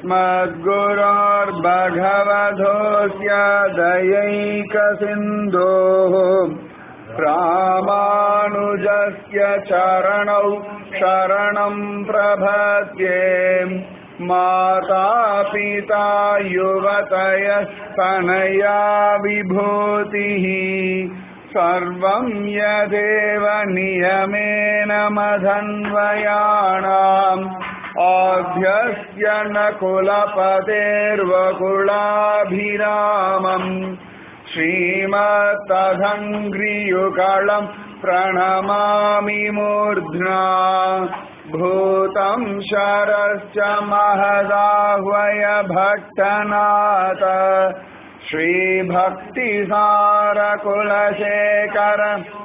अस्मद्गुरोर्भगवधोऽस्य दयैकसिन्धोः रामानुजस्य चरणौ शरणं प्रभद्ये माता पिता युवतयस्तनया विभूतिः सर्वं यदेव नियमेन मधन्वयाणाम् आभ्यस्य न कुलपतेर्वकुलाभिरामम् श्रीमत्तधङ्घ्रियुगळम् प्रणमामि मूर्ध्ना भूतं शरश्च महदाह्वय भट्टनाथ श्रीभक्तिसारकुलशेखर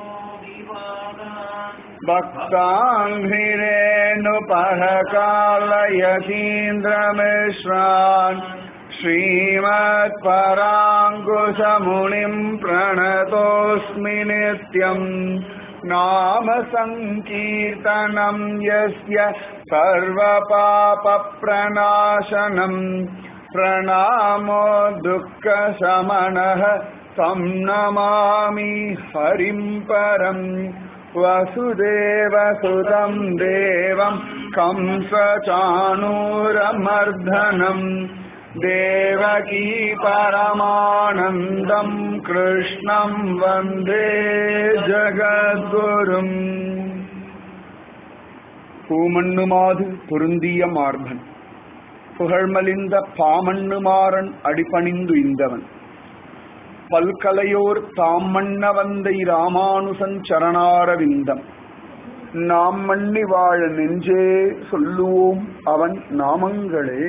भक्ताङ्घ्रिरेणुपहकालयतीन्द्रमिश्रान् श्रीमत्पराङ्कुशमुनिम् प्रणतोऽस्मि नित्यम् नाम सङ्कीर्तनम् यस्य सर्वपापप्रणाशनम् प्रणामो दुःखशमनः तं नमामि हरिं परम् वसुदेवसुतं देवं कंसचाणूरमर्दनम् देवकी परमानन्दं कृष्णं वन्दे ஜகத்குரும் பூமண்ணுமாது பொருந்திய மார்பன் புகழ்மலிந்த பாமண்ணுமாறன் அடிபணிந்து இந்தவன் பல்கலையோர் தாம் மன்ன வந்தை ராமானுசன் சரணாரவிந்தம் நாம் மண்ணி வாழ நெஞ்சே சொல்லுவோம் அவன் நாமங்களே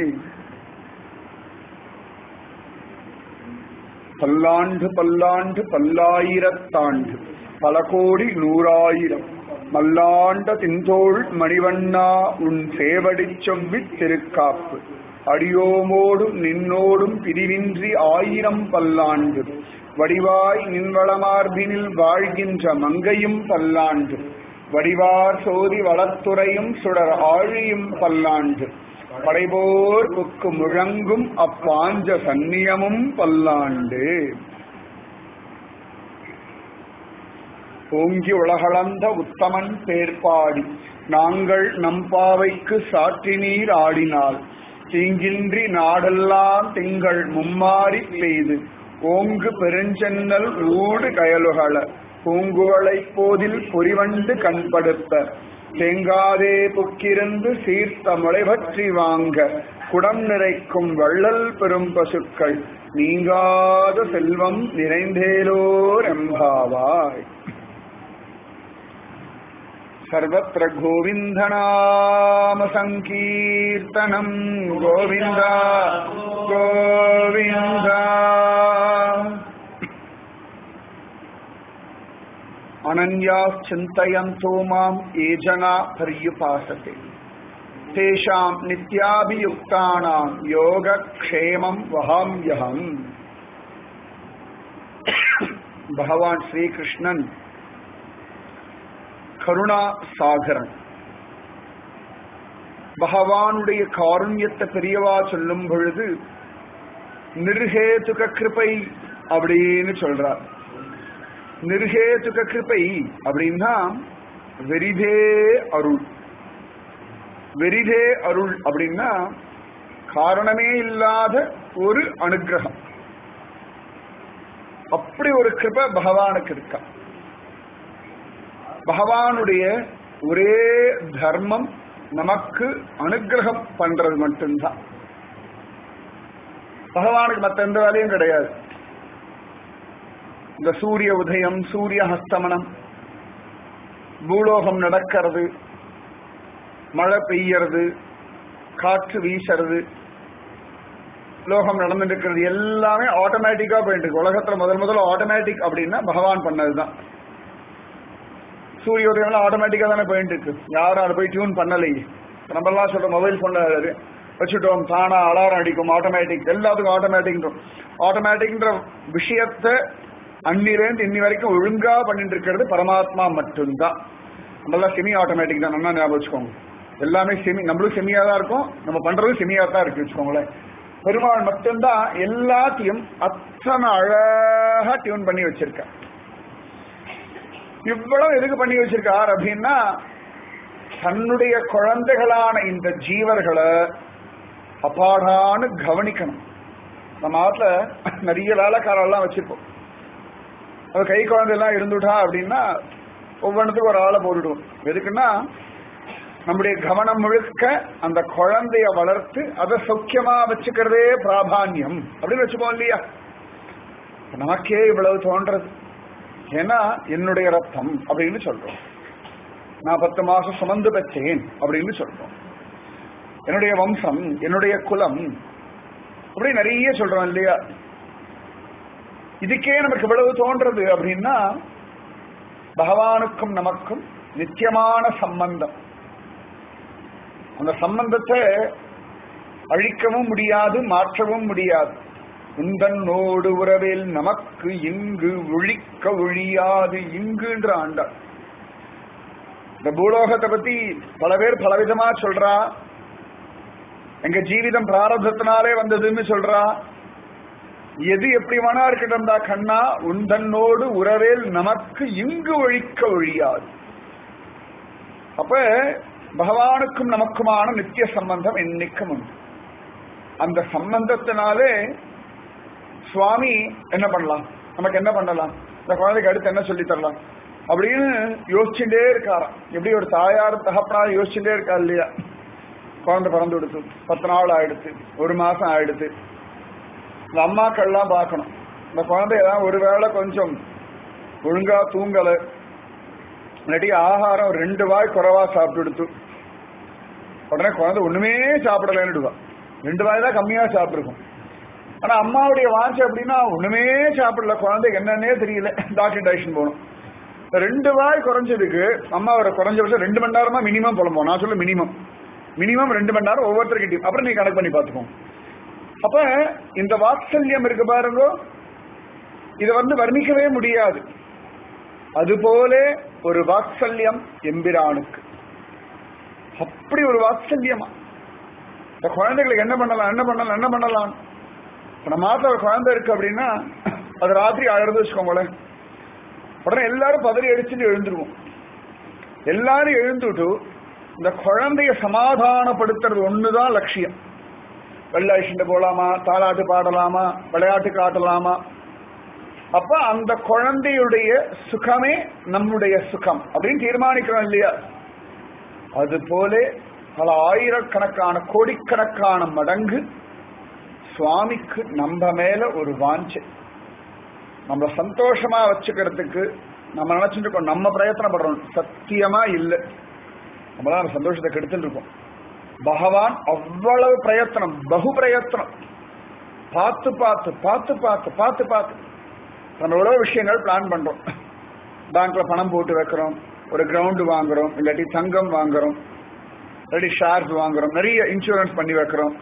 பல்லாண்டு பல்லாண்டு பல்லாயிரத்தாண்டு பல கோடி நூறாயிரம் மல்லாண்ட தின்தோள் மணிவண்ணா உன் சேவடிச் செவ்வித் திருக்காப்பு அடியோமோடும் நின்னோடும் பிரிவின்றி ஆயிரம் பல்லாண்டு வடிவாய் நின்வளமார்பினில் வாழ்கின்ற மங்கையும் பல்லாண்டு வடிவார் சோதி வளத்துறையும் சுடர் ஆழியும் பல்லாண்டு படைபோர் புக்கு முழங்கும் அப்பாஞ்ச சந்நியமும் பல்லாண்டு ஓங்கி உலகளந்த உத்தமன் பேர்பாடி நாங்கள் நம்பாவைக்கு சாற்றி நீர் ஆடினால் தீங்கின்றி நாடெல்லாம் திங்கள் மும்மாறி பெய்து ஓங்கு பெருஞ்சென்னல் ஊடு கயலுகள பூங்குவளை போதில் பொறிவண்டு கண்படுத்த தேங்காதே புக்கிருந்து சீர்த்த முளை பற்றி வாங்க குடம் நிறைக்கும் வள்ளல் பெரும் பசுக்கள் நீங்காத செல்வம் நிறைந்தேலோர் எம்பாவாய் सर्वत्र गोविन्दनाम सङ्कीर्तनम् गोविन्द गोविन्द अनन्याश्चिन्तयन्तो माम् ये जना पर्युपासते तेषाम् नित्याभियुक्तानाम् योगक्षेमम् वहाम्यहम् भगवान् श्रीकृष्णन् கருணா சாகரன் பகவானுடைய காருண்யத்தை பெரியவா சொல்லும் பொழுது நிர்ஹேதுக கிருபை அப்படின்னு சொல்றார் நிர்ஹேதுக கிருபை அப்படின்னா வெரிதே அருள் வெரிதே அருள் அப்படின்னா காரணமே இல்லாத ஒரு அனுகிரகம் அப்படி ஒரு கிருபை பகவானுக்கு இருக்கா பகவானுடைய ஒரே தர்மம் நமக்கு அனுகிரகம் பண்றது மட்டும்தான் பகவானுக்கு மற்ற எந்த வேலையும் கிடையாது இந்த சூரிய உதயம் சூரிய ஹஸ்தமனம் பூலோகம் நடக்கிறது மழை பெய்யறது காற்று வீசுறது லோகம் நடந்துட்டு இருக்கிறது எல்லாமே ஆட்டோமேட்டிக்கா போயிட்டு இருக்கு உலகத்துல முதல் முதல்ல ஆட்டோமேட்டிக் அப்படின்னா பகவான் பண்ணதுதான் சூரிய உதயம் ஆட்டோமேட்டிக்கா தானே போயிட்டு இருக்கு யாரும் அதை போய் டியூன் பண்ணலையே நம்மலாம் சொல்ற மொபைல் போன்ல வச்சுட்டோம் தானா அலாரம் அடிக்கும் ஆட்டோமேட்டிக் எல்லாத்துக்கும் ஆட்டோமேட்டிக் ஆட்டோமேட்டிக்ன்ற விஷயத்தை அன்னிலேருந்து இன்னி வரைக்கும் ஒழுங்கா பண்ணிட்டு இருக்கிறது பரமாத்மா மட்டும்தான் நம்மளாம் செமி ஆட்டோமேட்டிக் தான் நல்லா ஞாபகம் வச்சுக்கோங்க எல்லாமே செமி நம்மளும் செமியா தான் இருக்கும் நம்ம பண்றதும் செமியா தான் இருக்கு வச்சுக்கோங்களேன் பெருமாள் மட்டும்தான் எல்லாத்தையும் அத்தனை அழகா டியூன் பண்ணி வச்சிருக்க இவ்வளவு எதுக்கு பண்ணி வச்சிருக்கார் அப்படின்னா தன்னுடைய குழந்தைகளான இந்த ஜீவர்களை அப்பாடான்னு கவனிக்கணும் நம்ம ஆத்துல நிறைய வேலைக்காரெல்லாம் வச்சிருப்போம் அது கை குழந்தையெல்லாம் இருந்துட்டா அப்படின்னா ஒவ்வொன்றுத்துக்கும் ஒரு ஆளை போட்டுடுவோம் எதுக்குன்னா நம்முடைய கவனம் முழுக்க அந்த குழந்தைய வளர்த்து அதை சௌக்கியமா வச்சுக்கிறதே பிராபான்யம் அப்படின்னு வச்சுப்போம் இல்லையா நமக்கே இவ்வளவு தோன்றது ஏன்னா என்னுடைய ரத்தம் அப்படின்னு சொல்றோம் நான் பத்து மாசம் சுமந்து பெற்றேன் அப்படின்னு சொல்றோம் என்னுடைய வம்சம் என்னுடைய குலம் அப்படி நிறைய சொல்றோம் இல்லையா இதுக்கே நமக்கு இவ்வளவு தோன்றது அப்படின்னா பகவானுக்கும் நமக்கும் நித்தியமான சம்பந்தம் அந்த சம்பந்தத்தை அழிக்கவும் முடியாது மாற்றவும் முடியாது உந்தன்னோடு உறவில் நமக்கு இங்கு ஒழிக்க ஒழியாது இங்குன்ற ஆண்டாள் இந்த பூலோகத்தை பத்தி பல பேர் பலவிதமா சொல்றா எங்க ஜீவிதம் பிராரதத்தினாலே வந்ததுன்னு சொல்றா எது எப்படி வேணா இருக்கட்டும் தான் கண்ணா உந்தன்னோடு உறவேல் நமக்கு இங்கு ஒழிக்க ஒழியாது அப்ப பகவானுக்கும் நமக்குமான நித்திய சம்பந்தம் என்னைக்கும் உண்டு அந்த சம்பந்தத்தினாலே சுவாமி என்ன பண்ணலாம் நமக்கு என்ன பண்ணலாம் இந்த குழந்தைக்கு அடுத்து என்ன சொல்லி தரலாம் அப்படின்னு யோசிச்சுட்டே இருக்காராம் எப்படி ஒரு தாயார் தகப்பனார் யோசிச்சுட்டே இருக்கா இல்லையா குழந்தை பிறந்து கொடுத்து பத்து நாள் ஆயிடுத்து ஒரு மாசம் ஆயிடுத்து இந்த அம்மாக்கள்லாம் பார்க்கணும் இந்த குழந்தையெல்லாம் ஒருவேளை கொஞ்சம் ஒழுங்கா தூங்கலை இல்லாட்டி ஆகாரம் ஒரு ரெண்டு வாய் குறைவா சாப்பிட்டு உடனே குழந்தை ஒண்ணுமே சாப்பிடலன்னுடுவா ரெண்டு வாய் தான் கம்மியா சாப்பிட்டுருக்கும் ஆனா அம்மாவுடைய வாஞ்சை அப்படின்னா ஒண்ணுமே சாப்பிடல குழந்தைக்கு என்னன்னே தெரியல டாக்டர் டைஷன் போகணும் ரெண்டு வாய் குறைஞ்சதுக்கு அம்மா ஒரு குறைஞ்ச வருஷம் ரெண்டு மணி நேரமா மினிமம் புலம்போம் நான் சொல்ல மினிமம் மினிமம் ரெண்டு மணி நேரம் ஒவ்வொருத்தருக்கிட்டையும் அப்புறம் நீ கணக்கு பண்ணி பார்த்துக்கோங்க அப்ப இந்த வாத்சல்யம் இருக்கு பாருங்க இதை வந்து வர்ணிக்கவே முடியாது அதுபோல ஒரு வாத்சல்யம் எம்பிரானுக்கு அப்படி ஒரு வாத்சல்யமா இந்த குழந்தைகளுக்கு என்ன பண்ணலாம் என்ன பண்ணலாம் என்ன பண்ணலாம் இப்ப நம்ம மாத்த ஒரு குழந்தை இருக்கு அப்படின்னா அது ராத்திரி அழுது வச்சுக்கோங்களேன் உடனே எல்லாரும் பதறி அடிச்சுட்டு எழுந்துருவோம் எல்லாரும் எழுந்துட்டு இந்த குழந்தைய சமாதானப்படுத்துறது ஒண்ணுதான் லட்சியம் வெள்ளாயிட்டு போலாமா தாளாட்டு பாடலாமா விளையாட்டு காட்டலாமா அப்ப அந்த குழந்தையுடைய சுகமே நம்முடைய சுகம் அப்படின்னு தீர்மானிக்கிறோம் இல்லையா அது போல பல ஆயிரக்கணக்கான கோடிக்கணக்கான மடங்கு சுவாமிக்கு நம்ம மேல ஒரு வாஞ்சை நம்மள சந்தோஷமா வச்சுக்கிறதுக்கு நம்ம நினைச்சிட்டு இருக்கோம் நம்ம பிரயத்தனப்படுறோம் சத்தியமா இல்லை நம்மளாம் அந்த சந்தோஷத்தை கெடுத்துட்டு இருக்கோம் பகவான் அவ்வளவு பிரயத்தனம் பகு பிரயத்தனம் பார்த்து பார்த்து பார்த்து பார்த்து பார்த்து பார்த்து நம்ம எவ்வளவு விஷயங்கள் பிளான் பண்றோம் பேங்க்ல பணம் போட்டு வைக்கிறோம் ஒரு கிரவுண்டு வாங்குறோம் இல்லாட்டி தங்கம் வாங்குறோம் இல்லாட்டி ஷேர்ஸ் வாங்குறோம் நிறைய இன்சூரன்ஸ் பண்ணி வைக்கிறோம்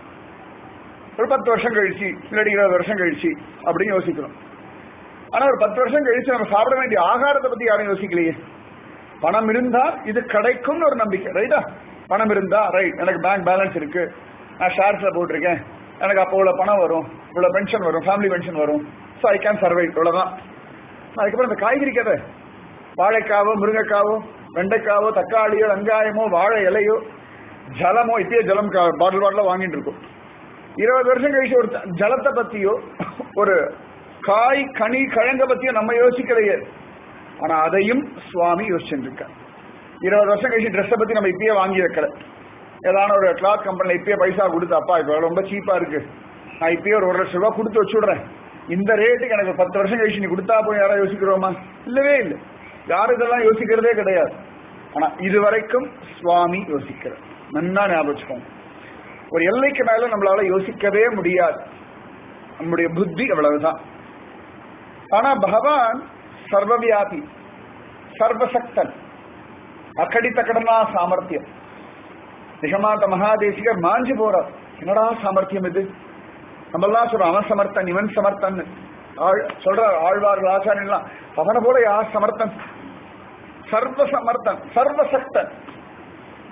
ஒரு பத்து வருஷம் கழிச்சு இல்லாட்டி இருபது வருஷம் கழிச்சு அப்படின்னு யோசிக்கிறோம் ஆனா ஒரு பத்து வருஷம் கழிச்சு நம்ம சாப்பிட வேண்டிய ஆகாரத்தை பத்தி யாரும் யோசிக்கலையே பணம் இருந்தா இது கிடைக்கும்னு ஒரு நம்பிக்கை ரைட்டா பணம் இருந்தா ரைட் எனக்கு பேங்க் பேலன்ஸ் இருக்கு நான் ஷேர்ஸ்ல போட்டிருக்கேன் எனக்கு அப்போ இவ்வளவு பணம் வரும் இவ்வளவு பென்ஷன் வரும் ஃபேமிலி பென்ஷன் வரும் ஸோ ஐ கேன் சர்வை இவ்வளவுதான் அதுக்கப்புறம் இந்த காய்கறி கதை வாழைக்காவோ முருங்கைக்காவோ வெண்டைக்காவோ தக்காளியோ வெங்காயமோ வாழை இலையோ ஜலமோ இப்பயே ஜலம் பாட்டில் பாட்டில வாங்கிட்டு இருக்கும் இருபது வருஷம் கழிச்சு ஒரு ஜலத்தை பத்தியோ ஒரு காய் கனி கிழங்க பத்தியோ நம்ம யோசிக்கலையே ஆனா அதையும் சுவாமி யோசிச்சுட்டு இருக்க இருபது வருஷம் கழிச்சு ட்ரெஸ்ஸை பத்தி நம்ம இப்பயே வாங்கி வைக்கல ஏதான ஒரு கிளாத் கம்பெனில இப்பயே பைசா கொடுத்து அப்பா இப்ப ரொம்ப சீப்பா இருக்கு நான் இப்பயே ஒரு ஒரு லட்சம் ரூபாய் கொடுத்து வச்சு விடுறேன் இந்த ரேட்டுக்கு எனக்கு பத்து வருஷம் கழிச்சு நீ கொடுத்தா போய் யாராவது யோசிக்கிறோமா இல்லவே இல்லை யாரும் இதெல்லாம் யோசிக்கிறதே கிடையாது ஆனா இது வரைக்கும் சுவாமி யோசிக்கிறார் நன்னா ஞாபகம் வச்சுக்கோங்க ஒரு எல்லைக்கு மேல நம்மளால யோசிக்கவே முடியாது நம்முடைய புத்தி அவ்வளவுதான் ஆனா பகவான் சர்வவியாபி சர்வசக்தன் அக்கடித்த கடனா சாமர்த்தியம் நிகமாந்த மகாதேசிகர் மாஞ்சு போறார் என்னடா சாமர்த்தியம் இது நம்மெல்லாம் சொல்றோம் அவன் சமர்த்தன் இவன் சமர்த்தன் சொல்ற ஆழ்வார்கள் ஆச்சாரியெல்லாம் அவனை போல யார் சமர்த்தன் சர்வ சமர்த்தன் சர்வசக்தன்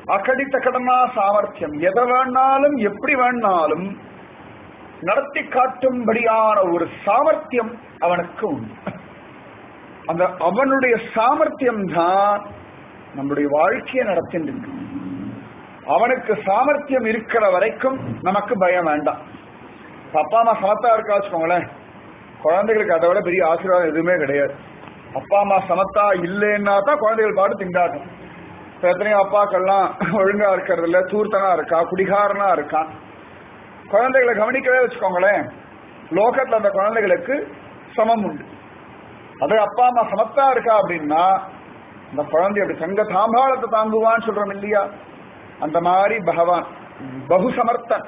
அகடித்த கடனா சாமர்த்தியம் எதை வேணாலும் எப்படி வேணாலும் நடத்தி காட்டும்படியான ஒரு சாமர்த்தியம் அவனுக்கு உண்டு அந்த அவனுடைய சாமர்த்தியம் தான் நம்முடைய வாழ்க்கையை நடத்திட்டு அவனுக்கு சாமர்த்தியம் இருக்கிற வரைக்கும் நமக்கு பயம் வேண்டாம் இப்ப அப்பா அம்மா சமத்தா இருக்கா வச்சுக்கோங்களேன் குழந்தைகளுக்கு அதை விட பெரிய ஆசீர்வாதம் எதுவுமே கிடையாது அப்பா அம்மா சமத்தா இல்லைன்னா தான் குழந்தைகள் பாட்டு திண்டாட்டும் இப்ப எத்தனையோ அப்பாக்கள்லாம் ஒழுங்கா இருக்கிறது இல்ல தூர்த்தனா இருக்கா குடிகாரனா இருக்கான் குழந்தைகளை கவனிக்கவே வச்சுக்கோங்களேன் லோகத்துல அந்த குழந்தைகளுக்கு சமம் உண்டு அது அப்பா அம்மா சமத்தா இருக்கா அப்படின்னா அந்த குழந்தை அப்படி சங்க தாம்பாளத்தை தாங்குவான்னு சொல்றோம் இல்லையா அந்த மாதிரி பகவான் பகு சமர்த்தன்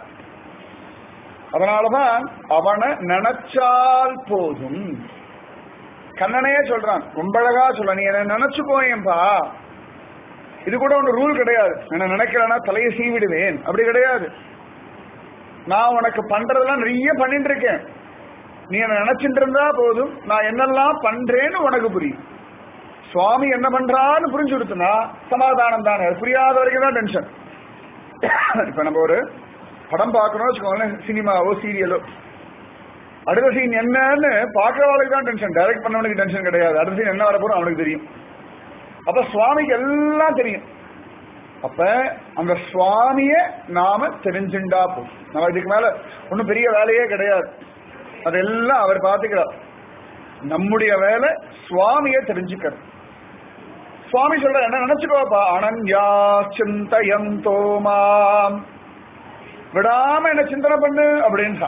அதனாலதான் அவனை நினைச்சால் போதும் கண்ணனையே சொல்றான் ரொம்ப அழகா சொல்ல நீ என்ன நினைச்சுக்கோயேன்பா இது கூட ஒன்று ரூல் கிடையாது என்ன நினைக்கிறேன்னா தலையை சீவிடுவேன் அப்படி கிடையாது நான் உனக்கு பண்றதெல்லாம் நிறைய பண்ணிட்டு இருக்கேன் நீ என்ன நினைச்சிட்டு இருந்தா போதும் நான் என்னெல்லாம் பண்றேன்னு உனக்கு புரியும் சுவாமி என்ன பண்றான்னு புரிஞ்சு கொடுத்தனா சமாதானம் தானே அது புரியாத வரைக்கும் தான் டென்ஷன் இப்ப நம்ம ஒரு படம் பார்க்கணும்னு வச்சுக்கோங்களேன் சினிமாவோ சீரியலோ அடுத்த சீன் என்னன்னு பார்க்கறவளுக்கு தான் டென்ஷன் டைரக்ட் பண்ணவனுக்கு டென்ஷன் கிடையாது அடுத்த சீன் என்ன வரப்போறோம் அவனுக்கு தெரியும் அப்ப சுவாமிக்கு எல்லாம் தெரியும் அப்ப அந்த சுவாமிய நாம தெரிஞ்சுண்டா போதும் நம்ம இதுக்கு மேல ஒன்னும் பெரிய வேலையே கிடையாது அதெல்லாம் அவர் பார்த்துக்கிறார் நம்முடைய வேலை சுவாமிய தெரிஞ்சுக்கிறது சுவாமி சொல்ற என்ன நினைச்சுக்கோப்பா அனன்யா சிந்தயம் தோமாம் விடாம என்ன சிந்தனை பண்ணு அப்படின்ட்டா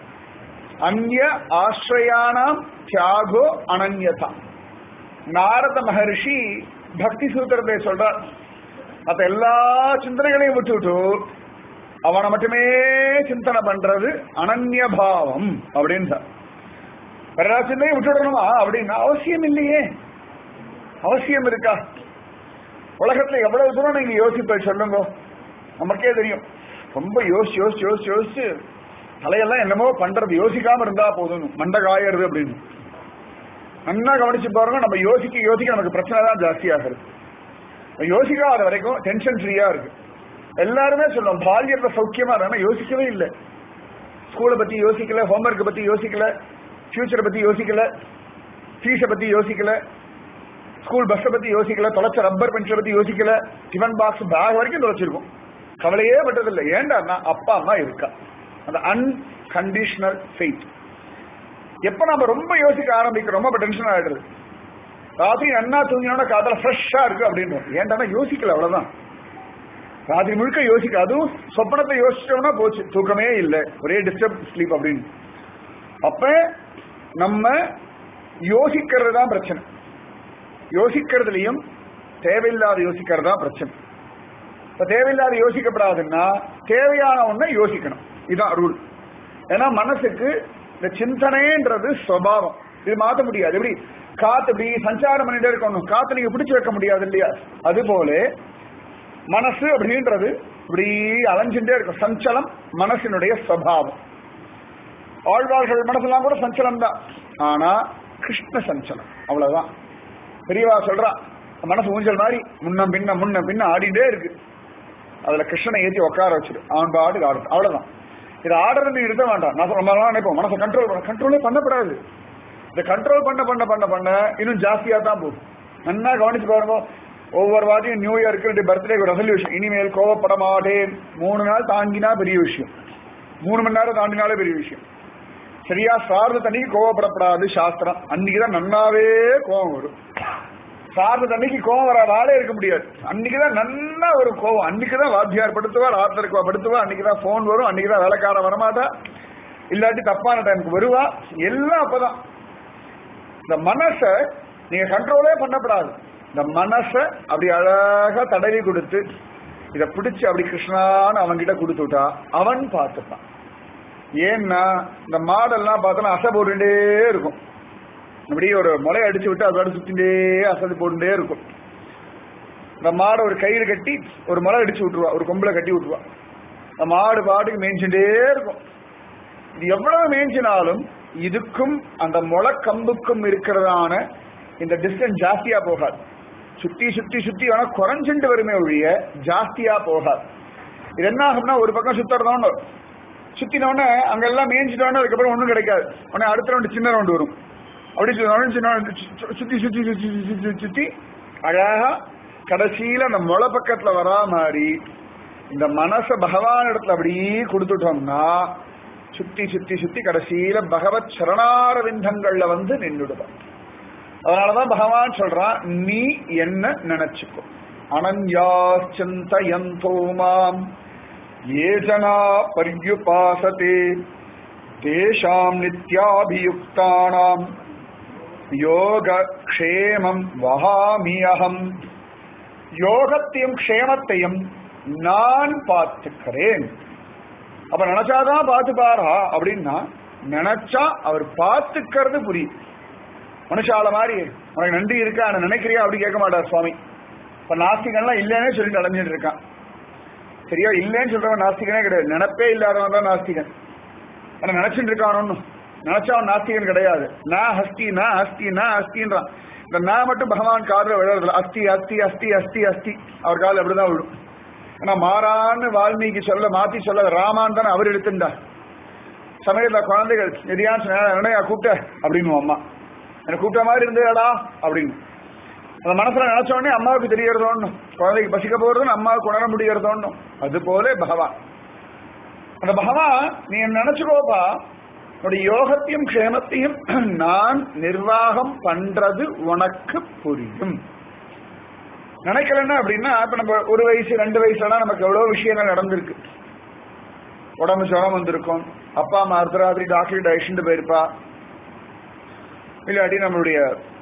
அந்நிய ஆசிரயானாம் தியாகோ அனன்யதா நாரத மகர்ஷி பக்தி சூத்திரத்தை சொல்றார் மத்த எல்லா சிந்தனைகளையும் விட்டுவிட்டு அவனை மட்டுமே சிந்தனை பண்றது அனன்ய பாவம் அப்படின்னு வேற ஏதாவது சிந்தனையை விட்டுடணுமா அப்படின்னு அவசியம் இல்லையே அவசியம் இருக்கா உலகத்துல எவ்வளவு தூரம் நீங்க யோசிப்ப சொல்லுங்க நமக்கே தெரியும் ரொம்ப யோசிச்சு யோசிச்சு யோசிச்சு யோசிச்சு தலையெல்லாம் என்னமோ பண்றது யோசிக்காம இருந்தா போதும் மண்டை காயறது அப்படின்னு நல்லா கவனிச்சு பாருங்க நம்ம யோசிக்க யோசிக்க நமக்கு பிரச்சனை தான் ஜாஸ்தியாகிறது யோசிக்காத வரைக்கும் டென்ஷன் ஃப்ரீயா இருக்கு எல்லாருமே சொல்லுவோம் பால்யத்துல சௌக்கியமா இருந்தா யோசிக்கவே இல்லை ஸ்கூலை பத்தி யோசிக்கல ஹோம்ஒர்க் பத்தி யோசிக்கல ஃபியூச்சரை பத்தி யோசிக்கல ஃபீஸை பத்தி யோசிக்கல ஸ்கூல் பஸ்ஸை பத்தி யோசிக்கல தொலைச்ச ரப்பர் பென்ஷனை பத்தி யோசிக்கல டிஃபன் பாக்ஸ் பேக் வரைக்கும் தொலைச்சிருக்கும் கவலையே பட்டதில்லை ஏன்டா அப்பா அம்மா இருக்கா அந்த அன்கண்டிஷனல் ஃபெய்த் எப்ப நம்ம ரொம்ப யோசிக்க ஆரம்பிக்கிறோமோ அப்ப டென்ஷன் ஆயிடுது ராத்திரி நன்னா தூங்கினோட காதல ஃப்ரெஷ்ஷா இருக்கு அப்படின்னு ஏன்டா யோசிக்கல அவ்வளவுதான் ராத்திரி முழுக்க யோசிக்க அதுவும் சொப்பனத்தை யோசிச்சோம்னா போச்சு தூக்கமே இல்லை ஒரே டிஸ்டர்ப் ஸ்லீப் அப்படின்னு அப்ப நம்ம யோசிக்கிறது தான் பிரச்சனை யோசிக்கிறதுலயும் தேவையில்லாத யோசிக்கிறது தான் பிரச்சனை இப்ப தேவையில்லாத யோசிக்கப்படாதுன்னா தேவையான ஒன்றை யோசிக்கணும் இதுதான் ரூல் ஏன்னா மனசுக்கு இந்த சிந்தனைன்றது சுவாவம் இது மாத்த முடியாது எப்படி காத்து இப்படி சஞ்சாரம் பண்ணிட்டே இருக்கணும் காத்து நீங்க பிடிச்சு வைக்க முடியாது இல்லையா அது போல மனசு அப்படின்றது இப்படி அலைஞ்சுட்டே இருக்கும் சஞ்சலம் மனசினுடைய சுவாவம் ஆழ்வார்கள் மனசெல்லாம் கூட சஞ்சலம் தான் ஆனா கிருஷ்ண சஞ்சலம் அவ்வளவுதான் பெரியவா சொல்றா மனசு ஊஞ்சல் மாதிரி முன்ன பின்ன முன்ன பின்ன ஆடிட்டே இருக்கு அதுல கிருஷ்ணனை ஏற்றி உட்கார வச்சிரு அவன் பாட்டுக்கு ஆடு அவ்வளவுதான் இது ஆடுறது இருக்க வேண்டாம் நான் ரொம்ப நாள் நினைப்போம் மனசை கண்ட்ரோல் பண்ண கண்ட்ரோலே பண்ணப்படாது இதை கண்ட்ரோல் பண்ண பண்ண பண்ண பண்ண இன்னும் ஜாஸ்தியா தான் போகும் நல்லா கவனிச்சு பாருங்க ஒவ்வொரு வாட்டியும் நியூ இயர்க்கு பர்த்டே ரெசல்யூஷன் இனிமேல் கோவப்பட மாட்டேன் மூணு நாள் தாங்கினா பெரிய விஷயம் மூணு மணி நேரம் தாண்டினாலே பெரிய விஷயம் சரியா சார்ந்த தண்ணிக்கு கோவப்படப்படாது சாஸ்திரம் அன்னைக்குதான் நன்னாவே கோவம் வரும் சார்ந்த தண்ணிக்கு கோவம் வராத ஆளே இருக்க முடியாது அன்னைக்குதான் நல்லா ஒரு கோவம் அன்னைக்குதான் வாத்தியார் படுத்துவார் ஆத்தருக்கு படுத்துவா அன்னைக்குதான் போன் வரும் அன்னைக்குதான் வேலைக்கார வரமாட்டா இல்லாட்டி தப்பான டைமுக்கு வருவா எல்லாம் அப்பதான் இந்த மனச நீங்க கண்ட்ரோலே பண்ணப்படாது இந்த மனச அப்படி அழகா தடவி கொடுத்து இத பிடிச்சு அப்படி கிருஷ்ணான்னு அவன்கிட்ட கொடுத்துட்டா அவன் பார்த்துப்பான் ஏன்னா இந்த மாடெல்லாம் பார்த்தோன்னா அசை போட்டுட்டே இருக்கும் அப்படியே ஒரு முளைய அடிச்சு விட்டு அதோட சுத்திண்டே அசதி போட்டுட்டே இருக்கும் இந்த மாடை ஒரு கயிறு கட்டி ஒரு முளை அடிச்சு விட்டுருவா ஒரு கொம்புல கட்டி விட்டுருவா இந்த மாடு பாட்டுக்கு மேய்ஞ்சுட்டே இருக்கும் இது எவ்வளவு மேய்ஞ்சினாலும் இதுக்கும் அந்த முளை கம்புக்கும் இருக்கிறதான இந்த டிஸ்டன்ஸ் ஜாஸ்தியா போகாது சுத்தி சுத்தி சுத்தி ஆனா குறைஞ்சுட்டு வருமே ஒழிய ஜாஸ்தியா போகாது இது என்ன ஆகும்னா ஒரு பக்கம் சுத்துறதோன்னு சுத்தினோடனே அங்கெல்லாம் மேய்ஞ்சிட்டோன்னு அதுக்கப்புறம் ஒன்றும் கிடைக்காது உடனே அடுத்த ரவுண்டு சின்ன ரவுண்டு வரும் அப்படி சுத்தி சின்ன round சு- சுத்தி சுத்தி சுத்தி சுத்தி சுத்தி சுத்தி அழகா கடைசியில அந்த முளை பக்கத்துல வரா மாதிரி இந்த மனச பகவான் இடத்துல அப்படியே கொடுத்துட்டோம்னா சுத்தி சுத்தி சுத்தி கடைசியில பகவத் சரணாரவிந்தங்கள்ல வந்து நின்றுடுவான் அதனாலதான் பகவான் சொல்றான் நீ என்ன நினைச்சுக்கோ அனன்யாச்சந்தயந்தோ மாம் ஏஜனா பர்யுபாசதே தேஷாம் நித்யாபியுக்தானாம் யோக க்ஷேமம் வகாமி அகம் யோகத்தையும் க்ஷேமத்தையும் நான் பார்த்துக்கிறேன் அப்ப நினைச்சாதான் பார்த்துப்பாரா அப்படின்னா நினைச்சா அவர் பார்த்துக்கிறது புரியும் மனுஷால மாதிரி உனக்கு நன்றி இருக்கா நான் நினைக்கிறியா அப்படி கேட்க மாட்டார் சுவாமி இப்ப நாஸ்திகன்லாம் இல்லைன்னே சொல்லிட்டு அலைஞ்சிட்டு இருக்கான் சரியா இல்லைன்னு சொல்றவன் நாஸ்திகனே கிடையாது நினைப்பே இல்லாதவன் தான் நாஸ்திகன் ஆனா நினைச்சிட்டு இருக்கான் ஒன்னும் நினைச்சா அவன் நாஸ்திகன் கிடையாது நான் ஹஸ்தி நான் ஹஸ்தி நான் ஹஸ்தின்றான் இந்த நான் மட்டும் பகவான் காதுல விழுறதில்ல அஸ்தி அஸ்தி அஸ்தி அஸ்தி அஸ்தி அவர் காதுல அப்படிதான் விழும் ஏன்னா மாறான்னு வால்மீகி சொல்ல மாத்தி சொல்ல ராமான் தானே அவர் எடுத்துட்டார் சமயத்துல குழந்தைகள் எதையாச்சும் என்னையா கூப்பிட்ட அப்படின்னு அம்மா எனக்கு கூப்பிட்ட மாதிரி இருந்தேடா அப்படின்னு அந்த மனசுல நினைச்ச உடனே அம்மாவுக்கு தெரியறதோன்னு குழந்தைக்கு பசிக்க போறதுன்னு அம்மாவுக்கு உணர முடியறதோன்னு அது போல பகவான் அந்த பகவான் நீ என்ன நினைச்சுக்கோப்பா உன்னுடைய யோகத்தையும் க்ஷேமத்தையும் நான் நிர்வாகம் பண்றது உனக்கு புரியும் நினைக்கலன்னா அப்படின்னா இப்ப நம்ம ஒரு வயசு ரெண்டு வயசுலாம் நமக்கு எவ்வளவு விஷயங்கள் நடந்திருக்கு உடம்பு சுரம் வந்திருக்கும் அப்பா அம்மா அர்த்தராத்திரி டாக்டர் அழிச்சுட்டு போயிருப்பா இல்லாட்டி நம்மளுடைய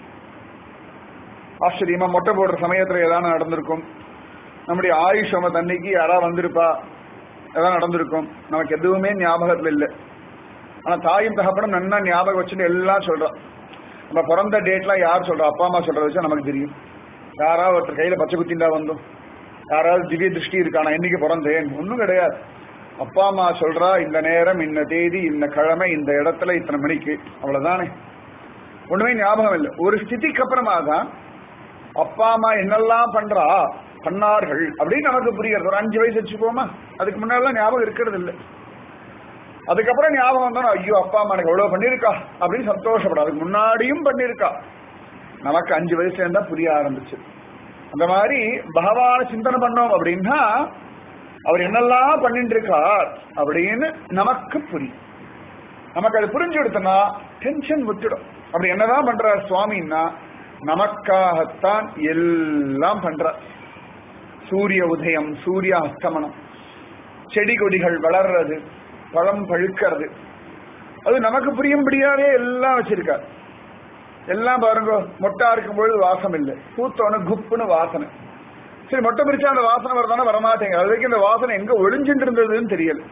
ஆச்சரியமா மொட்டை போடுற சமயத்துல ஏதாவது நடந்திருக்கும் நம்முடைய ஆயுஷ் நம்ம தண்ணிக்கு யாராவது வந்திருப்பா ஏதாவது நடந்திருக்கும் நமக்கு எதுவுமே ஞாபகத்துல இல்லை ஆனா தாயும் தகப்பனும் நன்னா ஞாபகம் வச்சுட்டு எல்லாம் சொல்றோம் நம்ம பிறந்த டேட்லாம் யார் சொல்றா அப்பா அம்மா சொல்றத வச்சா நமக்கு தெரியும் யாராவது ஒருத்தர் கையில பச்சை குத்திண்டா வந்தோம் யாராவது திவ்ய திருஷ்டி இருக்கா நான் என்னைக்கு பிறந்தேன் ஒன்றும் கிடையாது அப்பா அம்மா சொல்றா இந்த நேரம் இந்த தேதி இந்த கிழமை இந்த இடத்துல இத்தனை மணிக்கு அவ்வளவுதானே ஒண்ணுமே ஞாபகம் இல்லை ஒரு ஸ்திதிக்கு அப்புறமா தான் அப்பா அம்மா என்னெல்லாம் பண்றா பண்ணார்கள் அப்படின்னு நமக்கு புரியுறது ஒரு அஞ்சு வயசு வச்சுக்கோமா அதுக்கு முன்னாடிலாம் ஞாபகம் இருக்கிறது இல்லை அதுக்கப்புறம் ஞாபகம் வந்தோம் ஐயோ அப்பா அம்மா எனக்கு எவ்வளவு பண்ணிருக்கா அப்படின்னு சந்தோஷப்படும் அதுக்கு முன்னாடியும் பண்ணிருக்கா நமக்கு அஞ்சு வயசுல இருந்தா புரிய ஆரம்பிச்சு அந்த மாதிரி பகவான சிந்தனை பண்ணோம் அப்படின்னா அவர் என்னெல்லாம் பண்ணிட்டு இருக்கார் அப்படின்னு நமக்கு புரியும் நமக்கு அது புரிஞ்சு கொடுத்தனா டென்ஷன் விட்டுடும் அப்படி என்னதான் பண்றார் சுவாமின்னா நமக்காகத்தான் எல்லாம் பண்றார் சூரிய உதயம் சூரிய அஸ்தமனம் செடி கொடிகள் வளர்றது பழம் பழுக்கிறது அது நமக்கு புரியும்படியாவே எல்லாம் வச்சிருக்கார் எல்லாம் பாருங்க மொட்டா இருக்கும் பொழுது வாசம் இல்லை பூத்தோன்னு குப்புன்னு வாசனை சரி மொட்டை பிரிச்சா அந்த வாசனை வரதானே வரமாட்டேங்க அது வரைக்கும் அந்த வாசனை எங்க ஒளிஞ்சிட்டு இருந்ததுன்னு தெரியல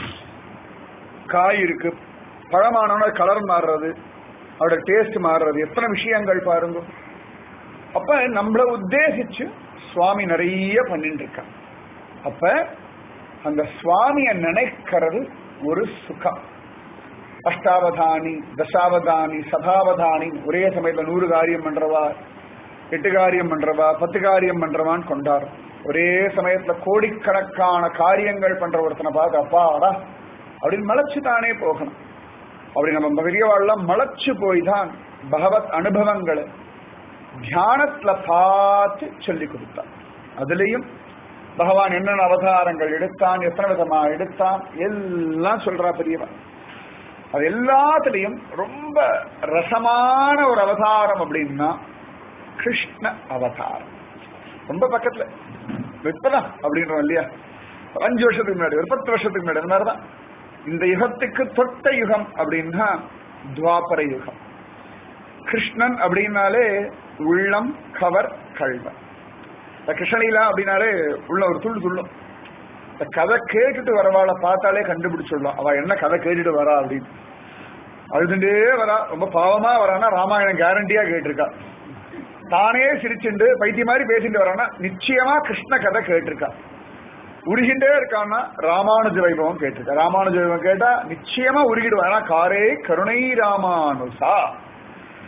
காய் இருக்கு பழமானவன கலர் மாறுறது அதோட டேஸ்ட் மாறுறது எத்தனை விஷயங்கள் பாருங்க அப்ப நம்மள உத்தேசிச்சு சுவாமி நிறைய பண்ணிட்டு இருக்கான் அப்ப அந்த சுவாமிய நினைக்கிறது ஒரு சுகம் அஷ்டாவதானி தசாவதானி சதாவதானி ஒரே சமயத்துல நூறு காரியம் பண்றவா எட்டு காரியம் பண்றவா பத்து காரியம் பண்றவான்னு கொண்டார் ஒரே சமயத்துல கோடிக்கணக்கான காரியங்கள் பண்ற ஒருத்தனை பார்த்து அப்பாடா அப்படின்னு மலைச்சு தானே போகணும் அப்படி நம்ம பெரியவாள்லாம் மலைச்சு போய் தான் பகவத் அனுபவங்களை தியானத்துல பார்த்து சொல்லி கொடுத்தான் அதுலயும் பகவான் என்னென்ன அவதாரங்கள் எடுத்தான் எத்தனை விதமா எடுத்தான் எல்லாம் சொல்றா பெரியவன் அது எல்லாத்துலயும் ரொம்ப ரசமான ஒரு அவதாரம் அப்படின்னா கிருஷ்ண அவதாரம் ரொம்ப பக்கத்துல இப்பதான் அப்படின்றோம் இல்லையா ஒரு அஞ்சு வருஷத்துக்கு முன்னாடி ஒரு பத்து வருஷத்துக்கு முன்னாடி அந்த மாதிரிதான் இந்த யுகத்துக்கு தொட்ட யுகம் அப்படின்னா துவாபர யுகம் கிருஷ்ணன் அப்படின்னாலே உள்ளம் கவர் கல்வன் இந்த கிருஷ்ணலீலா அப்படின்னாலே உள்ள ஒரு துள்ளு துள்ளும் இந்த கதை கேட்டுட்டு வரவாளை பார்த்தாலே கண்டுபிடிச்சிடலாம் அவ என்ன கதை கேட்டுட்டு வரா அப்படின்னு அழுதுண்டே வரா ரொம்ப பாவமா வரானா ராமாயணம் கேரண்டியா கேட்டிருக்கா தானே சிரிச்சுண்டு பைத்திய மாதிரி பேசிட்டு வரானா நிச்சயமா கிருஷ்ண கதை கேட்டிருக்கா உருகிண்டே இருக்கான்னா ராமானுஜ வைபவம் கேட்டிருக்கா ராமானுஜ வைபவம் கேட்டா நிச்சயமா உருகிடுவா ஏன்னா காரே கருணை ராமானுசா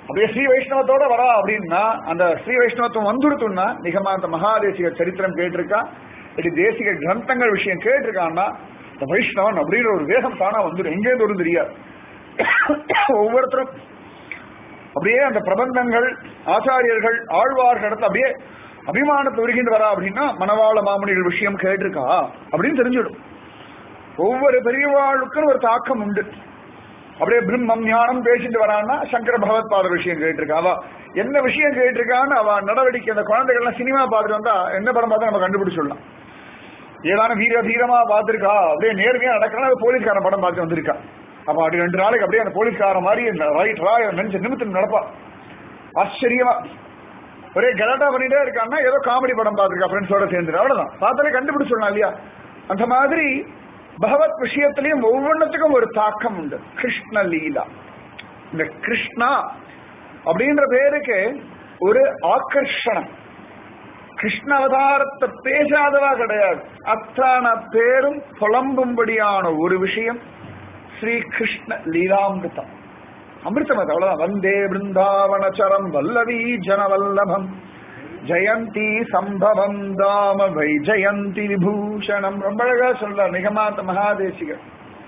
அப்படியே ஸ்ரீ வைஷ்ணவத்தோட வரா அப்படின்னா அந்த ஸ்ரீ வைஷ்ணவத்துவம் வந்துடுத்துன்னா நிகமா அந்த மகாதேசிக சரித்திரம் கேட்டிருக்கா இப்படி தேசிக கிரந்தங்கள் விஷயம் கேட்டிருக்கான்னா இந்த வைஷ்ணவன் அப்படின்ற ஒரு வேகம் தானா வந்துடும் எங்கேருந்து வரும் தெரியாது ஒவ்வொருத்தரும் அப்படியே அந்த பிரபந்தங்கள் ஆச்சாரியர்கள் ஆழ்வார்கள் இடத்துல அப்படியே அபிமானத்தை உருகிட்டு வரா அப்படின்னா மணவாள மாமனிகள் விஷயம் கேட்டிருக்கா அப்படின்னு தெரிஞ்சிடும் ஒவ்வொரு பெரியவாளுக்கும் ஒரு தாக்கம் உண்டு அப்படியே பிரம்மம் ஞானம் பேசிட்டு வரான்னா சங்கர பகவத்பாத விஷயம் கேட்டிருக்கா அவ என்ன விஷயம் கேட்டிருக்கான்னு அவ நடவடிக்கை அந்த குழந்தைகள்லாம் சினிமா பார்த்துட்டு வந்தா என்ன படம் பார்த்தா நம்ம கண்டுபிடிச்சிடலாம் ஏதான வீர தீரமா பார்த்திருக்கா அப்படியே நேர்மையா நடக்கலாம் அது போலீஸ்காரன் படம் பார்த்து வந்திருக்கா அப்ப அப்படி ரெண்டு நாளைக்கு அப்படியே அந்த போலீஸ்காரன் மாதிரி ரைட் ராய் நெஞ்ச நிமித்தம் நடப்பா ஆச்சரியமா ஒரே கலாட்டா பண்ணிட்டே இருக்கான்னா ஏதோ காமெடி படம் பார்த்திருக்கா ஃப்ரெண்ட்ஸோட சேர்ந்து அவ்வளவுதான் பார்த்தாலே கண்டுபிடிச்சிடலாம் இல்லையா அந்த மாதிரி பகவத் விஷயத்திலையும் ஒவ்வொன்றுத்துக்கும் ஒரு தாக்கம் உண்டு கிருஷ்ண லீலா இந்த கிருஷ்ணா அப்படின்ற பேருக்கு ஒரு ஆக்கர்ஷணம் கிருஷ்ண அவதாரத்தை பேசாதவா கிடையாது அத்தான பேரும் புலம்பும்படியான ஒரு விஷயம் ஸ்ரீ கிருஷ்ண லீலாமிருதம் அமிர்தம் அது அவ்வளவுதான் வந்தே பிருந்தாவனச்சரம் வல்லவி ஜனவல்லபம் ஜெயந்தி சம்பவம் தாம வை ஜெயந்தி விபூஷணம் ரொம்ப அழகா சொல்றார் நிகமாந்த மகாதேசிகர்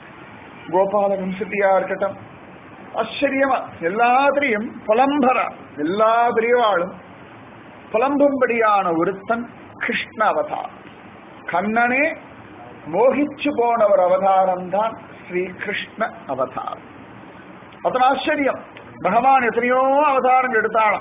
கோபால வம்சத்தியா இருக்கட்டும் ஆச்சரியமா எல்லாத்திலையும் புலம்பரா எல்லா பெரியவாளும் புலம்பும்படியான ஒருத்தன் கிருஷ்ண அவதார் கண்ணனே மோகிச்சு போன ஒரு அவதாரம் தான் ஸ்ரீ கிருஷ்ண அவதாரம் அத்தனை ஆச்சரியம் பகவான் எத்தனையோ அவதாரங்கள் எடுத்தாலும்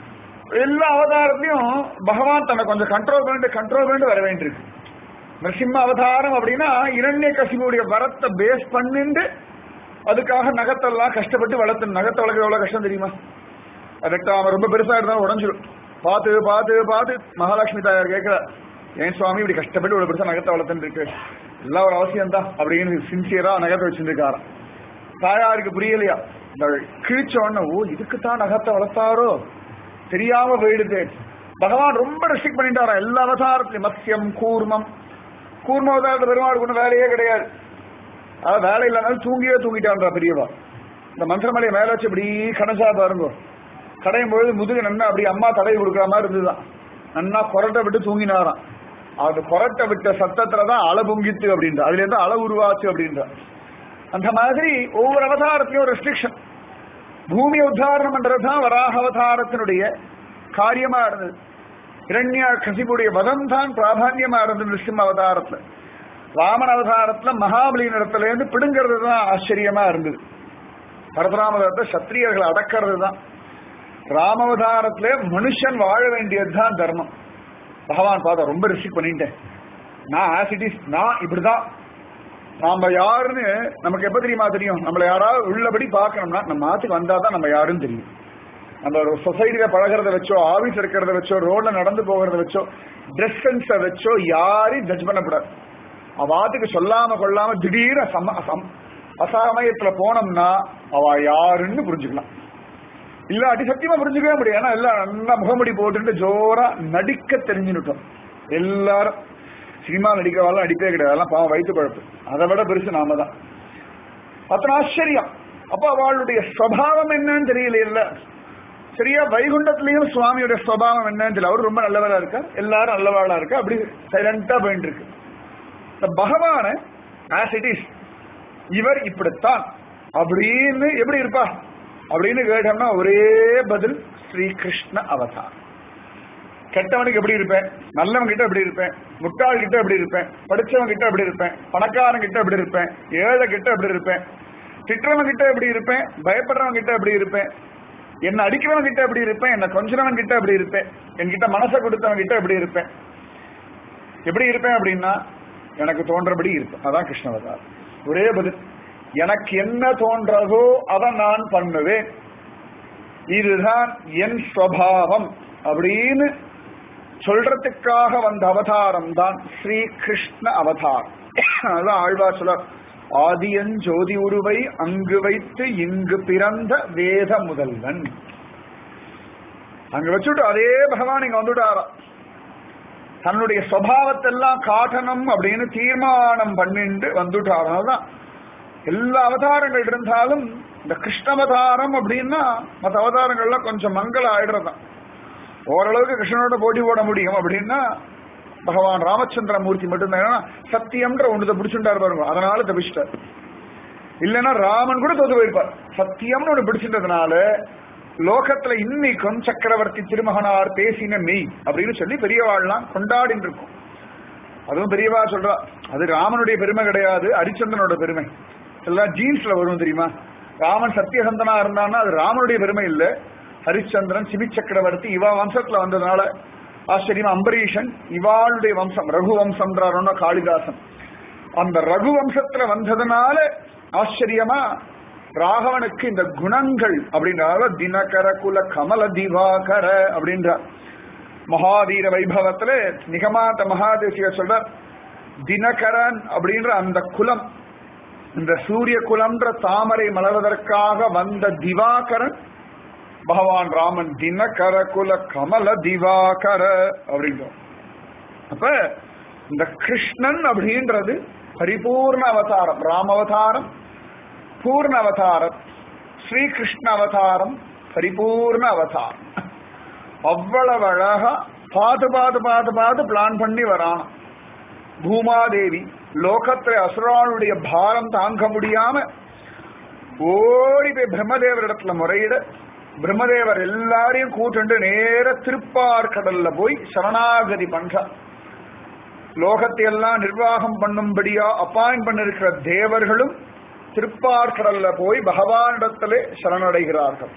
எல்லா அவதாரத்தையும் பகவான் தன்னை கொஞ்சம் கண்ட்ரோல் பண்ணிட்டு கண்ட்ரோல் பண்ணிட்டு வர வேண்டியிருக்கு நரசிம்ம அவதாரம் அப்படின்னா இரண்ய கசிபுடைய வரத்தை பேஸ் பண்ணிட்டு அதுக்காக நகத்தெல்லாம் கஷ்டப்பட்டு வளர்த்து நகத்தை வளர்க்க எவ்வளவு கஷ்டம் தெரியுமா அதுக்கு அவன் ரொம்ப பெருசா இருந்தாலும் உடஞ்சிடும் பார்த்து பார்த்து பார்த்து மகாலட்சுமி தாயார் கேட்கிற ஏன் சுவாமி இப்படி கஷ்டப்பட்டு இவ்வளவு பெருசா நகத்தை வளர்த்துன்னு இருக்கு எல்லாம் ஒரு அவசியம் தான் அப்படின்னு சின்சியரா நகத்தை வச்சிருக்காராம் தாயாருக்கு புரியலையா இந்த கிழிச்ச உடனே ஓ இதுக்கு தான் நகத்தை வளர்த்தாரோ தெரியாம போயிடுது பகவான் ரொம்ப ரெஸ்ட்ரிக்ட் பண்ணிட்டாரா எல்லா அவதாரத்திலையும் மத்யம் கூர்மம் கூர்ம அவதாரத்தை பெருமாளுக்கு ஒன்றும் வேலையே கிடையாது அதாவது வேலை இல்லாமல் தூங்கியே தூங்கிட்டான்றா பெரியவா இந்த மந்திரமலையை மேல வச்சு இப்படி கடைசா பாருங்க கடையும் பொழுது முதுகு நன்னா அப்படி அம்மா தடவை கொடுக்குற மாதிரி இருந்துதான் நன்னா கொரட்டை விட்டு தூங்கினாராம் அது கொரட்டை விட்ட சத்தத்துலதான் அலை பொங்கித்து அப்படின்ற அதுல இருந்து அலை உருவாச்சு அப்படின்ற அந்த மாதிரி ஒவ்வொரு அவதாரத்திலையும் ஒரு ரெஸ்ட்ரிக்ஷன் பூமி உத்தாரணம் பண்றதுதான் வராக அவதாரத்தினுடைய காரியமா இருந்தது இரண்யா கசிபுடைய வதம் தான் பிராதான்யமா இருந்தது நிருசிம்ம அவதாரத்துல ராமன் அவதாரத்துல மகாபலி இடத்துல இருந்து பிடுங்கிறது தான் ஆச்சரியமா இருந்தது பரசுராமதத்தை சத்திரியர்களை அடக்கிறது தான் ராமவதாரத்துல மனுஷன் வாழ வேண்டியதுதான் தர்மம் பகவான் பார்த்தா ரொம்ப ரிஸ்க் பண்ணிட்டேன் நான் ஆசிட்டிஸ் நான் இப்படிதான் நாம யாருன்னு நமக்கு எப்ப தெரியுமா தெரியும் நம்மள யாராவது உள்ளபடி பார்க்கணும்னா நம்ம ஆத்துக்கு வந்தாதான் நம்ம யாருன்னு தெரியும் நம்ம ஒரு சொசைட்டில பழகிறத வச்சோ ஆபீஸ் இருக்கிறத வச்சோ ரோட்ல நடந்து போகிறத வச்சோ ட்ரெஸ் சென்ஸ வச்சோ யாரையும் ஜட்ஜ் பண்ணக்கூடாது அவ ஆத்துக்கு சொல்லாம கொள்ளாம திடீர்னு சம சம் அசமயத்துல போனோம்னா அவ யாருன்னு புரிஞ்சுக்கலாம் இல்லாட்டி சத்தியமா புரிஞ்சுக்கவே முடியும் ஏன்னா எல்லாம் நல்லா முகமுடி போட்டுட்டு ஜோரா நடிக்க தெரிஞ்சுட்டோம் எல்லாரும் சினிமா நடிக்கிறவாள் நடிப்பே கிடையாது அதெல்லாம் பாவம் வயிற்று பழப்பு அதை விட பெருசு நாம தான் அத்தனை ஆச்சரியம் அப்ப அவளுடைய சுவாவம் என்னன்னு தெரியல இல்ல சரியா வைகுண்டத்திலையும் சுவாமியோட சுவாவம் என்னன்னு தெரியல அவரு ரொம்ப நல்லவரா இருக்கா எல்லாரும் நல்லவாளா இருக்கா அப்படி சைலண்டா போயிட்டு இருக்கு இந்த பகவான ஆஸ் இட் இஸ் இவர் இப்படித்தான் அப்படின்னு எப்படி இருப்பா அப்படின்னு கேட்டோம்னா ஒரே பதில் ஸ்ரீ கிருஷ்ண அவதார் கெட்டவனுக்கு எப்படி இருப்பேன் நல்லவன் கிட்ட எப்படி இருப்பேன் முட்டாள் கிட்ட எப்படி இருப்பேன் படிச்சவன் கிட்ட எப்படி இருப்பேன் பணக்காரன் கிட்ட எப்படி இருப்பேன் ஏழை கிட்ட எப்படி இருப்பேன் திட்டுறவன் கிட்ட எப்படி இருப்பேன் பயப்படுறவன் கிட்ட எப்படி இருப்பேன் என்ன அடிக்கிறவன் கிட்ட எப்படி இருப்பேன் என்ன கொஞ்சனவன் கிட்ட எப்படி இருப்பேன் என்கிட்ட மனசை கொடுத்தவன் கிட்ட எப்படி இருப்பேன் எப்படி இருப்பேன் அப்படின்னா எனக்கு தோன்றபடி இருப்பேன் அதான் கிருஷ்ணவதார் ஒரே பதில் எனக்கு என்ன தோன்றதோ அதை நான் பண்ணுவேன் இதுதான் என் சுவாவம் அப்படின்னு சொல்றதுக்காக வந்த அவதாரம் தான் ஸ்ரீ கிருஷ்ண அவதாரம் அதான் ஆழ்வா சொல்ல ஆதியன் ஜோதி உருவை அங்கு வைத்து இங்கு பிறந்த வேத முதல்வன் அங்க வச்சுட்டு அதே பகவான் இங்க வந்துட்டாரா தன்னுடைய சுவாவத்தெல்லாம் காட்டணும் அப்படின்னு தீர்மானம் பண்ணிட்டு வந்துட்டார் அதனாலதான் எல்லா அவதாரங்கள் இருந்தாலும் இந்த கிருஷ்ணவதாரம் அப்படின்னா மற்ற அவதாரங்கள்லாம் கொஞ்சம் மங்கள ஆயிடுறதான் ஓரளவுக்கு கிருஷ்ணனோட போட்டி போட முடியும் அப்படின்னா பகவான் ராமச்சந்திர மூர்த்தி மட்டும்தான் ஏன்னா சத்தியம்ன்ற ஒன்று பிடிச்சுட்டார் பாருங்க அதனால தப்பிச்சிட்டார் இல்லைன்னா ராமன் கூட தோத்து போயிருப்பார் சத்தியம்னு ஒன்று பிடிச்சிட்டதுனால லோகத்துல இன்னைக்கும் சக்கரவர்த்தி திருமகனார் பேசின மெய் அப்படின்னு சொல்லி பெரியவாள்லாம் கொண்டாடின்னு இருக்கும் அதுவும் பெரியவா சொல்றா அது ராமனுடைய பெருமை கிடையாது ஹரிச்சந்திரனோட பெருமை எல்லாம் ஜீன்ஸ்ல வரும் தெரியுமா ராமன் சத்தியசந்தனா இருந்தான்னா அது ராமனுடைய பெருமை இல்ல ஹரிச்சந்திரன் சிபி சக்கரவர்த்தி இவா வம்சத்துல வந்ததுனால ஆச்சரியம் அம்பரீஷன் இவாளுடைய வம்சம் ரகு வம்சம்ன்றாருன்னா காளிதாசன் அந்த ரகு வம்சத்துல வந்ததுனால ஆச்சரியமா ராகவனுக்கு இந்த குணங்கள் அப்படின்றால தினகர குல கமல திவாகர அப்படின்றார் மகாவீர வைபவத்துல நிகமாத மகாதேசிய சொல்ற தினகரன் அப்படின்ற அந்த குலம் இந்த சூரிய குலம்ன்ற தாமரை மலர்வதற்காக வந்த திவாகரன் பகவான் ராமன் தினகர குல கமல திவாகர அப்படின்றோம் அப்ப இந்த கிருஷ்ணன் அப்படின்றது பரிபூர்ண அவதாரம் ராம அவதாரம் பூர்ண அவதாரம் ஸ்ரீகிருஷ்ண அவதாரம் பரிபூர்ண அவதாரம் அவ்வளவு அழகா பார்த்து பார்த்து பார்த்து பார்த்து பிளான் பண்ணி வரான் பூமாதேவி லோகத்துல அசுரானுடைய பாரம் தாங்க முடியாம ஓடி போய் பிரம்மதேவரிடத்துல முறையிட பிரம்மதேவர் எல்லாரையும் கூட்டுண்டு நேர திருப்பார்கடல்ல போய் சரணாகதி பண்றார் லோகத்தை எல்லாம் நிர்வாகம் பண்ணும்படியா அப்பாயின் பண்ணிருக்கிற தேவர்களும் திருப்பார்கடல்ல போய் பகவானிடத்திலே சரணடைகிறார்கள்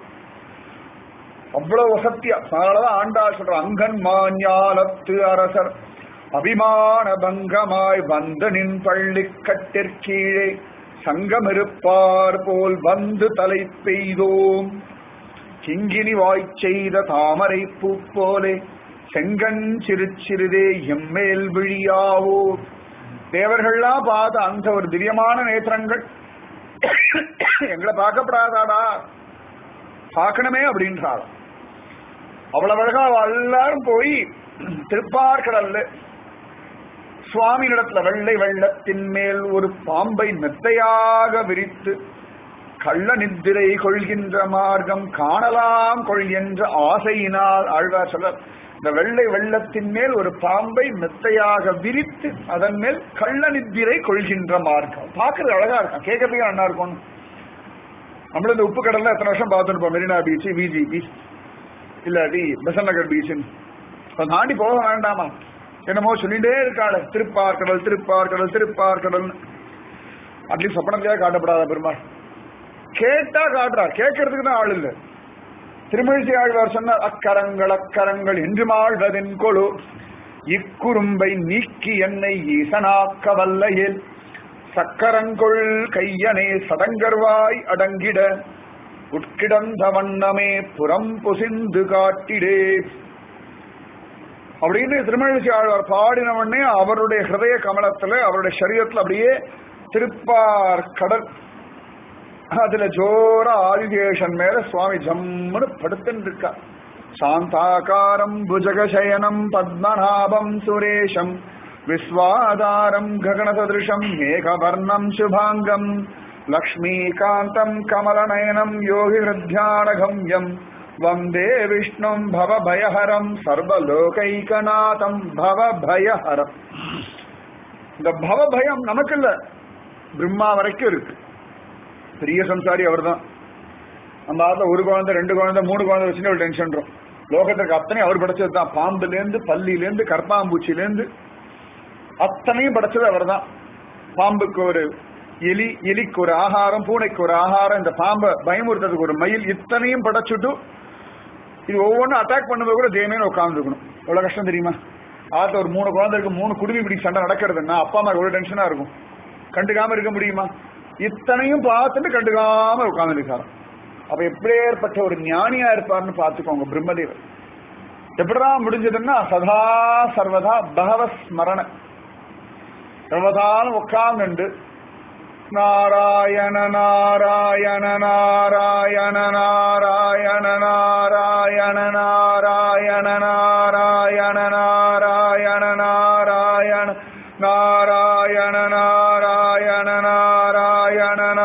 அவ்வளவு சத்தியம் அதனாலதான் ஆண்டாள் சொல்ற அங்கன் மாஞாலத்து அரசர் அபிமான பங்கமாய் வந்த நின் பள்ளி கட்டிற்கீழே சங்கமிருப்பார் போல் வந்து தலை பெய்தோம் கிங்கினி வாய் செய்த தாமரை பூ போலே செங்கன் சிறு சிறிதே எம்மேல் விழியாவோ தேவர்கள்லாம் பார்த்த அந்த ஒரு திவ்யமான நேத்திரங்கள் எங்களை பார்க்கப்படாதாடா பார்க்கணுமே அப்படின்றாள் அவ்வளவு அழகா அவ எல்லாரும் போய் திருப்பார்கடல்ல சுவாமி இடத்துல வெள்ளை வெள்ளத்தின் மேல் ஒரு பாம்பை மெத்தையாக விரித்து கள்ள நித்திரை கொள்கின்ற மார்க்கம் காணலாம் கொள் என்ற ஆசையினால் ஆழ்வார் சொல்ல இந்த வெள்ளை வெள்ளத்தின் மேல் ஒரு பாம்பை மெத்தையாக விரித்து அதன் மேல் கள்ள நித்திரை கொள்கின்ற மார்க்கம் பார்க்கறது அழகா இருக்கும் கேட்கறதுக்கு நல்லா இருக்கும் நம்மளும் இந்த உப்பு கடல்ல எத்தனை வருஷம் பார்த்துருப்போம் மெரினா பீச் விஜி பீச் இல்லாட்டி பெசன் நகர் பீச்சுன்னு அதை தாண்டி போக வேண்டாமா என்னமோ சொல்லிட்டே இருக்காள் திருப்பார்கடல் திருப்பார்கடல் திருப்பார்கடல் அட்லீஸ்ட் சொப்பனத்திலேயே காட்டப்படாத பெருமாள் கேட்டா காட்டுறார் கேட்கறதுக்கு தான் ஆள் இல்லை திருமழிசை ஆழ்வார் சொன்னார் அக்கரங்கள் அக்கரங்கள் என்று மாழ்வதென் கொழு இக்குறும்பை நீக்கி என்னை ஈசனாக்க வல்லையேல் சக்கரங்கொள் கையனே சடங்கர்வாய் அடங்கிட உட்கிடந்த வண்ணமே புறம் பொசிந்து காட்டிடே அப்படின்னு திருமழிசை ஆழ்வார் பாடினவனே அவருடைய ஹிருதய கமலத்துல அவருடைய சரீரத்துல அப்படியே திருப்பார் கடல் அதுல ஜோர ஆதிதேஷன் மேல சுவாமி ஜம்முன்னு படுத்துன்னு இருக்கா சாந்தாகாரம் புஜகசயனம் பத்மநாபம் சுரேஷம் விஸ்வாதாரம் ககனசதிருஷம் மேகவர்ணம் சுபாங்கம் லக்ஷ்மீகாந்தம் கமலநயனம் யோகி ஹிருத்யானகம்யம் வந்தே விஷ்ணும் பவபயஹரம் சர்வலோகைகநாதம் பவபயஹரம் இந்த பவபயம் நமக்கு இல்ல பிரம்மா வரைக்கும் இருக்கு பெரிய சம்சாரி அவர்தான் அந்த ஆத்துல ஒரு குழந்தை ரெண்டு குழந்தை மூணு குழந்தை வச்சுன்னு ஒரு டென்ஷன் லோகத்துக்கு அத்தனை அவர் படைச்சது தான் பாம்புலேருந்து பல்லிலேருந்து கற்பாம்பூச்சிலேருந்து அத்தனையும் படைச்சது அவர் தான் பாம்புக்கு ஒரு எலி எலிக்கு ஒரு ஆகாரம் பூனைக்கு ஒரு ஆகாரம் இந்த பாம்பை பயமுறுத்துறதுக்கு ஒரு மயில் இத்தனையும் படைச்சுட்டு இது ஒவ்வொன்றும் அட்டாக் பண்ணும்போது கூட தேமேன்னு உட்காந்துருக்கணும் எவ்வளவு கஷ்டம் தெரியுமா ஆத்துல ஒரு மூணு குழந்தைக்கு மூணு குடுமி பிடி சண்டை நடக்கிறதுன்னா அப்பா அம்மா எவ்வளவு டென்ஷனா இருக்கும் கண்டுக்காம இருக்க முடியுமா இத்தனையும் பார்த்துட்டு கண்டுக்காம உட்கார்ந்து இருக்காராம் அப்ப எப்படியேற்பட்ட ஒரு ஞானியா இருப்பார்னு பார்த்துக்கோங்க பிரம்மதேவர் எப்படிதான் முடிஞ்சதுன்னா சதா சர்வதா பகவ ஸ்மரண சர்வதாலும் உட்கார்ந்து நாராயண நாராயண நாராயண நாராயண நாராயண நாராயண நாராயண நாராயண நாராயண நாராயண நாராயண நாராயண நாராயண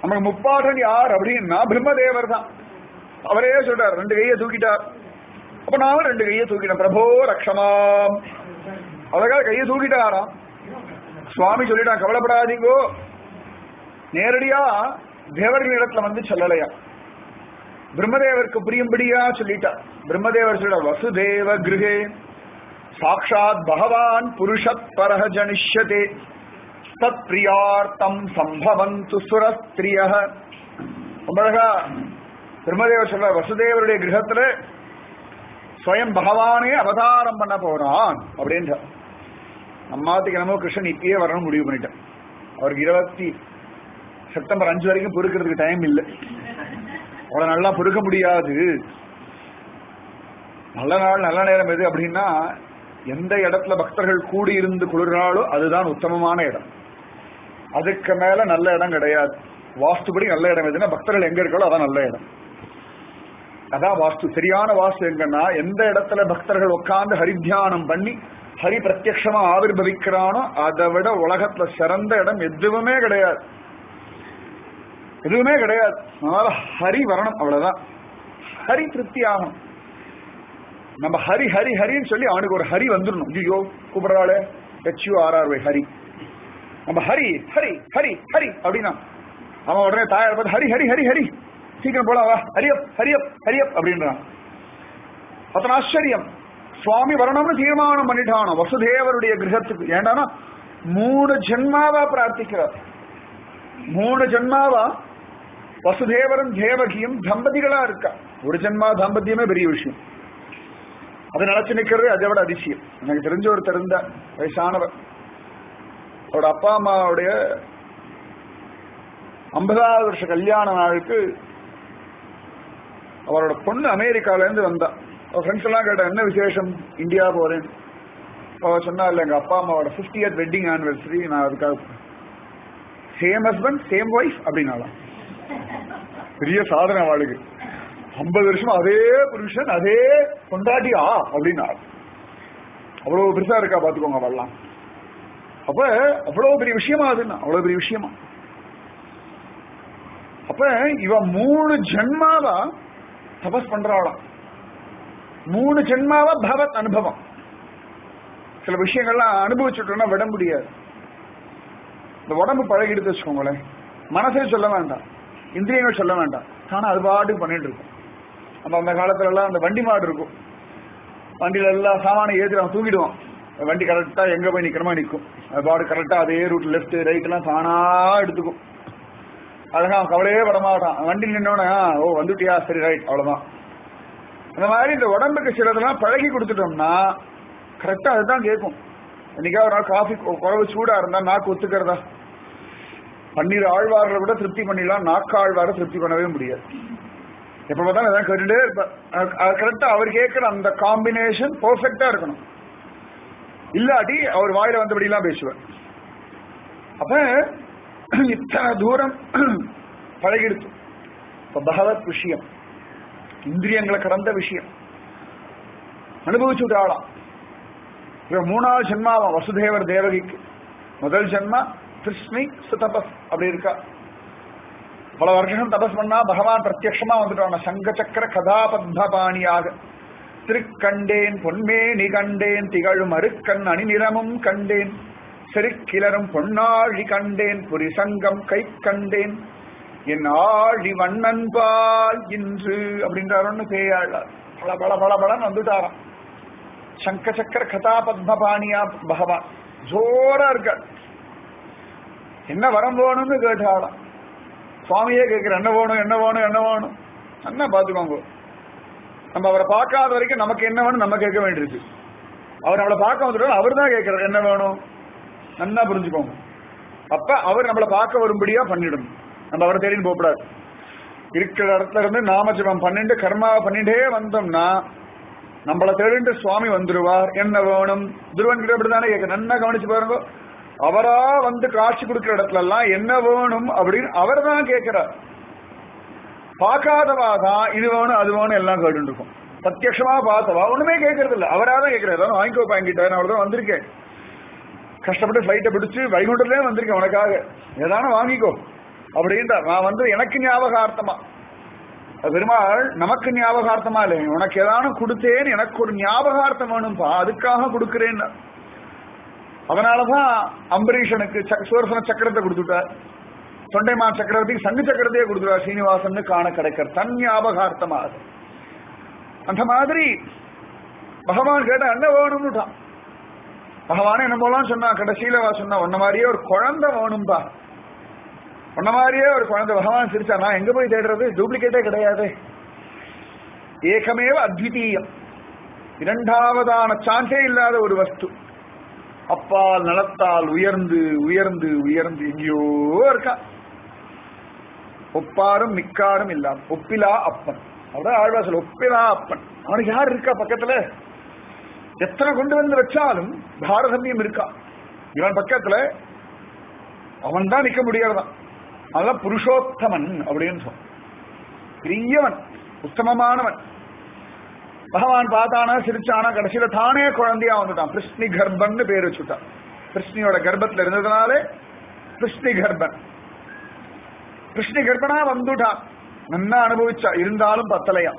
நமக்கு முப்பாட்டன் யார் அப்படின்னா பிரம்மதேவர் தான் அவரே சொல்றார் ரெண்டு கையை தூக்கிட்டார் அப்ப நானும் ரெண்டு கையை தூக்கிட்டேன் பிரபோ ரக்ஷமாம் அதற்காக கையை தூக்கிட்டாராம் சுவாமி சொல்லிட்டான் கவலைப்படாதீங்கோ நேரடியா தேவர்கள் இடத்துல வந்து சொல்லலையா பிரம்மதேவருக்கு புரியும்படியா சொல்லிட்டா பிரம்மதேவர் சொல்ல வசுதேவ கிருஹே சாட்சாத் பகவான் புருஷத் பரஹ ஜனிஷ்யதே தத் பிரியார்த்தம் சம்பவந்து சுரஸ்திரிய ரொம்ப அழகா பிரம்மதேவர் சொல்ற வசுதேவருடைய கிரகத்துல ஸ்வயம் பகவானே அவதாரம் பண்ண போறான் அப்படின்ற அம்மாத்துக்கு என்னமோ கிருஷ்ணன் இப்பயே வரணும் முடிவு பண்ணிட்டேன் அவருக்கு இருபத்தி செப்டம்பர் அஞ்சு வரைக்கும் பொறுக்கிறதுக்கு டைம் இல்லை அவ்வளவு நல்லா பொறுக்க முடியாது நல்ல நாள் நல்ல நேரம் எது அப்படின்னா எந்த இடத்துல பக்தர்கள் கூடி இருந்து குளிர்னாலோ அதுதான் உத்தமமான இடம் அதுக்கு மேல நல்ல இடம் கிடையாது வாஸ்துபடி நல்ல இடம் எதுன்னா பக்தர்கள் எங்க இருக்காலோ அதான் நல்ல இடம் அதான் வாஸ்து சரியான வாஸ்து எங்கன்னா எந்த இடத்துல பக்தர்கள் உட்கார்ந்து ஹரித்தியானம் பண்ணி ஹரி பிரத்யக்ஷமா ஆவிர்பவிக்கிறானோ அதை விட உலகத்துல சிறந்த இடம் எதுவுமே கிடையாது எதுவுமே கிடையாது அதனால ஹரி வரணும் அவ்வளவுதான் ஹரி திருப்தி ஆகணும் நம்ம ஹரி ஹரி ஹரின்னு சொல்லி அவனுக்கு ஒரு ஹரி வந்துடணும் ஐயோ கூப்பிடுறாளே ஹெச்யூ ஆர்ஆர் ஒய் ஹரி நம்ம ஹரி ஹரி ஹரி ஹரி அப்படின்னா அவன் உடனே தாயார் பார்த்து ஹரி ஹரி ஹரி ஹரி சீக்கிரம் போலாம் வா ஹரியப் ஹரியப் ஹரியப் அப்படின்றான் அத்தனை ஆச்சரியம் சுவாமி வரணும்னு தீர்மானம் பண்ணிட்டானோ வசுதேவருடைய கிரகத்துக்கு ஏண்டானா மூணு ஜென்மாவா பிரார்த்திக்கிறார் மூணு ஜென்மாவா வசுதேவரும் தேவகியும் தம்பதிகளா இருக்கா ஒரு ஜென்மா தாம்பத்தியமே பெரிய விஷயம் அதை நினைச்சு நிக்கிறது அதை விட அதிசயம் எனக்கு தெரிஞ்ச ஒருத்தர் இருந்த வயசானவர் அவரோட அப்பா அம்மாவுடைய ஐம்பதாவது வருஷ கல்யாண நாளுக்கு அவரோட பொண்ணு அமெரிக்கால இருந்து வந்தா அவ ஃப்ரெண்ட்ஸ் எல்லாம் கேட்டா என்ன விசேஷம் இந்தியா போறேன் அவ சொன்னா இல்ல எங்க அப்பா அம்மாவோட பிப்டியத் வெட்டிங் ஆனிவர்சரி நான் அதுக்காக சேம் ஹஸ்பண்ட் சேம் ஒய்ஃப் அப்படின்னாலாம் பெரிய சாதனை அவளுக்கு ஐம்பது வருஷம் அதே புருஷன் அதே கொண்டாட்டியா அப்படின்னா அவ்வளவு பெருசா இருக்கா பாத்துக்கோங்க அவள்லாம் அப்ப அவ்வளவு பெரிய விஷயமா அதுன்னா அவ்வளவு பெரிய விஷயமா அப்ப இவ மூணு ஜென்மாவா தபஸ் பண்றாளாம் மூணு ஜென்மாவா பகவத் அனுபவம் சில விஷயங்கள்லாம் அனுபவிச்சுட்டோம்னா விட முடியாது இந்த உடம்பு பழகிடுத்து வச்சுக்கோங்களேன் மனசே சொல்ல வேண்டாம் இந்திரியங்கள் சொல்ல வேண்டாம் ஆனா அது பாட்டுக்கு பண்ணிட்டு இருக்கும் நம்ம அந்த காலத்துல எல்லாம் அந்த வண்டி மாடு இருக்கும் வண்டியில எல்லா சாமானும் ஏற்றி அவன் தூங்கிடுவான் வண்டி கரெக்டா எங்க போய் நிக்கிறமா நிற்கும் அது பாடு கரெக்டா அதே ரூட் லெஃப்ட் ரைட் எல்லாம் தானா எடுத்துக்கும் அழகா அவன் கவலையே பட மாட்டான் வண்டி நின்னோடனே ஓ வந்துட்டியா சரி ரைட் அவ்வளவுதான் அந்த மாதிரி இந்த உடம்புக்கு சிலதெல்லாம் பழகி கொடுத்துட்டோம்னா கரெக்டா அதுதான் கேட்கும் என்னைக்கா ஒரு நாள் காஃபி குறவு சூடா இருந்தா நாக்கு ஒத்துக்கிறதா பன்னீர் ஆழ்வார்களை விட திருப்தி பண்ணிடலாம் நாக்கு ஆழ்வாரை திருப்தி பண்ணவே முடியாது எப்ப பார்த்தாலும் அதான் கேட்டுட்டே இருப்பார் கரெக்டா அவர் கேட்கிற அந்த காம்பினேஷன் பெர்ஃபெக்டா இருக்கணும் இல்லாட்டி அவர் வாயில வந்தபடி எல்லாம் பேசுவார் அப்ப இத்தனை தூரம் பழகிடுச்சு இப்ப பகவத் விஷயம் இந்திரியங்களை கடந்த விஷயம் அனுபவிச்சு விட்டாளாம் இவன் மூணாவது ஜென்மாவன் வசுதேவர் தேவகிக்கு முதல் ஜென்மா கிருஷ்ணி சுதபஸ் அப்படி இருக்கா பல வருஷம் தபஸ் பண்ணா பகவான் பிரத்யட்சமா வந்துட்டான் சங்க சக்கர கதாபத்மபாணியாக திருக்கண்டேன் பொன்மேனி கண்டேன் திகழும் அருக்கண் அணிநிறமும் கண்டேன் செருக்கிலரும் பொன்னாழி கண்டேன் புரிசங்கம் கை கண்டேன் என் ஆழி வண்ணன் பால் இன்று அப்படின்றாருன்னு பேயாளார் பல பல பல பலன்னு வந்துட்டாராம் சங்க சக்கர கதா பத்மபாணியா பகவான் ஜோரா இருக்கார் என்ன வரம் வேணும்னு கேட்டாளாம் சுவாமியே கேட்கிற என்ன வேணும் என்ன வேணும் என்ன வேணும் என்ன பாத்துக்கோங்க நம்ம அவரை பார்க்காத வரைக்கும் நமக்கு என்ன வேணும் நம்ம கேட்க வேண்டியிருக்கு அவர் நம்மளை பார்க்க வந்துட்டோம் அவர் தான் கேட்கிறார் என்ன வேணும் நல்லா புரிஞ்சுக்கோங்க அப்ப அவர் நம்மளை பார்க்க வரும்படியா பண்ணிடணும் நம்ம அவரை தேடின்னு போகக்கூடாது இருக்கிற இடத்துல இருந்து நாமஜபம் பண்ணிட்டு கர்மாவை பண்ணிட்டே வந்தோம்னா நம்மளை தேடிட்டு சுவாமி வந்துருவார் என்ன வேணும் துருவன் கிட்ட அப்படிதானே கேட்க நல்லா கவனிச்சு பாருங்க அவரா வந்து காட்சி கொடுக்கிற இடத்துல எல்லாம் என்ன வேணும் அப்படின்னு அவர் தான் கேட்கிறார் பார்க்காதவா தான் இது வேணும் அது வேணும் எல்லாம் கேட்டு இருக்கும் பிரத்யட்சமா பார்த்தவா ஒண்ணுமே கேட்கறது இல்ல அவரா தான் கேட்கிறார் ஏதாவது வாங்கிக்கோ வாங்கிட்டேன் நான் அவ்வளவுதான் வந்திருக்கேன் கஷ்டப்பட்டு ஃபிளைட்டை பிடிச்சு வைகுண்டத்துலேயே வந்திருக்கேன் உனக்காக ஏதான வாங்கிக்கோ அப்படின்றார் நான் வந்து எனக்கு ஞாபகார்த்தமா பெருமாள் நமக்கு ஞாபகார்த்தமா இல்லை உனக்கு ஏதானும் கொடுத்தேன் எனக்கு ஒரு ஞாபகார்த்தம் வேணும்பா அதுக்காக கொடுக்கிறேன் அதனாலதான் அம்பரீஷனுக்கு சுவர்சன சக்கரத்தை கொடுத்துட்டார் தொண்டைமா சக்கரவர்த்திக்கு சங்கு சக்கரத்தையே கொடுத்துட்டார் சீனிவாசன் காண கிடைக்கிற தன் ஞாபகார்த்தமாக அந்த மாதிரி பகவான் கேட்ட என்ன வேணும்னுட்டான் பகவானே என்ன போலாம் சொன்னா கடைசியில சொன்னா உன்ன மாதிரியே ஒரு குழந்தை வேணும்பா உன்ன மாதிரியே ஒரு குழந்தை பகவான் சிரிச்சா நான் எங்க போய் தேடுறது டூப்ளிகேட்டே கிடையாது ஏகமேவ அத்விதீயம் இரண்டாவதான சான்ஸே இல்லாத ஒரு வஸ்து அப்பால் நலத்தால் உயர்ந்து உயர்ந்து உயர்ந்து எங்கேயோ இருக்கா ஒப்பாரும் மிக்காரும் இல்லாம ஒப்பிலா அப்பன் அதான் ஆழ்வாசல் ஒப்பிலா அப்பன் அவனுக்கு யார் இருக்கா பக்கத்துல எத்தனை கொண்டு வந்து வச்சாலும் பாரதமியம் இருக்கா இவன் பக்கத்துல அவன் தான் நிக்க முடியாதுதான் அதான் புருஷோத்தமன் அப்படின்னு சொன்ன பெரியவன் உத்தமமானவன் பகவான் பார்த்தானா சிரிச்சானா கடைசியில தானே குழந்தையா வந்துட்டான் கிருஷ்ணி கர்ப்பன்னு பேர் வச்சுட்டான் கிருஷ்ணியோட கர்ப்பத்துல இருந்ததுனாலே கிருஷ்ணி கர்ப்பன் கிருஷ்ணி கர்ப்பனா வந்துட்டான் நல்லா அனுபவிச்சா இருந்தாலும் பத்தலையா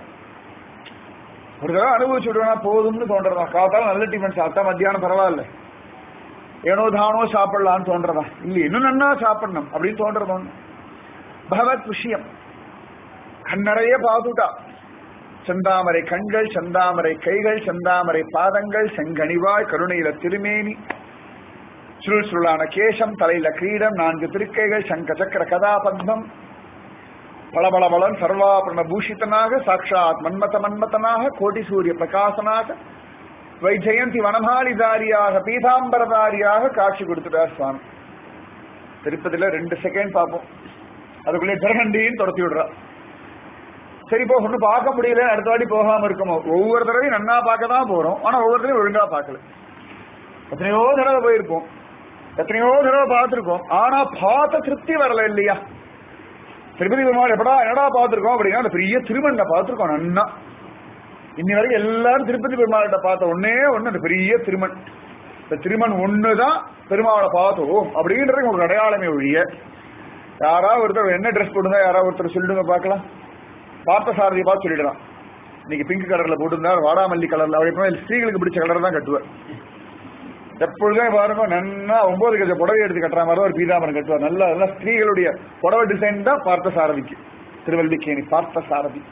ஒரு தடவை அனுபவிச்சு விடுவேனா போதும்னு தோன்றதா காத்தாலும் நல்ல டிஃபன் சாப்பிட்டா மத்தியானம் பரவாயில்ல ஏனோ தானோ சாப்பிடலான்னு தோன்றதா இல்ல இன்னும் நன்னா சாப்பிடணும் அப்படின்னு தோன்றது ஒண்ணு பகவத் விஷயம் கண்ணறைய பார்த்துட்டா செந்தாமரை கண்கள் செந்தாமரை கைகள் செந்தாமரை பாதங்கள் செங்கனிவாய் கருணையில திருமேனி சுருள் சுருளான கேசம் தலையில கிரீடம் நான்கு திருக்கைகள் சங்க சக்கர கதாபத்மம் பளபளபலன் சர்வாபரண பூஷிதனாக சாட்சாத் மன்மத மன்மதனாக கோடி சூரிய பிரகாசனாக வைஜெயந்தி வனமாலிதாரியாக பீதாம்பரதாரியாக காட்சி கொடுத்துட்டார் சுவாமி திருப்பதியில ரெண்டு செகண்ட் பார்ப்போம் அதுக்குள்ளே ஜெரகண்டியும் துரத்தி விடுறா சரி போ ஒன்னும் பார்க்க முடியல அடுத்த வாட்டி போகாம இருக்குமோ ஒவ்வொரு தடவையும் நன்னா பார்க்க தான் போறோம் ஆனா ஒவ்வொரு தடவையும் ஒழுங்கா பார்க்கல எத்தனையோ தடவை போயிருப்போம் எத்தனையோ தடவை பார்த்திருக்கோம் ஆனா பார்த்த திருப்தி வரல இல்லையா திருப்பதி பெருமாள் எப்படா என்னடா பார்த்திருக்கோம் அப்படின்னா அந்த பெரிய திருமண்ணை பார்த்திருக்கோம் நன்னா இன்னி வரைக்கும் எல்லாரும் திருப்பதி பெருமாள்கிட்ட பார்த்த ஒன்னே ஒண்ணு அந்த பெரிய திருமண் இந்த திருமண் ஒண்ணுதான் பெருமாளை பார்த்தோம் அப்படின்றது உங்களுக்கு அடையாளமே ஒழிய யாராவது ஒருத்தர் என்ன ட்ரெஸ் போடுங்க யாராவது ஒருத்தர் சொல்லிடுங்க பார்க்கலாம் பார்த்த சாரதியை பார்த்து சொல்லிடலாம் இன்னைக்கு பிங்க் கலர்ல போட்டிருந்தார் வாடாமல்லி கலர்ல அவர் எப்பவுமே ஸ்திரீகளுக்கு பிடிச்ச கலர் தான் கட்டுவார் எப்பொழுதுமே பாருங்க நன்னா ஒன்பது கஜ புடவை எடுத்து கட்டுற மாதிரி தான் ஒரு பீதாமரம் கட்டுவார் நல்லா நல்லா ஸ்திரீகளுடைய புடவை டிசைன் தான் பார்த்த சாரதிக்கு திருவல்லிக்கேணி பார்த்த சாரதி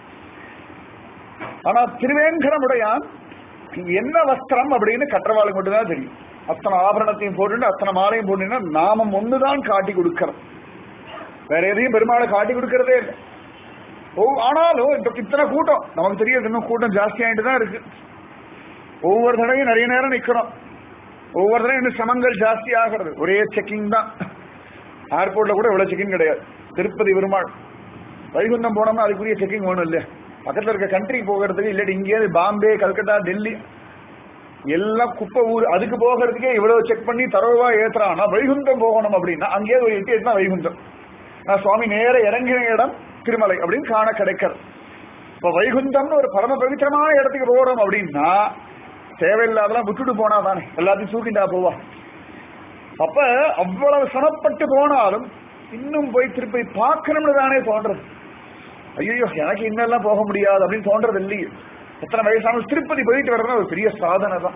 ஆனா திருவேங்கடமுடையான் என்ன வஸ்திரம் அப்படின்னு கற்றவாளுக்கு மட்டும்தான் தெரியும் அத்தனை ஆபரணத்தையும் போட்டு அத்தனை மாலையும் போட்டுன்னா நாமம் ஒண்ணுதான் காட்டி கொடுக்கறோம் வேற எதையும் பெருமாளை காட்டி கொடுக்கறதே இல்லை ஓ ஆனாலும் இந்த இத்தனை கூட்டம் நமக்கு தெரியாது இன்னும் கூட்டம் ஜாஸ்தி ஆயிட்டு தான் இருக்கு ஒவ்வொரு தடவையும் நிறைய நேரம் நிக்கணும் ஒவ்வொரு தடவையும் இன்னும் சிரமங்கள் ஜாஸ்தி ஆகிறது ஒரே செக்கிங் தான் ஏர்போர்ட்ல கூட இவ்வளவு செக்கிங் கிடையாது திருப்பதி பெருமாள் வைகுண்டம் போனோம்னா அதுக்குரிய செக்கிங் வேணும் இல்லையா பக்கத்துல இருக்க கண்ட்ரி போகிறதுக்கு இல்லாட்டி இங்கேயாவது பாம்பே கல்கத்தா டெல்லி எல்லாம் குப்பை ஊர் அதுக்கு போகிறதுக்கே இவ்வளவு செக் பண்ணி தரவா ஏத்துறான்னா வைகுண்டம் போகணும் அப்படின்னா அங்கேயே ஒரு எட்டு எட்டுனா வைகுண்டம் நான் சுவாமி நேர இறங்கின இடம் திருமலை அப்படின்னு காண கிடைக்கிறது இப்ப வைகுண்டம்னு ஒரு பரம பவித்திரமான இடத்துக்கு போறோம் அப்படின்னா தேவையில்லாதெல்லாம் விட்டுட்டு போனா தானே எல்லாத்தையும் தூக்கிட்டா போவா அப்ப அவ்வளவு சிரமப்பட்டு போனாலும் இன்னும் போய் திருப்பி பார்க்கணும்னு தானே தோன்றது ஐயோ எனக்கு இன்னெல்லாம் போக முடியாது அப்படின்னு தோன்றது இல்லையே எத்தனை வயசானாலும் திருப்பதி போயிட்டு வர்றது ஒரு பெரிய சாதனை தான்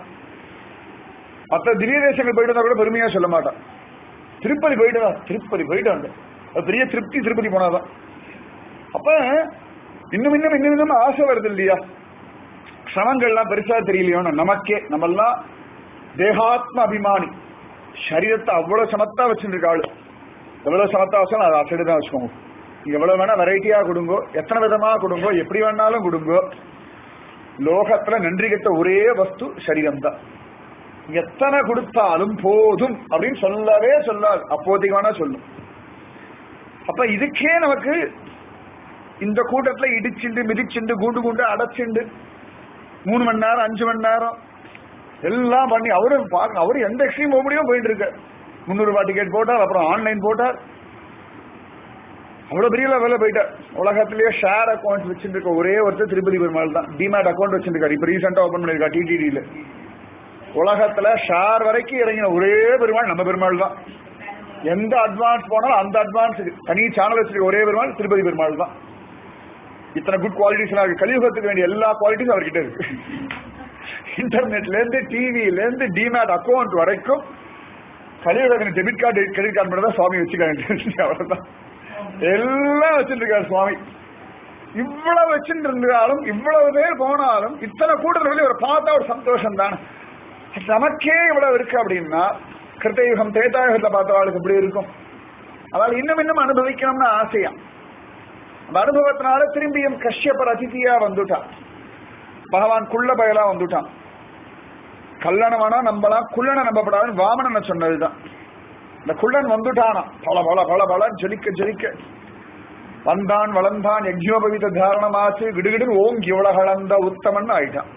மற்ற திவ்ய தேசங்கள் போயிட்டு வந்தா கூட பெருமையா சொல்ல மாட்டான் திருப்பதி போயிட்டு வா திருப்பதி போயிட்டு வந்தேன் அது பெரிய திருப்தி திருப்பதி போனாதான் அப்ப இன்னும் இன்னும் இன்னும் இன்னும் ஆசை வருது இல்லையா சிரமங்கள்லாம் பெருசா தெரியலையோன்னு நமக்கே நம்மெல்லாம் தேகாத்ம அபிமானி சரீரத்தை அவ்வளவு சமத்தா வச்சுருக்க ஆளு எவ்வளவு சமத்தா வச்சாலும் அதை அசைடு தான் வச்சுக்கோங்க நீங்க எவ்வளவு வேணா வெரைட்டியா கொடுங்கோ எத்தனை விதமா கொடுங்கோ எப்படி வேணாலும் கொடுங்கோ லோகத்துல நன்றி கெட்ட ஒரே வஸ்து சரீரம் தான் எத்தனை கொடுத்தாலும் போதும் அப்படின்னு சொல்லவே சொல்லாது அப்போதைக்கு வேணா சொல்லும் அப்ப இதுக்கே நமக்கு இந்த கூட்டத்துல இடிச்சுண்டு மிதிச்சுண்டு குண்டு குண்டு அடைச்சுண்டு மூணு மணி நேரம் அஞ்சு மணி நேரம் எல்லாம் பண்ணி அவரு பாருங்க அவரு எந்த எக்ஸ்ட்ரீம் போக முடியும் போயிட்டு இருக்க முந்நூறு ரூபாய் டிக்கெட் போட்டார் அப்புறம் ஆன்லைன் போட்டார் அவ்வளவு பெரிய லெவலில் போயிட்டார் உலகத்திலேயே ஷேர் அக்கௌண்ட் வச்சிருக்க ஒரே ஒருத்தர் திருப்பதி பெருமாள் தான் டிமேட் அக்கௌண்ட் வச்சிருக்காரு இப்ப ரீசெண்டா ஓபன் பண்ணிருக்கா டிடிடியில உலகத்துல ஷேர் வரைக்கும் இறங்கின ஒரே பெருமாள் நம்ம பெருமாள் தான் எந்த அட்வான்ஸ் போனாலும் அந்த அட்வான்ஸ் தனி சேனல் வச்சிருக்க ஒரே பெருமாள் திருப்பதி பெருமாள் தான் இத்தனை குட் குவாலிட்டிஸ் எல்லாம் இருக்கு கலியுகத்துக்கு வேண்டிய எல்லா குவாலிட்டிஸும் அவர்கிட்ட இருக்கு இன்டர்நெட்ல இருந்து டிவில இருந்து டிமேட் அக்கௌண்ட் வரைக்கும் கலியுகத்தின் டெபிட் கார்டு கிரெடிட் கார்டு மட்டும் தான் சுவாமி வச்சுக்காங்க அவ்வளவுதான் எல்லாம் வச்சிருக்காரு சுவாமி இவ்வளவு வச்சுட்டு இருந்தாலும் இவ்வளவு பேர் போனாலும் இத்தனை கூட்டத்தில் இவரை பார்த்தா ஒரு சந்தோஷம் தானே நமக்கே இவ்வளவு இருக்கு அப்படின்னா கிருத்தயுகம் தேதாயுகத்தை பார்த்தவாளுக்கு இப்படி இருக்கும் அவள் இன்னும் இன்னும் அனுபவிக்கணும்னு ஆசையா அந்த அனுபவத்தினால திரும்பியும் கஷ்யப்பர் அதிதியா வந்துட்டான் பகவான் குள்ள பயலா வந்துட்டான் கல்லணவனா நம்பலாம் குள்ளனை நம்பப்படாதுன்னு வாமனனை சொன்னதுதான் இந்த குள்ளன் வந்துட்டானா பல பல பல பல ஜொலிக்க ஜொலிக்க வந்தான் வளர்ந்தான் யஜ்யோபவித தாரணமாச்சு விடுகிடு ஓங்கி உலகளந்த உத்தமன் ஆயிட்டான்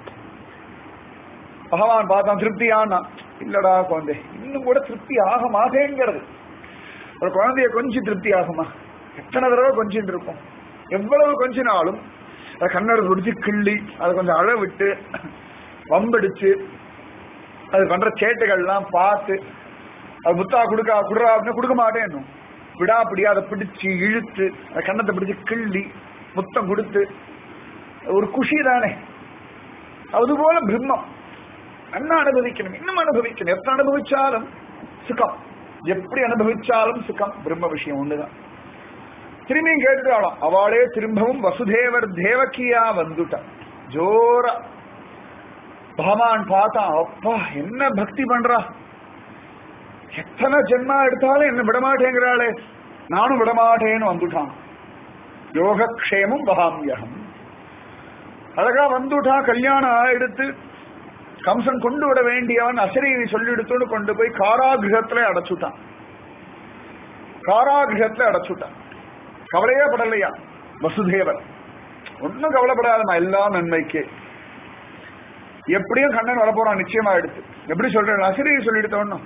பகவான் பார்த்தான் திருப்தியானா இல்லடா குழந்தை இன்னும் கூட திருப்தி ஆக மாட்டேங்கிறது ஒரு குழந்தைய கொஞ்சம் திருப்தி ஆகுமா எத்தனை தடவை கொஞ்சம் இருக்கும் எவ்வளவு கொஞ்சினாலும் அதை கண்ணரை பிடிச்சி கிள்ளி அதை கொஞ்சம் அழ விட்டு வம்படிச்சு அது பண்ற சேட்டைகள்லாம் பார்த்து அது முத்தா கொடுக்கா குடுறா அப்படின்னு கொடுக்க மாட்டேன் விடாப்பிடி அதை பிடிச்சு இழுத்து அதை கண்ணத்தை பிடிச்சு கிள்ளி முத்தம் கொடுத்து ஒரு குஷி தானே அதுபோல பிரம்மம் என்ன அனுபவிக்கணும் இன்னும் அனுபவிக்கணும் எத்தனை அனுபவிச்சாலும் சுகம் எப்படி அனுபவிச்சாலும் சுகம் பிரம்ம விஷயம் ஒண்ணுதான் திரும்பியும் கேட்டுட்டாலும் அவளே திரும்பவும் வசுதேவர் தேவகியா வந்துட்டான் ஜோரா பகவான் பார்த்தான் அப்பா என்ன பக்தி பண்றா எத்தனை ஜென்மா எடுத்தாலும் என்ன விடமாட்டேங்கிறாளே நானும் விடமாட்டேன்னு வந்துட்டான் யோகக்ஷேமம் வகாமியகம் அழகா வந்துட்டா கல்யாணம் ஆயிடுத்து கம்சன் கொண்டு விட வேண்டியவன் அசரீரி சொல்லி எடுத்துன்னு கொண்டு போய் காராகிரகத்துல அடைச்சுட்டான் காராகிரகத்துல அடைச்சுட்டான் கவலையே படலையா வசுதேவர் ஒன்னும் கவலைப்படாதமா எல்லாம் நன்மைக்கு எப்படியும் கண்ணன் வரப்போறான் நிச்சயமா எடுத்து எப்படி சொல்றேன் அசரீரி சொல்லி எடுத்தவனும்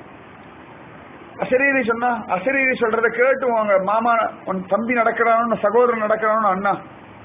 அசரீரி சொன்னா அசரீரி சொல்றத கேட்டு உங்க மாமா உன் தம்பி நடக்கிறானு சகோதரன் நடக்கிறானு அண்ணா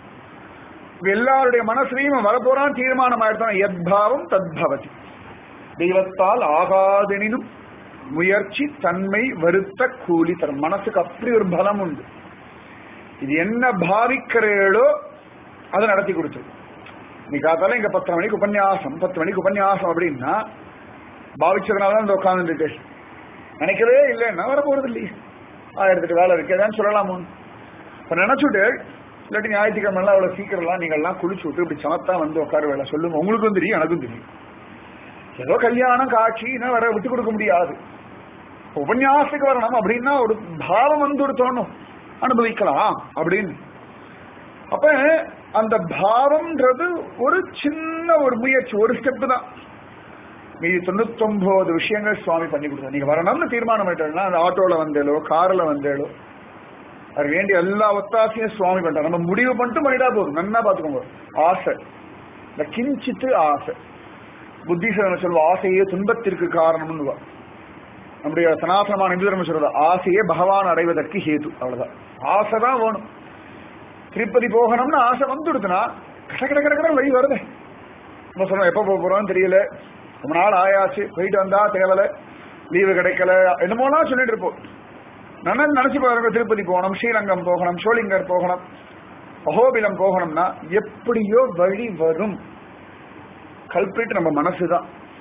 எல்லாருடைய மனசுலையும் வரப்போறான் தீர்மானம் ஆயிடுத்தான் எத்பாவம் தத்பவதி தெய்வத்தால் ஆகாதெனினும் முயற்சி தன்மை வருத்த கூலி தரும் மனசுக்கு அப்படி ஒரு பலம் உண்டு இது என்ன பாவிக்கிறீர்களோ அதை நடத்தி கொடுத்து நீ காத்தால இங்க பத்தரை மணிக்கு உபன்யாசம் பத்து மணிக்கு உபன்யாசம் அப்படின்னா பாவிச்சதுனால தான் இந்த உட்காந்துட்டு நினைக்கவே இல்லைன்னா வர போறது இல்லையே ஆயிரத்துக்கு வேலை இருக்கு ஏதாவது சொல்லலாமோ இப்ப நினைச்சுட்டு இல்லாட்டி ஞாயிற்றுக்கிழமை அவ்வளவு சீக்கிரம்லாம் நீங்கள்லாம் குளிச்சு விட்டு இப்படி சமத்தா வந்து உட்கார வேலை சொல்லுங்க உங்களுக்கும் தெரியும் எனக்கும் தெரியும் ஏதோ கல்யாணம் காட்சி வர விட்டு கொடுக்க முடியாது உபன்யாசத்துக்கு வரணும் அப்படின்னா ஒரு பாவம் வந்து ஒரு தோணும் அனுபவிக்கலாம் அப்படின்னு அப்ப அந்த பாவம்ன்றது ஒரு சின்ன ஒரு முயற்சி ஒரு ஸ்டெப் தான் மீதி தொண்ணூத்தொன்பது விஷயங்கள் சுவாமி பண்ணி கொடுத்தாரு நீங்க வரணும்னு தீர்மானம் பண்ணிட்டோம்னா அந்த ஆட்டோல வந்தேளோ கார்ல வந்தேளோ அது வேண்டிய எல்லா ஒத்தாசையும் சுவாமி பண்றாரு நம்ம முடிவு பண்ணிட்டு பண்ணிட்டா போதும் நன்னா பாத்துக்கோங்க ஆசை இந்த கிஞ்சித்து ஆசை புத்திசன சொல்வா ஆசையே துன்பத்திற்கு காரணம்னு நம்முடைய சனாசனமான இந்து தர்மம் சொல்றது ஆசையே பகவான் அடைவதற்கு ஹேது அவ்வளவுதான் ஆசை தான் வேணும் திருப்பதி போகணும்னு ஆசை வந்துடுதுன்னா கட கட கட கட வழி வருது நம்ம சொல்றோம் எப்ப போக போறோம்னு தெரியல ரொம்ப நாள் ஆயாச்சு போயிட்டு வந்தா தேவலை லீவு கிடைக்கல என்னமோலாம் சொல்லிட்டு இருப்போம் நான் நினைச்சு பாருங்க திருப்பதி போகணும் ஸ்ரீரங்கம் போகணும் சோளிங்கர் போகணும் அகோபிலம் போகணும்னா எப்படியோ வழி வரும் கல்பிரிட் நம்ம மனசுதான்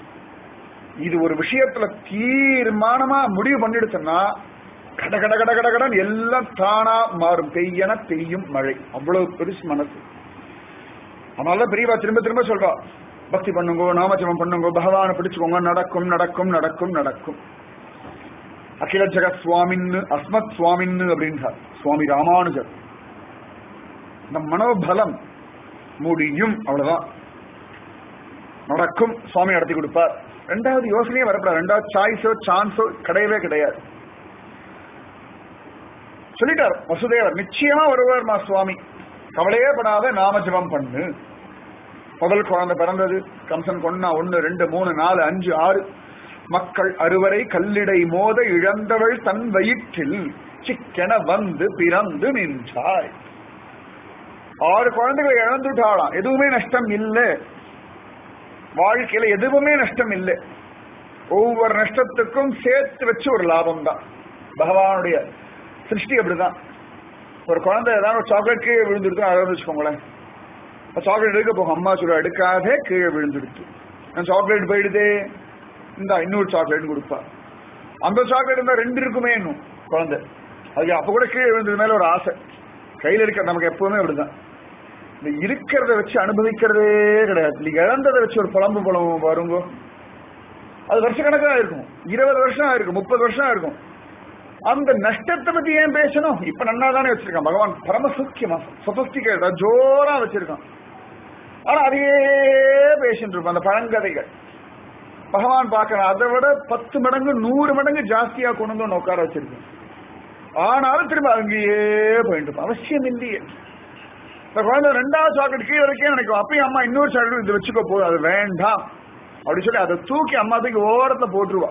இது ஒரு விஷயத்துல தீர்மானமா முடிவு பண்ணிடுச்சுன்னா கட கட கட கட கடன் எல்லாம் தானா மாறும் பெய்யன பெய்யும் மழை அவ்வளவு பெருசு மனசு அதனால பெரியவா திரும்ப திரும்ப சொல்றா பக்தி பண்ணுங்க நாமஜபம் பண்ணுங்க பகவானை பிடிச்சுக்கோங்க நடக்கும் நடக்கும் நடக்கும் நடக்கும் அகில ஜெகத் சுவாமின்னு அஸ்மத் சுவாமின்னு அப்படின்றார் சுவாமி ராமானுஜர் இந்த மனோபலம் முடியும் அவ்வளவுதான் நடக்கும் சுவாமி நடத்தி கொடுப்பார் ரெண்டாவது யோசனையே வரப்படாது ரெண்டாவது சாய்ஸோ சான்ஸோ கிடையவே கிடையாது சொல்லிட்டார் வசுதேவர் நிச்சயமா வருவார் மா சுவாமி கவலையே படாத நாம ஜபம் பண்ணு முதல் குழந்தை பிறந்தது கம்சன் கொன்னா ஒன்னு ரெண்டு மூணு நாலு அஞ்சு ஆறு மக்கள் அறுவரை கல்லிடை மோத இழந்தவள் தன் வயிற்றில் சிக்கென வந்து பிறந்து நின்றாய் ஆறு குழந்தைகளை இழந்துட்டாளாம் எதுவுமே நஷ்டம் இல்லை வாழ்க்கையில எதுவுமே நஷ்டம் இல்லை ஒவ்வொரு நஷ்டத்துக்கும் சேர்த்து வச்சு ஒரு லாபம் தான் பகவானுடைய சிருஷ்டி அப்படிதான் ஒரு குழந்தை ஏதாவது ஒரு சாக்லேட் கீழே விழுந்துடுது அதை வச்சுக்கோங்களேன் சாக்லேட் எடுக்க போகும் அம்மா சொல்ல எடுக்காதே கீழே விழுந்துடுது அந்த சாக்லேட் போயிடுதே இந்த இன்னொரு சாக்லேட் கொடுப்பா அந்த சாக்லேட் இருந்தா ரெண்டு இருக்குமே இன்னும் குழந்தை அதுக்கு அப்ப கூட கீழே விழுந்தது மேல ஒரு ஆசை கையில இருக்க நமக்கு எப்பவுமே அப்படிதான் இந்த இருக்கிறத வச்சு அனுபவிக்கிறதே கிடையாது நீங்க இழந்ததை வச்சு ஒரு புலம்பு புலம்பு வருங்க அது வருஷக்கணக்கா இருக்கும் இருபது வருஷம் ஆயிருக்கும் முப்பது வருஷம் ஆயிருக்கும் அந்த நஷ்டத்தை பத்தி ஏன் பேசணும் இப்ப நன்னா தானே வச்சிருக்கான் பகவான் பரமசுக்கியமா சொபஸ்டிகேட்டா ஜோரா வச்சிருக்கான் ஆனா அதையே பேசிட்டு இருப்போம் அந்த பழங்கதைகள் பகவான் பார்க்கறான் அதை விட பத்து மடங்கு நூறு மடங்கு ஜாஸ்தியா கொண்டு வந்து ஒண்ணு உட்கார வச்சிருக்கேன் ஆனாலும் திரும்ப அங்கேயே போயிட்டு இருப்போம். அவசியம் இல்லையே இந்த குழந்தை ரெண்டாவது சாக்லேட் கீழே இருக்கே நினைக்கும் அப்பயும் அம்மா இன்னொரு சாக்லேட் இது வச்சுக்க போதும் அது வேண்டாம் அப்படி சொல்லி அதை தூக்கி அம்மா தூக்கி ஓரத்துல போட்டுருவா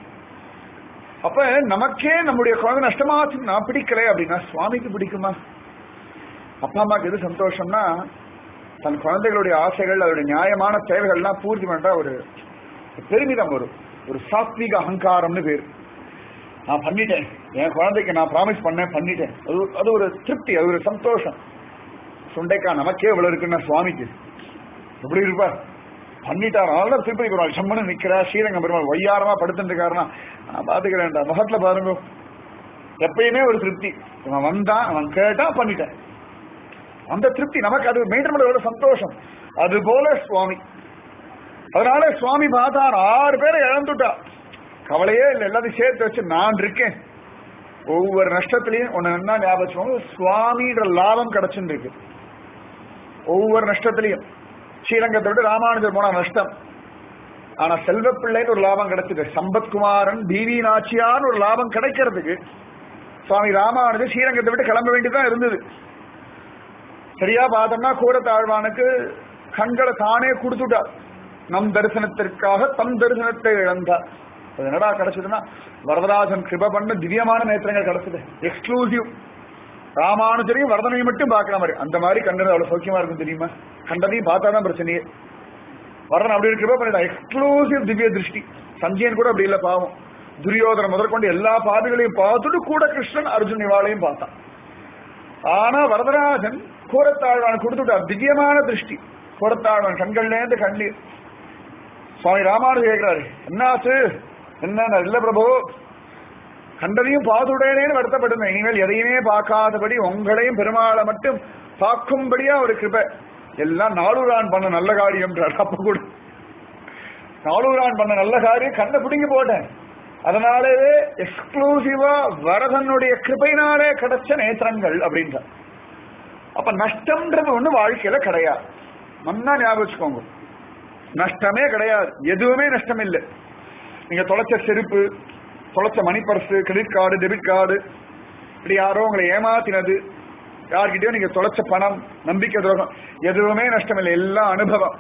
அப்ப நமக்கே நம்முடைய குழந்தை நஷ்டமாச்சு நான் பிடிக்கல அப்படின்னா சுவாமிக்கு பிடிக்குமா அப்பா அம்மாக்கு எது சந்தோஷம்னா தன் குழந்தைகளுடைய ஆசைகள் அதோட நியாயமான தேவைகள்லாம் பூர்த்தி பண்ணிட்டா ஒரு பெருமிதம் வரும் ஒரு சாத்விக அகங்காரம்னு பேர் நான் பண்ணிட்டேன் என் குழந்தைக்கு நான் ப்ராமிஸ் பண்ணேன் பண்ணிட்டேன் அது அது ஒரு திருப்தி அது ஒரு சந்தோஷம் சுண்டைக்காய் நமக்கே இவ்வளவு இருக்குன்னா சுவாமிக்கு எப்படி இருப்பார் பண்ணிட்டார் அதனால திருப்பதி பெருமாள் சம்மனு நிக்கிறா ஸ்ரீரங்கம் பெருமாள் ஒய்யாரமா படுத்துட்டு இருக்காருன்னா நான் பாத்துக்கிறேன்டா முகத்துல பாருங்க எப்பயுமே ஒரு திருப்தி இவன் வந்தான் அவன் கேட்டா பண்ணிட்டேன் அந்த திருப்தி நமக்கு அது மெயின்டைன் பண்ண எவ்வளவு சந்தோஷம் அது போல சுவாமி அதனால சுவாமி பார்த்தார் ஆறு பேரை இழந்துட்டா கவலையே இல்லை எல்லாத்தையும் சேர்த்து வச்சு நான் இருக்கேன் ஒவ்வொரு நஷ்டத்திலையும் ஒன்னு என்ன ஞாபகம் வச்சுக்கோங்க, சுவாமின்ற லாபம் கிடைச்சுன்னு இருக்கு ஒவ்வொரு நஷ்டத்திலையும் ஸ்ரீரங்கத்தை விட்டு ராமானுஜர் போன நஷ்டம் ஆனா செல்வப்பிள்ளைன்னு ஒரு லாபம் கிடைச்சது சம்பத்குமாரன் டிவி நாச்சியார்னு ஒரு லாபம் கிடைக்கிறதுக்கு சுவாமி ராமானுஜர் ஸ்ரீரங்கத்தை விட்டு கிளம்ப வேண்டியதான் இருந்தது சரியா பார்த்தோம்னா கூரத்தாழ்வானுக்கு கண்களை தானே கொடுத்துட்டார் நம் தரிசனத்திற்காக தம் தரிசனத்தை இழந்தார் அது என்னடா கிடைச்சதுன்னா வரதராஜன் கிருப பண்ண திவ்யமான நேத்திரங்கள் கிடைச்சது எக்ஸ்க்ளூசிவ் ராமானுஜரையும் வரதனையும் மட்டும் பார்க்கிற மாதிரி அந்த மாதிரி கண்டது அவ்வளவு சௌக்கியமா இருக்கும் தெரியுமா கண்டதையும் பார்த்தாதான் பிரச்சனையே வரதன் அப்படி ஒரு கிருப பண்ணிட்டான் எக்ஸ்க்ளூசிவ் திவ்ய திருஷ்டி சஞ்சயன் கூட அப்படி இல்ல பாவம் துரியோதன முதற்கொண்டு எல்லா பாதைகளையும் பார்த்துட்டு கூட கிருஷ்ணன் அர்ஜுன் இவாளையும் பார்த்தான் ஆனா வரதராஜன் கூரத்தாழ்வான் கொடுத்துட்டார் திவ்யமான திருஷ்டி கூரத்தாழ்வான் கண்கள்ல இருந்து கண்ணீர் சுவாமி ராமானு கேட்கிறாரு என்னாச்சு என்ன இல்ல பிரபு கண்டதையும் பார்த்துடனேன்னு வருத்தப்படுங்க இனிமேல் எதையுமே பார்க்காதபடி உங்களையும் பெருமாளை மட்டும் பார்க்கும்படியா ஒரு கிருபை எல்லாம் நாளூரான் பண்ண நல்ல காரியம்ன்றார் அப்ப கூட நாளூரான் பண்ண நல்ல காரியம் கண்ணை பிடிங்கி போட்டேன் அதனாலேயே எக்ஸ்க்ளூசிவா வரதனுடைய கிருபையினாலே கிடைச்ச நேத்திரங்கள் அப்படின்றார் அப்ப நஷ்டம்ன்றது ஒண்ணு வாழ்க்கையில கிடையாது நன்னா ஞாபகம் வச்சுக்கோங்க நஷ்டமே கிடையாது எதுவுமே நஷ்டம் இல்லை நீங்க தொலைச்ச செருப்பு தொலைச்ச மணி purse credit card debit card இப்படி யாரோ உங்களை ஏமாத்தினது யார்கிட்டயோ நீங்க தொலைச்ச பணம் நம்பிக்கை துரோகம் எதுவுமே நஷ்டம் இல்லை எல்லாம் அனுபவம்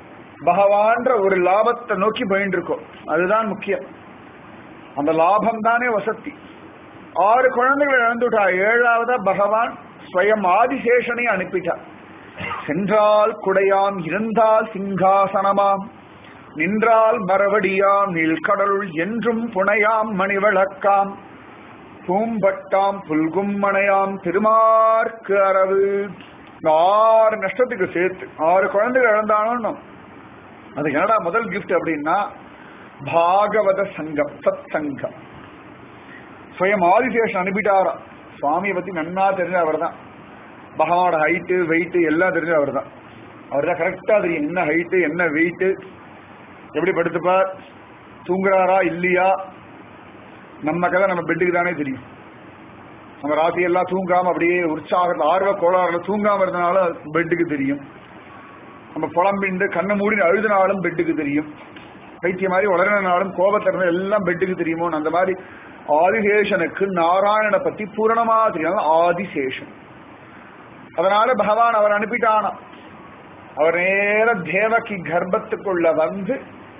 பகவான்ற ஒரு லாபத்தை நோக்கி போயிட்டு இருக்கோம் அதுதான் முக்கியம் அந்த லாபம் தானே வசதி ஆறு குழந்தைகள் இழந்துட்டா ஏழாவதா பகவான் ஸ்வயம் ஆதிசேஷனை அனுப்பிட்டார் சென்றால் குடையாம் இருந்தால் சிங்காசனமாம் நின்றால் மரவடியாம் நீழ்கடலுள் என்றும் புனையாம் மணிவிளக்காம் பூம்பட்டாம் புல்கும் மனையாம் திருமார்க்கு அரவு இந்த ஆறு நஷ்டத்துக்கு சேர்த்து ஆறு குழந்தைகள் இழந்தாலும் அதுக்கு என்னடா முதல் கிஃப்ட் அப்படின்னா பாகவத சங்கம் சத் சங்கம் சுயம் ஆதிசேஷன் அனுப்பிட்டாராம் சுவாமியை பத்தி நன்னா தெரிஞ்ச அவர் தான் பகவானோட ஹைட்டு வெயிட் எல்லாம் தெரிஞ்ச அவர் தான் அவர் தான் கரெக்டா தெரியும் என்ன ஹைட்டு என்ன வெயிட் எப்படி படுத்துப்பார் தூங்குறாரா இல்லையா நம்ம கதை நம்ம பெட்டுக்கு தானே தெரியும் நம்ம ராத்திரி எல்லாம் தூங்காம அப்படியே உற்சாகத்துல ஆர்வ கோளாறுல தூங்காம இருந்தனால பெட்டுக்கு தெரியும் நம்ம புலம்பிண்டு கண்ணை மூடி அழுதினாலும் பெட்டுக்கு தெரியும் பைத்திய மாதிரி வளர்னாலும் கோபத்தை இருந்தா எல்லாம் பெட்டுக்கு தெரியுமோ அந்த மாதிரி ஆதிசேஷனுக்கு நாராயணனை பத்தி பூரணமா தெரியும் ஆதிசேஷன் அதனால பகவான் அவர் அனுப்பிட்டானா அவர் நேர தேவகி கர்ப்பத்துக்குள்ள வந்து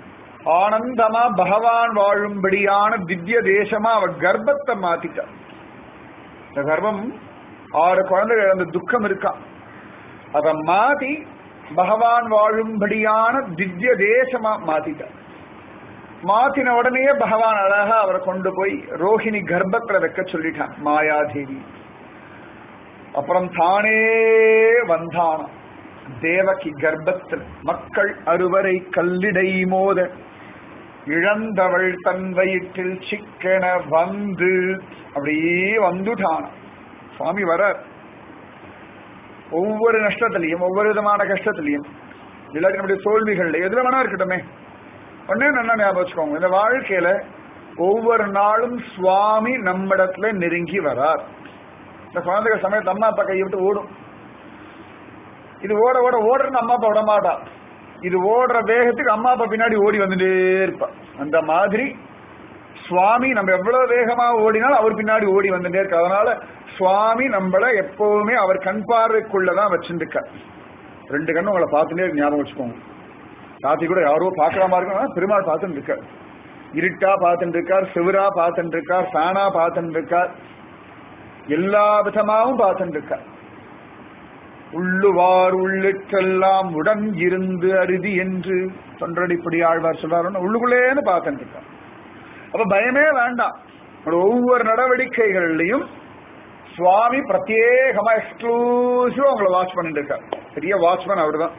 ஆனந்தமா பகவான் வாழும்படியான திவ்ய தேசமா அவர் கர்ப்பத்தை மாத்திட்டார் இந்த கர்ப்பம் ஆறு குழந்தைகள் அந்த துக்கம் இருக்கா அதை மாத்தி பகவான் வாழும்படியான திவ்ய தேசமா மாத்திட்டார் மாத்தின உடனே பகவான் அழகா அவரை கொண்டு போய் ரோஹிணி கர்ப்பத்துல வைக்க சொல்லிட்டான் மாயாதேவி அப்புறம் தானே வந்தானாம் தேவகி கர்ப்பத்தில் மக்கள் அறுவரை கல்லிடை மோத இழந்தவள் தன் வயிற்றில் சிக்கன வந்து அப்படியே வந்துட்டான் சுவாமி வர ஒவ்வொரு நஷ்டத்திலையும் ஒவ்வொரு விதமான கஷ்டத்திலையும் இல்லாட்டி நம்முடைய தோல்விகள்ல எதுல வேணா இருக்கட்டுமே ஒன்னே நல்லா ஞாபகம் வச்சுக்கோங்க இந்த வாழ்க்கையில ஒவ்வொரு நாளும் சுவாமி நம்மிடத்துல நெருங்கி வரார் இந்த குழந்தைகள் சமயத்து அம்மா அப்பா கையை விட்டு ஓடும் இது ஓட ஓட ஓடுறன்னு அம்மா அப்பா விட மாட்டா இது ஓடுற வேகத்துக்கு அம்மா அப்பா பின்னாடி ஓடி வந்துட்டே இருப்பா அந்த மாதிரி சுவாமி நம்ம எவ்வளவு வேகமா ஓடினாலும் அவர் பின்னாடி ஓடி வந்துட்டே இருக்கு அதனால சுவாமி நம்மள எப்பவுமே அவர் கண் பார்வைக்குள்ளதான் வச்சிருக்க ரெண்டு கண்ணு உங்களை பார்த்துட்டே இருக்கு, ஞாபகம் வச்சுக்கோங்க ராத்திரி கூட யாரோ பார்க்கிற மாதிரி இருக்கும் பெருமாள் பார்த்துட்டு இருக்கார் இருட்டா பார்த்துட்டு இருக்கார் சிவரா பார்த்துட்டு இருக்கார் ஃபேனா பார்த்துட்டு இருக்கார் எல்லா விதமாவும் பார்த்துட்டு இருக்கார் உள்ளுவார் உள்ளிட்டெல்லாம் உடன் இருந்து அருதி என்று தொன்றடிப்படி ஆழ்வார் சொல்றாரு உள்ளுக்குள்ளேன்னு பார்த்துட்டு இருக்கார் அப்ப பயமே வேண்டாம் நம்மளோட ஒவ்வொரு நடவடிக்கைகள்லையும் சுவாமி பிரத்யேகமா எக்ஸ்க்ளூசிவா உங்களை வாட்ச் பண்ணிட்டு இருக்கார் பெரிய வாட்ச்மேன் அவர்தான்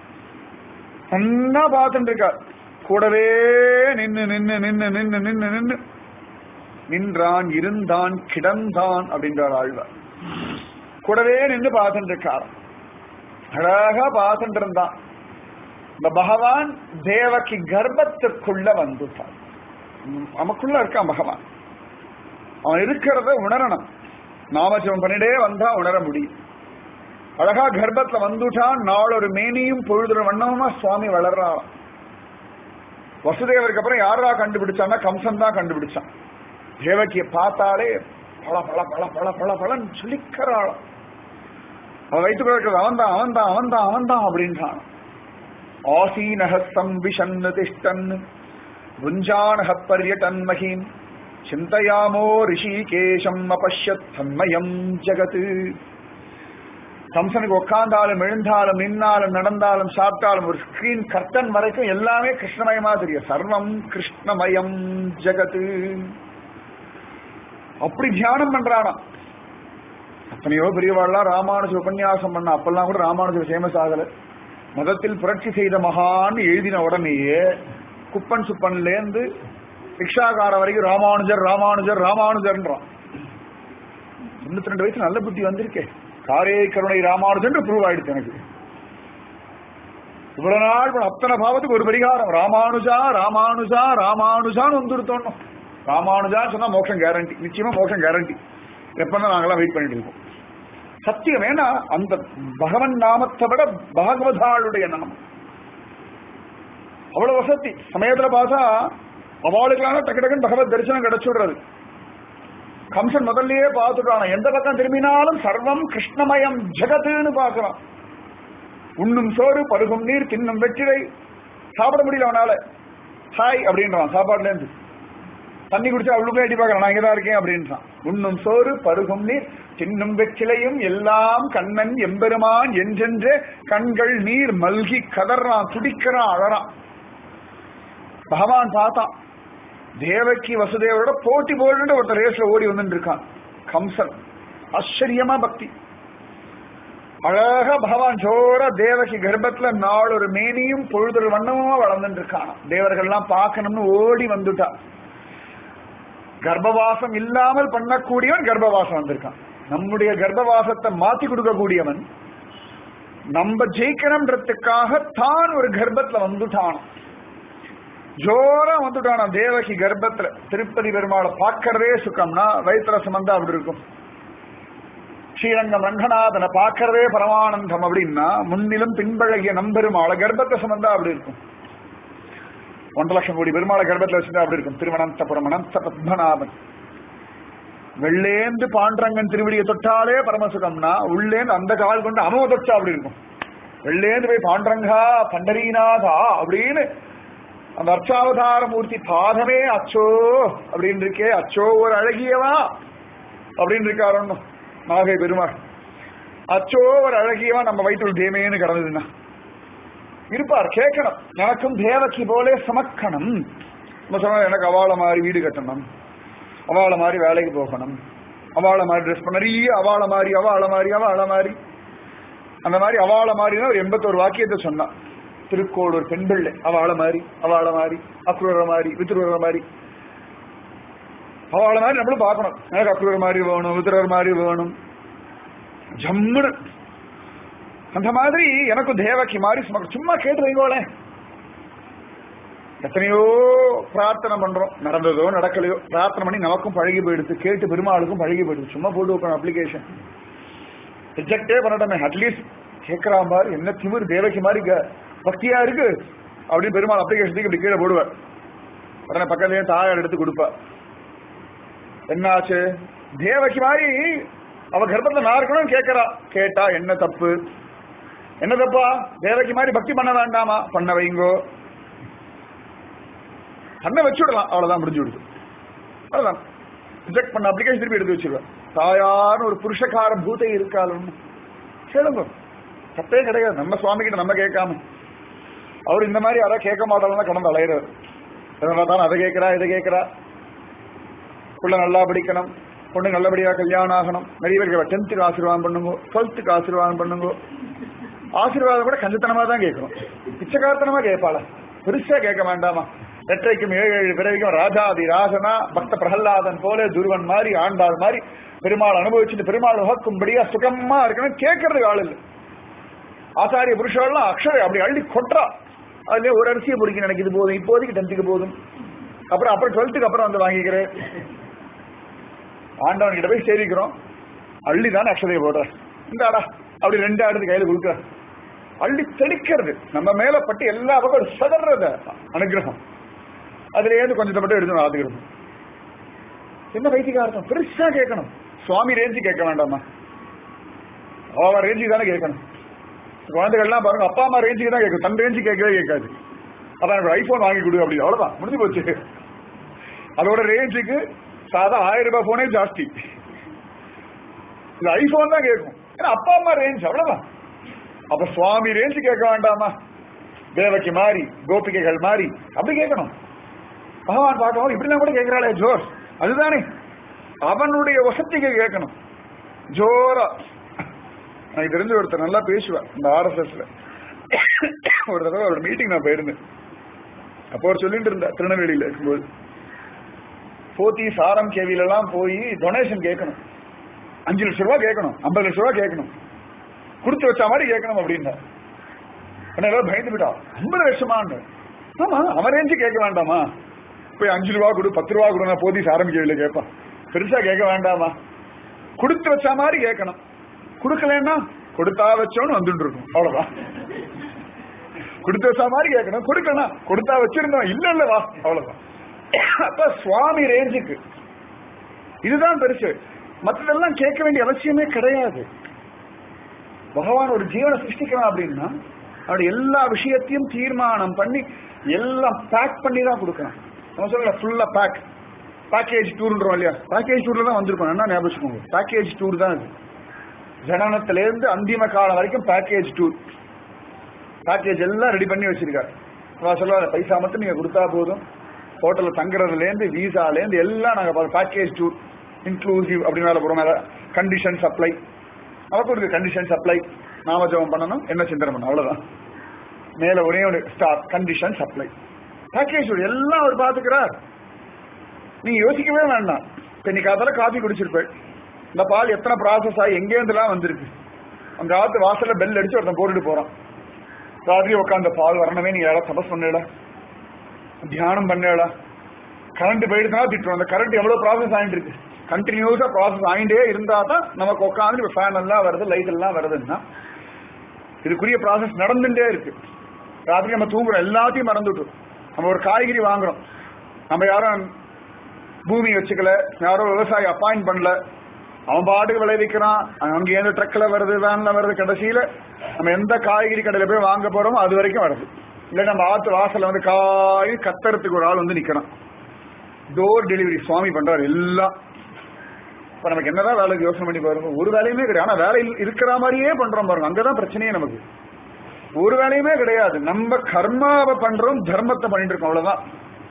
நல்லா பார்த்துட்டு இருக்கார் கூடவே நின்னு நின்னு நின்னு நின்னு நின்னு நின்னு நின்றான் இருந்தான் கிடந்தான் அப்படின்றார் ஆழ்வார் கூடவே நின்று பார்த்துட்டு இருக்கார் அழகா பார்த்துட்டு இருந்தான் இந்த பகவான் தேவகி கர்ப்பத்துக்குள்ள வந்துட்டான் உம், நமக்குள்ள இருக்கான் பகவான் அவன் இருக்கிறத உணரணும் நாமஜபம் பண்ணிட்டே வந்தா உணர முடியும் அழகா கர்ப்பத்துல வந்துட்டான் நாளொரு மேனியும் பொழுதுற வண்ணமா சுவாமி வளர்றான் வசுதேவருக்கு அப்புறம் யாரா கண்டுபிடிச்சான்னா கம்சன் தான் கண்டுபிடிச்சான் தேவகியை பார்த்தாலே பல பல பல பல பல பலன் சொல்லிக்கிறாள் அவன் வயிற்றுக்குள்ள இருக்கிறது அவன் தான் அவன் தான் அவன் தான் அவன் தான் அப்படின்றான் ஆசீனஹஸ்தம் விஷன்னு திஷ்டன் புஞ்சானஹ பர்யடன் மகீம் சிந்தையாமோ ரிஷிகேஷம் அபஷ்யத் தன்மயம் ஜகத் கம்சனுக்கு உட்கார்ந்தாலும் எழுந்தாலும் நின்னாலும் நடந்தாலும் சாப்பிட்டாலும் ஒரு ஸ்கிரீன் கர்த்தன் வரைக்கும் எல்லாமே கிருஷ்ணமயமா தெரியும் சர்வம் கிருஷ்ணமயம் ஜகத் அப்படி தியானம் பண்றானா எத்தனையோ பெரியவாள்லாம் ராமானுஜ உபன்யாசம் பண்ண அப்பெல்லாம் கூட ராமானுஜ ஃபேமஸ் ஆகல மதத்தில் புரட்சி செய்த மகான் எழுதின உடனேயே குப்பன் சுப்பன்ல இருந்து ரிக்ஷாக்கார வரைக்கும் ராமானுஜர் ராமானுஜர் ராமானுஜர்ன்றான் தொண்ணூத்தி ரெண்டு வயசு நல்ல புத்தி வந்திருக்கே காரே கருணை ராமானுஜன் ப்ரூவ் ஆயிடுச்சு எனக்கு இவ்வளவு நாள் கூட அத்தனை பாவத்துக்கு ஒரு பரிகாரம் ராமானுஜா ராமானுஜா ராமானுஜான்னு வந்துருத்தோம் ராமானுஜா சொன்னா மோட்சம் கேரண்டி நிச்சயமா மோட்சம் கேரண்டி எப்பன்னா நாங்கெல்லாம் வெயிட் பண்ணிட்டு இருக்கோம் சத்தியம் ஏன்னா அந்த பகவன் நாமத்தை விட பாகவதாளுடைய நாமம் அவ்வளவு வசதி சமயத்துல பார்த்தா அவளுக்கெல்லாம் டக்கு டக்குன்னு பகவத் தரிசனம் கிடைச்சுடுறது கம்சன் முதல்லயே பார்த்துட்டான் எந்த பக்கம் திரும்பினாலும் சர்வம் கிருஷ்ணமயம் ஜெகத்துன்னு பார்க்கறான் உண்ணும் சோறு பருகும் நீர் தின்னும் வெற்றிலை சாப்பிட முடியல அவனால ஹாய் அப்படின்றான் சாப்பாடுல இருந்து தண்ணி குடிச்சா அவளுக்கும் எட்டி பார்க்கறான் நான் இங்கதான் இருக்கேன் அப்படின்றான் உண்ணும் சோறு பருகும் நீர் தின்னும் வெற்றிலையும் எல்லாம் கண்ணன் எம்பெருமான் என்றென்றே கண்கள் நீர் மல்கி கதறான் துடிக்கிறான் அழறான் பகவான் பார்த்தான் தேவகி வசுதேவரோட போட்டி போட்டு ஒருத்தர் ரேஸ்ல ஓடி வந்துட்டு இருக்கான் கம்சன் ஆச்சரியமா பக்தி அழகா பகவான் ஜோர தேவகி கர்ப்பத்துல நாள் ஒரு மேனியும் பொழுதொரு வண்ணமுமா வளர்ந்துட்டு இருக்கான் தேவர்கள்லாம் பார்க்கணும்னு ஓடி வந்துட்டா கர்ப்பவாசம் இல்லாமல் பண்ணக்கூடியவன் கர்ப்பவாசம் வந்திருக்கான் நம்முடைய கர்ப்பவாசத்தை மாத்தி கொடுக்கக்கூடியவன் நம்ம ஜெயிக்கணும்ன்றதுக்காக தான் ஒரு கர்ப்பத்துல வந்துட்டான் ஜோரா வந்துட்டானா தேவகி கர்ப்பத்துல திருப்பதி பெருமாளை பார்க்கறதே சுக்கம்னா வயிற்றுல சுமந்தா அப்படி இருக்கும் ஸ்ரீரங்கம் ரங்கநாதனை பார்க்கறதே பரமானந்தம் அப்படின்னா முன்னிலும் பின்பழகிய நம்பெருமாளை கர்ப்பத்தை சுமந்தா அப்படி இருக்கும் ஒன்றரை லட்சம் கோடி பெருமாளை கர்ப்பத்துல வச்சிருந்தா அப்படி இருக்கும் திருவனந்தபுரம் அனந்த பத்மநாபன் வெள்ளேந்து பாண்டரங்கன் திருவடியை தொட்டாலே பரமசுகம்னா உள்ளேந்து அந்த கால் கொண்டு அமவ தொட்டா அப்படி இருக்கும் வெள்ளேந்து போய் பாண்டரங்கா பண்டரீநாதா அப்படின்னு அந்த அர்ச்சாவதார மூர்த்தி பாதமே அச்சோ அப்படின்னு இருக்கே அச்சோ ஒரு அழகியவா அப்படின்னு இருக்காரு ஒண்ணும் நாகை பெருமாள் அச்சோ ஒரு அழகியவா நம்ம வயிற்றுள் தேமேன்னு கிடந்ததுன்னா இருப்பார் கேட்கணும் எனக்கும் தேவகி போலே சமக்கணும் நம்ம சொன்ன எனக்கு அவாள மாதிரி வீடு கட்டணும் அவாள மாதிரி வேலைக்கு போகணும் அவாள மாதிரி ட்ரெஸ் பண்ண நிறைய அவாள மாதிரி அவாள மாதிரி அவாள மாதிரி அந்த மாதிரி அவாள மாதிரினா ஒரு எண்பத்தோரு வாக்கியத்தை சொன்னான் திருக்கோளூர் பெண் பிள்ளை அவாள மாதிரி அவாள மாதிரி அக்ரூர மாதிரி வித்துருவர மாதிரி அவாள மாதிரி நம்மளும் பார்க்கணும் எனக்கு அக்ரூர மாதிரி வேணும் வித்துரர் மாதிரி வேணும் ஜம்முன்னு அந்த மாதிரி எனக்கும் தேவகி மாதிரி சும்மா சும்மா கேட்டு வைங்கோளேன் எத்தனையோ பிரார்த்தனை பண்றோம் நடந்ததோ நடக்கலையோ பிரார்த்தனை பண்ணி நமக்கும் பழகி போயிடுது கேட்டு பெருமாளுக்கும் பழகி போயிடுது சும்மா போட்டு வைக்கணும் அப்ளிகேஷன் ரிஜெக்டே பண்ணட்டமே அட்லீஸ்ட் கேட்கறான் பாரு என்ன திமிர் தேவகி மாதிரி க- பக்தியா இருக்கு அப்படின்னு பெருமாள் அப்ளிகேஷன் இப்படி கீழே போடுவார் உடனே பக்கத்துலயே தாயார் எடுத்து கொடுப்பா என்னாச்சு தேவகி மாதிரி அவ கர்ப்பத்துல நான் இருக்கணும் கேட்கறா கேட்டா என்ன தப்பு என்ன தப்பா தேவகி மாதிரி பக்தி பண்ண வேண்டாமா பண்ண வைங்கோ பண்ண வச்சு விடலாம் அவ்வளவுதான் முடிஞ்சு விடுது அவ்வளவுதான் ரிஜெக்ட் பண்ண அப்ளிகேஷன் திருப்பி எடுத்து வச்சிருவேன் தாயார்னு ஒரு புருஷகார பூத்தை இருக்காலும் கேளுங்க தப்பே கிடையாது நம்ம சுவாமி கிட்ட நம்ம கேட்காம அவர் இந்த மாதிரி யாராவது கேட்க மாட்டாலும் கடந்து அலையிறாரு எதனா தான் அதை கேட்கிறா இதை கேட்கிறா புள்ள நல்லா படிக்கணும் பொண்ணு நல்லபடியா கல்யாணம் ஆகணும் நிறைய பேர் டென்த்துக்கு ஆசீர்வாதம் பண்ணுங்க டுவெல்த்துக்கு ஆசீர்வாதம் பண்ணுங்க ஆசீர்வாதம் கூட கஞ்சத்தனமா தான் கேட்கணும் பிச்சைக்காரத்தனமா கேட்பாள பெருசா கேட்க வேண்டாமா எற்றைக்கும் ஏழு ஏழு பிறவிக்கும் ராஜாதி ராஜனா பக்த பிரகல்லாதன் போல துருவன் மாதிரி ஆண்டாள் மாதிரி பெருமாள் அனுபவிச்சுட்டு பெருமாள் உகக்கும்படியா சுகமா இருக்கணும் கேட்கறதுக்கு ஆள் இல்லை ஆசாரிய புருஷெல்லாம் அக்ஷரை அப்படி அள்ளி கொட்டுறா அதுல ஒரு அரிசியை பிடிக்க நினைக்குது போதும் இப்போதைக்கு டென்த்துக்கு போதும் அப்புறம் அப்புறம் டுவெல்த்துக்கு அப்புறம் வந்து வாங்கிக்கிறேன் ஆண்டவன் கிட்ட போய் சேவிக்கிறோம் அள்ளி தானே அக்ஷதையை போடுற இந்தாடா அப்படி ரெண்டு அடுத்து கையில கொடுக்குற அள்ளி தெளிக்கிறது நம்ம மேல பட்டு எல்லா பக்கம் சதறது அனுகிரகம் அதுல ஏந்து கொஞ்சத்தை மட்டும் எடுத்து ஆத்துக்கிறது என்ன வைத்திகார்த்தம் பெருசா கேட்கணும் சுவாமி ரேஞ்சு கேட்க வேண்டாமா அவ ரேஞ்சுக்கு தானே கேட்கணும் குழந்தைகள்லாம் பாருங்க அப்பா அம்மா ரேஞ்சுக்கு தான் கேட்கும் தன் ரேஞ்சு கேட்கவே கேட்காது அதான் எனக்கு ஐபோன் வாங்கி கொடு அப்படி அவ்வளவுதான் முடிஞ்சு போச்சு அதோட ரேஞ்சுக்கு சாதா ஆயிரம் ரூபாய் போனே ஜாஸ்தி இந்த ஐபோன் தான் கேட்கும் ஏன்னா அப்பா அம்மா ரேஞ்ச் அவ்வளவுதான் அப்ப சுவாமி ரேஞ்சு கேட்க வேண்டாமா தேவகி மாறி கோபிகைகள் மாறி அப்படி கேட்கணும் பகவான் பார்க்கவும் இப்படிலாம் கூட கேட்கிறாளே ஜோர் அதுதானே அவனுடைய வசதிக்கு கேட்கணும் ஜோரா எனக்கு தெரிஞ்ச ஒருத்தர் நல்லா பேசுவேன் இந்த ஆர்எஸ்எஸ்ல ஒரு தடவை ஒரு மீட்டிங் நான் போயிருந்தேன் அப்போ அவர் சொல்லிட்டு இருந்தா திருநெல்வேலியில இருக்கும்போது போத்தி சாரம் கேவில எல்லாம் போய் டொனேஷன் கேட்கணும் அஞ்சு லட்சம் ரூபாய் கேட்கணும் ஐம்பது லட்சம் ரூபாய் கேட்கணும் கொடுத்து வச்ச மாதிரி கேட்கணும் அப்படின்னா உடனே எல்லாரும் பயந்து விட்டா ஐம்பது லட்சமான்னு ஆமா அவன் ரேஞ்சு கேட்க வேண்டாமா போய் அஞ்சு ரூபா கொடு பத்து ரூபா கொடு நான் போதி ஆரம்பிக்கவில்லை கேட்பான் பெருசா கேட்க வேண்டாமா கொடுத்து வச்ச மாதிரி கேட்கணும் கொடுக்கலன்னா கொடுத்தா வச்சோன்னு வந்துட்டு இருக்கும் அவ்வளவுதான் கொடுத்து வச்ச மாதிரி கேட்கணும் கொடுக்கணும் கொடுத்தா வச்சிருந்தோம் இல்ல இல்ல வா அவ்வளவுதான் அப்ப சுவாமி ரேஞ்சுக்கு இதுதான் பெருசு மற்றதெல்லாம் கேட்க வேண்டிய அவசியமே கிடையாது பகவான் ஒரு ஜீவனை சிருஷ்டிக்கிறான் அப்படின்னா அவருடைய எல்லா விஷயத்தையும் தீர்மானம் பண்ணி எல்லாம் பேக் பண்ணி தான் கொடுக்கணும் நம்ம சொல்லல ஃபுல்லா பேக் பேக்கேஜ் டூர்ன்றோம் இல்லையா பேக்கேஜ் டூர்ல தான் வந்திருக்கோம் என்ன ஞாபகம் வச்சுக்கோங்க பேக்கேஜ் டூர் தான் இது ஜனனத்திலேருந்து அந்திம காலம் வரைக்கும் பேக்கேஜ் டூர் பேக்கேஜ் எல்லாம் ரெடி பண்ணி வச்சிருக்காரு நான் சொல்லுவாரு பைசா மட்டும் நீங்க கொடுத்தா போதும் ஹோட்டல்ல தங்குறதுல இருந்து விசால இருந்து எல்லாம் நாங்க பேக்கேஜ் டூர் இன்க்ளூசிவ் அப்படின்னு மேல போறோம் மேல கண்டிஷன் சப்ளை நமக்கு இருக்கு கண்டிஷன் சப்ளை நாம ஜெபம் பண்ணணும் என்ன சிந்தனை பண்ணணும் அவ்வளவுதான் மேல ஒரே ஒரு star condition supply package tour எல்லாம் அவர் பாத்துக்கிறார் நீங்க யோசிக்கவே வேண்டாம் இப்ப இன்னைக்கு அதில் காஃபி குடிச்சிருப்பேன் இந்த பால் எத்தனை ப்ராசஸ் ஆகி எங்கேருந்துலாம் வந்திருக்கு அந்த ஆத்து வாசல்ல பெல் அடிச்சு ஒருத்தன் போட்டுட்டு போறான் ராத்திரி உட்காந்த பால் வரணுமே நீ யாராவது தபஸ் பண்ணல தியானம் பண்ணல கரண்ட் போயிடுச்சுனா திட்டுறோம் அந்த கரண்ட் எவ்வளவு ப்ராசஸ் ஆகிட்டு இருக்கு கண்டினியூஸா ப்ராசஸ் ஆகிட்டே இருந்தா தான் நமக்கு உட்காந்து இப்போ ஃபேன் எல்லாம் வருது லைட் எல்லாம் வருதுன்னா இதுக்குரிய ப்ராசஸ் நடந்துட்டே இருக்கு ராத்திரி நம்ம தூங்குறோம் எல்லாத்தையும் மறந்துட்டோம் நம்ம ஒரு காய்கறி வாங்குறோம் நம்ம யாரும் பூமி வச்சுக்கல யாரோ விவசாயி அப்பாயிண்ட் பண்ணல அவன் பாட்டுக்கு விளைவிக்கிறான் அங்கே எந்த ட்ரக்ல வருது வேன்ல வருது கடைசியில நம்ம எந்த காய்கறி கடையில போய் வாங்க போறோமோ அது வரைக்கும் வருது இல்ல நம்ம ஆத்து வாசல்ல வந்து காய் கத்தறதுக்கு ஒரு ஆள் வந்து நிக்கணும் டோர் டெலிவரி சுவாமி பண்றாரு எல்லாம் இப்ப நமக்கு என்னதான் வேலைக்கு யோசனை பண்ணி பாருங்க ஒரு வேலையுமே கிடையாது ஆனா வேலை இருக்கிற மாதிரியே பண்றோம் பாருங்க அங்கதான் பிரச்சனையே நமக்கு ஒரு வேலையுமே கிடையாது நம்ம கர்மாவை பண்றோம் தர்மத்தை பண்ணிட்டு இருக்கோம் அவ்வளவுதான்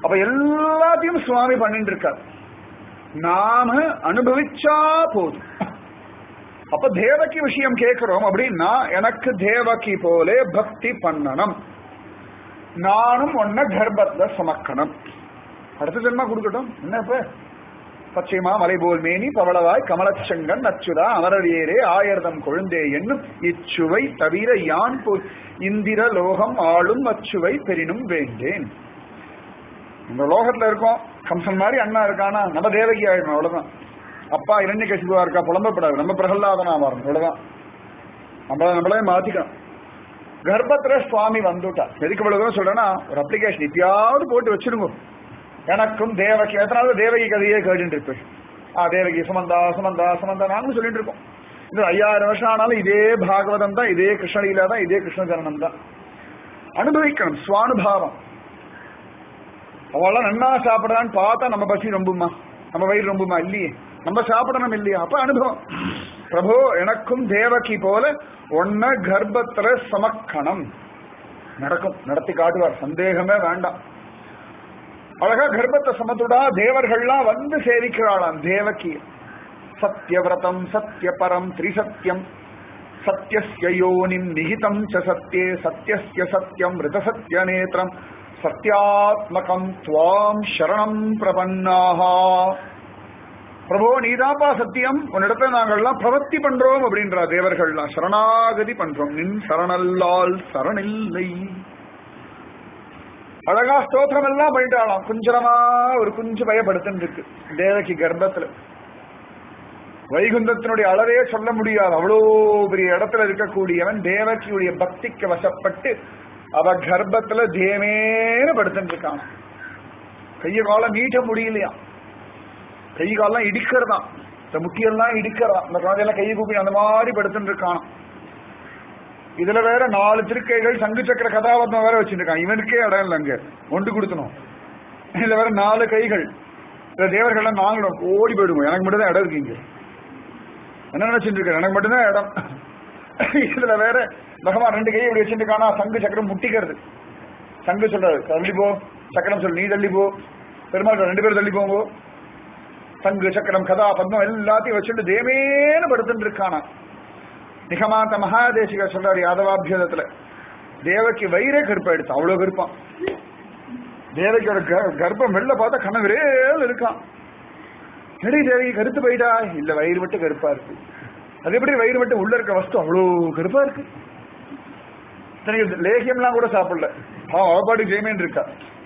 அப்ப எல்லாத்தையும் சுவாமி பண்ணிட்டு இருக்கார் நாம அனுபவிச்சா போதும் அப்ப தேவகி விஷயம் கேட்கிறோம் அப்படின்னா எனக்கு தேவகி போலே பக்தி பண்ணணும் நானும் ஒன்ன கர்ப்பத்துல சுமக்கணும் அடுத்த ஜென்மா கொடுக்கட்டும் என்ன இப்ப பச்சைமா மலைபோல் மேனி பவளவாய் கமலச்சங்கன் அச்சுதா அமரவேரே ஆயர்தம் கொழுந்தே என்னும் இச்சுவை தவிர யான் போய் இந்திர லோகம் ஆளும் அச்சுவை பெரினும் வேண்டேன் இந்த லோகத்துல இருக்கோம் கம்சன் மாதிரி அண்ணா இருக்கானா நம்ம தேவகி ஆயிடணும் அவ்வளவுதான் அப்பா இரண்ய கசிபுவா இருக்கா புலம்பப்படாது நம்ம பிரகல்லாதனா வரணும் அவ்வளவுதான் நம்மள நம்மளே மாத்திக்கணும் கர்ப்பத்துல சுவாமி வந்துட்டா எதுக்கு இவ்வளவு தூரம் சொல்றேன்னா ஒரு அப்ளிகேஷன் இப்பயாவது போட்டு வச்சிருங்க எனக்கும் தேவகி எத்தனாவது தேவகி கதையே கேட்டுட்டு இருப்பேன் ஆ தேவகி சுமந்தா சுமந்தா சுமந்தா நாங்களும் சொல்லிட்டு இருக்கோம் இந்த ஐயாயிரம் வருஷம் ஆனாலும் இதே பாகவதம் தான் இதே கிருஷ்ணலீலா தான் இதே கிருஷ்ண ஜனனம் தான் அனுபவிக்கணும் சுவானுபாவம் அவெல்லாம் நன்னா சாப்பிடறான்னு பார்த்தா நம்ம பசி ரொம்புமா நம்ம வயிறு ரொம்புமா இல்லையே நம்ம சாப்பிடணும் இல்லையா அப்ப அனுபவம் பிரபு எனக்கும் தேவகி போல ஒன்ன கர்ப்பத்துல சமக்கணம் நடக்கும் நடத்தி காட்டுவார் சந்தேகமே வேண்டாம் அழகா கர்ப்பத்தை சமத்துடா தேவர்கள்லாம் வந்து சேவிக்கிறாளாம் தேவகி சத்யவிரதம் சத்யபரம் திரிசத்யம் சத்யஸ்ய யோனிம் நிகிதம் ச சத்யே சத்யஸ்ய சத்யம் ரிதசத்ய நேத்திரம் சத்யாத்மகம் துவாம் சரணம் பிரபன்னாஹா பிரபோ நீதாப்பா சத்தியம் உன்னிடத்துல நாங்கள்லாம் பிரவர்த்தி பண்றோம் அப்படின்றா தேவர்கள்லாம் சரணாகதி பண்றோம் நின் சரணல்லால் சரணில்லை அழகா ஸ்தோத்திரம் எல்லாம் பண்ணிட்டாலாம் குஞ்சரமா ஒரு குஞ்சு பயப்படுத்துன்னு இருக்கு தேவகி கர்ப்பத்துல வைகுந்தத்தினுடைய அளவே சொல்ல முடியாது அவ்வளோ பெரிய இடத்துல இருக்கக்கூடியவன் தேவகியுடைய பக்திக்கு வசப்பட்டு அவ கர்ப்பத்துல தேமேன்னு படுத்துட்டு இருக்கான் கைய காலம் நீட்ட முடியலையா கை காலெல்லாம் இடிக்கிறதாம் இந்த முட்டியெல்லாம் இடிக்கிறதா இந்த குழந்தையெல்லாம் கையை கூப்பி அந்த மாதிரி படுத்துட்டு இருக்கான் இதுல வேற நாலு திருக்கைகள் சங்கு சக்கர கதாபாத்திரம் வேற வச்சிருக்கான் இவனுக்கே இடம் இல்லை அங்க ஒன்று கொடுக்கணும் இதுல வேற நாலு கைகள் இந்த தேவர்கள்லாம் நாங்களும் ஓடி போயிடுவோம் எனக்கு மட்டும் தான் இடம் இருக்கு இங்க என்ன நினைச்சிட்டு இருக்க எனக்கு மட்டும்தான் இடம் இதுல வேற பகவான் ரெண்டு கையை இப்படி வச்சிருக்கானா சங்கு சக்கரம் முட்டிக்கிறது சங்கு சொல்றாரு தள்ளி போ சக்கரம் சொல்லு நீ தள்ளி போ பெருமாள் ரெண்டு பேரும் தள்ளி போங்கோ சங்கு சக்கரம் கதா பத்மம் எல்லாத்தையும் வச்சுட்டு தேமேன்னு படுத்துட்டு இருக்கானா நிகமாந்த மகாதேசிக சொல்றாரு யாதவாபியோதத்துல தேவக்கு வயிறே கருப்பா எடுத்து அவ்வளவு கருப்பான் தேவகியோட க- கர்ப்பம் வெளில பார்த்தா கண்ணவிரேல் இருக்கான் எடி தேவகி கருத்து போயிட்டா இல்ல வயிறு மட்டும் கருப்பா இருக்கு அது எப்படி வயிறு மட்டும் உள்ள இருக்க வஸ்து அவ்வளோ கருப்பா இருக்கு இத்தனைக்கு லேகியம்லாம் கூட சாப்பிடல அவன் அவப்பாடு ஜெயமேன் இருக்கா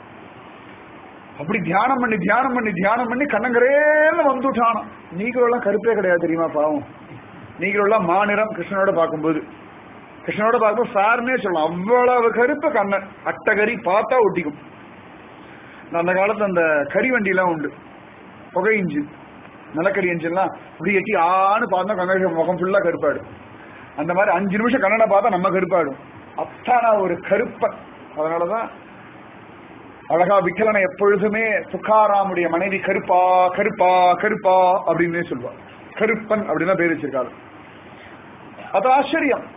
அப்படி தியானம் பண்ணி தியானம் பண்ணி தியானம் பண்ணி கண்ணங்கரேன்னு வந்துட்டானா நீங்களெல்லாம் கருப்பே கிடையாது தெரியுமா பாவம் நீங்களெல்லாம் மாநிறம் கிருஷ்ணனோட பார்க்கும்போது கிருஷ்ணனோட பார்க்கும்போது சார்னே சொல்லலாம் அவ்வளவு கருப்பு கண்ணன் அட்டகரி பார்த்தா ஒட்டிக்கும் நான் அந்த காலத்துல அந்த கறி வண்டிலாம் உண்டு புகை இன்ஜின் நிலக்கரி இன்ஜின்லாம் இப்படி எட்டி ஆன்னு பார்த்தா கண்ண முகம் ஃபுல்லா கருப்பாடு அந்த மாதிரி அஞ்சு நிமிஷம் கண்ணனை பார்த்தா நம்ம கருப்பாடும் அத்தானா ஒரு கருப்பன் அதனாலதான் அழகா விக்கலனை எப்பொழுதுமே துக்காராமுடைய மனைவி கருப்பா கருப்பா கருப்பா அப்படின்னே சொல்லுவார் கருப்பன் அப்படின்னு பேர் வச்சிருக்காரு அது ஆச்சரியம்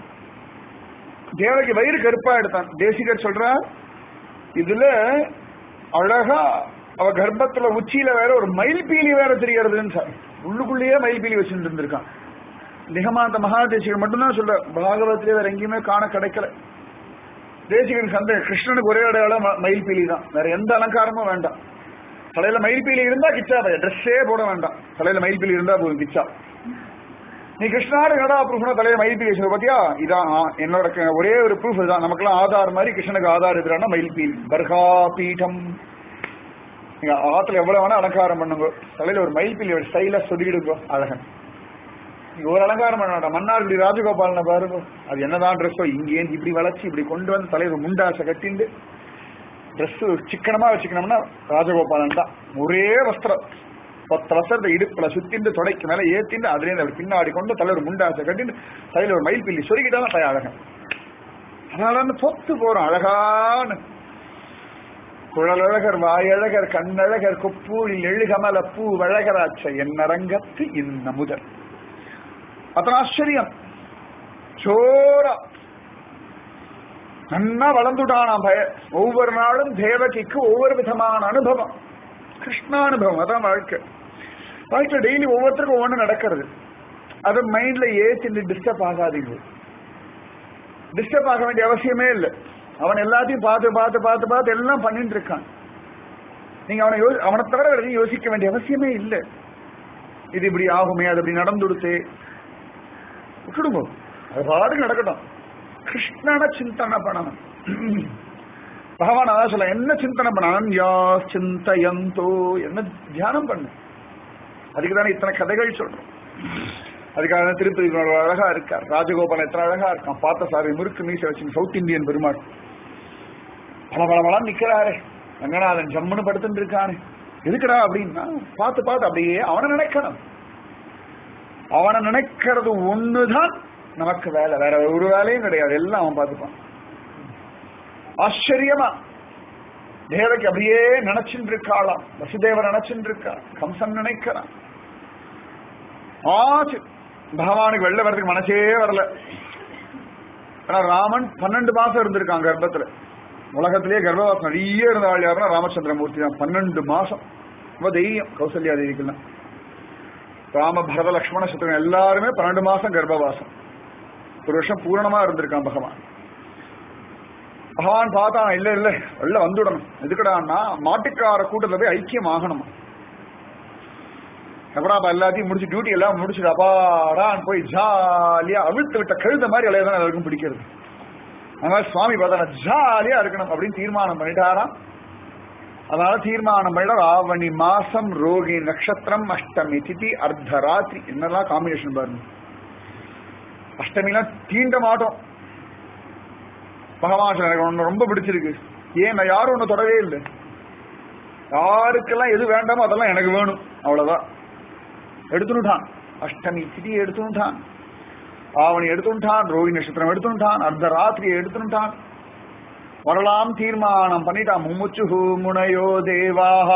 தேவகி வயிறு கருப்பா எடுத்தான் தேசிகர் சொல்றார் இதுல அழகா அவ கர்ப்பத்துல உச்சியில வேற ஒரு மயில் பீலி வேற தெரியறதுன்னு சார் உள்ளுக்குள்ளேயே மயில் பீலி வச்சுட்டு இருந்திருக்கான் நிகமாந்த மகாதேசிகர் மட்டும்தான் சொல்ற பாகவத்திலே வேற எங்கேயுமே காண கிடைக்கல தேசிகனுக்கு அந்த கிருஷ்ணனுக்கு ஒரே அடையாளம் ம- மயில் பீலி தான் வேற எந்த அலங்காரமும் வேண்டாம் தலையில மயில் பீலி இருந்தா கிச்சா ட்ரெஸ்ஸே போட வேண்டாம் தலையில மயில் பீலி இருந்தா போதும் கிச்சா நீ கிருஷ்ணாடு என்னடா ப்ரூஃப்னா தலையில மயில் பீலி வச்சிருக்க பாத்தியா இதான் ஆ, என்னோட க- ஒரே ஒரு ப்ரூஃப் இதுதான் நமக்கெல்லாம் ஆதார் மாதிரி கிருஷ்ணனுக்கு ஆதார் எதிரான மயில் பீலி பர்கா பீடம் நீங்க ஆத்துல எவ்வளவு வேணா அலங்காரம் பண்ணுங்க தலையில ஒரு மயில் பீலி ஒரு ஸ்டைலா சொருகிடுங்க அழகன் நீங்க ஒரு அலங்காரம் பண்ண வேண்டாம் மன்னார்குடி ராஜகோபாலனை பாருங்க அது என்னதான் ட்ரெஸ்ஸோ இங்கேருந்து இப்படி வளைச்சு இப்படி கொண்டு வந்து தலையில முண்டாசை கட்டிண்டு ட்ரெஸ் சிக்கனமா வச்சுக்கணும்னா ராஜகோபாலன் தான் ஒரே வஸ்திரம் பத்து வஸ்திரத்தை இடுப்புல சுத்திண்டு தொடைக்கு மேல ஏத்திண்டு அதுலேருந்து அவர் பின்னாடி கொண்டு தலைவர் முண்டாசை கட்டிண்டு தலையில ஒரு மயில் பில்லி சொருகிட்டாலும் தய அழகன் அதனால பொத்து போறோம் அழகான குழலழகர் வாயழகர் கண்ணழகர் கொப்பூரில் எழுகமல பூ வழகராட்ச என்னரங்கத்து இன்ன முதல் அத்தனை ஆச்சரியம் ஜோரா நன்னா வளர்ந்துட்டானாம் பய ஒவ்வொரு நாளும் தேவகிக்கு ஒவ்வொரு விதமான அனுபவம் கிருஷ்ணானுபவம் அதான் வாழ்க்கை வாழ்க்கையில டெய்லி ஒவ்வொருத்தருக்கும் ஒவ்வொன்று நடக்கிறது அது மைண்ட்ல ஏற்றி டிஸ்டர்ப் ஆகாதீங்க டிஸ்டர்ப் ஆக வேண்டிய அவசியமே இல்லை அவன் எல்லாத்தையும் பார்த்து பார்த்து பார்த்து பார்த்து எல்லாம் பண்ணிட்டு இருக்கான் நீங்க அவனை யோ அவனை தவிர வேற எதையும் யோசிக்க வேண்டிய அவசியமே இல்லை இது இப்படி ஆகுமே அது இப்படி நடந்துடுத்து விட்டுடுங்க அது பாட்டுக்கு நடக்கட்டும் கிருஷ்ணன சிந்தனை பண்ணணும் பகவான் அதான் சொல்ல என்ன சிந்தனை பண்ணணும் யா சிந்தயந்தோ என்ன தியானம் பண்ணு அதுக்கு தானே இத்தனை கதைகள் சொல்றோம் அதுக்காக தான் திருப்பதி இவ்வளவு அழகா இருக்கார் ராஜகோபாலன் எத்தனை அழகா இருக்கான் பார்த்த சாரி முறுக்கு மீச வச்சு சவுத் இந்தியன் பெருமாள் பல பல பலம் நிக்கிறாரே ரங்கநாதன் ஜம்முன்னு படுத்துட்டு இருக்கானே எதுக்குடா அப்படின்னா பார்த்து பார்த்து அப்படியே அவனை நினைக்கணும் அவனை நினைக்கிறது ஒண்ணுதான் நமக்கு வேலை வேற ஒரு வேலையும் கிடையாது எல்லாம் அவன் பார்த்துப்பான் ஆச்சரியமா தேவகி அப்படியே நினைச்சுட்டு இருக்காளாம் வசுதேவர் நினைச்சுட்டு இருக்கா கம்சன் நினைக்கிறான் ஆச்சு பகவானுக்கு வெளில வர்றதுக்கு மனசே வரல ஆனா ராமன் பன்னெண்டு மாசம் இருந்திருக்கான் கர்ப்பத்துல உலகத்திலேயே கர்ப்பவாசம் நிறைய இருந்த ஆள் யாருன்னா ராமச்சந்திரமூர்த்தி தான் பன்னெண்டு மாசம் ரொம்ப தைரியம் கௌசல்யா தேவிக்கெல்லாம் ராம பரத லக்ஷ்மண சத்ருகன் எல்லாருமே பன்னெண்டு மாசம் கர்ப்பவாசம் ஒரு வருஷம் பூரணமா இருந்திருக்கான் பகவான் பகவான் பார்த்தான் இல்ல இல்ல வெளில வந்துடணும் எதுக்கடான்னா மாட்டுக்கார கூட்டத்துல போய் ஐக்கியம் ஆகணும் எப்படாப்பா எல்லாத்தையும் முடிச்சு டியூட்டி எல்லாம் முடிச்சுட்டு அப்பாடான்னு போய் ஜாலியா அவிழ்த்து விட்ட கழுத மாதிரி இலையதான் எல்லாருக்கும் பிடிக்கிறது அதனால சுவாமி பார்த்தா ஜாலியா இருக்கணும் அப்படின்னு தீர்மானம் பண்ணிட்டாராம் அதனால தீர்மானம் பண்ண ஆவணி மாசம் ரோகி நட்சத்திரம் அஷ்டமி திதி அர்த்தராத்திரி என்னெல்லாம் காம்பினேஷன் பாருங்க அஷ்டமிலாம் தீண்ட மாட்டோம் பகவான் சொன்னார், எனக்கு ஒண்ணு ரொம்ப பிடிச்சிருக்கு ஏன் நான் யாரும் ஒண்ணு தொடவே இல்லை யாருக்கெல்லாம் எது வேண்டாமோ அதெல்லாம் எனக்கு வேணும் அவ்வளவுதான் எடுத்துட்டான் அஷ்டமி திதி எடுத்துட்டான் ஆவணி எடுத்துட்டான் ரோஹி நட்சத்திரம் எடுத்துட்டான் அர்த்த ராத்திரியை எடுத்துட்டான் வரலாம் தீர்மானம் பண்ணிட்டான் முமுச்சு முனையோ தேவாக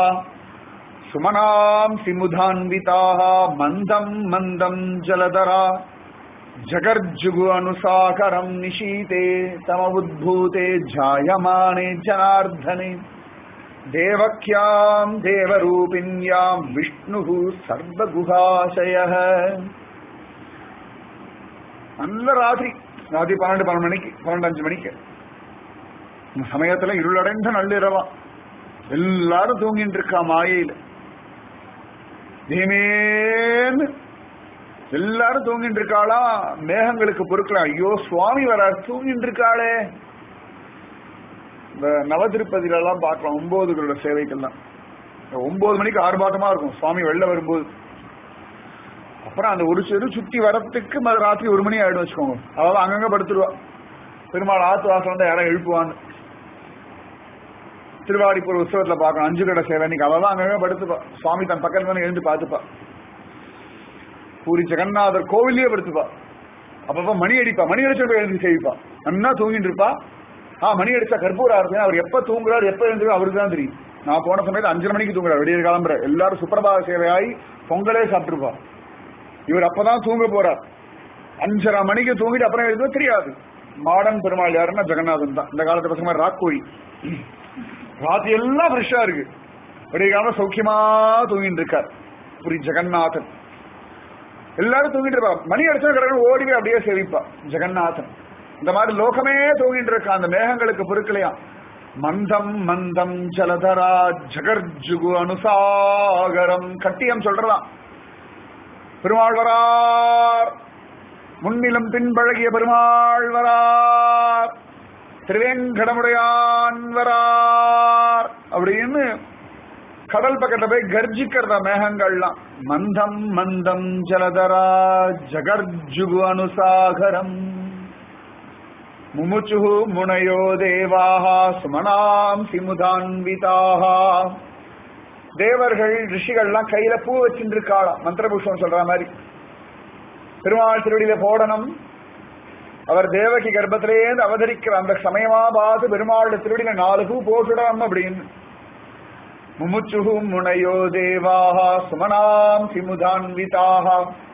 சுமனாம் சிமுதான்விதாக மந்தம் மந்தம் ஜலதரா ஜகர்ஜுகு அனுசாகரம் நிஷீதே தம உத்பூதே ஜாயமானே ஜனார்தனே தேவக்யாம் தேவரூபிண்யாம் விஷ்ணு சர்வகுஹாசய நல்ல ராத்திரி ராத்திரி பன்னெண்டு பன்னெண்டு மணிக்கு பன்னெண்டு அஞ்சு மணிக்கு இந்த சமயத்துல இருளடைந்த நள்ளிரவா எல்லாரும் தூங்கிட்டு இருக்கா மாயையில தீமேன்னு எல்லாரும் தூங்கிட்டு இருக்காளா மேகங்களுக்கு பொறுக்கலாம் ஐயோ சுவாமி வரார் தூங்கிட்டு இருக்காளே இந்த நவதிருப்பதியில எல்லாம் பார்க்கலாம் ஒன்பதுகளோட சேவைக்கெல்லாம் இந்த ஒன்பது மணிக்கு ஆர்ப்பாட்டமா இருக்கும் சுவாமி வெளில வரும்போது அப்புறம் அந்த ஒரு சிறு சுத்தி வரத்துக்கு மறு ராத்திரி ஒரு மணி ஆயிடும் வச்சுக்கோங்க அதாவது அங்கங்க படுத்துருவா பெருமாள் ஆத்து வாசல் வந்து யாரும் எழுப்புவான்னு திருவாடிப்பூர் உற்சவத்துல பார்க்கணும் அஞ்சு கடை சேவை இன்னைக்கு அவதான் அங்கங்க படுத்துப்பா சுவாமி தன் பக்கத்துல தானே எழுந்து பார்த்துப்பா பூரி ஜெகநாதர் கோவிலே படுத்துப்பா அப்பப்ப மணி அடிப்பா மணி அடிச்சு போய் எழுந்து செய்விப்பா நன்னா தூங்கிட்டு இருப்பா ஆ மணி அடிச்சா கற்பூரா இருக்கு அவர் எப்ப தூங்குறாரு எப்ப எழுந்து அவருக்கு தான் தெரியும் நான் போன சமயத்துல அஞ்சரை மணிக்கு தூங்குறாரு விடிய கிளம்புற எல்லாரும் சுப்பிரபாத சேவையாகி பொங்கலே சாப்பிட்டுருப்பா இவர் அப்பதான் தூங்க போறார் அஞ்சரை மணிக்கு தூங்கிட்டு அப்புறம் எழுதுவோ தெரியாது மாடன் பெருமாள் யாருன்னா ஜெகநாதன் தான் இந்த காலத்து பசங்க ராக்கோழி ராத்திரி எல்லாம் ஃப்ரெஷ்ஷா இருக்கு விடிய காலம் சௌக்கியமா தூங்கிட்டு இருக்கார் புரி ஜெகநாதன் எல்லாரும் தூங்கிட்டு இருப்பா மணி அடிச்சா கடற்கரை ஓடி போய் அப்படியே சேவிப்பா ஜெகநாதன் இந்த மாதிரி லோகமே தூங்கிட்டு இருக்கா அந்த மேகங்களுக்கு பொருட்களையா மந்தம் மந்தம் ஜலதரா ஜகர்ஜுகு அனுசாகரம் கட்டியம் சொல்றதாம் பெருமாள் வரார் முன்னிலும் பின்பழகிய பெருமாள் வரார் திருவேங்கடமுடையான் வரார் அப்படின்னு கடல் பக்கத்துல போய் கர்ஜிக்கிறதா மேகங்கள்லாம் மந்தம் மந்தம் ஜலதரா ஜகர்ஜுகு அனுசாகரம் முமுச்சு முனையோ தேவாக சுமனாம் சிமுதான்விதாக தேவர்கள் ரிஷிகள்லாம் கையில பூ வச்சுட்டு இருக்காளாம் மந்திரபுஷ்பம் சொல்ற மாதிரி பெருமாள் திருவடியில போடணும் அவர் தேவகி கர்ப்பத்திலேருந்து அவதரிக்கிற அந்த சமயமா பார்த்து பெருமாளுடைய திருவடியில நாலு பூ போட்டுடணும் அப்படின்னு முமுச்சு முனையோ தேவாக சுமனாம் சிமுதான்விதாக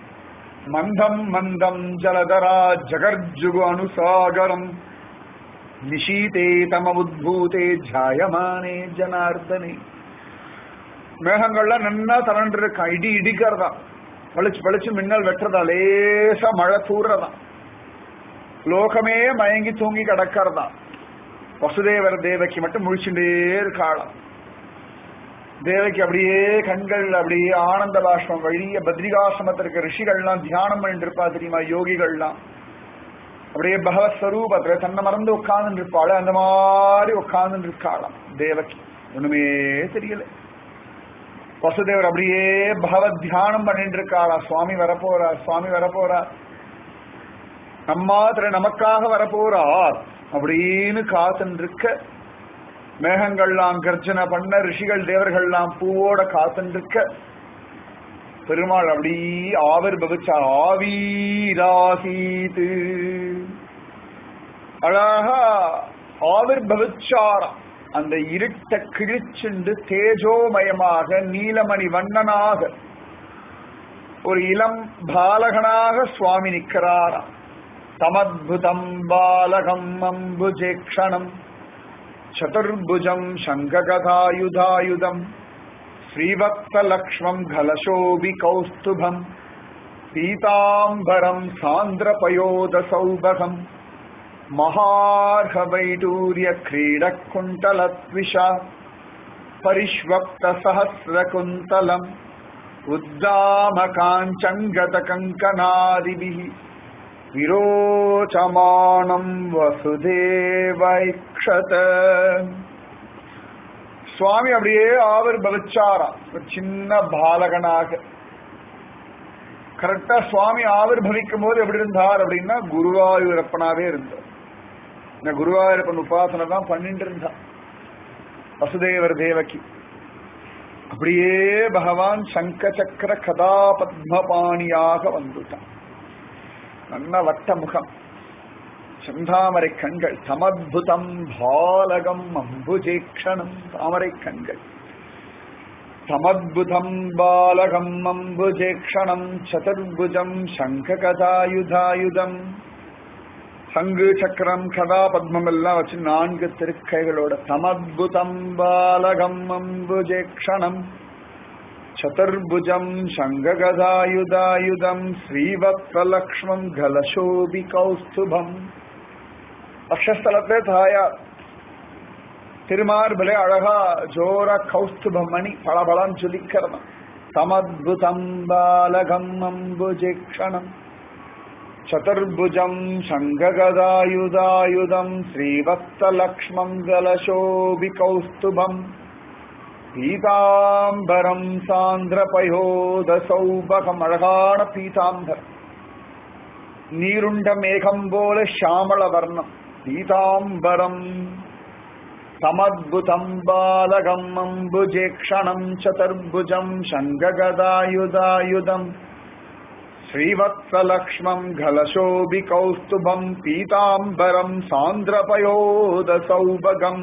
மந்தம் மந்தம் ஜலதரா ஜகர்ஜுகு அனுசாகரம் நிஷீதே தம உத்பூதே ஜாயமானே ஜனார்தனே மேகங்கள்லாம் நன்னா தரண்டு இருக்கா இடி இடிக்கிறதா பளிச்சு பளிச்சு மின்னல் வெட்டுறதா லேசா மழை தூர்றதா லோகமே மயங்கி தூங்கி கிடக்கிறதா வசுதேவர் தேவகி மட்டும் முழிச்சுட்டே இருக்காளாம் தேவகி அப்படியே கண்கள் அப்படியே ஆனந்த பாஷ்பம் வழிய பத்ரிகாசிரமத்திற்கு ரிஷிகள்லாம் தியானம் பண்ணிட்டு இருப்பா தெரியுமா யோகிகள்லாம் அப்படியே பகவத் ஸ்வரூபத்துல தன்னை மறந்து உட்கார்ந்து இருப்பாள் அந்த மாதிரி உட்கார்ந்து இருக்காளாம் தேவகி ஒண்ணுமே தெரியல வசுதேவர் அப்படியே பகவத் தியானம் பண்ணிட்டு இருக்காளா சுவாமி வரப்போறார் சுவாமி வரப்போறார் நம்மாத்திர நமக்காக வரப்போறார் அப்படின்னு காத்துன்னு இருக்க மேகங்கள்லாம் கர்ஜனை பண்ண ரிஷிகள் தேவர்கள்லாம் பூவோட காத்துன்னு இருக்க பெருமாள் அப்படி ஆவிர் பவிச்சா ஆவீராசீது அழகா ஆவிர் பவிச்சாராம் அந்த இருட்ட கிழிச்சுண்டு தேஜோமயமாக நீலமணி வண்ணனாக ஒரு இளம் பாலகனாக சுவாமி நிற்கிறாராம் தமத்புதம் பாலகம் அம்புஜேக்ஷணம் சதுர்புஜம் சங்ககதாயுதாயுதம் ஸ்ரீவத்சலக்ஷ்மம் கலசோபி கௌஸ்துபம் பீதாம்பரம் சாந்திரபயோதசௌபகம் महार्हवैडूर्य क्रीडकुण्टलत्विषा परिष्वक्तसहस्रकुन्तलम् उद्दामकाञ्चङ्गतकङ्कनादिभिः विरोचमाणम् वसुदेवैक्षत சுவாமி அப்படியே ஆவர் பவிச்சாராம் ஒரு சின்ன பாலகனாக கரெக்டா சுவாமி ஆவிர் பவிக்கும் போது எப்படி இருந்தார் அப்படின்னா குருவாயூரப்பனாவே இருந்தார் இந்த குருவாயூரப்பன் உபாசனை தான் பண்ணிட்டு இருந்தா வசுதேவர் தேவகி அப்படியே பகவான் சங்க சக்கர கதா பத்மபாணியாக வந்துட்டான் நல்ல வட்ட முகம் செந்தாமரை கண்கள் சமத்புதம் பாலகம் அம்புஜேக்ஷணம் தாமரை கண்கள் சமத்புதம் பாலகம் அம்புஜேக்ஷணம் சதுர்புஜம் சங்ககதாயுதாயுதம் சங்கு சக்கரம் கதா பத்மம் எல்லாம் வச்சு நான்கு திருக்கைகளோட சமத்புதம் பாலகம் அம்புஜேக்ஷணம் சதுர்புஜம் சங்ககதாயுதாயுதம் ஸ்ரீவத்ஸலக்ஷ்மம் கலசோபி கௌஸ்துபம் அக்ஷஸ்தலத்திலே தாயார் திருமார்பலே அழகா ஜோர கௌஸ்துபம் மணி பளபளம் ஜொலிக்கிறதாம் சமத்புதம் பாலகம் அம்புஜேக்ஷணம் சதுர்புஜம் சங்ககதாயுதாயுதம் ஸ்ரீவத்ஸலக்ஷ்மம் கலசோபி கௌஸ்துபம் பீதாம்பரம் சாந்திரபயோதசௌபகம் அழகான பீதாம்பரம் நீருண்ட மேகம் போல ஷாமள வர்ணம் பீதாம்பரம் சமத்புதம் பாலகம் அம்புஜேக்ஷணம் சதுர்புஜம் சங்ககதாயுதாயுதம் ஸ்ரீவத்ஸலக்ஷ்மம் கலசோபி கௌஸ்துபம் பீதாம்பரம் சாந்திரபயோதசௌபகம்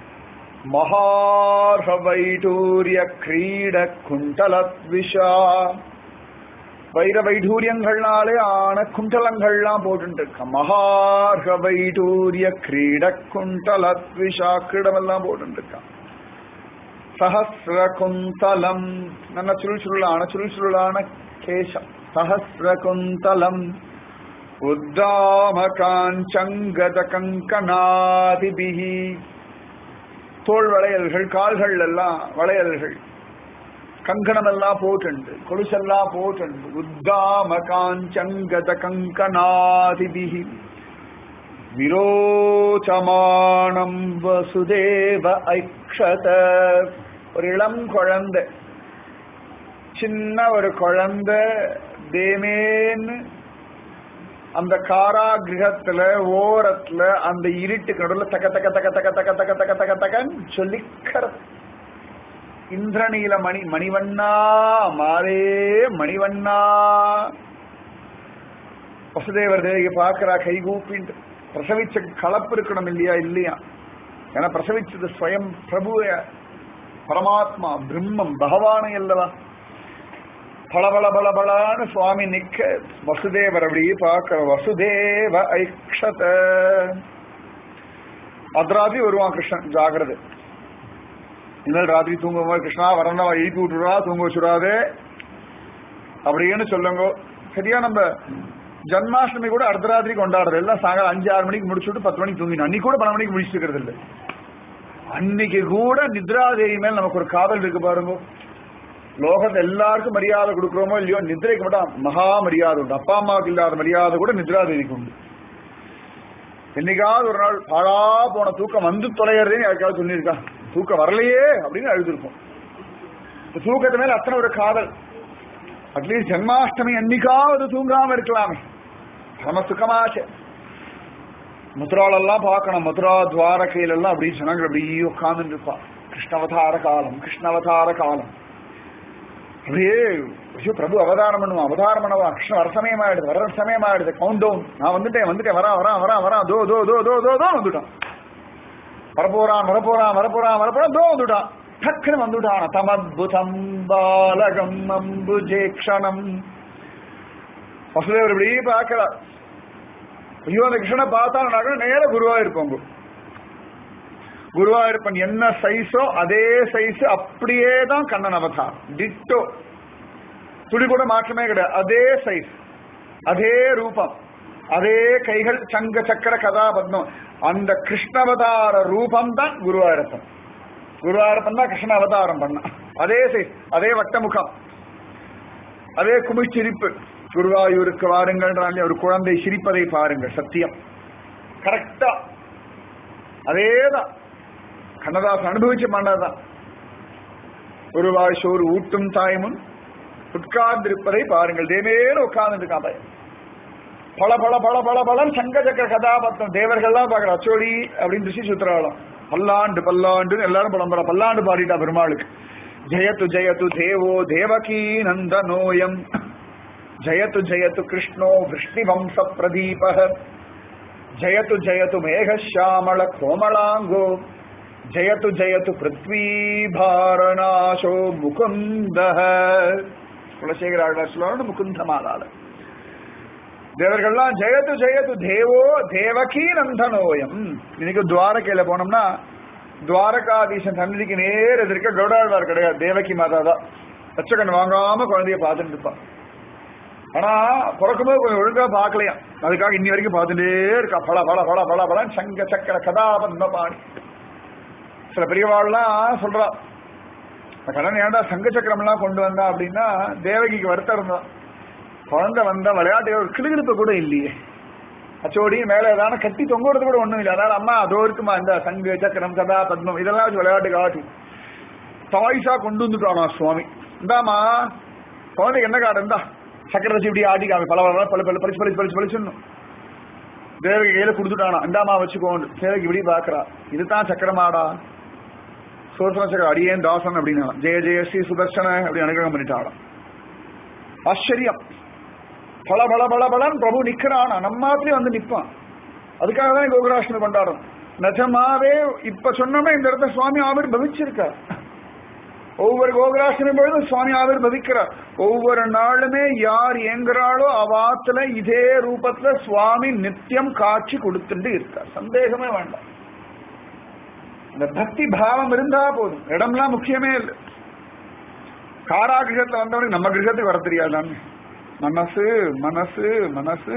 மகார்ஹவைடூரிய கிரீட குண்டலத்விஷா வைர வைடூரியங்கள்னாலே ஆன குண்டலங்கள்லாம் போட்டு இருக்க மகார்ஹ வைடூரிய கிரீட குண்டலத்விஷா கிரீடமெல்லாம் போட்டு இருக்கான் சஹசிர குந்தலம் நல்ல சுருள் சுருளான சுருள் சுருளான கேசம் சஹசிர குந்தலம் உத்தாம காஞ்சங்கத கங்கனாதிபிகி தோல் வளையல்கள் கால்கள் எல்லாம் வளையல்கள் கங்கணம் எல்லாம் போட்டுண்டு கொலுசெல்லாம் போட்டுண்டு உத்தாம காஞ்சங்கத கங்கனாதிபிகி விரோச்சமானம் வசுதேவ ஐக்ஷத ஒரு இளம் குழந்தை சின்ன ஒரு குழந்தை தேமேன்னு அந்த காராகிரகத்துல ஓரத்துல அந்த இருட்டுக்கு நடுவுல தக்க தக்க தக்க தக்க தக்க தக்க தக்க தக்க தக்கன்னு சொல்லிக்கிறது இந்திரநீல மணி மணிவண்ணா மாறே மணிவண்ணா வசுதேவர் தேவியை பார்க்கிறா கைகூப்பின்ட்டு பிரசவிச்ச கலப்பு இருக்கணும் இல்லையா இல்லையா ஏன்னா பிரசவிச்சது ஸ்வயம் பிரபு பரமாத்மா பிரம்மம் பகவானை அல்லவா பளபள பளபளான்னு சுவாமி நிக்க வசுதேவர் அப்படியே பார்க்கிற வசுதேவ ஐக்ஷத அர்த்தராத்திரி வருவான் கிருஷ்ணன் ஜாகிரதை இனிமேல் ராத்திரி தூங்கும்போது கிருஷ்ணா வரணும் எழுப்பி விட்டுறா தூங்க வச்சுடாதே அப்படின்னு சொல்லுங்க சரியா நம்ம ஜன்மாஷ்டமி கூட அர்த்தராத்திரி கொண்டாடுறது எல்லாம் சாயங்காலம் அஞ்சு ஆறு மணிக்கு முடிச்சுட்டு பத்து மணிக்கு தூங்கிடும் அன்னைக்கு கூட பன்னெண்டு மணிக்கு முடிச்சுட்டு இருக்கிறது இல்லை அன்னைக்கு கூட நித்ராதேவி மேல் நமக்கு ஒரு காதல் இருக்கு பாருங்க லோகத்துல எல்லாருக்கும் மரியாதை கொடுக்குறோமோ இல்லையோ நித்ரைக்கு மட்டும் மகா மரியாதை உண்டு அப்பா அம்மாவுக்கு இல்லாத மரியாதை கூட நித்ராதேவிக்கு உண்டு என்னைக்காவது ஒரு நாள் பாழா போன தூக்கம் வந்து தொலைகிறதுன்னு யாருக்காவது சொல்லியிருக்கா தூக்கம் வரலையே அப்படின்னு அழுதுருக்கும் இந்த தூக்கத்து மேல அத்தனை ஒரு காதல் அட்லீஸ்ட் ஜென்மாஷ்டமி என்னைக்காவது தூங்காம இருக்கலாமே பரம சுகமாச்சு மதுராலெல்லாம் பார்க்கணும் மதுரா துவாரகையில எல்லாம் அப்படி ஜனங்கள் அப்படியே உட்கார்ந்து இருப்பா கிருஷ்ணவதார காலம் கிருஷ்ணவதார காலம் அப்படியே ஐயோ பிரபு அவதாரம் பண்ணுவான் அவதாரம் பண்ணவா கிருஷ்ண வர சமயம் ஆயிடுது வர சமயம் ஆயிடுது கவுண்ட் டவுன் நான் வந்துட்டேன் வந்துட்டேன் வரா வரா வரா வரா தோ தோ தோ தோ தோ தோ வந்துட்டான் வரப்போறான் வரப்போறான் வரப்போறான் வரப்போறான் தோ வந்துட்டான் டக்குன்னு வந்துட்டான் தமத்புதம் பாலகம் அம்புஜேக்ஷணம் வசுதேவர் இப்படி பார்க்கிறார் ஐயோ அந்த கிருஷ்ணனை பார்த்தா நேர குருவாயிருப்போங்க குருவாயிருப்பன் என்ன சைஸோ அதே சைஸ் அப்படியே தான் கண்ணன் அவதார் டிட்டோ துளி கூட மாற்றமே கிடையாது அதே சைஸ் அதே ரூபம் அதே கைகள் சங்க சக்கர கதாபத்மம் அந்த கிருஷ்ணவதார ரூபம் தான் குருவாயூரப்பன் குருவாயூரப்பன் தான் கிருஷ்ண அவதாரம் பண்ண அதே சைஸ் அதே வட்டமுகம் அதே குமிழ்ச்சிரிப்பு குருவாயூருக்கு வாருங்கள் ஒரு குழந்தை சிரிப்பதை பாருங்கள் சத்தியம் கரெக்டா அதேதான் கண்ணதாசன் அனுபவிச்ச பண்ணதான் குருவாய் சோறு ஊட்டும் தாய்முன் உட்கார்ந்திருப்பதை பாருங்கள் தேவேன உட்கார்ந்து இருக்கான் பல பல பல பல பலன் சங்க சக்கர கதாபாத்திரம் தேவர்கள்லாம் பார்க்கற அச்சோடி அப்படின்னு ரிஷி சுத்திராளம் பல்லாண்டு பல்லாண்டு எல்லாரும் பலம்பரம் பல்லாண்டு பாடிட்டா பெருமாளுக்கு ஜெயத்து ஜெயத்து தேவோ தேவகி நந்தனோயம் ஜயத்து ஜயத்து கிருஷ்ணோ விஷ்ணிவம்ச பிரதீப ஜயத்து ஜயத்து மேகஷாமள கோமளாங்கோ ஜயத்து ஜயத்து பிருத்வீபாரணாசோ முகுந்த குலசேகர சொல்லுவாங்க முகுந்த மாலால தேவர்கள்லாம் ஜெயத்து ஜெயத்து தேவோ தேவகி நந்தனோயம் இன்னைக்கு துவாரகையில போனோம்னா துவாரகாதீசன் சன்னதிக்கு நேர் எதிர்க்க கௌடாழ்வார் கிடையாது தேவகி மாதா தான் பச்சைக்கண் வாங்காம குழந்தைய பார்த்துட்டு இருப்பான் ஆனா பிறக்கும்போது கொஞ்சம் ஒழுங்கா பார்க்கலையா அதுக்காக இன்னி வரைக்கும் பார்த்துட்டே இருக்கா பல பல பல பல பல சங்க சக்கர கதாபத்மபாணி சில பெரியவாள்லாம் சொல்றா கடன் ஏன்டா சங்க சக்கரம் எல்லாம் கொண்டு வந்தா அப்படின்னா தேவகிக்கு வருத்தம் இருந்தான் குழந்தை வந்தா விளையாட்டு ஒரு கிளுகிழப்பு கூட இல்லையே அச்சோடியும் மேல ஏதாவது கட்டி தொங்குறது கூட ஒண்ணும் இல்லை அதனால அம்மா அதோ இருக்குமா இந்த சங்கு சக்கரம் கதா பத்மம் இதெல்லாம் வச்சு விளையாட்டு காட்டி தாய்ஸா கொண்டு வந்துட்டானா சுவாமி இந்தாமா குழந்தைக்கு என்ன காடு இந்தா சக்கரை வச்சு இப்படி ஆடி காமி பல பல பல பல பளிச்சு பளிச்சு பளிச்சு பளிச்சுன்னு தேவகி கையில கொடுத்துட்டானா இந்தாமா வச்சுக்கோண்டு தேவகி இப்படி பாக்குறா இதுதான் சக்கரமாடா சோசன சக்கர அடியேன் தாசன் அப்படின்னா ஜெய ஜெய ஸ்ரீ சுதர்சன அப்படி அனுகிரகம் பண்ணிட்டாளாம் ஆச்சரியம் பல பல பல பலன் பிரபு நிக்கிறான் நம்மாத்திலே வந்து நிப்பான் அதுக்காக தான் கோகுலாஷ்டமி கொண்டாடும் நிஜமாவே இப்ப சொன்னோமே இந்த இடத்துல சுவாமி ஆவிர் பவிச்சிருக்கார் ஒவ்வொரு கோகுலாஷ்டமி பொழுதும் சுவாமி ஆவிர் பவிக்கிறார் ஒவ்வொரு நாளுமே யார் இயங்குறாளோ அவாத்துல இதே ரூபத்துல சுவாமி நித்தியம் காட்சி கொடுத்துட்டு இருக்கார் சந்தேகமே வேண்டாம் இந்த பக்தி பாவம் இருந்தா போதும் இடம்லாம் முக்கியமே இல்லை காரா கிரகத்துல வந்தவனுக்கு நம்ம கிரகத்துக்கு வர தெரியாதான்னு மனசு மனசு மனசு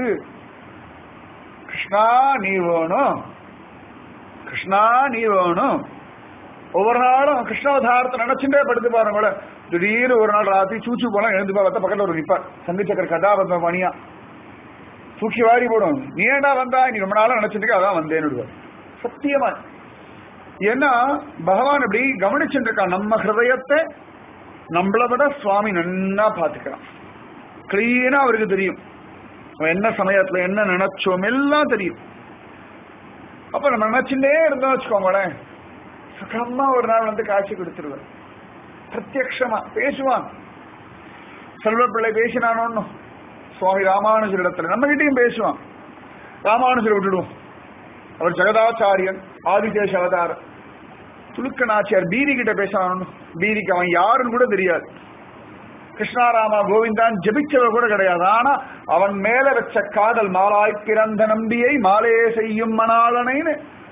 கிருஷ்ணா நீ வேணும் கிருஷ்ணா நீ வேணும் ஒவ்வொரு நாளும் கிருஷ்ணாவதாரத்தை நினைச்சுட்டே படுத்து பாருங்க திடீர்னு ஒரு நாள் ராத்திரி சூச்சு போலாம் எழுந்து பார்த்தா பக்கத்துல ஒரு நிப்பார் சங்கு சக்கர கதாபத்ம பணியா தூக்கி வாரி போடும் நீ ஏண்டா வந்தா நீ ரொம்ப நாளா நினைச்சிட்டு அதான் வந்தேன்னு சத்தியமா ஏன்னா பகவான் இப்படி கவனிச்சுட்டு இருக்கான் நம்ம ஹிருதயத்தை நம்மளை விட சுவாமி நன்னா பாத்துக்கிறான் கிளீனா அவருக்கு தெரியும் என்ன சமயத்துல என்ன நினைச்சோம் எல்லாம் தெரியும் அப்ப நம்ம நினைச்சுட்டே இருந்தோம் வச்சுக்கோங்களேன் சுகமா ஒரு நாள் வந்து காட்சி கொடுத்துருவார் பிரத்யக்ஷமா பேசுவான் செல்வப்பிள்ளை பேசினானோன்னு சுவாமி ராமானுஜர் இடத்துல நம்ம கிட்டையும் பேசுவான் ராமானுஜர் விட்டுடுவோம் அவர் ஜெகதாச்சாரியன் ஆதிதேஷ அவதாரம் துலுக்க நாச்சியார் பீரி கிட்ட பேசினானு பீரிக்கு அவன் யாருன்னு கூட தெரியாது கிருஷ்ணாராமா கோவிந்தான் ஜபிச்சவர் கூட கிடையாது ஆனா அவன் மேல வச்ச காதல் மாலாய் பிறந்த நம்பியை மாலே செய்யும் மணாளனைன்னு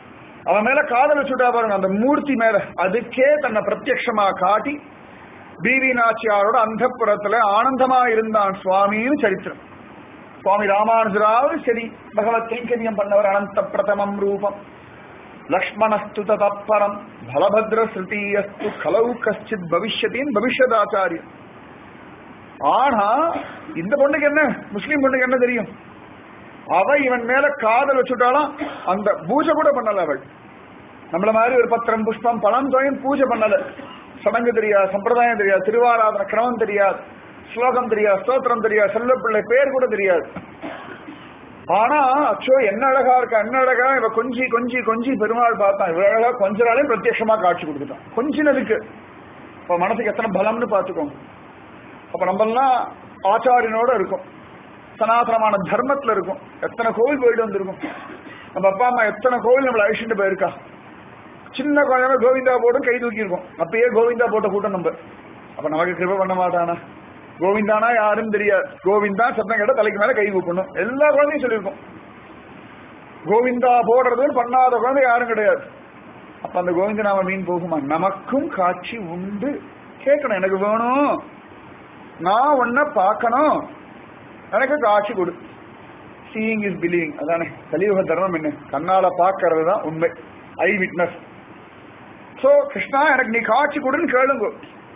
அவன் மேல காதல் வச்சுட்டா பாருங்க அந்த மூர்த்தி மேல அதுக்கே தன்னை பிரத்யக்ஷமா காட்டி பிவி நாச்சியாரோட அந்தப்புறத்துல ஆனந்தமா இருந்தான் சுவாமின்னு சரித்திரம் சுவாமி ராமானுஜராவது சரி பகவத் கைங்கரியம் பண்ணவர் அனந்த பிரதமம் ரூபம் லக்ஷ்மணஸ்து தப்பரம் பலபத்ர ஸ்ருதியஸ்து கலவு கஷ்டித் பவிஷ்யத்தின் பவிஷ்யதாச்சாரியம் ஆனா இந்த பொண்ணுக்கு என்ன முஸ்லீம் பொண்ணுக்கு என்ன தெரியும் அவ இவன் மேல காதல் வச்சுட்டாலும் அந்த பூஜை கூட பண்ணல அவள் நம்மள மாதிரி ஒரு பத்திரம் புஷ்பம் பழம் தொகையும் பூஜை பண்ணல சடங்கு தெரியாது சம்பிரதாயம் தெரியாது திருவாராதன கிரமம் தெரியாது ஸ்லோகம் தெரியாது ஸ்தோத்திரம் தெரியாது செல்லப்பிள்ளை பேர் கூட தெரியாது ஆனா அச்சோ என்ன அழகா இருக்கா என்ன அழகா இவ கொஞ்சி கொஞ்சி கொஞ்சி பெருமாள் பார்த்தான் இவ அழகா கொஞ்ச நாளே பிரத்யட்சமா காட்சி கொடுத்துட்டான் கொஞ்சினதுக்கு இப்ப மனசுக்கு எத்தனை பலம்னு பாத்துக்கோங்க அப்ப நம்ம எல்லாம் ஆச்சாரியனோட இருக்கும் சனாதனமான தர்மத்துல இருக்கும் எத்தனை கோவில் போயிட்டு வந்திருக்கும் நம்ம அப்பா அம்மா எத்தனை கோவில் நம்மளை அழிச்சுட்டு போயிருக்கா சின்ன குழந்தை கோவிந்தா போட்டும் கை தூக்கி இருக்கும் அப்பயே கோவிந்தா போட்ட கூட்டம் நம்ம அப்ப நமக்கு கிருப பண்ண மாட்டானா கோவிந்தானா யாரும் தெரியாது கோவிந்தா சத்தம் கேட்ட தலைக்கு மேல கை கூப்பணும் எல்லா குழந்தையும் சொல்லியிருக்கோம் கோவிந்தா போடுறதுன்னு பண்ணாத குழந்தை யாரும் கிடையாது அப்ப அந்த கோவிந்த நாம மீன் போகுமா நமக்கும் காட்சி உண்டு கேட்கணும் எனக்கு வேணும் நான் உன்ன பார்க்கணும் எனக்கு காட்சி கொடு சீயிங் இஸ் பிலீவிங் அதானே கலியுக தர்மம் என்ன கண்ணால பார்க்கறது தான் உண்மை ஐ விட்னஸ் சோ கிருஷ்ணா எனக்கு நீ காட்சி கொடுன்னு கேளுங்க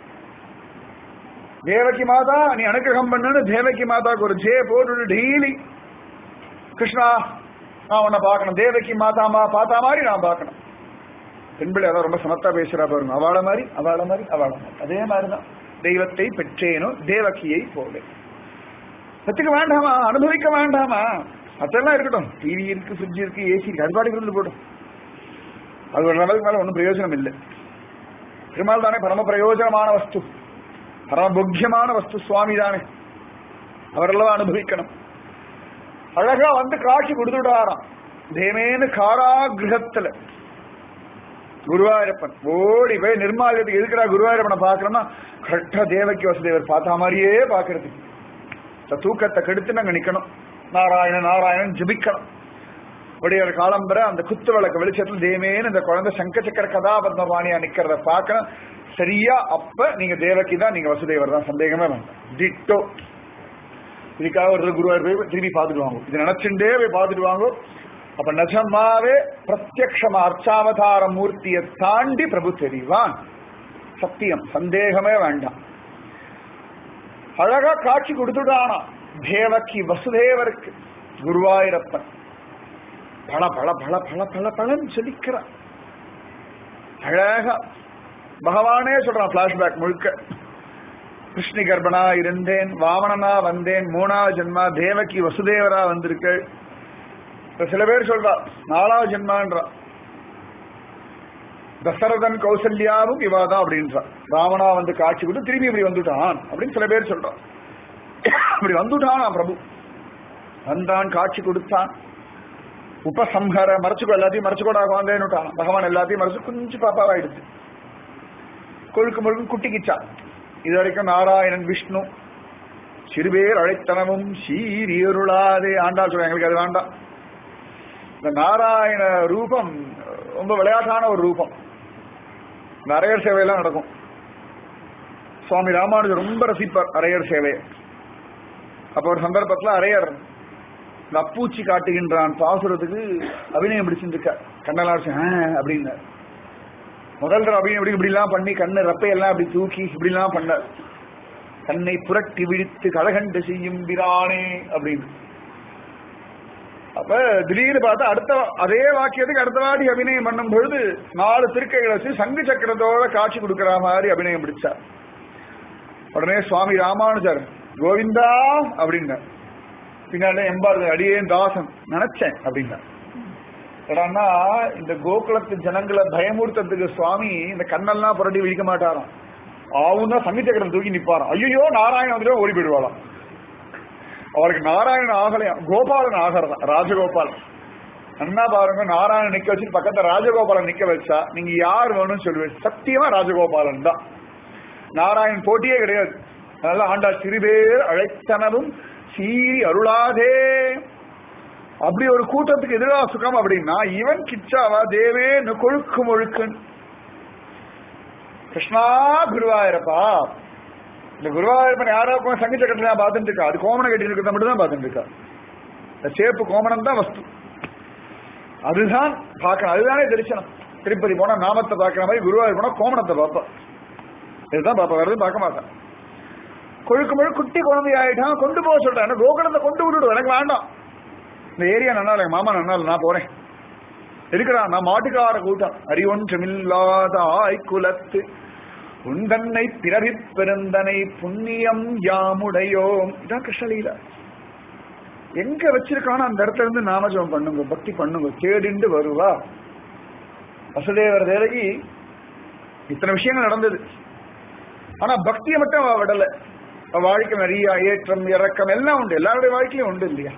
தேவகி மாதா நீ அனுகிரகம் பண்ணுன்னு தேவகி மாதாக்கு ஒரு ஜே போட்டு டெய்லி கிருஷ்ணா நான் உன்னை பார்க்கணும் தேவகி மாதாமா பார்த்தா மாதிரி நான் பார்க்கணும் பெண்பிள்ளை அதான் ரொம்ப சமத்தா பேசுறா பாருங்க அவளை மாதிரி அவளை மாதிரி அவளை மாதிரி அதே மாதிரிதான் தெய்வத்தை பெற்றேனோ தேவகியை போல பத்துக்க வேண்டாமா அனுபவிக்க வேண்டாமா அதெல்லாம் இருக்கட்டும் டிவி இருக்கு ஃப்ரிட்ஜ் இருக்கு ஏசி இருக்கு அது பாட்டுக்கு இருந்து போட்டும் அது ஒரு அளவுக்கு மேல ஒன்றும் பிரயோஜனம் இல்லை பெருமாள் தானே பரம பிரயோஜனமான வஸ்து பரம புக்கியமான வஸ்து சுவாமி தானே அவரெல்லாம் அனுபவிக்கணும் அழகா வந்து காட்சி கொடுத்துட்டாராம் தேமேனு காராகிரகத்துல குருவாயூரப்பன் ஓடி போய் நிர்மாலயத்துக்கு எதுக்குறா குருவாயூரப்பனை பாக்குறோம்னா கரெக்டா தேவகி வசுதேவர் பார்த்த மாதிரியே பாக்குறதுக்கு இந்த தூக்கத்தை கெடுத்து நாங்க நிக்கணும் நாராயணன் நாராயணன் ஜபிக்கணும் விடியற் காலம்பர அந்த குத்து விளக்கு வெளிச்சத்துல தேமேன்னு இந்த குழந்தை சங்க சக்கர கதாபத்மபாணியா நிக்கிறத பார்க்கணும் சரியா அப்ப நீங்க தேவகி தான் நீங்க வசுதேவர் தான் சந்தேகமே வேண்டாம் டிட்டோ இதுக்காக ஒரு குருவாயூர் போய் திரும்பி பார்த்துட்டு வாங்க இது நினைச்சுட்டே போய் பார்த்துட்டு வாங்க அப்ப நிஜமாவே பிரத்யக்ஷமா அர்ச்சாவதார மூர்த்தியை தாண்டி பிரபு தெரிவான் சத்தியம் சந்தேகமே வேண்டாம் அழகா காட்சி கொடுத்துட்டானா தேவகி வசுதேவருக்கு குருவாயூரப்பன் பல பல பல பல பல பலன்னு சொல்லிக்கிறான் அழகா பகவானே சொல்றான் பிளாஷ்பேக் முழுக்க கிருஷ்ணி கர்ப்பனா இருந்தேன் வாமனனா வந்தேன் மூணாவது ஜென்மா தேவகி வசுதேவரா வந்திருக்கு இப்ப சில பேர் சொல்றா நாலாவது ஜென்மான்றா தசரதன் கௌசல்யாவும் இவாதான் அப்படின்றா ராவணா வந்து காட்சி கொடுத்து திரும்பி இப்படி வந்துட்டான் அப்படின்னு சில பேர் சொல்றான் இப்படி வந்துட்டான் பிரபு வந்தான் காட்சி கொடுத்தான் உபசம்ஹர மறைச்சுக்கோ எல்லாத்தையும் மறைச்சுக்கோடா குழந்தைன்னுட்டான் பகவான் எல்லாத்தையும் மறைச்சு கொஞ்சம் பாப்பாவாயிடுச்சு கொழுக்கு முழுக்கு குட்டிக்கிச்சா இது வரைக்கும் நாராயணன் விஷ்ணு சிறுபேர் அழைத்தனமும் சீரியருளாதே ஆண்டாள் சொல்ல எங்களுக்கு அது வேண்டாம் இந்த நாராயண ரூபம் ரொம்ப விளையாட்டான ஒரு ரூபம் இந்த அரையர் சேவையெல்லாம் நடக்கும் சுவாமி ராமானுஜர் ரொம்ப ரசிப்பார் அரையர் சேவையை அப்ப ஒரு சந்தர்ப்பத்துல அரையர் இந்த அப்பூச்சி காட்டுகின்றான் பாசுரத்துக்கு அபிநயம் பிடிச்சிருக்க கண்ணெல்லாம் அப்படின்னு முதல் தடவை அபிநயம் இப்படி இப்படிலாம் பண்ணி கண்ணு ரப்பையெல்லாம் அப்படி தூக்கி இப்படிலாம் பண்ணார் கண்ணை புரட்டி விழித்து கழகண்டு செய்யும் பிரானே அப்படின்னு அப்ப திடீர்னு பார்த்தா அடுத்த அதே வாக்கியத்துக்கு அடுத்த வாடி அபிநயம் பண்ணும் பொழுது நாலு திருக்கைகளை வச்சு சங்கு சக்கரத்தோட காட்சி கொடுக்கிற மாதிரி அபிநயம் பிடிச்சார் உடனே சுவாமி ராமானுஜர் கோவிந்தா அப்படின்னார் பின்னாடி எம்பாரு அடியேன் தாசன் நினைச்சேன் அப்படின்னா ஏடான்னா இந்த கோகுலத்து ஜனங்களை பயமுறுத்துறதுக்கு சுவாமி இந்த கண்ணெல்லாம் புரட்டி விழிக்க மாட்டாராம் ஆவும் தான் சங்கி சக்கரம் தூக்கி நிப்பாராம் ஐயோ நாராயணன் வந்துட்டு ஓடி போயிடுவாளாம் அவருக்கு நாராயணன் ஆகலையாம் கோபாலன் ஆகிறதான் ராஜகோபாலன் அண்ணா பாருங்க நாராயணன் நிக்க வச்சு பக்கத்துல ராஜகோபாலன் நிக்க வச்சா நீங்க யார் வேணும்னு சொல்லுவேன் சத்தியமா ராஜகோபாலன் தான் நாராயணன் போட்டியே கிடையாது அதனால ஆண்டா சிறுபேர் அழைத்தனவும் சீரி அருளாதே அப்படி ஒரு கூட்டத்துக்கு எதிராக சுகம் அப்படின்னா இவன் கிச்சாவா தேவேன்னு கொழுக்கு முழுக்குன்னு கிருஷ்ணா குருவாயிரப்பா இந்த குருவாயூரப்பன் யாரோ சங்க சக்கரத்துல பார்த்துட்டு இருக்கா அது கோமணம் கட்டி இருக்கிறத மட்டும் தான் பார்த்துட்டு இருக்கா இந்த சேப்பு கோமணம் தான் வஸ்து அதுதான் பார்க்கணும் அதுதானே தரிசனம் திருப்பதி போனா நாமத்தை பார்க்கிற மாதிரி குருவாயூர் போனா கோமணத்தை பார்ப்பா இதுதான் பார்ப்பா வேறது பார்க்க மாட்டான் கொழுக்கு முழு குட்டி குழந்தை ஆயிட்டான் கொண்டு போக சொல்றேன் கோகுலத்தை கொண்டு விட்டுடு எனக்கு வேண்டாம் இந்த ஏரியா நல்லா இல்லை மாமா நல்லா இல்லை நான் போறேன் இருக்கிறா நான் மாட்டுக்கார கூட்டம் அறிவொன்றுமில்லாத ஆய்குலத்து உந்தன்னை பிறவி பெருந்தனை புண்ணியம் யாமுடையோம் இதான் கிருஷ்ணலீலா எங்க வச்சிருக்கானோ அந்த இடத்துல இருந்து நாமஜபம் பண்ணுங்க பக்தி பண்ணுங்க தேடிண்டு வருவா வசுதேவர் தேவகி இத்தனை விஷயங்கள் நடந்தது ஆனா பக்தியை மட்டும் அவ விடல அவ வாழ்க்கை நிறைய ஏற்றம் இறக்கம் எல்லாம் உண்டு எல்லாருடைய வாழ்க்கையும் உண்டு இல்லையா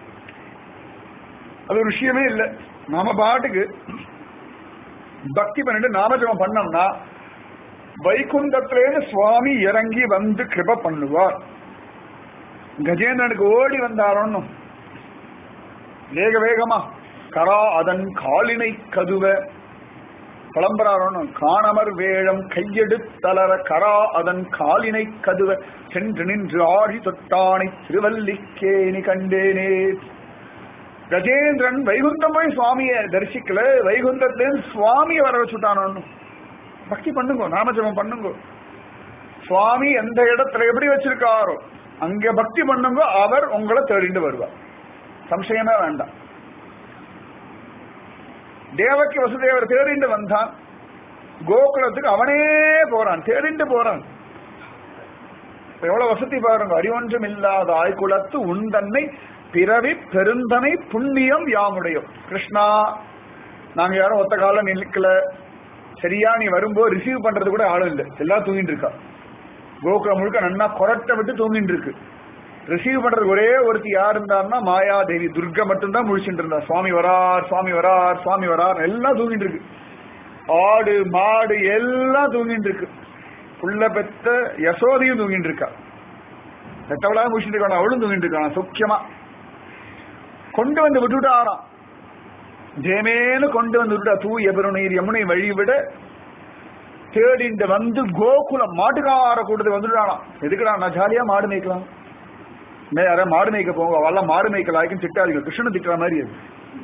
அது ஒரு விஷயமே இல்லை நாம பாட்டுக்கு பக்தி பண்ணிட்டு நாமஜபம் பண்ணோம்னா வைகுண்டத்திலேருந்து சுவாமி இறங்கி வந்து கிருப பண்ணுவார் கஜேந்திரனுக்கு ஓடி வந்தாரோன்னு வேக வேகமா கரா அதன் காலினை கதுவ கிளம்புறாரோன்னு காணமர் வேழம் கையெடுத்தலர கரா அதன் காலினை கதுவ சென்று நின்று ஆழி தொட்டானை திருவல்லிக்கேணி கண்டேனே கஜேந்திரன் வைகுண்டம் போய் சுவாமியை தரிசிக்கல வைகுண்டத்திலேருந்து சுவாமியை வர வச்சுட்டானு பக்தி பண்ணுங்க நாமஜபம் பண்ணுங்க சுவாமி எந்த இடத்துல எப்படி வச்சிருக்காரோ அங்க பக்தி பண்ணுங்க அவர் உங்களை தேடிண்டு வருவார் சம்சயமே வேண்டாம் தேவக்கி வசுதேவர் தேடிண்டு வந்தான் கோகுலத்துக்கு அவனே போறான் தேடிண்டு போறான் எவ்வளவு வசதி பாருங்க அறிவொன்றும் இல்லாத ஆய்குலத்து உண்டன்னை பிறவி பெருந்தனை புண்ணியம் யாமுடையும் கிருஷ்ணா நாங்க யாரும் ஒத்த காலம் நிற்கல சரியா நீ வரும்போது ரிசீவ் பண்றது கூட ஆளும் இல்லை எல்லாம் தூங்கிட்டு இருக்கா கோகுலம் முழுக்க நன்னா கொரட்டை விட்டு தூங்கிட்டு இருக்கு ரிசீவ் பண்றது ஒரே ஒருத்தி யார் இருந்தாருன்னா மாயாதேவி துர்கா மட்டும்தான் முழிச்சுட்டு இருந்தா சுவாமி வரார் சுவாமி வரார் சுவாமி வரார் எல்லாம் தூங்கிட்டு இருக்கு ஆடு மாடு எல்லாம் தூங்கிட்டு இருக்கு புள்ள பெத்த யசோதையும் தூங்கிட்டு இருக்கா பெத்தவளா முடிச்சுட்டு இருக்கான் அவளும் தூங்கிட்டு இருக்கான் சுக்கியமா கொண்டு வந்து விட்டுட்டாராம் ஜெயமேனு கொண்டு வந்து விட்டா தூய பெருநீர் யமுனை வழிவிட தேடிண்டு வந்து கோகுலம் மாட்டுக்கார கூட்டத்துக்கு வந்துட்டானாம் எதுக்குடா நான் ஜாலியா மாடு மேய்க்கலாம் மே யாராவது மாடு மேய்க்க போங்க அவெல்லாம் மாடு மேய்க்கலாய்க்கும் திட்டாதீங்க கிருஷ்ணன் திட்டுற மாதிரி அது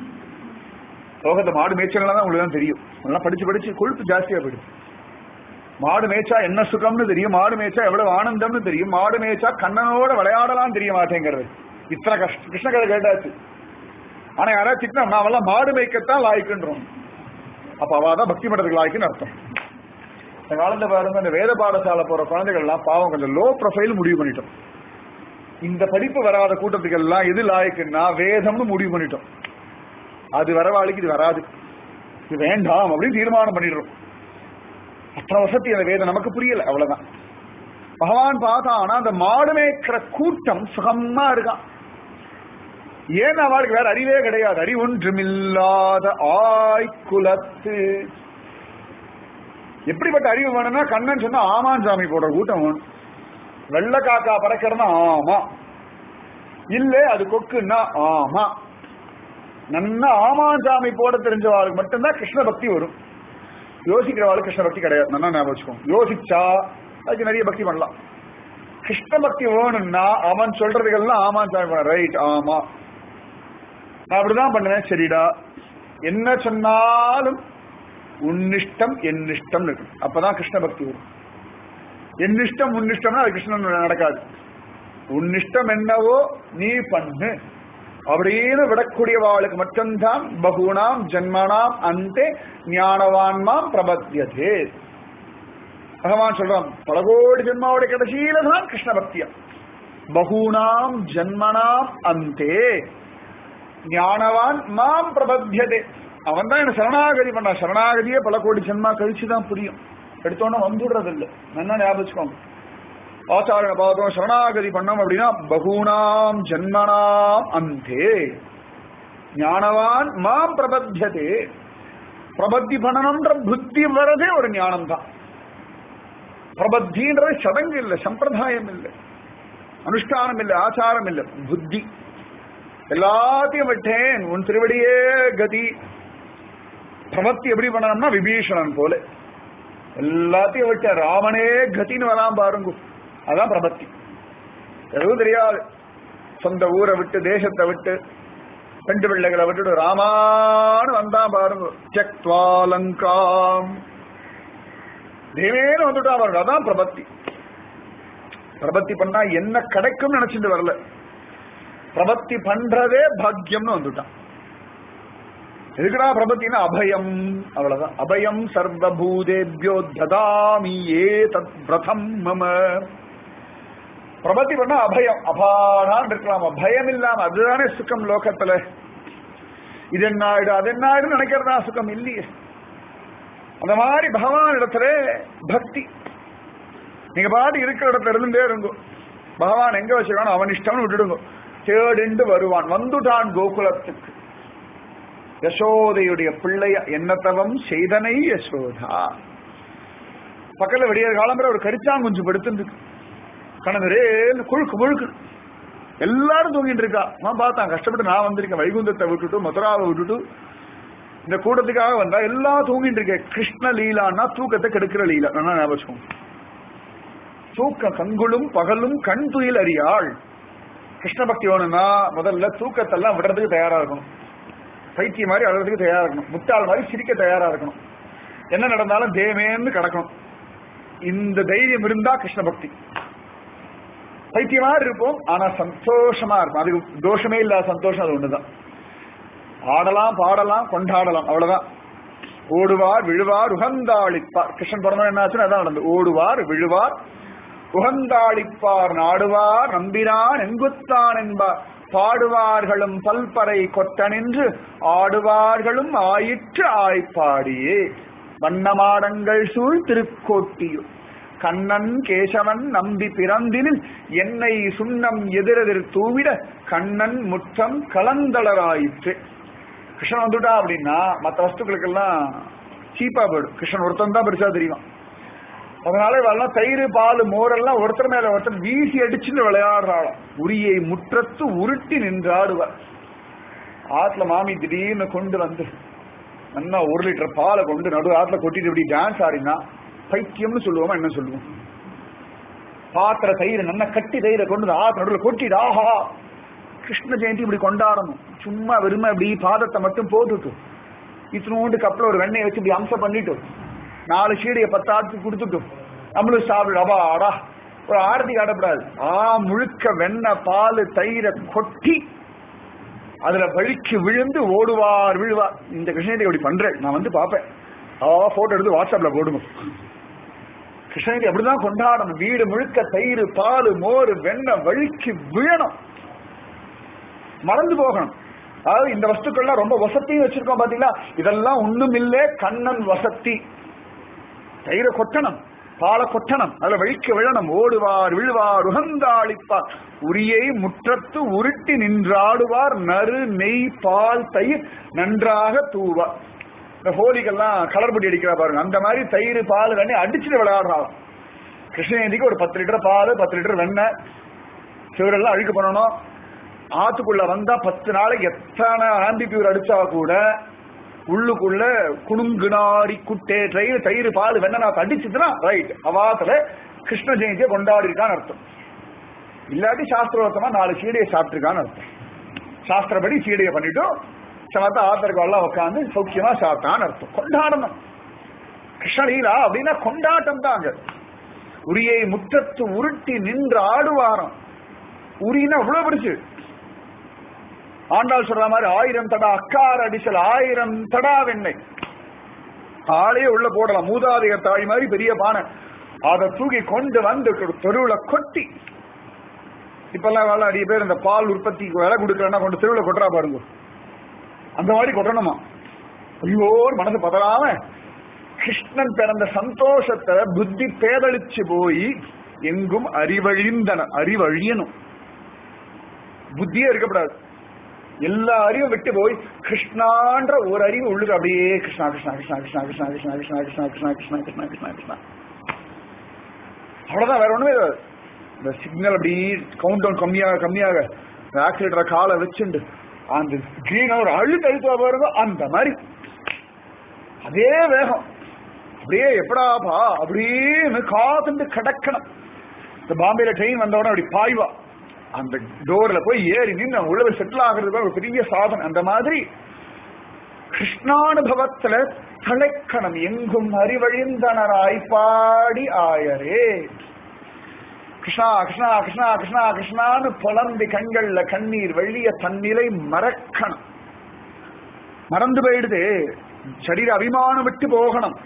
லோகத்தை மாடு மேய்ச்சலாம் தான் உங்களுக்கு தான் தெரியும் நல்லா படிச்சு படிச்சு கொழுப்பு ஜாஸ்தியா போயிடுது மாடு மேய்ச்சா என்ன சுகம்னு தெரியும் மாடு மேய்ச்சா எவ்வளவு ஆனந்தம்னு தெரியும் மாடு மேய்ச்சா கண்ணனோட விளையாடலாம் தெரிய மாட்டேங்கிறது இத்தனை கஷ்ட கிருஷ்ண கதை கேட்டாச்சு ஆனா யாராவது திட்டினா நான் அவெல்லாம் மாடு மேய்க்கத்தான் லாய்க்குன்றோம் அப்ப அவாதான் பக்தி மன்றத்துக்கு லாய்க்குன்னு அர்த்தம் இந்த காலத்துல பாருங்க இந்த வேத பாடசாலை போற குழந்தைகள்லாம் பாவம் கொஞ்சம் லோ ப்ரொஃபைல் முடிவு பண்ணிட்டோம் இந்த படிப்பு வராத கூட்டத்துக்கு எல்லாம் எது லாய்க்குன்னா வேதம்னு முடிவு பண்ணிட்டோம் அது வரவாளிக்கு இது வராது இது வேண்டாம் அப்படின்னு தீர்மானம் பண்ணிடுறோம் அத்தனை வசதி அந்த வேதம் நமக்கு புரியல அவ்வளவுதான் பகவான் பார்த்தான் ஆனா அந்த மாடு மேய்க்கிற கூட்டம் சுகமா இருக்கான் ஏன் அவளுக்கு வேற அறிவே கிடையாது அறிவு ஒன்றுமில்லாத ஆய்குலத்து எப்படிப்பட்ட அறிவு வேணும்னா கண்ணன் சொன்னா ஆமான் சாமி போடுற கூட்டம் வேணும் வெள்ள காக்கா பறக்கிறதுனா ஆமா இல்ல அது கொக்குன்னா ஆமா நன்னா ஆமான் சாமி போட தெரிஞ்சவாளுக்கு மட்டும்தான் கிருஷ்ண பக்தி வரும் யோசிக்கிறவாளுக்கு கிருஷ்ண பக்தி கிடையாது நல்லா ஞாபகம் வச்சுக்கோங்க யோசிச்சா அதுக்கு நிறைய பக்தி பண்ணலாம் கிருஷ்ண பக்தி வேணும்னா அவன் சொல்றதுக்கெல்லாம் ஆமான் சாமி பண்ண ரைட் ஆமா நான் அப்படிதான் பண்ணுவேன் சரிடா என்ன சொன்னாலும் உன்னிஷ்டம் என்னிஷ்டம் இருக்கும் அப்பதான் கிருஷ்ண பக்தி வரும் என்னிஷ்டம் உன்னிஷ்டம்னா அது கிருஷ்ணன் நடக்காது உன்னிஷ்டம் என்னவோ நீ பண்ணு அப்படின்னு விடக்கூடியவாளுக்கு மட்டும்தான் பகுனாம் ஜன்மனாம் அந்த ஞானவான்மாம் பிரபத்தியதே பகவான் சொல்றான் பல கோடி ஜென்மாவோட கடைசியில தான் கிருஷ்ண பக்தியா பகூனாம் ஜன்மனாம் அந்தே ஞானவான் மாம் பிரபத்தியதே அவன் தான் என்ன சரணாகதி பண்ணா சரணாகதியே பல கோடி ஜென்மா கழிச்சு தான் புரியும் எடுத்தோன்னு வந்துடுறது இல்லை நல்லா ஞாபகம் வச்சுக்கோங்க ஆச்சாரிய பாதம் சரணாகதி பண்ணோம் அப்படின்னா பகூனாம் ஜன்மனாம் அந்தே ஞானவான் மாம் பிரபத்தியதே பிரபத்தி பண்ணணும்ன்ற புத்தி வரதே ஒரு ஞானம் தான் பிரபத்தின்றது சடங்கு இல்லை சம்பிரதாயம் இல்லை அனுஷ்டானம் இல்லை ஆச்சாரம் இல்லை புத்தி எல்லாத்தையும் விட்டேன் உன் திருவடியே கதி பிரபத்தி எப்படி பண்ணணும்னா விபீஷணன் போல எல்லாத்தையும் விட்ட ராமனே கத்தின்னு வராம பாருங்க அதான் பிரபத்தி எதுவும் தெரியாது சொந்த ஊரை விட்டு தேசத்தை விட்டு பெண்டு பிள்ளைகளை விட்டுட்டு ராமான்னு வந்தான் பாருங்க செக்வாலங்காம் தேவேன்னு வந்துட்டா பாருங்க அதான் பிரபத்தி பிரபத்தி பண்ணா என்ன கிடைக்கும் நினைச்சிட்டு வரல பிரபத்தி பண்றதே பாக்கியம்னு வந்துட்டான் எதுக்குடா பிரபத்தினா அபயம் அவ்வளவுதான் அபயம் சர்வபூதேபியோ ததாமி ஏ தத் பிரதம் மம பிரபத்தி பண்ணா அபயம் அபாடான் இருக்கலாம் பயம் இல்லாம அதுதானே சுகம் லோகத்துல இது என்ன ஆயிடு அது என்ன ஆயிடும் நினைக்கிறதா சுகம் இல்லையே அந்த மாதிரி பகவான் இடத்துல பக்தி நீங்க பாட்டு இருக்கிற இடத்துல இருந்தே இருங்கோ பகவான் எங்க வச்சிருக்கானோ அவன் இஷ்டம்னு விட்டுடுங்க தேடிண்டு வருவான் வந்துட்டான் கோகுலத்துக்கு யசோதையுடைய பிள்ளைய என்னத்தவம் செய்தனை யசோதா பக்கத்துல விடிய காலம்பர ஒரு கரிச்சாங்குஞ்சு படுத்துட்டு கணவரே குழுக்கு முழுக்கு எல்லாரும் தூங்கிட்டு இருக்கா நான் பார்த்தான் கஷ்டப்பட்டு நான் வந்திருக்கேன் வைகுந்தத்தை விட்டுட்டு மதுராவை விட்டுட்டு இந்த கூட்டத்துக்காக வந்தா எல்லாம் தூங்கிட்டு இருக்கேன் கிருஷ்ண லீலான்னா தூக்கத்தை கெடுக்கிற லீலா நல்லா ஞாபகம் தூக்கம் கண்குளும் பகலும் கண் துயில் அறியாள் கிருஷ்ண பக்தி வேணும்னா முதல்ல தூக்கத்தெல்லாம் விடுறதுக்கு தயாரா இருக்கணும் பைத்திய மாதிரி அழுறதுக்கு தயாரா இருக்கணும் முட்டாள் மாதிரி சிரிக்க தயாரா இருக்கணும் என்ன நடந்தாலும் தேவேன்னு கிடக்கணும் இந்த தைரியம் இருந்தா கிருஷ்ண பக்தி பைத்தியமா இருப்போம் ஆனா சந்தோஷமா இருக்கும் அதுக்கு தோஷமே இல்லாத சந்தோஷம் அது ஒண்ணுதான் ஆடலாம் பாடலாம் கொண்டாடலாம் அவ்வளவுதான் ஓடுவார் விழுவார் உகந்தாளிப்பார் கிருஷ்ணன் பிறந்த என்னாச்சுன்னு அதான் நடந்தது ஓடுவார் விழுவார் உகந்தாளிப்பார் நாடுவார் நம்பினான் எங்குத்தான் என்பார் பாடுவார்களும் பல்பறை கொட்ட நின்று ஆடுவார்களும் ஆயிற்று ஆய்ப்பாடியே வண்ணமாடங்கள் சூழ் திருக்கோட்டியும் கண்ணன் கேசவன் நம்பி பிறந்தினில் என்னை சுண்ணம் எதிரெதிர் தூவிட கண்ணன் முற்றம் கலந்தளராயிற்று கிருஷ்ணன் வந்துட்டா அப்படின்னா மற்ற வஸ்துக்களுக்கெல்லாம் சீப்பா போயிடும் கிருஷ்ணன் ஒருத்தன் தான் பெருசா தெரியும் அதனால இவெல்லாம் தயிர் பால் மோரெல்லாம் ஒருத்தர் மேல ஒருத்தர் வீசி அடிச்சுன்னு விளையாடுறாளாம் உரியை முற்றத்து உருட்டி நின்றாடுவார் ஆத்துல மாமி திடீர்னு கொண்டு வந்து நல்லா ஒரு லிட்டர் பாலை கொண்டு நடு ஆத்துல கொட்டிட்டு இப்படி டான்ஸ் ஆடினா பைத்தியம்னு சொல்லுவோமா என்ன சொல்லுவோம் பாத்திர தயிர் நல்லா கட்டி தயிரை கொண்டு ஆத்து நடுவில் கொட்டிட்டு ஆஹா கிருஷ்ண ஜெயந்தி இப்படி கொண்டாடணும் சும்மா வெறுமை இப்படி பாதத்தை மட்டும் போட்டுட்டு இத்தினோண்டு கப்பில் ஒரு வெண்ணெய் வச்சு இப்படி அம்சம் பண்ணிட்டு நாலு சீடையை பத்தாத்துக்கு கொடுத்துட்டு நம்மளும் சாப்பிடு அபா அடா ஒரு ஆரத்தி காட்டப்படாது ஆ முழுக்க வெண்ணெய் பால் தயிரை கொட்டி அதுல வழிக்கு விழுந்து ஓடுவார் விழுவார் இந்த கிருஷ்ணகிரி அப்படி பண்றேன் நான் வந்து பார்ப்பேன் ஆ போட்டோ எடுத்து வாட்ஸ்அப்ல போடுங்க கிருஷ்ணகிரி அப்படிதான் கொண்டாடணும் வீடு முழுக்க தயிர் பால் மோர் வெண்ணெய் வழிக்கு விழணும் மறந்து போகணும் அதாவது இந்த வஸ்துக்கள்லாம் ரொம்ப வசத்தியும் வச்சிருக்கோம் பாத்தீங்களா இதெல்லாம் ஒண்ணும் இல்லே கண்ணன் வசத்தி தயிர கொட்டணும் பால கொட்டணும் அதுல வழிக்க விழணும் ஓடுவார் விழுவார் உகந்தாளிப்பார் உரியை முற்றத்து உருட்டி நின்றாடுவார் நறு நெய் பால் தயிர் நன்றாக தூவார் இந்த ஹோலிக்கெல்லாம் கலர் பொடி அடிக்கிறா பாருங்க அந்த மாதிரி தயிர் பால் வெண்ணெய் அடிச்சுட்டு விளையாடுறாங்க கிருஷ்ணகிரிக்கு ஒரு பத்து லிட்டர் பால் பத்து லிட்டர் வெண்ணெய் சிவரெல்லாம் அழுக்கு பண்ணணும் ஆத்துக்குள்ள வந்தா பத்து நாளைக்கு எத்தனை ஆம்பி பியூர் அடிச்சா கூட உள்ளுக்குள்ள குணுங்குனாரி குட்டே தயிர் தயிர் பால் வெண்ணெய் அடிச்சுதுன்னா ரைட் அவாத்துல கிருஷ்ண ஜெயந்தியை கொண்டாடி இருக்கான்னு அர்த்தம் இல்லாட்டி சாஸ்திரோத்தமா நாலு சீடையை சாப்பிட்டுருக்கான்னு அர்த்தம் சாஸ்திரப்படி சீடையை பண்ணிட்டு சமத்த ஆத்தருக்கு எல்லாம் உட்காந்து சௌக்கியமா சாப்பிட்டான்னு அர்த்தம் கொண்டாடணும் கிருஷ்ணலீலா அப்படின்னா கொண்டாட்டம் தாங்க உரியை முற்றத்து உருட்டி நின்று ஆடுவாரம் உரின்னா இவ்வளவு பிடிச்சு ஆண்டாள் சொல்ற மாதிரி ஆயிரம் தடா அக்கார அடிச்சல் ஆயிரம் தடா வெண்ணெய் ஆளையே உள்ள போடலாம் மூதாதையர் தாய் மாதிரி பெரிய பானை அதை தூக்கி கொண்டு வந்து தெருவுல கொட்டி இப்பெல்லாம் வேலை நிறைய பேர் இந்த பால் உற்பத்திக்கு விலை கொடுக்கலன்னா கொண்டு தெருவுல கொட்டுறா பாருங்க அந்த மாதிரி கொட்டணுமா ஐயோ மனசு பதறாம கிருஷ்ணன் பிறந்த சந்தோஷத்தை புத்தி பேதளிச்சு போய் எங்கும் அறிவழிந்தன அறிவழியணும் புத்தியே இருக்கப்படாது எல்லா அறிவும் விட்டு போய் கிருஷ்ணான்ற ஒரு அறிவு உள்ளுக்கு அப்படியே கிருஷ்ணா கிருஷ்ணா கிருஷ்ணா கிருஷ்ணா கிருஷ்ணா கிருஷ்ணா கிருஷ்ணா கிருஷ்ணா கிருஷ்ணா கிருஷ்ணா கிருஷ்ணா கிருஷ்ணா கிருஷ்ணா அவ்வளவுதான் வேற ஒண்ணுமே இந்த சிக்னல் அப்படி கவுண்ட் டவுன் கம்மியாக கம்மியாக ஆக்சிலேட்டரை காலை வச்சுண்டு அந்த கிரீன் ஒரு அழுத்து அழுத்தா பாருங்க அந்த மாதிரி அதே வேகம் அப்படியே எப்படாப்பா அப்படின்னு காத்துண்டு கிடக்கணும் இந்த பாம்பேல ட்ரெயின் வந்தவொடனே அப்படி பாய்வா அந்த டோர்ல போய் ஏறி நின்று உள்ள போய் செட்டில் ஆகுறது ஒரு பெரிய சாதனை அந்த மாதிரி கிருஷ்ணானுபவத்துல தலைக்கணம் எங்கும் அறிவழிந்தனராய் பாடி ஆயரே கிருஷ்ணா கிருஷ்ணா கிருஷ்ணா கிருஷ்ணா கிருஷ்ணான்னு புலம்பி கண்கள்ல கண்ணீர் வெள்ளிய தன்னிலை மறக்கணும் மறந்து போயிடுது சரீர அபிமானம் விட்டு போகணும்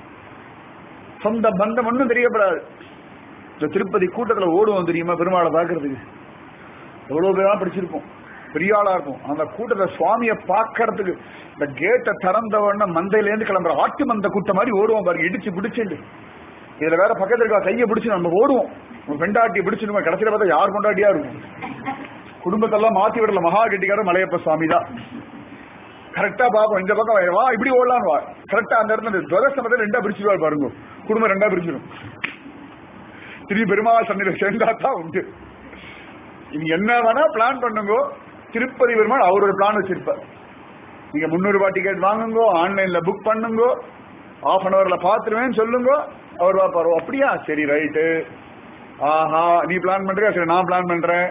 சொந்த பந்தம் ஒன்றும் தெரியப்படாது இந்த திருப்பதி கூட்டத்துல ஓடுவோம் தெரியுமா பெருமாளை பாக்குறதுக்கு எவ்வளவு பேரா படிச்சிருப்போம் பெரிய ஆளா இருக்கும் அந்த கூட்டத்தை சுவாமியை பார்க்கறதுக்கு இந்த கேட்டை திறந்த உடனே மந்தையில இருந்து கிளம்புற ஆட்டு மந்த கூட்டம் மாதிரி ஓடுவோம் பாருங்க இடிச்சு பிடிச்சிட்டு இதுல வேற பக்கத்துல இருக்க கையை பிடிச்சு நம்ம ஓடுவோம் உங்க பெண்டாட்டியை பிடிச்சிருவோம் கடைசியில பார்த்தா யார் கொண்டாட்டியா இருக்கும் குடும்பத்தெல்லாம் மாத்தி விடல மகா கெட்டிக்கார மலையப்ப சுவாமி தான் கரெக்டா பாப்போம் இந்த பக்கம் வா இப்படி ஓடலாம் வா கரெக்டா அந்த இடத்துல இந்த துவசமத்தை ரெண்டா பிரிச்சிருவார் பாருங்க குடும்பம் ரெண்டா பிரிச்சிடும் திரும்பி பெருமாள் சந்தையில சேர்ந்தா தான் உண்டு நீங்க என்ன வேணா பிளான் பண்ணுங்க திருப்பதி பெருமாள் அவர் ஒரு பிளான் வச்சிருப்பார் நீங்க முன்னூறு ரூபாய் டிக்கெட் வாங்குங்க ஆன்லைன்ல புக் பண்ணுங்க ஆஃப் அன் அவர்ல பாத்துருவேன்னு சொல்லுங்க அவர் பாப்பாரு அப்படியா சரி ரைட்டு ஆஹா நீ பிளான் பண்றியா சரி நான் பிளான் பண்றேன்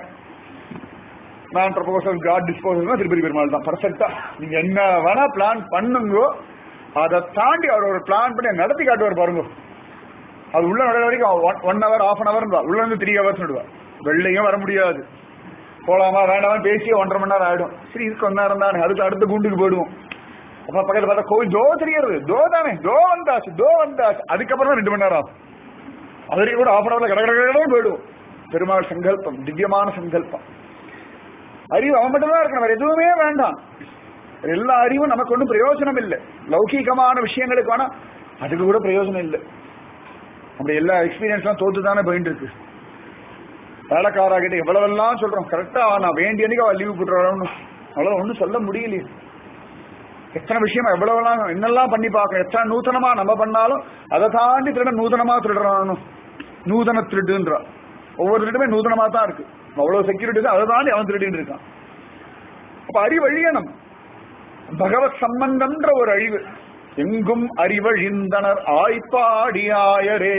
நான் proposal God disposal Tirupati Perumal தான் பர்ஃபெக்டா நீங்க என்ன வேணா பிளான் பண்ணுங்க அதை தாண்டி அவர் ஒரு பிளான் பண்ணி நடத்தி காட்டுவார் பாருங்க அது உள்ள நுழைய வரைக்கும் one hour half an hour உள்ள இருந்து த்ரீ ஹவர்ஸ் விடுவா வெள்ளையும் வர முடியாது போலாமா வேண்டாமா பேசி ஒன்றரை மணி நேரம் ஆயிடும் சரி இதுக்கு ஒன் நேரம் தானே அதுக்கு அடுத்த குண்டுக்கு போயிடுவோம் அப்ப பக்கத்துல பார்த்தா கோவில் தோ தெரியாது தோ தானே தோ வந்தாச்சு தோ வந்தாச்சு அதுக்கப்புறம் ரெண்டு மணி நேரம் ஆகும் அது வரைக்கும் கூட ஆஃப் அன் ஹவர்ல கடை கடை போயிடுவோம் பெருமாள் சங்கல்பம் திவ்யமான சங்கல்பம் அறிவு அவன் மட்டும்தான் இருக்கணும் வேற எதுவுமே வேண்டாம் எல்லா அறிவும் நமக்கு ஒன்றும் பிரயோஜனம் இல்லை லௌகீகமான விஷயங்களுக்கு வேணா அதுக்கு கூட பிரயோஜனம் இல்லை அப்படி எல்லா எக்ஸ்பீரியன்ஸ்லாம் தோத்து தானே போயிட்டு இருக்கு வேலைக்காரா கிட்ட எவ்வளவெல்லாம் சொல்றோம் கரெக்டா நான் வேண்டிய அன்னைக்கு அவள் லீவு போட்டுறான்னு அவ்வளவு ஒன்றும் சொல்ல முடியலையே எத்தனை விஷயம் எவ்வளவுலாம் என்னெல்லாம் பண்ணி பார்க்கணும் எத்தனை நூத்தனமா நம்ம பண்ணாலும் அதை தாண்டி திருட நூதனமா திருடுறானு நூதன திருடுன்றா ஒவ்வொரு திருடுமே நூதனமா தான் இருக்கு அவ்வளவு செக்யூரிட்டி அதை தாண்டி அவன் திருடின்னு இருக்கான் அப்ப அறிவழியனம் பகவத் சம்பந்தம்ன்ற ஒரு அழிவு எங்கும் அறிவழிந்தனர் ஆய்ப்பாடியாயரே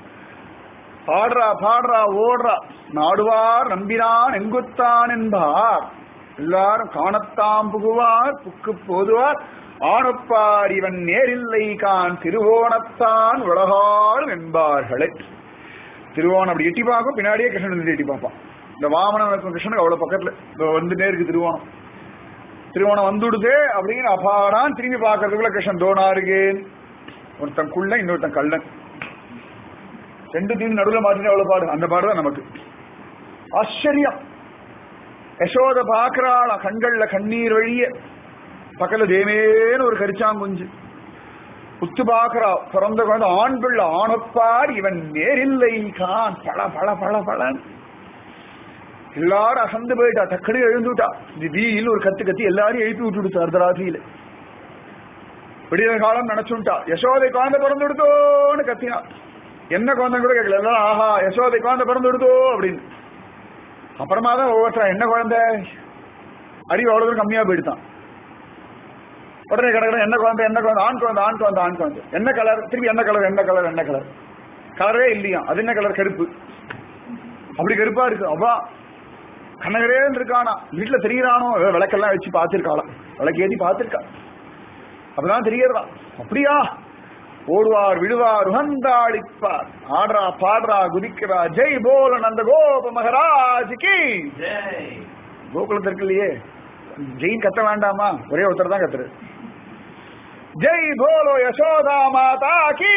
பாடுறா பாடுறா ஓடுறா நாடுவார் நம்பினான் எங்குத்தான் என்பார் எல்லாரும் காணத்தாம் புகுவார் புக்கு போதுவார் ஆணுப்பார் இவன் நேரில்லை கான் திருவோணத்தான் உலகாலும் என்பார்களே திருவோணம் அப்படி எட்டி பார்க்கும் பின்னாடியே கிருஷ்ணன் வந்து எட்டி பார்ப்பான் இந்த வாமனம் இருக்கும் கிருஷ்ணனுக்கு அவ்வளவு பக்கத்துல இந்த வந்துட்டே இருக்கு திருவோணம் திருவோணம் வந்துடுதே அப்படின்னு அபாடான் திரும்பி பார்க்கறதுக்குள்ள கிருஷ்ணன் தோணா இருக்கு ஒருத்தன் குள்ள இன்னொருத்தன் கள்ளன் ரெண்டு தீவு நடுவுல மாட்டினா எவ்வளவு பாடு அந்த பாடு தான் நமக்கு ஆச்சரியம் யசோத பாக்குறாள கண்கள்ல கண்ணீர் வழிய பக்கத்துல தேமேன்னு ஒரு கரிச்சாங்குஞ்சு உத்து பாக்குறா பிறந்த குழந்தை ஆண் பிள்ளை ஆணப்பார் இவன் நேரில்லை கான் பல பல பல பலன் எல்லாரும் அசந்து போயிட்டா டக்குனு எழுந்துட்டா இந்த வீயில் ஒரு கத்து கத்தி எல்லாரையும் எழுப்பி விட்டுடுச்சு அர்த்தராத்திரியில விடிய காலம் நினைச்சுட்டா யசோதை குழந்தை பிறந்து விடுத்தோன்னு கத்தினா என்ன குழந்தை கூட கேட்கல எல்லாம் ஆஹா யசோதை குழந்தை பிறந்து விடுதோ அப்படின்னு அப்புறமா தான் ஒவ்வொருத்தரா என்ன குழந்தை அறிவு அவ்வளவு தூரம் கம்மியா போயிடுதான் உடனே கிடக்கிற என்ன குழந்தை என்ன குழந்தை ஆண் குழந்தை ஆண் குழந்தை ஆண் குழந்தை என்ன கலர் திருப்பி என்ன கலர் என்ன கலர் என்ன கலர் கலரே இல்லையா அது என்ன கலர் கருப்பு அப்படி கருப்பா இருக்கு அவ்வா கண்ணகரேன்னு இருக்கானா வீட்டுல தெரியறானோ ஏதோ விளக்கெல்லாம் வச்சு பார்த்திருக்காளாம் விளக்கேத்தி பார்த்திருக்கா அப்பதான் தெரியறதா அப்படியா ஓடுவார் விடுவார் உகந்தாளிப்பார் ஆடுறா பாடுறா குதிக்கிறா ஜெய் போல நந்த கோப மகராஜிக்கு கோகுலத்து இருக்கு இல்லையே ஜெயின் கத்த வேண்டாமா ஒரே ஒருத்தர் தான் கத்துரு ஜெய் போலோ யசோதா மாதா கி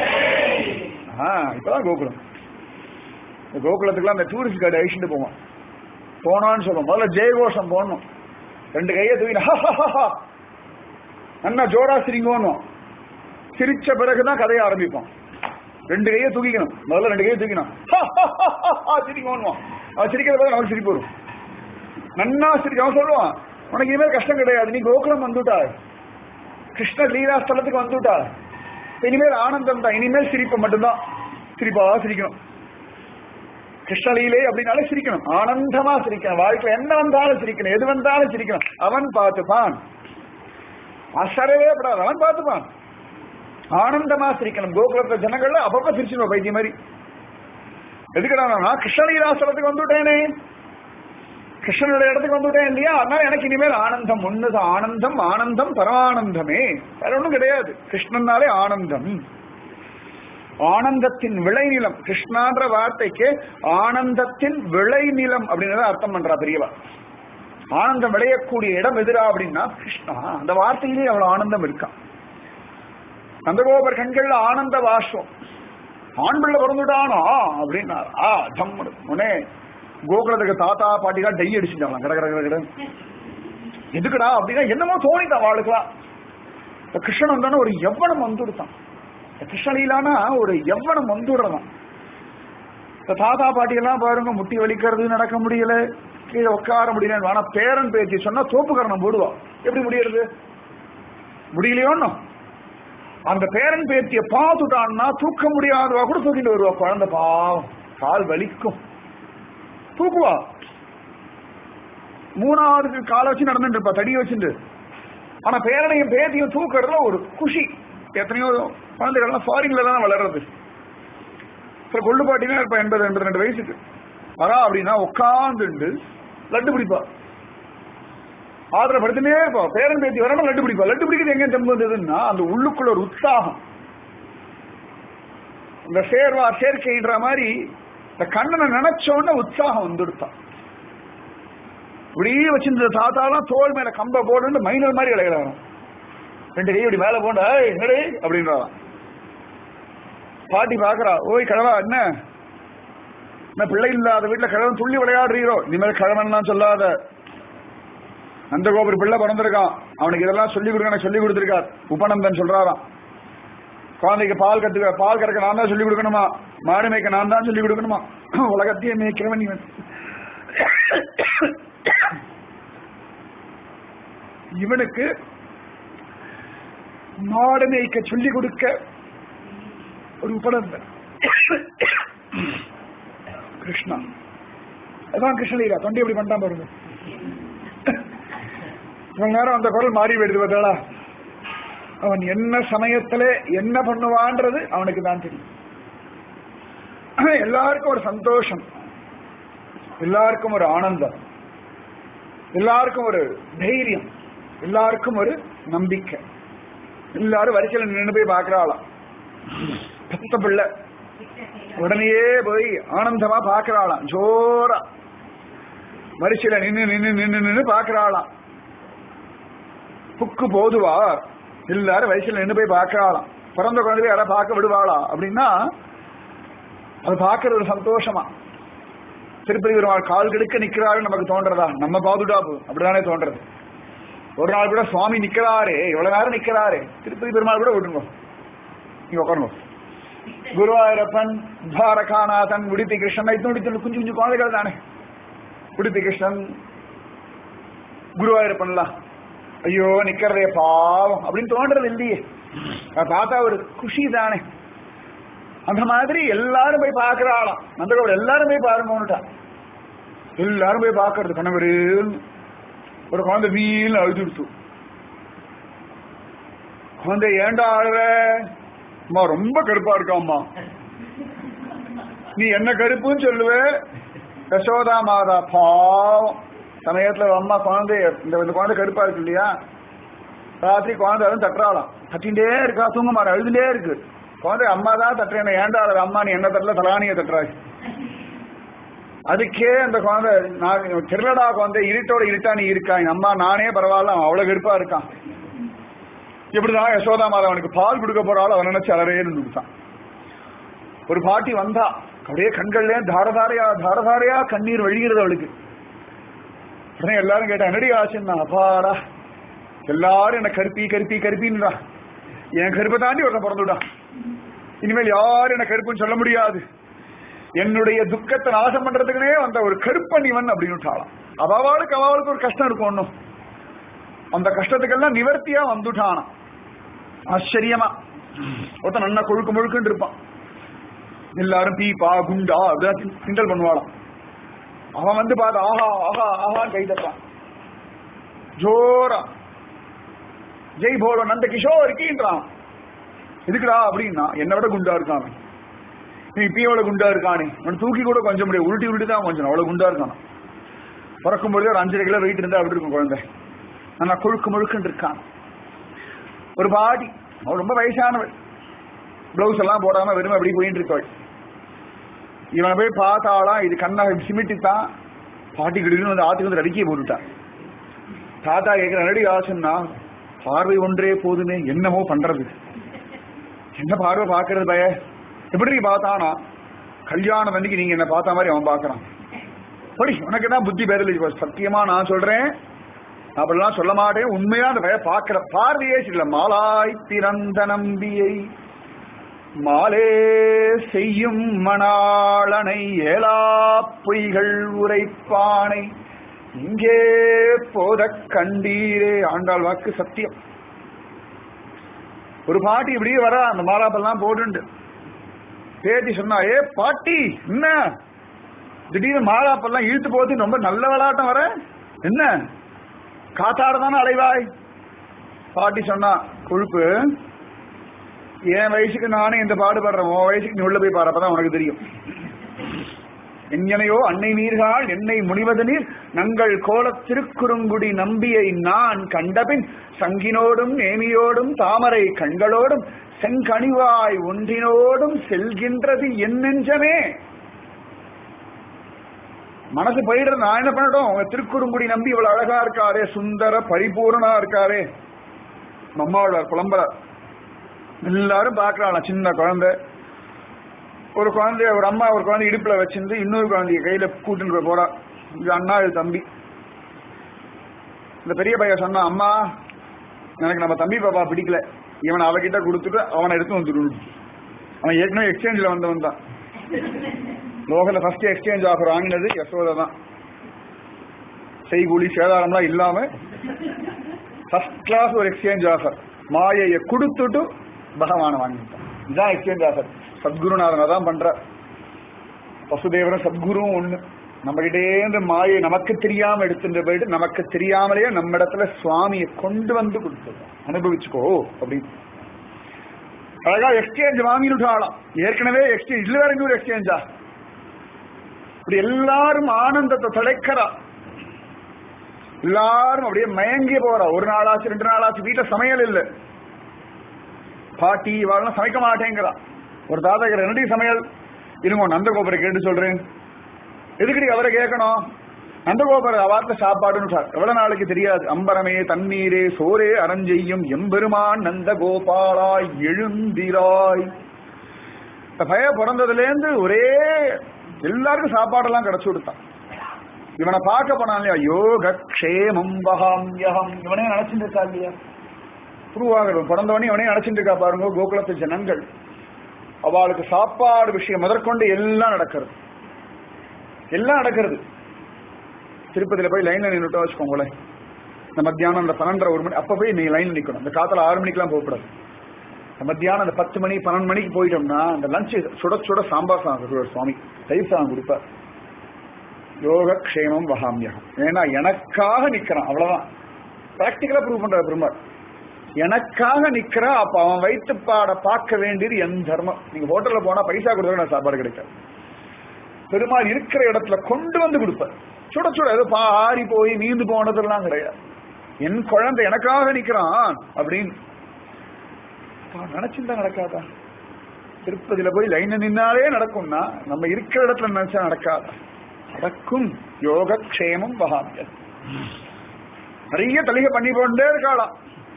ஆ இப்பதான் கோகுலம் இந்த கோகுலத்துக்குலாம் அந்த டூரிஸ்ட் கைடு அழிச்சுட்டு போவான் போனான்னு சொல்லுவோம் முதல்ல ஜெயகோஷம் போடணும் ரெண்டு கையை தூக்கினா நல்லா ஜோரா சிரிங்கோன்னு சிரிச்ச பிறகுதான் கதையை ஆரம்பிப்போம் ரெண்டு கையை தூக்கிக்கணும் முதல்ல ரெண்டு கையை தூக்கினா சிரிக்கணும் அவன் சிரிக்கிறத பார்த்து நமக்கு சிரிப்பு வரும் நன்னா சிரிக்க அவன் சொல்லுவான் உனக்கு இனிமேல் கஷ்டம் கிடையாது நீ கோகுலம் வந்துட்டா கிருஷ்ண லீலா ஸ்தலத்துக்கு வந்துட்டா இனிமேல் ஆனந்தம் தான் இனிமேல் சிரிப்பு மட்டும்தான் சிரிப்பா சிரிக்கணும் கிருஷ்ணலீலே அப்படின்னாலே சிரிக்கணும் ஆனந்தமா சிரிக்கணும் வாழ்க்கையில என்ன வந்தாலும் சிரிக்கணும் எது வந்தாலும் சிரிக்கணும் அவன் பார்த்துப்பான் அசரவே படாது அவன் பார்த்துப்பான் ஆனந்தமா சிரிக்கணும் கோகுலத்த ஜனங்கள்ல அப்பப்ப சிரிச்சிடும் பைத்திய மாதிரி எதுக்குடா நான் கிருஷ்ணலீலாசலத்துக்கு வந்துட்டேனே கிருஷ்ணனுடைய இடத்துக்கு வந்துட்டேன் இல்லையா அதனால எனக்கு இனிமேல் ஆனந்தம் ஒண்ணுதான் ஆனந்தம் ஆனந்தம் பரமானந்தமே வேற ஒண்ணும் கிடையாது கிருஷ்ணன்னாலே ஆனந்தம் ஆனந்தத்தின் விளைநிலம் கிருஷ்ணான்ற வார்த்தைக்கு ஆனந்தத்தின் விளைநிலம் அப்படின்னு அர்த்தம் பண்றா பெரியவா ஆனந்தம் விளையக்கூடிய இடம் எதிரா அப்படின்னா கிருஷ்ணா அந்த வார்த்தையிலே அவ்வளவு ஆனந்தம் இருக்கா நந்தகோபர் கண்கள்ல ஆனந்த வாசம் ஆண் பிள்ளை பிறந்துட்டானா அப்படின்னா ஆ ஜம்மு முனே கோகுலத்துக்கு தாத்தா பாட்டிலாம் டை அடிச்சுட்டாங்க கட கட கட கட எதுக்குடா அப்படின்னா என்னமோ தோணிதான் வாளுக்கலாம் இந்த கிருஷ்ணன் வந்தானே ஒரு எவ்வளம் வந்துடுத்தான் கிருஷ்ணலீலானா ஒரு எவ்வளம் வந்துடுறதான் இந்த தாத்தா பாட்டி எல்லாம் பாருங்க முட்டி வலிக்கிறது நடக்க முடியல கீழே உட்கார முடியல ஆனா பேரன் பேச்சு சொன்னா தோப்புக்கரணம் போடுவா எப்படி முடியறது முடியலையோன்னு அந்த பேரன் பேத்திய பார்த்துட்டான்னா தூக்க முடியாதவா கூட தூக்கிட்டு வருவா குழந்தை பாவம் கால் வலிக்கும் தூக்குவா மூணாவது காலை வச்சு நடந்துட்டு இருப்பா தடி வச்சுட்டு ஆனா பேரனையும் பேத்தியும் தூக்குறதுல ஒரு குஷி எத்தனையோ குழந்தைகள்லாம் ஃபாரின்ல தான் வளர்றது சில கொள்ளு பாட்டினா இருப்பா எண்பது எண்பது ரெண்டு வயசுக்கு வரா அப்படின்னா உட்காந்துண்டு லட்டு பிடிப்பா ஆதரவு படுத்துனே இருப்பா பேரன் பேத்தி வரணும் லட்டு பிடிப்பா லட்டு பிடிக்கிறது எங்க தெம்பு வந்ததுன்னா அந்த உள்ளுக்குள்ள ஒரு உற்சாகம் இந்த சேர்வா சேர்க்கைன்ற மாதிரி இந்த கண்ணனை நினைச்ச உடனே உற்சாகம் வந்துடுத்தான் இப்படியே வச்சிருந்த தாத்தாலாம் தோல் மேல கம்ப போடுன்னு மைனர் மாதிரி விளையாடுறான் ரெண்டு கை இப்படி மேல போண்டா என்னடே அப்படின்றான் பாட்டி பாக்குறா ஓய் கிழவா என்ன என்ன பிள்ளை இல்லாத வீட்டுல கிழவன் துள்ளி விளையாடுறீரோ இனிமேல் கிழவன்லாம் சொல்லாத நந்தகோபுர பிள்ளை பிறந்திருக்கான் அவனுக்கு இதெல்லாம் சொல்லி கொடுக்க எனக்கு சொல்லி கொடுத்திருக்கார் உபநந்தன் சொல்றாராம் குழந்தைக்கு பால் கத்துக்க பால் கறக்க நான் தான் சொல்லி கொடுக்கணுமா மாடு மேய்க்க நான் தான் சொல்லி கொடுக்கணுமா உலகத்தையே மேய்க்கிறவன் இவன் இவனுக்கு மாடு மேய்க்க சொல்லி கொடுக்க ஒரு உபநந்தன் கிருஷ்ணா அதான் கிருஷ்ணலீலா தொண்டி எப்படி பண்ணிட்டான் பாருங்க இவன் நேரம் அந்த குரல் மாறி போயிடுது பார்த்தாளா அவன் என்ன சமயத்துல என்ன பண்ணுவான்றது அவனுக்கு தான் தெரியும் எல்லாருக்கும் ஒரு சந்தோஷம் எல்லாருக்கும் ஒரு ஆனந்தம் எல்லாருக்கும் ஒரு தைரியம் எல்லாருக்கும் ஒரு நம்பிக்கை எல்லாரும் வரிசையில் நின்று போய் பாக்குறாளாம் பெத்த பிள்ளை உடனேயே போய் ஆனந்தமா பாக்குறாளாம் ஜோரா வரிசையில நின்னு நின்னு நின்னு நின்னு பாக்குறாளாம் புக்கு போதுவா எல்லாரும் வயசுல நின்று போய் பார்க்கறாளாம் பிறந்த குழந்தை யாராவது பார்க்க விடுவாளா அப்படின்னா அது பார்க்கறது ஒரு சந்தோஷமா திருப்பதி பெருமாள் கால் கெடுக்க நிக்கிறாரு நமக்கு தோன்றதா நம்ம பாதுடா அப்படிதானே தோன்றது ஒரு நாள் கூட சுவாமி நிக்கிறாரே எவ்வளவு நேரம் நிக்கிறாரே திருப்பதி பெருமாள் கூட விட்டுருங்க நீங்க உட்காருங்க குருவாயூரப்பன் துவாரகாநாதன் உடுப்பி கிருஷ்ணன் இது குஞ்சு குஞ்சு குழந்தைகள் தானே உடுப்பி கிருஷ்ணன் குருவாயூரப்பன்லாம் ஐயோ நிக்கிறதே பாவம் அப்படின்னு தோன்றது இல்லையே அதை பார்த்தா ஒரு குஷி தானே அந்த மாதிரி எல்லாரும் போய் பார்க்கறாளாம் நந்தகோவில் எல்லாரும் போய் பாருங்கன்னுட்டா எல்லாரும் போய் பார்க்கறது கணவர் ஒரு குழந்தை வீல் அழுதுடுத்து குழந்தை ஏண்டா ஆடுற அம்மா ரொம்ப கருப்பா இருக்காம்மா நீ என்ன கருப்புன்னு சொல்லுவ யசோதா மாதா பாவம் சமயத்துல அம்மா குழந்தை இந்த இந்த குழந்தை கருப்பா இருக்கு இல்லையா ராத்திரி குழந்தை அதுவும் தட்டுறாளாம் தட்டிகிட்டே இருக்கா தூங்க மாற அழுதுட்டே இருக்கு குழந்தை அம்மா தான் தட்டுறேன் ஏன்டா அது அம்மா நீ என்ன தட்டல தலானிய தட்டுறாய் அதுக்கே அந்த குழந்தை நான் திருளடா குழந்தை இருட்டோட இருட்டா நீ இருக்கா என் அம்மா நானே பரவாயில்ல அவன் அவ்வளவு கருப்பா இருக்கான் இப்படிதான் யசோதா மாதா அவனுக்கு பால் கொடுக்க போறாள் அவன் நினைச்சு அலறேன்னு கொடுத்தான் ஒரு பாட்டி வந்தா அப்படியே கண்கள்ல தாரதாரையா தாரதாரையா கண்ணீர் வழிகிறது அவளுக்கு உடனே எல்லாரும் கேட்டா என்னடி ஆச்சுன்னா அப்பாடா எல்லாரும் என்ன கருப்பி கருப்பி கருப்பின்றா என் கருப்பை தாண்டி ஒருத்தன் பிறந்துட்டான் இனிமேல் யாரும் என்ன கருப்புன்னு சொல்ல முடியாது என்னுடைய துக்கத்தை நாசம் பண்றதுக்குனே வந்த ஒரு கருப்பன் இவன் அப்படின்னு விட்டாளாம் அவளுக்கு அவளுக்கு ஒரு கஷ்டம் இருக்கும் ஒன்னும் அந்த கஷ்டத்துக்கெல்லாம் நிவர்த்தியா வந்துட்டானாம் ஆச்சரியமா ஒருத்தன் நல்லா கொழுக்கு முழுக்குன்னு இருப்பான் எல்லாரும் பீப்பா குண்டா அப்படிதான் கிண்டல் பண்ணுவாளாம் அவன் வந்து பார்த்து ஆஹா ஆஹா ஆஹா கை தட்டான் ஜோரா ஜெய் போலோ நந்த கிஷோர் இருக்கீன்றான் எதுக்குடா அப்படின்னா என்னை விட குண்டா இருக்கான் அவன். நீ இப்பயோட குண்டா இருக்கானே அவன் தூக்கி கூட கொஞ்சம் முடியாது உருட்டி உருட்டி தான் கொஞ்சம் அவ்வளவு குண்டா இருக்கான் பிறக்கும் பொழுது ஒரு அஞ்சரை கிலோ வெயிட் இருந்தா அப்படி இருக்கும் குழந்தை ஆனா கொழுக்கு முழுக்குன்னு இருக்கான் ஒரு பாடி அவள் ரொம்ப வயசானவள் பிளவுஸ் எல்லாம் போடாம வெறும் அப்படி போயிட்டு இருக்கவள் இவனை போய் பார்த்தாலாம் இது கண்ணா சிமிட்டி தான் பாட்டி கிடுன்னு வந்து ஆத்துக்கு வந்து அடிக்கி போட்டுட்டான் தாத்தா கேட்கிற நடி ஆசுன்னா பார்வை ஒன்றே போதுமே என்னமோ பண்றது என்ன பார்வை பாக்குறது பய எப்படி பார்த்தானா கல்யாணம் அன்னைக்கு நீங்க என்ன பார்த்த மாதிரி அவன் பார்க்கறான் படி உனக்கு என்ன புத்தி பேதல் சத்தியமா நான் சொல்றேன் நான் அப்படிலாம் சொல்ல மாட்டேன் உண்மையா அந்த பய பாக்குற பார்வையே இல்ல மாலாய் பிறந்த நம்பியை மாலே செய்யும் மணாளனை ஏலா பொய்கள் உரைப்பானை இங்கே போத கண்டீரே ஆண்டாள் வாக்கு சத்தியம் ஒரு பாட்டி இப்படியே வர அந்த மாலாப்பெல்லாம் போட்டுண்டு பேட்டி சொன்னா ஏ பாட்டி என்ன திடீர்னு மாலாப்பெல்லாம் இழுத்து போத்து ரொம்ப நல்ல விளையாட்டம் வர என்ன காத்தாட தானே அலைவாய் பாட்டி சொன்னா கொழுப்பு என் வயசுக்கு நானே இந்த பாடுபடுறேன் உன் வயசுக்கு நீ உள்ள போய் பாரு அப்பதான் உனக்கு தெரியும் எங்கனையோ அன்னை நீர்கள் என்னை முனிவது நீர் நங்கள் கோலத் திருக்குறுங்குடி நம்பியை நான் கண்டபின் சங்கினோடும் நேமியோடும் தாமரை கண்களோடும் செங்கனிவாய் ஒன்றினோடும் செல்கின்றது என் நெஞ்சமே மனசு போயிடுறது நான் என்ன பண்ணட்டும் உங்க திருக்குறுங்குடி நம்பி இவ்வளவு அழகா இருக்காரே சுந்தர பரிபூர்ணா இருக்காரே நம்மாழ்வார் புலம்புறார் எல்லாரும் பாக்குறாங்க சின்ன குழந்தை ஒரு குழந்தைய ஒரு அம்மா ஒரு குழந்தை இடுப்புல வச்சிருந்து இன்னொரு குழந்தைய கையில கூட்டிட்டு போய் போறா இது அண்ணா இது தம்பி இந்த பெரிய பையன் சொன்னா அம்மா எனக்கு நம்ம தம்பி பாப்பா பிடிக்கல இவனை அவகிட்ட கொடுத்துட்டு அவனை எடுத்து வந்துடணும் அவன் ஏற்கனவே எக்ஸ்சேஞ்சில் வந்தவன் தான் லோகல ஃபர்ஸ்ட் எக்ஸ்சேஞ்ச் ஆஃபர் வாங்கினது யசோதா தான் செய்கூலி சேதாரம்லாம் இல்லாம ஃபர்ஸ்ட் கிளாஸ் ஒரு எக்ஸ்சேஞ்ச் ஆஃபர் மாயையை கொடுத்துட்டு பகவானை வாங்கிட்டான் இதுதான் எக்ஸ்சேஞ்ச் ஆஃபர் சத்குருநாதன் தான் பண்ற வசுதேவரும் சத்குருவும் ஒண்ணு நம்ம கிட்டேந்து மாயை நமக்கு தெரியாம எடுத்துட்டு போயிட்டு நமக்கு தெரியாமலேயே நம்ம இடத்துல சுவாமியை கொண்டு வந்து கொடுத்தது அனுபவிச்சுக்கோ அப்படின்னு அழகா எக்ஸ்சேஞ்ச் வாங்கிட்டாலாம் ஏற்கனவே எக்ஸ்சேஞ்ச் இதுல வேற இன்னொரு எக்ஸ்சேஞ்சா இப்படி எல்லாரும் ஆனந்தத்தை தலைக்கிறா எல்லாரும் அப்படியே மயங்கி போறா ஒரு நாளாச்சு ரெண்டு நாளாச்சு வீட்டுல சமையல் இல்லை பாட்டி இவாள்லாம் சமைக்க மாட்டேங்கிறா ஒரு தாத்தா கேட்கிற என்னடி சமையல் இருங்க நந்தகோபுரை கேட்டு சொல்றேன் எதுக்கடி அவரை கேட்கணும் நந்தகோபுர அவார்த்த சாப்பாடுன்னு எவ்வளவு நாளைக்கு தெரியாது அம்பரமே தண்ணீரே சோரே அரஞ்செய்யும் எம்பெருமான் நந்த கோபாலாய் எழுந்திராய் இந்த பய பிறந்ததுல இருந்து ஒரே எல்லாருக்கும் சாப்பாடெல்லாம் கிடைச்சு கொடுத்தான் இவனை பார்க்க போனான் இல்லையா யோக க்ஷேமம் வகாம்யகம் இவனே நினைச்சுட்டு இருக்கா இல்லையா உருவாகணும் பிறந்தவனே இவனே நினைச்சுட்டு இருக்கா பாருங்க கோகுலத்து ஜனங்கள் அவளுக்கு சாப்பாடு விஷயம் முதற்கொண்டு எல்லாம் நடக்கிறது எல்லாம் நடக்கிறது திருப்பதியில போய் லைன்ல நின்றுட்டோம் வச்சுக்கோங்களேன் இந்த மத்தியானம் அந்த பன்னெண்டரை ஒரு மணி அப்ப போய் நீ லைன்ல நிக்கணும் இந்த காத்துல ஆறு மணிக்கெல்லாம் போகக்கூடாது இந்த மத்தியானம் அந்த பத்து மணி பன்னெண்டு மணிக்கு போயிட்டோம்னா அந்த லஞ்ச் சுட சுட சாம்பார் சாதம் கொடுப்பார் சுவாமி தயிர் சாதம் கொடுப்பார் யோக க்ஷேமம் வகாமியகம் ஏன்னா எனக்காக நிக்கிறான் அவ்வளவுதான் பிராக்டிக்கலா ப்ரூவ் பண்ற பெருமாள் எனக்காக நிக்கிறா அப்ப அவன் வைத்து பாட பார்க்க வேண்டியது என் தர்மம் நீங்க ஹோட்டல்ல போனா பைசா கொடுத்தா சாப்பாடு கிடைக்காது பெருமாள் இருக்கிற இடத்துல கொண்டு வந்து கொடுப்பார் சுட சுட ஏதோ பா ஆறி போய் மீந்து போனதெல்லாம் கிடையாது என் குழந்தை எனக்காக நிக்கிறான் அப்படின்னு நினைச்சிருந்தா நடக்காதா திருப்பதியில போய் லைன்ல நின்னாலே நடக்கும்னா நம்ம இருக்கிற இடத்துல நினைச்சா நடக்காதா நடக்கும் யோக க்ஷேமம் வகாமியம் நிறைய தலிகை பண்ணி கொண்டே இருக்காளாம்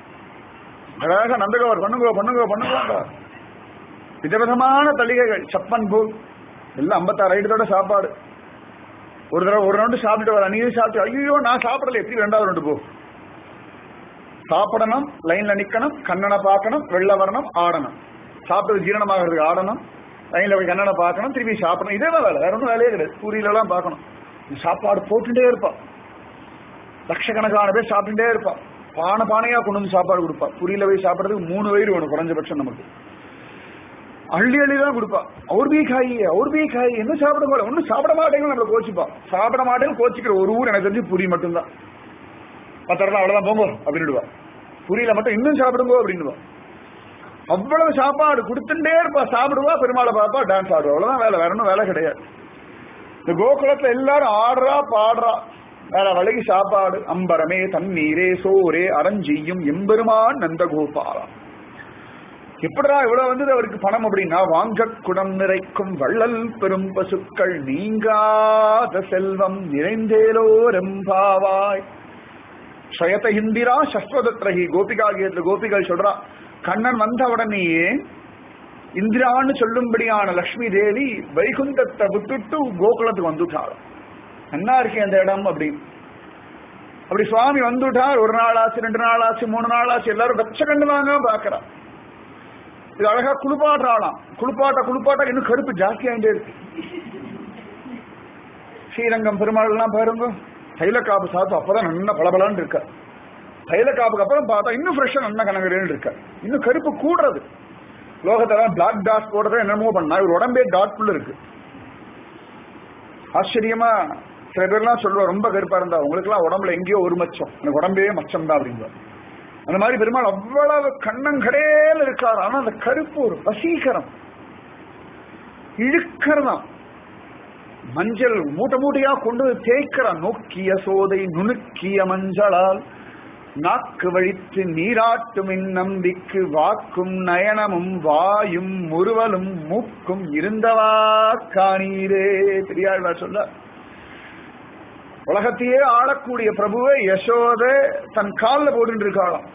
அழகாக நந்தகவர் பண்ணுங்க பண்ணுங்க பண்ணுங்க விதவிதமான தலிகைகள் சப்பன் பூ எல்லாம் ஐம்பத்தாறு ஐட்டத்தோட சாப்பாடு ஒரு தடவை ஒரு ரவுண்டு சாப்பிட்டு வர நீயும் சாப்பிட்டு ஐயோ நான் சாப்பிடல எப்படி ரெண்டாவது ரவுண்டு போ சாப்பிடணும் லைன்ல நிக்கணும் கண்ணனை பார்க்கணும் வெள்ள வரணும் ஆடணும் சாப்பிட்டது ஜீரணமாகிறதுக்கு ஆடணும் லைன்ல போய் கண்ணனை பார்க்கணும் திருப்பி சாப்பிடணும் இதே தான் வேலை வேற ஒன்றும் வேலையே கிடையாது பூரியில எல்லாம் பார்க்கணும் சாப்பாடு போட்டுட்டே இருப்பான் லட்சக்கணக்கான பேர் சாப்பிட்டுட்டே இருப்பான் பானை பானையா கொண்டு வந்து சாப்பாடு கொடுப்பா புரியல போய் சாப்பிட்றதுக்கு மூணு வயிறு வேணும் குறைஞ்சபட்சம் நமக்கு அள்ளி அள்ளி தான் கொடுப்பா அவர் பீ காய் அவர் பீ காய் என்ன சாப்பிட போல ஒன்னும் சாப்பிட மாட்டேங்க நம்மள கோச்சிப்பா சாப்பிட மாட்டேன்னு கோச்சிக்கிற ஒரு ஊர் எனக்கு தெரிஞ்சு புரி மட்டும்தான் பத்திரம் அவ்வளவுதான் போங்க அப்படின்னுடுவா புரியல மட்டும் இன்னும் சாப்பிடுங்க அப்படின்னுவா அவ்வளவு சாப்பாடு கொடுத்துட்டே இருப்பா சாப்பிடுவா பெருமாளை பாப்பா டான்ஸ் ஆடுவா அவ்வளவுதான் வேலை வேற ஒன்றும் வேலை கிடையாது இந்த கோகுலத்துல எல்லாரும் ஆடுறா பாடுறா வேற வழி சாப்பாடு அம்பரமே தண்ணீரே சோரே அரஞ்சியும் எம்பெருமான் நந்தகோபாலா எப்படிடா இவ்வளவு வந்தது அவருக்கு பணம் அப்படின்னா வாங்க குடம் நிறைக்கும் வள்ளல் பெரும் பசுக்கள் நீங்காத செல்வம் நிறைந்தேலோ ரெம்பாவாய் ஸ்வயத இந்திரா சஸ்வதத்ரஹி கோபிகா கீதத்துல கோபிகள் சொல்றா கண்ணன் வந்த உடனேயே இந்திரான்னு சொல்லும்படியான லக்ஷ்மி தேவி வைகுந்தத்தை விட்டுட்டு கோகுலத்துக்கு வந்துட்டாள் என்ன இருக்கே அந்த இடம் அப்படின்னு அப்படி சுவாமி வந்துட்டார் ஒரு நாள் ஆச்சு ரெண்டு நாள் ஆச்சு மூணு நாள் ஆச்சு எல்லாரும் வெச்ச கண்டு வாங்க பாக்குறா இது அழகா குளிப்பாட்டுறாளாம் குளிப்பாட்ட குளிப்பாட்ட இன்னும் கருப்பு ஜாஸ்தியாயிட்டே இருக்கு ஸ்ரீரங்கம் பெருமாள் எல்லாம் பாருங்க தைலக்காப்பு சாப்பிட்டு அப்பதான் நல்ல பளபளன்னு இருக்க தைலக்காப்புக்கு அப்புறம் பார்த்தா இன்னும் ஃப்ரெஷ்ஷா நல்ல கனகரேன்னு இருக்க இன்னும் கருப்பு கூடுறது லோகத்தெல்லாம் பிளாக் டாட் போடுறத என்னமோ பண்ணா இவர் உடம்பே டாட்குள்ள இருக்கு ஆச்சரியமா சில பேர்லாம் சொல்லுவா ரொம்ப கருப்பா இருந்தா உங்களுக்குலாம் உடம்புல எங்கேயோ ஒரு மச்சம் எனக்கு உடம்பே மச்சம் தான் அப்படின்பா அந்த மாதிரி பெருமாள் அவ்வளவு கண்ணங்கடையில இருக்காரு ஆனா அந்த கருப்பு ஒரு வசீகரம் இழுக்கிறதாம் மஞ்சள் மூட்டை மூட்டையா கொண்டு வந்து தேய்க்கிறான் நோக்கிய சோதை நுணுக்கிய மஞ்சளால் நாக்கு வழித்து நீராட்டும் இந்நம்பிக்கு வாக்கும் நயனமும் வாயும் முறுவலும் மூக்கும் இருந்தவா காணீரே பெரியாழ்வார் சொல்ல உலகத்தையே ஆளக்கூடிய பிரபுவை யசோத தன் காலில் போட்டு இருக்காளாம்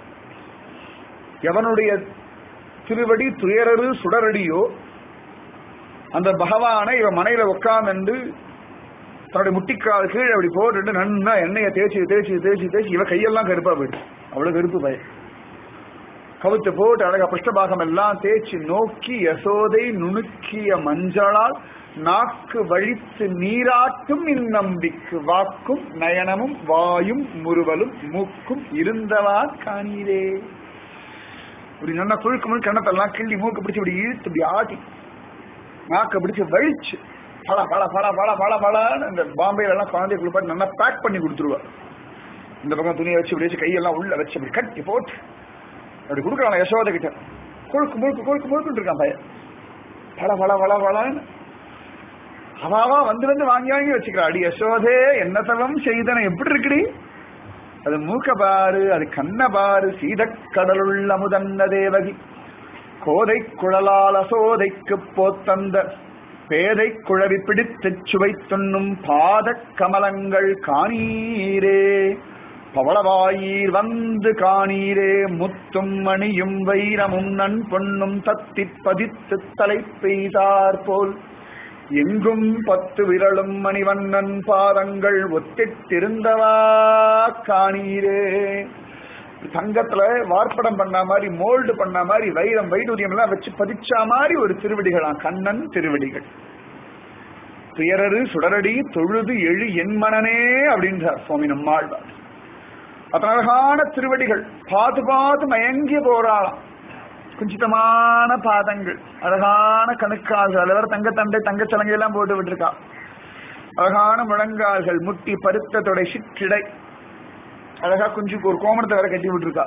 எவனுடைய திருவடி துயரரு சுடரடியோ அந்த பகவானை இவன் மனையில உட்கார்ந்து தன்னுடைய முட்டிக்கால் கீழே அப்படி போட்டுட்டு நன்னா எண்ணெயை தேய்ச்சி தேய்ச்சி தேய்ச்சி தேய்ச்சி இவ கையெல்லாம் கருப்பா போயிடுச்சு அவ்வளவு கருப்பு பய கவுத்து போட்டு அழகா புஷ்டபாகம் எல்லாம் தேய்ச்சி நோக்கி யசோதை நுணுக்கிய மஞ்சளால் நாக்கு வழித்து நீராட்டும் இந்நம்பிக்கு வாக்கும் நயனமும் வாயும் முறுவலும் மூக்கும் இருந்தவா காணீரே இப்படி நல்லா குழுக்கு முழுக்க கண்ணத்தெல்லாம் கிள்ளி மூக்கு பிடிச்சி இப்படி இழுத்து இப்படி ஆட்டி நாக்க பிடிச்சி வழிச்சு பல பல பல பல பல பலன்னு இந்த பாம்பேல எல்லாம் குழந்தைய குளிப்பாட்டி நல்லா பேக் பண்ணி கொடுத்துருவா இந்த பக்கம் துணியை வச்சு இப்படி வச்சு கையெல்லாம் உள்ள வச்சு அப்படி கட்டி போட்டு அப்படி கொடுக்குறான் யசோத கிட்ட கொழுக்கு முழுக்கு கொழுக்கு முழுக்குன்னு இருக்கான் பையன் பல பல பல பலன்னு அவாவா வந்து வந்து வாங்கி வாங்கி வச்சுக்கிறா அடி யசோதே என்ன தவம் செய்தன எப்படி இருக்குடி அது மூக்க பாரு அது கண்ண பாரு சீதக்கடலுள்ள முதன்ன தேவகி கோதை குழலால் அசோதைக்கு போத்தந்த பேதை குழவி பிடித்துச் சுவை துண்ணும் பாத கமலங்கள் காணீரே பவளவாயீர் வந்து காணீரே முத்தும் மணியும் வைரமும் நன் பொன்னும் தத்திப் பதித்து தலை பெய்தார் போல் எங்கும் பத்து விரலும் மணிவண்ணன் பாதங்கள் ஒத்திட்டிருந்தவா காணீரே தங்கத்துல வார்ப்படம் பண்ண மாதிரி மோல்டு பண்ண மாதிரி வைரம் வைடூரியம் எல்லாம் வச்சு பதிச்சா மாதிரி ஒரு திருவடிகளாம் கண்ணன் திருவடிகள் துயரரு சுடரடி தொழுது எழு என் மனனே அப்படின்றார் சுவாமி நம்மாழ்வார் அத்தனை அழகான திருவடிகள் பார்த்து பார்த்து மயங்கி போறாளாம் குஞ்சிதமான பாதங்கள் அழகான கணுக்கால்கள் அதில் தங்க தண்டை தங்க சலங்கை எல்லாம் போட்டு விட்டுருக்கா அழகான முழங்கால்கள் முட்டி பருத்த தொடை சிற்றிடை அழகா குஞ்சுக்கு ஒரு கோமணத்தை வேற கட்டி விட்டுருக்கா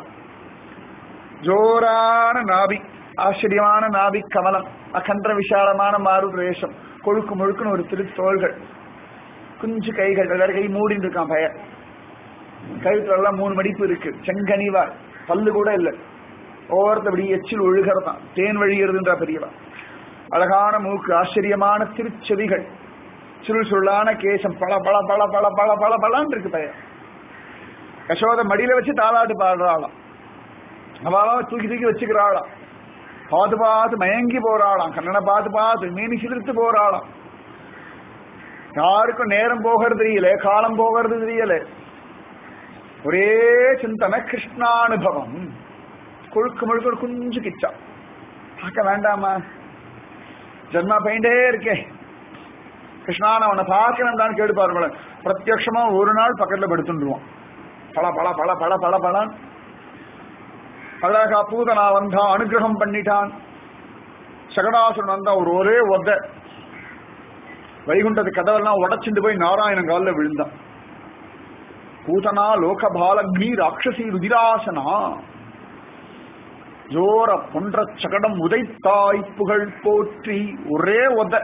ஜோரான நாபி ஆச்சரியமான நாபி கமலம் அகன்ற விசாலமான மாறு பிரவேசம் கொழுக்கு முழுக்குன்னு ஒரு திரு தோள்கள் குஞ்சு கைகள் வேற கை மூடின்னு இருக்கான் பையன் கழுத்துல எல்லாம் மூணு மடிப்பு இருக்கு செங்கனிவா பல்லு கூட இல்லை ஒவ்வொருத்தபடி எச்சில் ஒழுகிறதான் தேன் வழிகிறதுன்ற பெரியவா அழகான மூக்கு ஆச்சரியமான திருச்செவிகள் சுருள் சுருளான கேசம் பல பல பல பல பல பல பலான் இருக்கு பையன் யசோத மடியில வச்சு தாளாட்டு பாடுறாளாம் அவளாம் தூக்கி தூக்கி வச்சுக்கிறாளாம் பார்த்து பார்த்து மயங்கி போறாளாம் கண்ணனை பார்த்து பார்த்து மீனி சிலிர்த்து போறாளாம் யாருக்கும் நேரம் போகிறது தெரியல காலம் போகிறது தெரியல ஒரே சிந்தனை கிருஷ்ணானுபவம் கொழுக்கு முழுக்க ஒரு குஞ்சு கிச்சா பார்க்க வேண்டாமா ஜென்மா பெயிண்டே இருக்கே கிருஷ்ணான அவனை பார்க்க வேண்டாம்னு கேடுப்பாரு பிரத்யட்சமா ஒரு நாள் பக்கத்துல படுத்துருவான் பல பல பல பல பல பலன் அழகா பூதனா வந்தான் அனுகிரகம் பண்ணிட்டான் சகடாசுரன் வந்தா ஒரு ஒரே ஒத வைகுண்டத்து கதவெல்லாம் உடச்சுட்டு போய் நாராயணன் காலில் விழுந்தான் பூதனா லோகபாலக்னி ராட்சசி ருதிராசனா ஜோர பொன்ற சகடம் உதைத்தாய் புகழ் போற்றி ஒரே ஒத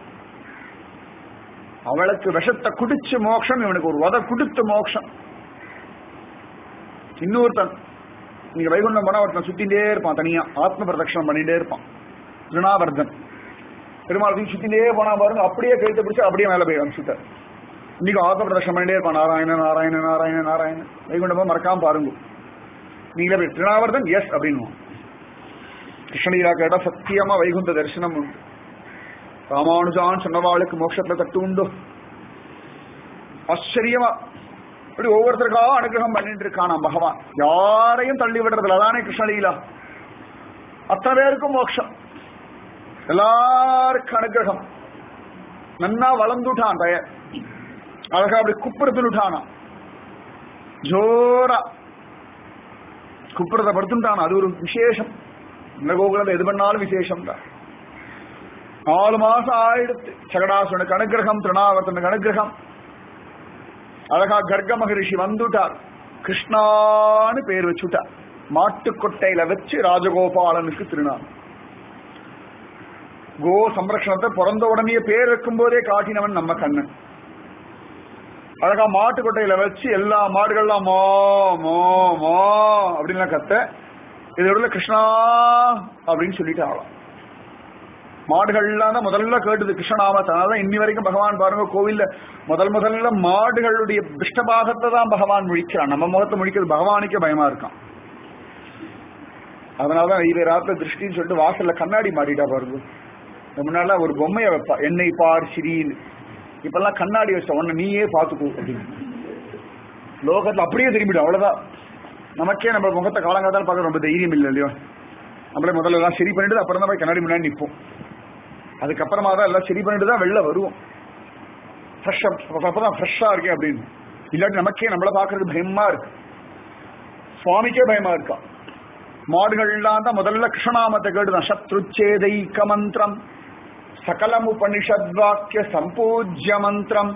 அவளுக்கு விஷத்தை குடிச்சு மோட்சம் இவனுக்கு ஒரு உத குடுத்து மோட்சம் இன்னொருத்தன் நீங்க வைகுண்டம் போனா ஒருத்தன் சுத்திட்டே இருப்பான் தனியா ஆத்ம பிரதட்சணம் பண்ணிட்டே இருப்பான் திருணாவர்தன் பெருமாள் சுத்திட்டே போனா பாருங்க அப்படியே கழுத்தை பிடிச்சு அப்படியே மேல போய் அனுப்பிச்சுட்டார் இன்னைக்கு ஆத்ம பிரதட்சணம் பண்ணிட்டே இருப்பான் நாராயண நாராயண நாராயண நாராயண வைகுண்டம் போய் மறக்காம பாருங்க நீங்களே போய் திருணாவர்தன் எஸ் அப்படின்னு கிருஷ்ணலீலா கேட்டா சத்தியமா வைகுண்ட தரிசனம் உண்டு ராமானுஜான் சொன்னவாளுக்கு மோட்சத்துல தட்டு உண்டு ஆச்சரியமா இப்படி ஒவ்வொருத்தருக்காக அனுகிரகம் பண்ணிட்டு இருக்கானா பகவான் யாரையும் தள்ளி விடுறதுல அதானே கிருஷ்ணலீலா அத்தனை பேருக்கும் மோட்சம் எல்லாருக்கும் அனுகிரகம் நன்னா வளர்ந்துட்டான் தய அழகா அப்படி குப்புறத்துட்டானா ஜோரா குப்புறத்தை படுத்துட்டான் அது ஒரு விசேஷம் இந்த கோகுலத்தை எது பண்ணாலும் விசேஷம் தான் நாலு மாசம் ஆயிடுத்து சகடாசுனுக்கு அனுகிரகம் திருநாவர்த்தனுக்கு அனுகிரகம் அழகா கர்க்க மகரிஷி வந்துட்டார் கிருஷ்ணான்னு பேர் வச்சுட்டார் மாட்டுக்கொட்டையில வச்சு ராஜகோபாலனுக்கு திருநாமம் கோ சம்ரக்ஷணத்தை பிறந்த உடனே பேர் வைக்கும் போதே காட்டினவன் நம்ம கண்ணன் அழகா மாட்டுக்கொட்டையில வச்சு எல்லா மாடுகள்லாம் மோ மோ மோ அப்படின்லாம் கத்த இதோட கிருஷ்ணா அப்படின்னு சொல்லிட்டு ஆகலாம் மாடுகள்லாம் தான் முதல்ல கேட்டது கிருஷ்ணநாமத்தை அதனால இன்னி வரைக்கும் பகவான் பாருங்க கோவில்ல முதல் முதல்ல மாடுகளுடைய பிஷ்டபாகத்தை தான் பகவான் முழிக்கிறான் நம்ம முகத்தை முழிக்கிறது பகவானுக்கே பயமா இருக்கான் அதனாலதான் இதை ராத்திர திருஷ்டின்னு சொல்லிட்டு வாசல்ல கண்ணாடி மாட்டிட்டா பாருங்க முன்னால ஒரு பொம்மையை வைப்பா என்னை பார் சிறின்னு இப்பெல்லாம் கண்ணாடி வச்ச உன்னை நீயே பாத்துக்கோ அப்படின்னு லோகத்துல அப்படியே திரும்பிடும் அவ்வளவுதான் நமக்கே நம்ம முகத்தை காலங்காத்தாலும் பார்க்க ரொம்ப தைரியம் இல்லை இல்லையோ நம்மளே முதல்ல எல்லாம் சரி பண்ணிட்டு அப்புறம் தான் போய் கண்ணாடி முன்னாடி நிற்போம் அதுக்கப்புறமா தான் எல்லாம் சரி பண்ணிட்டு தான் வெளில வருவோம் ஃப்ரெஷ்ஷா அப்பதான் ஃப்ரெஷ்ஷா இருக்கேன் அப்படின்னு இல்லாட்டி நமக்கே நம்மள பாக்குறது பயமா இருக்கு சுவாமிக்கே பயமா இருக்கா மாடுகள்லாம் தான் முதல்ல கிருஷ்ணநாமத்தை கேட்டுதான் சத்ருச்சேதைக்க மந்திரம் சகலம் உபனிஷத் வாக்கிய சம்பூஜ்ய மந்திரம்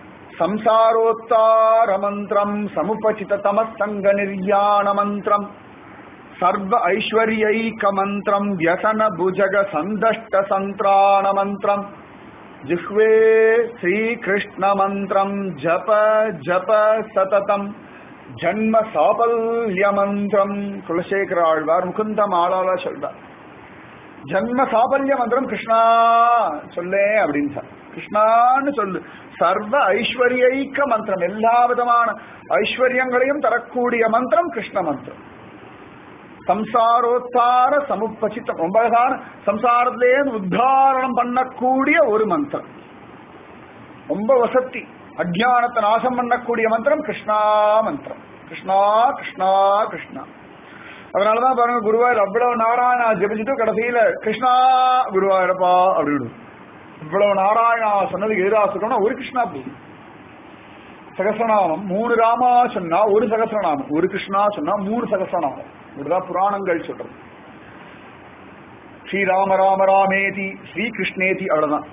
சம்சாரோத்தார மந்திரம் சமுபசித தமசங்க நிர்யாண மந்திரம் சர்வ ஐஸ்வர்யைக்க மந்திரம் வியசன புஜக சந்தஷ்ட சந்திராண மந்திரம் ஜிஹ்வே ஸ்ரீகிருஷ்ண மந்திரம் ஜப ஜப சததம் ஜன்ம சாபல்ய மந்திரம் குலசேகர ஆழ்வார் முகுந்த மாலால சொல்றார் ஜன்ம சாபல்ய மந்திரம் கிருஷ்ணா சொல்லே அப்படின்னு சார் கிருஷ்ணான்னு சொல்லு சர்வ ஐஸ்வர்யைக்க மந்திரம் எல்லா விதமான ஐஸ்வர்யங்களையும் தரக்கூடிய மந்திரம் கிருஷ்ண மந்திரம் சம்சாரோத்தார சமுப்பசித்தம் ரொம்ப அழகான சம்சாரத்திலே உத்தாரணம் பண்ணக்கூடிய ஒரு மந்திரம் ரொம்ப வசத்தி அஜானத்தை நாசம் பண்ணக்கூடிய மந்திரம் கிருஷ்ணா மந்திரம் கிருஷ்ணா கிருஷ்ணா கிருஷ்ணா அதனாலதான் பாருங்க குருவாயூர் அவ்வளவு நாராயணா ஜெபிச்சுட்டு கடைசியில கிருஷ்ணா குருவாயூரப்பா அப்படின்னு இவ்வளவு நாராயணா சொன்னதுக்கு எதிராக சொல்லணும்னா ஒரு கிருஷ்ணா போதும் சகசநாமம் மூணு ராமா சொன்னா ஒரு சகசநாமம் ஒரு கிருஷ்ணா சொன்னா மூணு சகசநாமம் இப்படிதான் புராணங்கள் சொல்றது ஸ்ரீராம ராம ராமேதி ஸ்ரீ கிருஷ்ணேதி அவ்வளவுதான்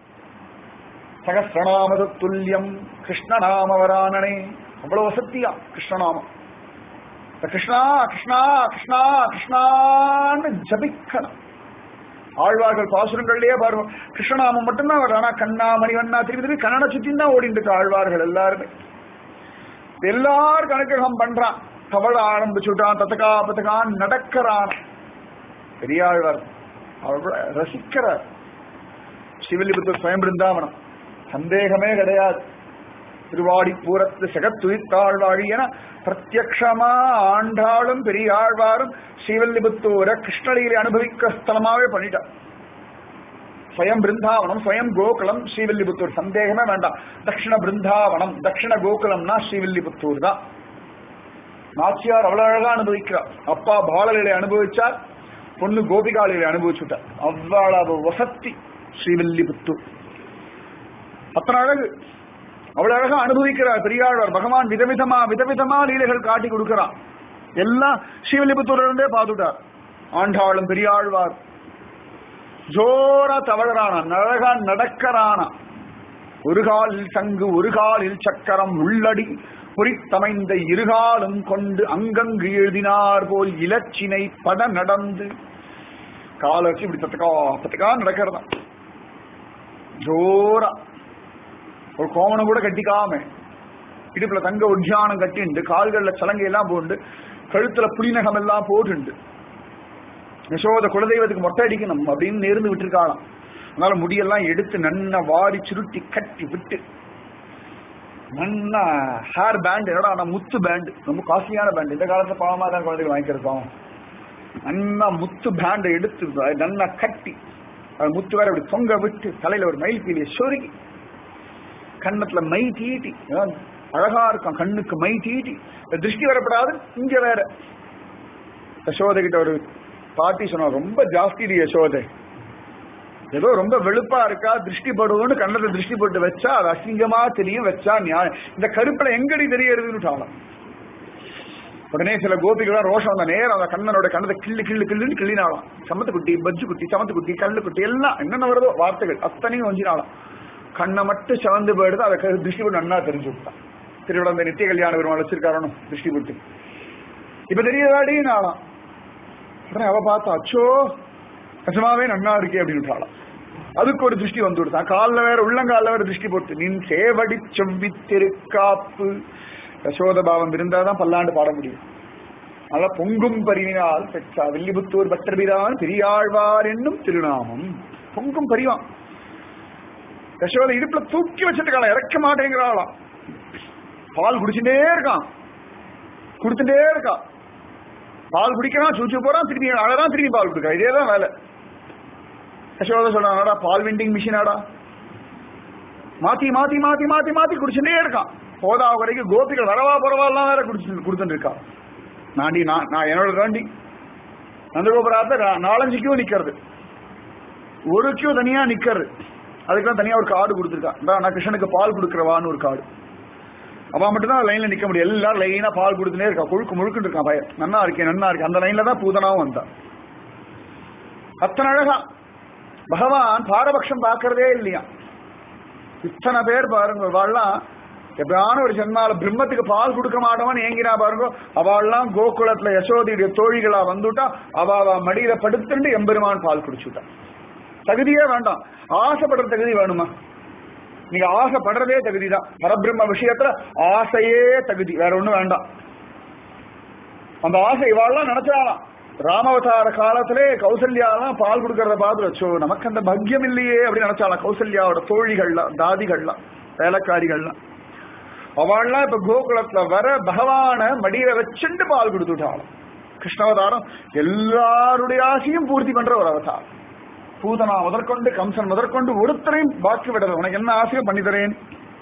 சகசிரநாம துல்லியம் கிருஷ்ணநாம வரானனே அவ்வளவு வசத்தியா கிருஷ்ணநாமம் இந்த கிருஷ்ணா கிருஷ்ணா கிருஷ்ணா கிருஷ்ணான்னு ஜபிக்கணும் ஆழ்வார்கள் பாசுரங்கள்லயே பாருங்க கிருஷ்ணநாமம் மட்டும்தான் வரும் ஆனா கண்ணா மணிவண்ணா திரும்பி திரும்பி கண்ணனை சுத்தி தான் ஓடிட்டு இருக்கு ஆழ்வார்கள் எல்லாருமே எல்லாருக்கும் அனுகிரகம் பண்றான் தவழ ஆரம்பிச்சுட்டான் தத்தகா பத்தகான் நடக்கிறான் பெரியாழ்வார் அவர் ரசிக்கிறார் சிவலிபுத்தூர் சுயம் பிருந்தாவனம் சந்தேகமே கிடையாது திருவாடி பூரத்து செகத்துயித்தாழ்வாழி என பிரத்யக்ஷமா ஆண்டாளும் பெரியாழ்வாரும் ஸ்ரீவல்லிபுத்தூரை கிருஷ்ணலீலை அனுபவிக்க ஸ்தலமாவே பண்ணிட்டார் ஸ்வயம் பிருந்தாவனம் ஸ்வயம் கோகுலம் ஸ்ரீவில்லிபுத்தூர் சந்தேகமே வேண்டாம் தட்சிண பிருந்தாவனம் தட்சிண கோகுலம்னா ஸ்ரீவில்லிபுத்தூர் தான் நாச்சியார் அவ்வளவு அழகா அனுபவிக்கிறார் அப்பா பாலலீலை அனுபவிச்சார் பொண்ணு கோபிகாலையில அனுபவிச்சுட்டார் அவ்வளவு வசத்தி ஸ்ரீவில்லிபுத்தூர் அத்தனை அழகு அவ்வளவு அழகா அனுபவிக்கிறார் பெரியாழ்வார் பகவான் விதவிதமா விதவிதமா லீலைகள் காட்டி கொடுக்கிறான் எல்லாம் ஸ்ரீவில்லிபுத்தூர்ல இருந்தே பார்த்துட்டார் ஆண்டாளும் பெரியாழ்வார் ஜோரா தவழறானா அழகா நடக்கறானா ஒரு காலில் சங்கு ஒரு காலில் சக்கரம் உள்ளடி குறித்தமைந்த இருகாலும் கொண்டு அங்கங்கு எழுதினார் போல் இலச்சினை பட நடந்து காலை வச்சு இப்படி தத்துக்கா தத்துக்கா நடக்கிறதா ஜோரா ஒரு கோவணம் கூட கட்டிக்காம இடுப்புல தங்க உத்தியானம் கட்டிண்டு கால்கள்ல சலங்கை எல்லாம் போண்டு கழுத்துல புலிநகம் எல்லாம் போட்டுண்டு யசோத குலதெய்வத்துக்கு மொட்டை அடிக்கணும் அப்படின்னு நேர்ந்து விட்டுருக்காளாம் அதனால முடியெல்லாம் எடுத்து நன்னா வாரி சுருட்டி கட்டி விட்டு நன்னா ஹேர் பேண்ட் என்னடா ஆனா முத்து பேண்ட் ரொம்ப காஸ்ட்லியான பேண்ட் இந்த காலத்துல பாவமா தான் குழந்தைகள் வாங்கிக்கிறோம் நன்னா முத்து பேண்டை எடுத்து நன்னா கட்டி அது முத்து வேற அப்படி தொங்க விட்டு தலையில ஒரு மயில் பீலிய சொருகி கண்ணத்துல மை தீட்டி அதான் அழகா இருக்கும் கண்ணுக்கு மை தீட்டி திருஷ்டி வரப்படாது இங்க வேற யசோதை கிட்ட ஒரு பாட்டி சொன்னா ரொம்ப ஜாஸ்தி இது யசோதை ஏதோ ரொம்ப வெளுப்பா இருக்கா திருஷ்டி படுவோம்னு கண்ணத்தை திருஷ்டி போட்டு வச்சா அது அசிங்கமா தெரியும் வச்சா நியாயம் இந்த கருப்புல எங்கடி தெரியறதுன்னு உடனே சில கோபிகள் ரோஷம் வந்த நேரம் அந்த கண்ணனோட கண்ணத்தை கிள்ளு கிள்ளு கிள்ளுன்னு கிள்ளினாலாம் சமத்து குட்டி பஜ்ஜு குட்டி சமத்து குட்டி கல்லு குட்டி எல்லாம் என்னென்ன வருதோ வார்த்தைகள் அத்தனையும் வஞ்சினாலாம் கண்ணை மட்டும் சிவந்து போயிடுது அதை க- திருஷ்டி போட்டு நன்னா தெரிஞ்சு விட்டான் திருவிழா இந்த நித்திய கல்யாண பெருமாள் வச்சிருக்காரனும் திருஷ்டி போட்டு இப்ப தெரியாதாடி நாளாம் உடனே அவ பார்த்தா அச்சோ நிஜமாவே நன்னா இருக்கே அப்படின்னு விட்டாளாம் அதுக்கு ஒரு திருஷ்டி வந்து விடுத்தான் காலில் வேற உள்ளங்காலில் வேற திருஷ்டி போட்டு நின் சேவடி செவ்வி திருக்காப்பு யசோத பாவம் இருந்தாதான் பல்லாண்டு பாட முடியும் அதான் பொங்கும் பரிவினால் பெற்றா வில்லிபுத்தூர் பட்டர்பிரான் பெரியாழ்வார் என்னும் திருநாமம் பொங்கும் பரிவான் யசோத இடுப்புல தூக்கி வச்சிருக்காளாம் இறக்க மாட்டேங்கிறாளாம் பால் குடிச்சுட்டே இருக்கான் கொடுத்துட்டே இருக்கா பால் குடிக்கிறான் சூச்சு போறான் திருப்பி அழகான் திருப்பி பால் கொடுக்கா இதே தான் வேலை யசோத சொல்றாடா பால் வெண்டிங் மிஷினாடா மாத்தி மாத்தி மாத்தி மாத்தி மாத்தி குடிச்சுட்டே இருக்கான் போதா வரைக்கும் கோபிகள் வரவா பரவாயில்லாம் வேற குடிச்சு கொடுத்துட்டு இருக்கா நாண்டி நான் நான் என்னோட தாண்டி நந்தகோபுரத்துல நா- நாலஞ்சு கியூ நிக்கிறது ஒரு கியூ தனியா நிக்கிறது அதுக்கெல்லாம் தனியா ஒரு கார்டு கொடுத்துருக்கா இந்தா, நான் கிருஷ்ணனுக்கு பால் கொடுக்குறவான்னு ஒரு கார்டு அவன் மட்டும்தான் லைன்ல நிக்க முடியும் எல்லாரும் லைனா பால் கொடுத்துனே இருக்கா கொழுக்கு முழுக்குன்னு இருக்கான் பையன் நன்னா இருக்கேன் நன்னா இருக்கேன் அந்த லைன்ல தான் பூதனாவும் வந்தா அத்தனை அழகா பகவான் பாரபட்சம் பார்க்கறதே இல்லையா இத்தனை பேர் பாருங்க வாழலாம் எப்படியான ஒரு ஜென்மால பிரம்மத்துக்கு பால் கொடுக்க மாட்டோம்னு ஏங்கினா பாருங்க அவள்லாம் கோகுலத்துல யசோதியுடைய தோழிகளா வந்துட்டா அவ அவ மடியில படுத்துட்டு எம்பெருமான் பால் குடிச்சுட்டா தகுதியே வேண்டாம் ஆசைப்படுற தகுதி வேணுமா நீங்க ஆசைப்படுறதே தகுதி தான் பரபிரம்ம விஷயத்துல ஆசையே தகுதி வேற ஒண்ணும் வேண்டாம் அந்த ஆசை இவாள்லாம் நினைச்சாலாம் ராமவதார காலத்திலே கௌசல்யாலாம் பால் கொடுக்கறத பார்த்து வச்சோ நமக்கு அந்த பக்கியம் இல்லையே அப்படின்னு நினைச்சாலாம் கௌசல்யாவோட தோழிகள்லாம் தாதிகள்லாம் வேலைக்காரிகள்லாம் அவள்லாம் இப்ப கோகுலத்துல வர பகவான மடியில வச்சுண்டு பால் கொடுத்துட்டாலும் கிருஷ்ணாவதாரம் எல்லாருடைய ஆசையும் பூர்த்தி பண்ற ஒரு அவதாரம் பூதனா முதற்கொண்டு கம்சன் முதற்கொண்டு ஒருத்தரையும் பாக்கி விடல உனக்கு என்ன ஆசையும் பண்ணி தரேன்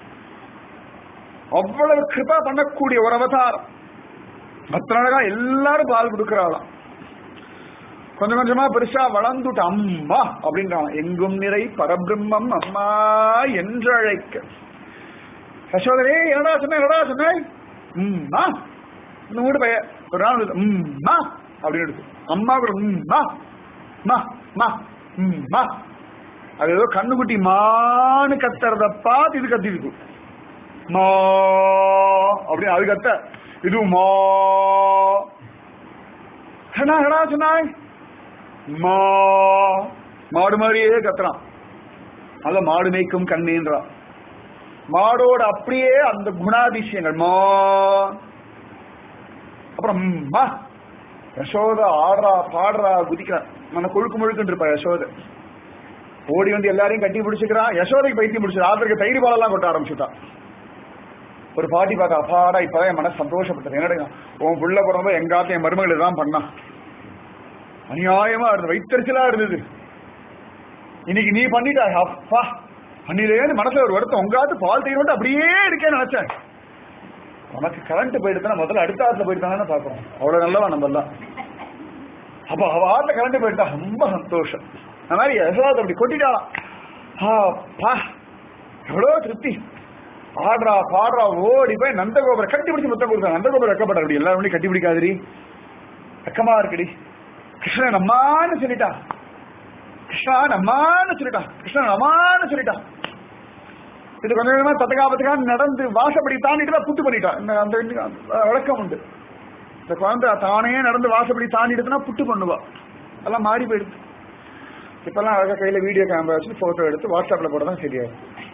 அவ்வளவு கிருபா பண்ணக்கூடிய ஒரு அவதாரம் அத்தனை அழகா எல்லாரும் பால் கொடுக்கிறாளாம் கொஞ்சம் கொஞ்சமா பெருசா வளர்ந்துட்டு அம்மா அப்படின்றான் எங்கும் நிறை பரபிரம்மம் அம்மா என்று அழைக்க யசோதரே என்னடா சொன்ன என்னடா சொன்ன உம்மா இந்த வீடு பைய ஒரு நாள் வந்து, உம்மா அப்படின்னு எடுத்து அம்மா கூட உம்மா மா மா உம்மா அது ஏதோ கண்ணுக்குட்டி மான்னு கத்துறத பார்த்து இது கத்திருக்கு மா அப்படின்னு அது கத்த இது மா என்ன என்னடா சொன்னாய் மா மாடு மாதிரியே கத்துறான் நல்ல மாடு மேய்க்கும் கண்ணேன்றான் மாடோட அப்படியே அந்த குணாதிசயங்கள் மா அப்புறம் மா யசோத ஆடுறா பாடுறா குதிக்கிறா நம்ம கொழுக்கு முழுக்குன்னு இருப்பா யசோத ஓடி வந்து எல்லாரையும் கட்டி பிடிச்சிக்கிறான் யசோதைக்கு பைத்தியம் பிடிச்சது ஆதருக்கு தயிர் பாலெல்லாம் கொட்ட ஆரம்பிச்சுட்டான் ஒரு பாட்டி பார்க்க அப்பாடா இப்பதான் என் மனசு சந்தோஷப்பட்டது என்னடா உன் புள்ள பிறந்தோ எங்காத்த என் மருமகள் தான் பண்ணான் அநியாயமா இருந்தது வைத்தறிச்சலா இருந்தது இன்னைக்கு நீ பண்ணிட்ட அப்பா பண்ணிலேன்னு மனசுல ஒரு வருத்தம் உங்காத்து பால் தயிர் மட்டும் அப்படியே இருக்கேன்னு நினைச்சேன் உனக்கு கரண்ட் போயிடுதுன்னா முதல்ல அடுத்த ஆத்துல போயிட்டாங்கன்னு பாக்குறோம் அவ்வளவு நல்லவா நம்ம எல்லாம் அப்ப அவ ஆத்துல கரண்ட் போயிட்டா ரொம்ப சந்தோஷம் அந்த மாதிரி யசோதை அப்படி கொட்டிட்டாலாம் அப்பா எவ்வளவு திருப்தி ஆடுறா பாடுறா ஓடி போய் நந்தகோபுரம் கட்டி பிடிச்சு முத்தம் கொடுத்தா நந்தகோபுரம் வெக்கப்பட அப்படி எல்லாரும் கட்டி பிடிக்காதடி வெக்கமா இருக்குடி கிருஷ்ணன் அம்மான்னு சொல்லிட்டா கிருஷ்ணா நம்மான்னு சொல்லிட்டான் கிருஷ்ணா நம்மான்னு சொல்லிட்டான் இது கொஞ்சம் கொஞ்சமா தத்தகாபத்துக்கா நடந்து வாசப்படி தாண்டிட்டு தான் புட்டு பண்ணிட்டான் இந்த அந்த அந்த வழக்கம் உண்டு இந்த குழந்தை தானே நடந்து வாசப்படி தாண்டிடுதுன்னா புட்டு பண்ணுவா அதெல்லாம் மாறி போயிடுது இப்பெல்லாம் அழகா கையில வீடியோ கேமரா வச்சு போட்டோ எடுத்து வாட்ஸ்அப்ல போட தான் சரியா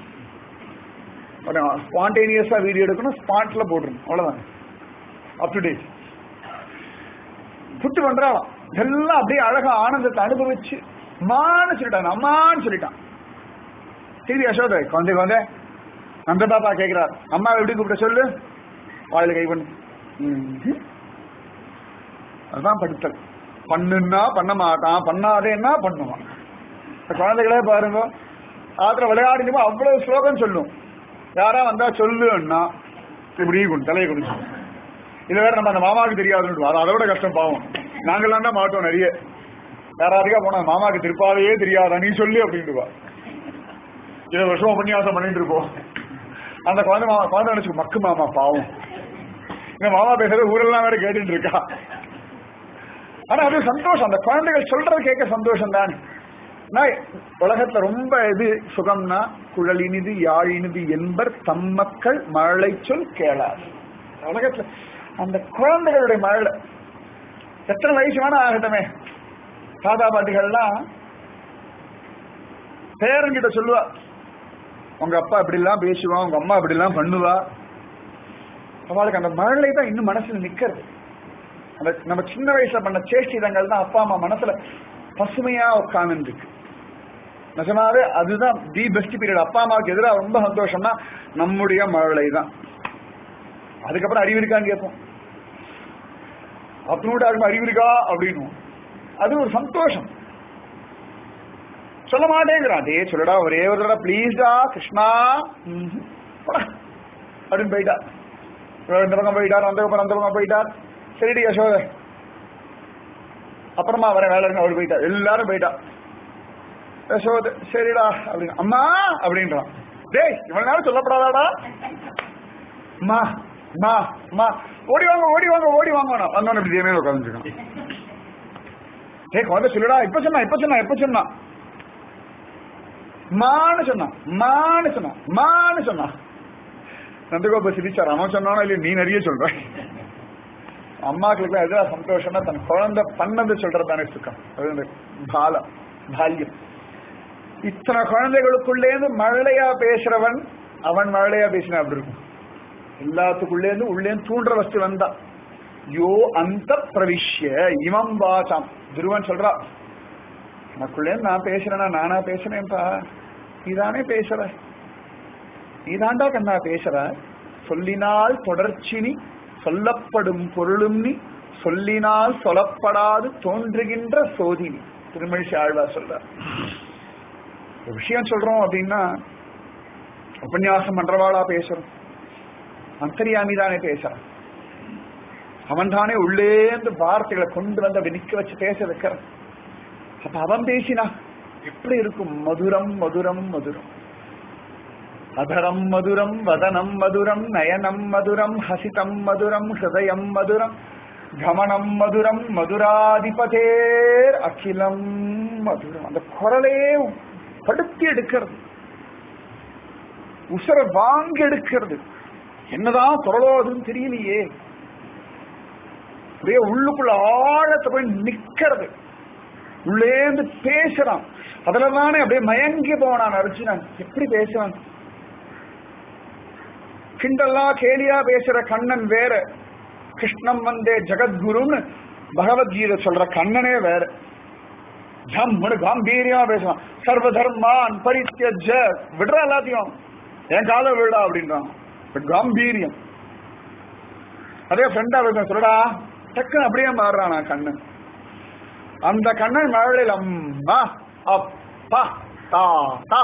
ஸ்பான்டேனியஸா வீடியோ எடுக்கணும் ஸ்பாட்ல போட்டுருணும் அவ்வளவுதான் அப் டு டேட் புட்டு பண்றாளாம் எல்லாம் அப்படியே அழகா ஆனந்தத்தை அனுபவிச்சு அம்மான்னு சொல்லிட்டான் அம்மான்னு சொல்லிட்டான் சரி யசோதை குழந்தை குழந்தை அந்த பாப்பா கேட்கிறார் அம்மா எப்படி கூப்பிட்ட சொல்லு வாயில கை பண்ணு ம்ஹும். அதுதான் படுத்தல் பண்ணுன்னா பண்ண மாட்டான் பண்ணாதேன்னா பண்ணுவான் இந்த குழந்தைகளே பாருங்க ஆத்திர விளையாடினுமோ அவ்வளவு ஸ்லோகம் சொல்லும் யாரா வந்தா சொல்லுன்னா இப்படி குண்டு தலையை குடிச்சு இது வேற நம்ம அந்த மாமாவுக்கு தெரியாதுன்னு அது அதோட கஷ்டம் பாவம் நாங்கெல்லாம் தான் மாட்டோம் நிறைய யாராவதுக்கா போனா மாமாவுக்கு திருப்பாவையே தெரியாதா நீ சொல்லு அப்படின்ட்டுவா இருபது வருஷம் உபன்யாசம் பண்ணிட்டு இருப்போம் அந்த குழந்தை மாமா குழந்தை நினைச்சு மக்கு மாமா பாவம் இந்த மாமா பேசுறது ஊரெல்லாம் வேற கேட்டுட்டு இருக்கா ஆனா அது சந்தோஷம் அந்த குழந்தைகள் சொல்றது கேட்க சந்தோஷம் தானே நான் உலகத்துல ரொம்ப இது சுகம்னா குழலினிது யாழினிது என்பர் தம்மக்கள் மழை சொல் கேளார் உலகத்துல அந்த குழந்தைகளுடைய மழை எத்தனை வயசு வேணா ஆகட்டுமே தாத்தா பாட்டிகள்லாம் பேரங்கிட்ட சொல்லுவா உங்க அப்பா இப்படி எல்லாம் பேசுவா உங்க அம்மா இப்படி எல்லாம் பண்ணுவா அவளுக்கு அந்த மழலை தான் இன்னும் மனசுல நிக்கிறது அந்த நம்ம சின்ன வயசுல பண்ண சேஷ்டிதங்கள் தான் அப்பா அம்மா மனசுல பசுமையா உட்கார்ந்து இருக்கு நிஜமாவே அதுதான் தி பெஸ்ட் பீரியட் அப்பா அம்மாவுக்கு எதிராக ரொம்ப சந்தோஷம்னா நம்முடைய மழலை தான் அதுக்கப்புறம் அறிவு இருக்கான்னு கேட்போம் அப்படின்ட்டு யாருக்கும் அறிவு இருக்கா அப்படின்னு அது ஒரு சந்தோஷம் சொல்ல மாட்டேங்கிறான் டே சொல்லடா ஒரே ஒரு தடவை ப்ளீஸ்டா கிருஷ்ணா ம்ஹும். போடா. அப்படின்னு போயிட்டா இவர் இந்த பக்கம் போயிட்டார் அந்த பக்கம் அந்த பக்கம் போயிட்டார் சரிடி யசோத அப்புறமா வர வேலை இருக்கு அவர் போயிட்டார் எல்லாரும் போயிட்டா யசோத சரிடா அப்படின்னு அம்மா அப்படின்றான் டேய் இவ்வளவு நேரம் சொல்லப்படாதாடா அம்மா அம்மா அம்மா ஓடி வாங்க ஓடி வாங்க ஓடி வாங்க வந்தோன்னு இப்படி தேமே உட்காந்துருக்கான் டேய் குழந்தை சொல்லுடா இப்ப சொன்னா இப்ப சொன்னா இப்ப சொன்னா மான்னு சொன்னான் மான்னு சொன்னான் மான்னு சொன்னான் நந்தகோப சிரிச்சார் அவன் சொன்னானோ இல்லையா நீ நிறைய சொல்ற அம்மாக்களுக்கு எதிராக சந்தோஷம்னா தன் குழந்தை பண்ணது சொல்றது தானே சுக்கம் அது அந்த பாலம் பால்யம் இத்தனை குழந்தைகளுக்குள்ளேருந்து மழலையா பேசுறவன் அவன் மழலையா பேசினா அப்படி இருக்கும் எல்லாத்துக்குள்ளேருந்து உள்ளேந்து தூண்டுற வஸ்து வந்தா யோ அந்த பிரவிஷ்ய இமம் வாசாம் துருவன் சொல்றா எனக்குள்ளேருந்து நான் பேசுறேனா நானா பேசுறேன்ப்பா நீதானே பேசுற நீதாண்டா கண்ணா பேசுற சொல்லினால் தொடர்ச்சினி சொல்லப்படும் பொருளும் நீ சொல்லினால் சொல்லப்படாது தோன்றுகின்ற சோதினி திருமழிசை ஆழ்வார் சொல்றார் ஒரு விஷயம் சொல்றோம் அப்படின்னா உபன்யாசம் பண்றவாளா பேசுறோம் அந்தரியாமி தானே பேசுறான் அவன் தானே உள்ளேந்து வார்த்தைகளை கொண்டு வந்து அப்படி நிக்க வச்சு பேச வைக்கிறான் அப்ப அவன் பேசினா எப்படி இருக்கும் மதுரம் மதுரம் மதுரம் அதரம் மதுரம் வதனம் மதுரம் நயனம் மதுரம் ஹசிதம் மதுரம் ஹிருதயம் மதுரம் கமனம் மதுரம் மதுராதிபதேர் அகிலம் மதுரம் அந்த குரலே படுத்தி எடுக்கிறது உசர வாங்கி எடுக்கிறது என்னதான் குரலோ அதுன்னு தெரியலையே அப்படியே உள்ளுக்குள்ள ஆழத்தை போய் நிக்கிறது உள்ளேந்து பேசுறான் அதுல தானே அப்படியே மயங்கி போனான் அர்ஜுனன் எப்படி பேசுறான் கிண்டல்லா கேலியா பேசுற கண்ணன் வேற கிருஷ்ணம் வந்தே ஜெகத்குருன்னு பகவத்கீதை சொல்ற கண்ணனே வேற ஜம்முன்னு காம்பீரியமா பேசுவான் சர்வ தர்மான் பரித்தியஜ விடுற எல்லாத்தையும் என் கால விடா அப்படின்றான் But காம்பீரியம் அதே ஃப்ரெண்டா பேசுவேன் சொல்லடா டக்குன்னு அப்படியே மாறுறான் நான் கண்ணன் அந்த கண்ணன் மழையில் அம்மா அப்பா தாத்தா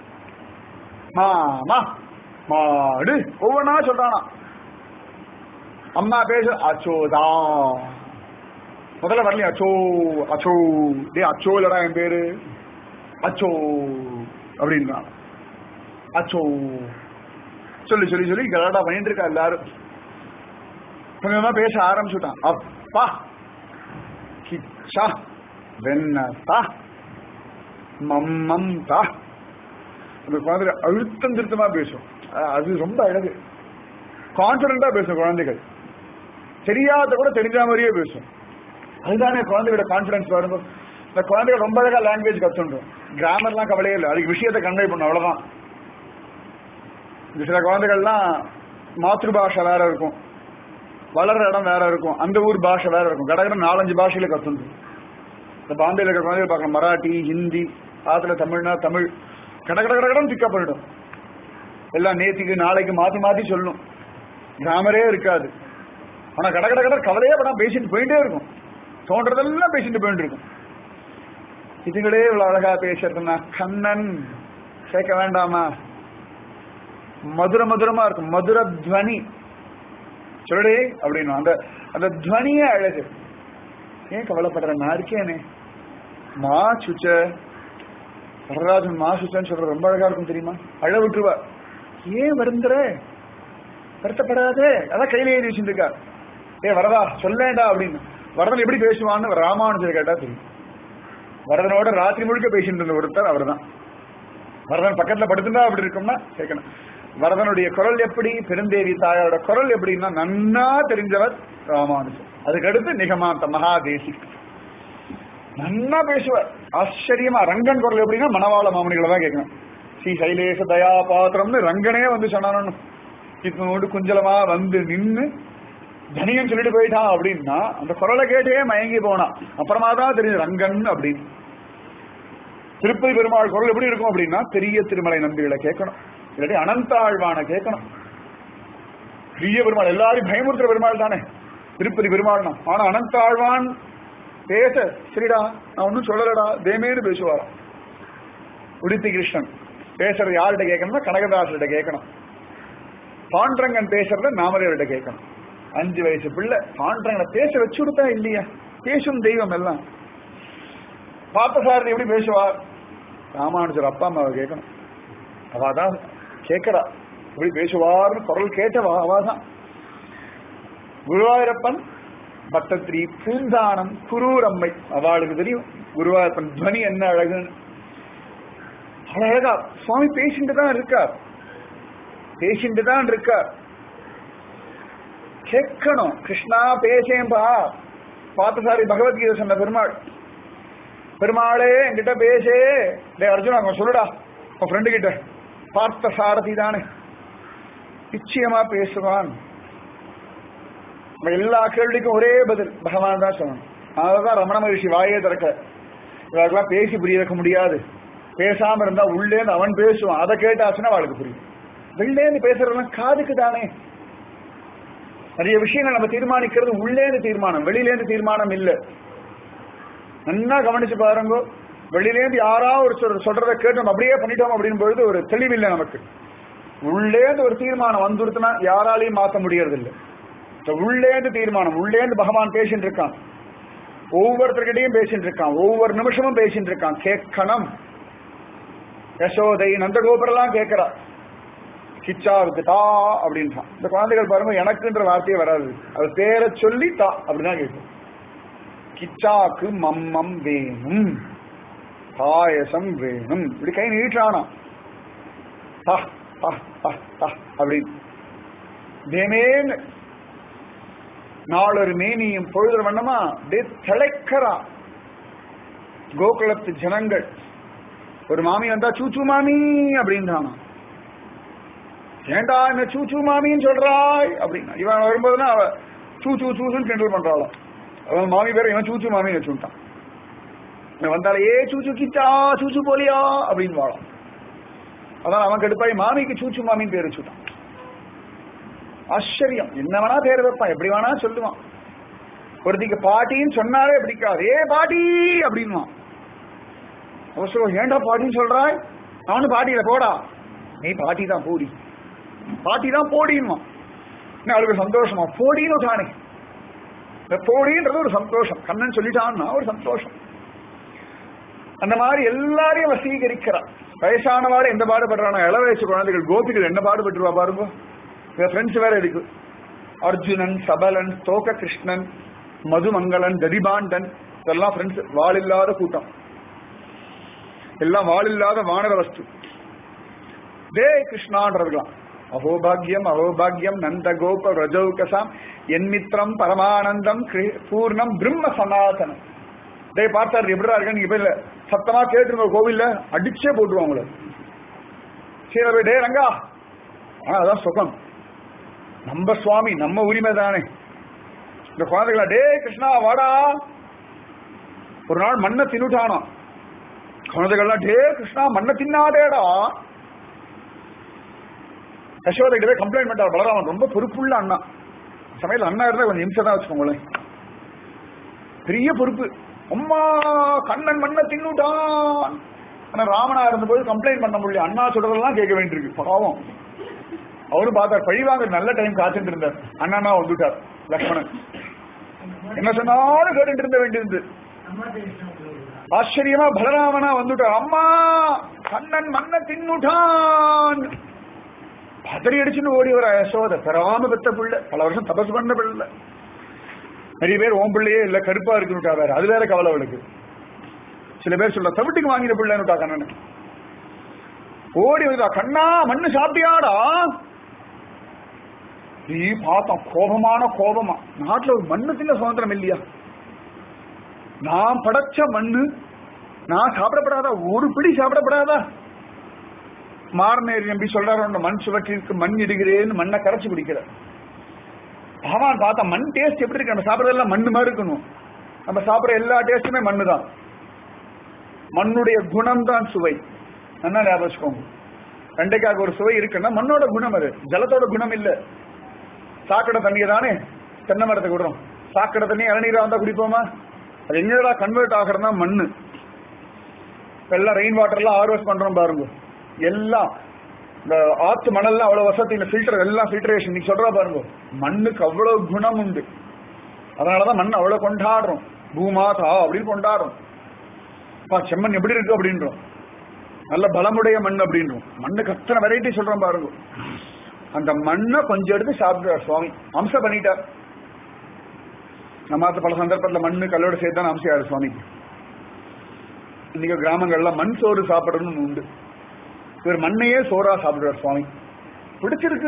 மாமா மாடு ஒவ்வொன்னா சொல்றானா அம்மா பேசு அச்சோதா முதல்ல வரலையா அச்சோ அச்சோ டே அச்சோ இல்லடா என் பேரு அச்சோ அப்படின்றான் அச்சோ சொல்லி சொல்லி சொல்லி கலாடா பண்ணிட்டு இருக்கா எல்லாரும் கொஞ்சமா பேச ஆரம்பிச்சுட்டான் அப்பா கிச்சா வெண்ணத்தா மம்மம் தா அந்த குழந்தைகள் அழுத்தம் திருத்தமா பேசும் அஹ் அது ரொம்ப அழகு கான்பிடண்டா பேசும் குழந்தைகள் தெரியாத கூட தெரிஞ்ச மாதிரியே பேசும் அதுதானே குழந்தையோட கான்பிடன்ஸ் பாருங்க இந்த குழந்தைகள் ரொம்ப அழகா லாங்குவேஜ் கத்துன்றோம் கிராமர்லாம் கவலையே இல்லை அதுக்கு விஷயத்தை கன்வே பண்ணும் அவ்வளவுதான் இந்த சில குழந்தைகள்லாம் மாத்ருபாஷை வேற இருக்கும் வளர்ற இடம் வேற இருக்கும் அந்த ஊர் பாஷை வேற இருக்கும் கடகட நாலஞ்சு பாஷையில கத்துண்டு இந்த பாம்பேல இருக்கிற குழந்தைகள் பார்க்கலாம் மராட்டி ஹிந்தி ஆத்துல தமிழ்னா தமிழ் கடகட கடகடம் பிக்கப் பண்ணிடும் எல்லாம் நேத்திக்கு நாளைக்கு மாத்தி மாத்தி சொல்லும் கிராமரே இருக்காது ஆனா கடகட கட கவலையே படம் பேசிட்டு போயிட்டே இருக்கும் தோன்றதெல்லாம் பேசிட்டு போயிட்டு இருக்கும் இதுங்களே இவ்வளவு அழகா பேசுறதுன்னா கண்ணன் கேட்க வேண்டாமா மதுர மதுரமா இருக்கும் மதுர துவனி சொல்லுடே அப்படின்னு அந்த அந்த துவனியே அழகு ஏன் கவலைப்படுற நான் இருக்கேனே மா சுச்ச வரராஜன் மா சுச்சன்னு சொல்றது ரொம்ப அழகா இருக்கும் தெரியுமா அழ விட்டுருவா ஏன் வருந்துற வருத்தப்படாதே அதான் கையில எழுதி வச்சிருக்கா ஏ வரதா சொல்லேண்டா அப்படின்னு வரதன் எப்படி பேசுவான்னு ராமானுஜர் கேட்டா தெரியும் வரதனோட ராத்திரி முழுக்க பேசிட்டு இருந்த ஒருத்தர் அவர்தான் வரதன் பக்கத்துல படுத்துட்டா அப்படி இருக்கும்னா கேட்கணும் வரதனுடைய குரல் எப்படி பெருந்தேவி தாயோட குரல் எப்படின்னா நன்னா தெரிஞ்சவர் ராமானுஜர் அதுக்கடுத்து நிகமாந்த மகாதேசி நன்னா பேசுவார் ஆச்சரியமா ரங்கன் குரல் எப்படின்னா மணவாள மாமனிகளை தான் கேட்கணும் ஸ்ரீ சைலேச தயா பாத்திரம்னு ரங்கனே வந்து சொன்னானு இத்தனோடு குஞ்சலமா வந்து நின்னு தனியன் சொல்லிட்டு போயிட்டான் அப்படின்னா அந்த குரலை கேட்டே மயங்கி போனான் அப்புறமா தான் தெரிஞ்சு ரங்கன் அப்படின்னு திருப்பதி பெருமாள் குரல் எப்படி இருக்கும் அப்படின்னா பெரிய திருமலை நம்பிகளை கேட்கணும் இல்லாட்டி அனந்தாழ்வான கேட்கணும் பெரிய பெருமாள் எல்லாரும் பயமுறுத்துற பெருமாள் தானே திருப்பதி பெருமாள்னா ஆனா அனந்தாழ்வான் பேச சரிடா நான் ஒன்னும் சொல்லலடா தேமேன்னு பேசுவாராம் உடுத்தி கிருஷ்ணன் பேசுறது யார்கிட்ட கேட்கணும்னா கனகதாசர்கிட்ட கேட்கணும் பாண்டரங்கன் பேசுறத நாமரையர்கிட்ட கேட்கணும் அஞ்சு வயசு பிள்ளை பாண்டரங்கனை பேச வச்சு கொடுத்தா இல்லையா பேசும் தெய்வம் எல்லாம் பார்த்தசாரதி எப்படி பேசுவார் ராமானுஜர் அப்பா அம்மாவை கேட்கணும் அவாதான் கேட்கறா எப்படி பேசுவார்னு குரல் கேட்டவா அவாதான் குருவாயூரப்பன் பட்டத்திரி பூந்தானம் குரூரம்மை அவளுக்கு தெரியும் குருவாயூரப்பன் துவனி என்ன அழகுன்னு அவ்வளவு அழகா சுவாமி பேசிட்டு தான் இருக்கார் பேசிட்டு தான் இருக்கார் கேட்கணும் கிருஷ்ணா பேசேன்பா பார்த்தசாரி பகவத்கீதை சொன்ன பெருமாள் பெருமாளே என்கிட்ட பேசே டே அர்ஜுனா அவன் சொல்லுடா உன் ஃப்ரெண்டு கிட்ட பார்த்த சாரதி தானே நிச்சயமா பேசுவான் நம்ம எல்லா கேள்விக்கும் ஒரே பதில் பகவான் தான் சொல்லணும் அதனாலதான் ரமண மகிழ்ச்சி வாயே திறக்க இவர்களாம் பேசி புரிய வைக்க முடியாது பேசாம இருந்தா உள்ளேந்து அவன் பேசுவான் அதை கேட்டாச்சுன்னா அவளுக்கு புரியும் வெளிலேந்து பேசுறதெல்லாம் காதுக்கு தானே நிறைய விஷயங்கள் நம்ம தீர்மானிக்கிறது உள்ளேந்து தீர்மானம் வெளியிலேந்து தீர்மானம் இல்லை நல்லா கவனிச்சு பாருங்க வெளியிலேந்து யாரா ஒரு சொல் சொல்றதை கேட்டு நம்ம அப்படியே பண்ணிட்டோம் அப்படின்னு பொழுது ஒரு தெளிவில்லை நமக்கு உள்ளேந்து ஒரு தீர்மானம் வந்துருத்துனா யாராலையும் மாற்ற முடியறது இல்லை உள்ளேந்து தீர்மானம் உள்ளேந்து பகவான் பேசிட்டு இருக்கான் ஒவ்வொருத்தர்கிட்டையும் பேசிட்டு இருக்கான் ஒவ்வொரு நிமிஷமும் பேசிட்டு இருக்கான் கேட்கணும் யசோதை நந்தகோபுரெல்லாம் கேட்கிறா கிச்சாவுக்கு தா அப்படின்றான் இந்த குழந்தைகள் பாருங்க எனக்குன்ற வார்த்தையே வராது அது பேரை சொல்லி தா அப்படிதான் கேட்கும் கிச்சாக்கு மம்மம் வேணும் பாயசம் வேணும் இப்படி கை நீட்டானா தா தா தா தா அப்படின்னு தேமேன்னு நாளொரு மேனியும் பொழுது வண்ணமா அப்படியே திளைக்கிறா கோகுலத்து ஜனங்கள் ஒரு மாமி வந்தா சூச்சு மாமி அப்படின்றானா ஏண்டா என்ன சூச்சு மாமின்னு சொல்றாய் அப்படின்னா இவன் வரும்போதுனா அவ சூ சூ சூசுன்னு கிண்டல் பண்றாளாம் அவன் மாமி பேர் இவன் சூச்சு மாமின்னு வச்சுட்டான் இவன் வந்தால ஏ சூச்சு கிச்சா சூச்சு போலியா அப்படின்னு வாழாம் அதான் அவன் கடுப்பாய் மாமிக்கு சூச்சு மாமின்னு பேர் வச்சுட்டான் ஆச்சரியம் என்ன வேணா பேர் வைப்பான் எப்படி வேணா சொல்லுவான் ஒருத்திக்கு பாட்டின்னு சொன்னாலே பிடிக்காது ஏ பாட்டி அப்படின்வான் அவசரம் ஏன்டா பாட்டின்னு சொல்றாய் நானும் பாட்டியில போடா நீ பாட்டி தான் போடி பாட்டி தான் போடின்வான் என்ன அவளுக்கு சந்தோஷமா போடின்னு தானே இந்த போடின்றது ஒரு சந்தோஷம் கண்ணன் சொல்லிட்டான்னா ஒரு சந்தோஷம் அந்த மாதிரி எல்லாரையும் வசீகரிக்கிறான் வயசானவாடு எந்த பாடுபடுறானோ இள வயசு குழந்தைகள் கோபிகள் என்ன பாடுபட்டுருவா பாருங்க என் ஃப்ரெண்ட்ஸ் வேற இருக்கு அர்ஜுனன் சபலன் தோக்க கிருஷ்ணன் மதுமங்கலன் ததிபாண்டன் இதெல்லாம் ஃப்ரெண்ட்ஸ் வாள் இல்லாத கூட்டம் எல்லாம் வாழில்லாத வானர வஸ்து டே கிருஷ்ணான்றதுலாம் அகோபாகியம் அகோபாகியம் நந்த கோப ரஜௌகசாம் என் மித்திரம் பரமானந்தம் கிரி- பூர்ணம் பிரம்ம சனாதனம் டே பார்த்தாரு எப்படிடா இருக்க நீங்க போய் சத்தமா கேட்டுருங்க கோவில்ல அடிச்சே போட்டுருவாங்க உங்களை சரி போய் டே ரங்கா ஆனா அதான் சுகம் நம்ம சுவாமி நம்ம உரிமை தானே இந்த குழந்தைகளா டே கிருஷ்ணா வாடா ஒரு நாள் மண்ணை தின்னுட்டானோ குழந்தைகள்லாம் டே கிருஷ்ணா மண்ணை தின்னாதேடா யசோதை கிட்ட கம்ப்ளைண்ட் பண்ணிட்டார் பலராமன் ரொம்ப பொறுப்புள்ள அண்ணா சமையல் அண்ணா இருந்தா கொஞ்சம் இம்சை தான் வச்சுக்கோங்களேன் பெரிய பொறுப்பு அம்மா கண்ணன் மண்ணை தின்னுட்டான் ஆனா ராமனா இருந்தபோது கம்ப்ளைண்ட் பண்ண முடியல அண்ணா சொல்றதெல்லாம் கேட்க வேண்டியிருக்கு பாவம் அவரும் பார்த்தார் பழிவாங்க நல்ல டைம் காத்துட்டு இருந்தார் அண்ணனா வந்துட்டார் லக்ஷ்மணன் என்ன சொன்னாலும் கேட்டுட்டு இருந்த வேண்டியிருந்து ஆச்சரியமா பலராமனா வந்துட்டார் அம்மா கண்ணன் மண்ணை தின்னுட்டான் பதறி அடிச்சுன்னு ஓடி வர யசோத பெறாம பெத்த பிள்ளை பல வருஷம் தபஸ் பண்ண பிள்ளை நிறைய பேர் ஓம் பிள்ளையே இல்ல கருப்பா இருக்குன்னுட்டா வேற அது வேற கவலை அவளுக்கு சில பேர் சொல்ல தவிட்டுக்கு வாங்கின பிள்ளைன்னுட்டா கண்ணன் ஓடி வந்தா கண்ணா மண்ணு சாப்பிட்டியாடா நீ பார்த்தோம் கோபமான கோபமா நாட்டுல ஒரு மண்ணுக்குள்ள சுதந்திரம் இல்லையா நான் படைச்ச மண்ணு நான் சாப்பிடப்படாதா ஒரு பிடி சாப்பிடப்படாதா மாரநேரி நம்பி சொல்றாரு மண் சுவற்றிற்கு மண் இடுகிறேன்னு மண்ணை கரைச்சு குடிக்கிறார் பகவான் பார்த்தா மண் டேஸ்ட் எப்படி இருக்கு நம்ம சாப்பிடறதெல்லாம் மண்ணு மாதிரி இருக்கணும் நம்ம சாப்பிடுற எல்லா டேஸ்ட்டுமே மண்ணு தான் மண்ணுடைய குணம் தான் சுவை என்ன ஞாபகம் வச்சுக்கோங்க வெண்டைக்காய்க்கு ஒரு சுவை இருக்குன்னா மண்ணோட குணம் அது ஜலத்தோட குணம் இல்ல சாக்கடை தண்ணியை தானே தென்னை மரத்துக்கு விடுறோம் சாக்கடை தண்ணி இளநீரா வந்தா குடிப்போமா அது எங்கடா கன்வெர்ட் ஆகிறதுனா மண்ணு இப்ப எல்லாம் ரெயின் வாட்டர்லாம் ஹார்வெஸ்ட் பண்றோம் பாருங்க எல்லாம் இந்த ஆத்து மணல்லாம் அவ்வளவு வசதி இந்த ஃபில்டர் எல்லாம் ஃபில்டரேஷன் நீங்க சொல்றா பாருங்க மண்ணுக்கு அவ்வளவு குணம் உண்டு அதனாலதான் மண் அவ்வளவு கொண்டாடுறோம் பூமாதா அப்படின்னு கொண்டாடுறோம் அப்பா செம்மண் எப்படி இருக்கு அப்படின்றோம் நல்ல பலமுடைய மண் அப்படின்றோம் மண்ணுக்கு அத்தனை வெரைட்டி சொல்றோம் பாருங்க அந்த மண்ணை கொஞ்சம் எடுத்து சாப்பிடுறார் சுவாமி அம்சம் பண்ணிட்டார் நம்ம பல சந்தர்ப்பத்தில் மண்ணு கல்லோட சேர்த்து தான் அம்சையாரு சுவாமிக்கு இன்னைக்கு கிராமங்கள்ல மண் சோறு சாப்பிடணும்னு உண்டு இவர் மண்ணையே சோறா சாப்பிடுவார் சுவாமி பிடிச்சிருக்கு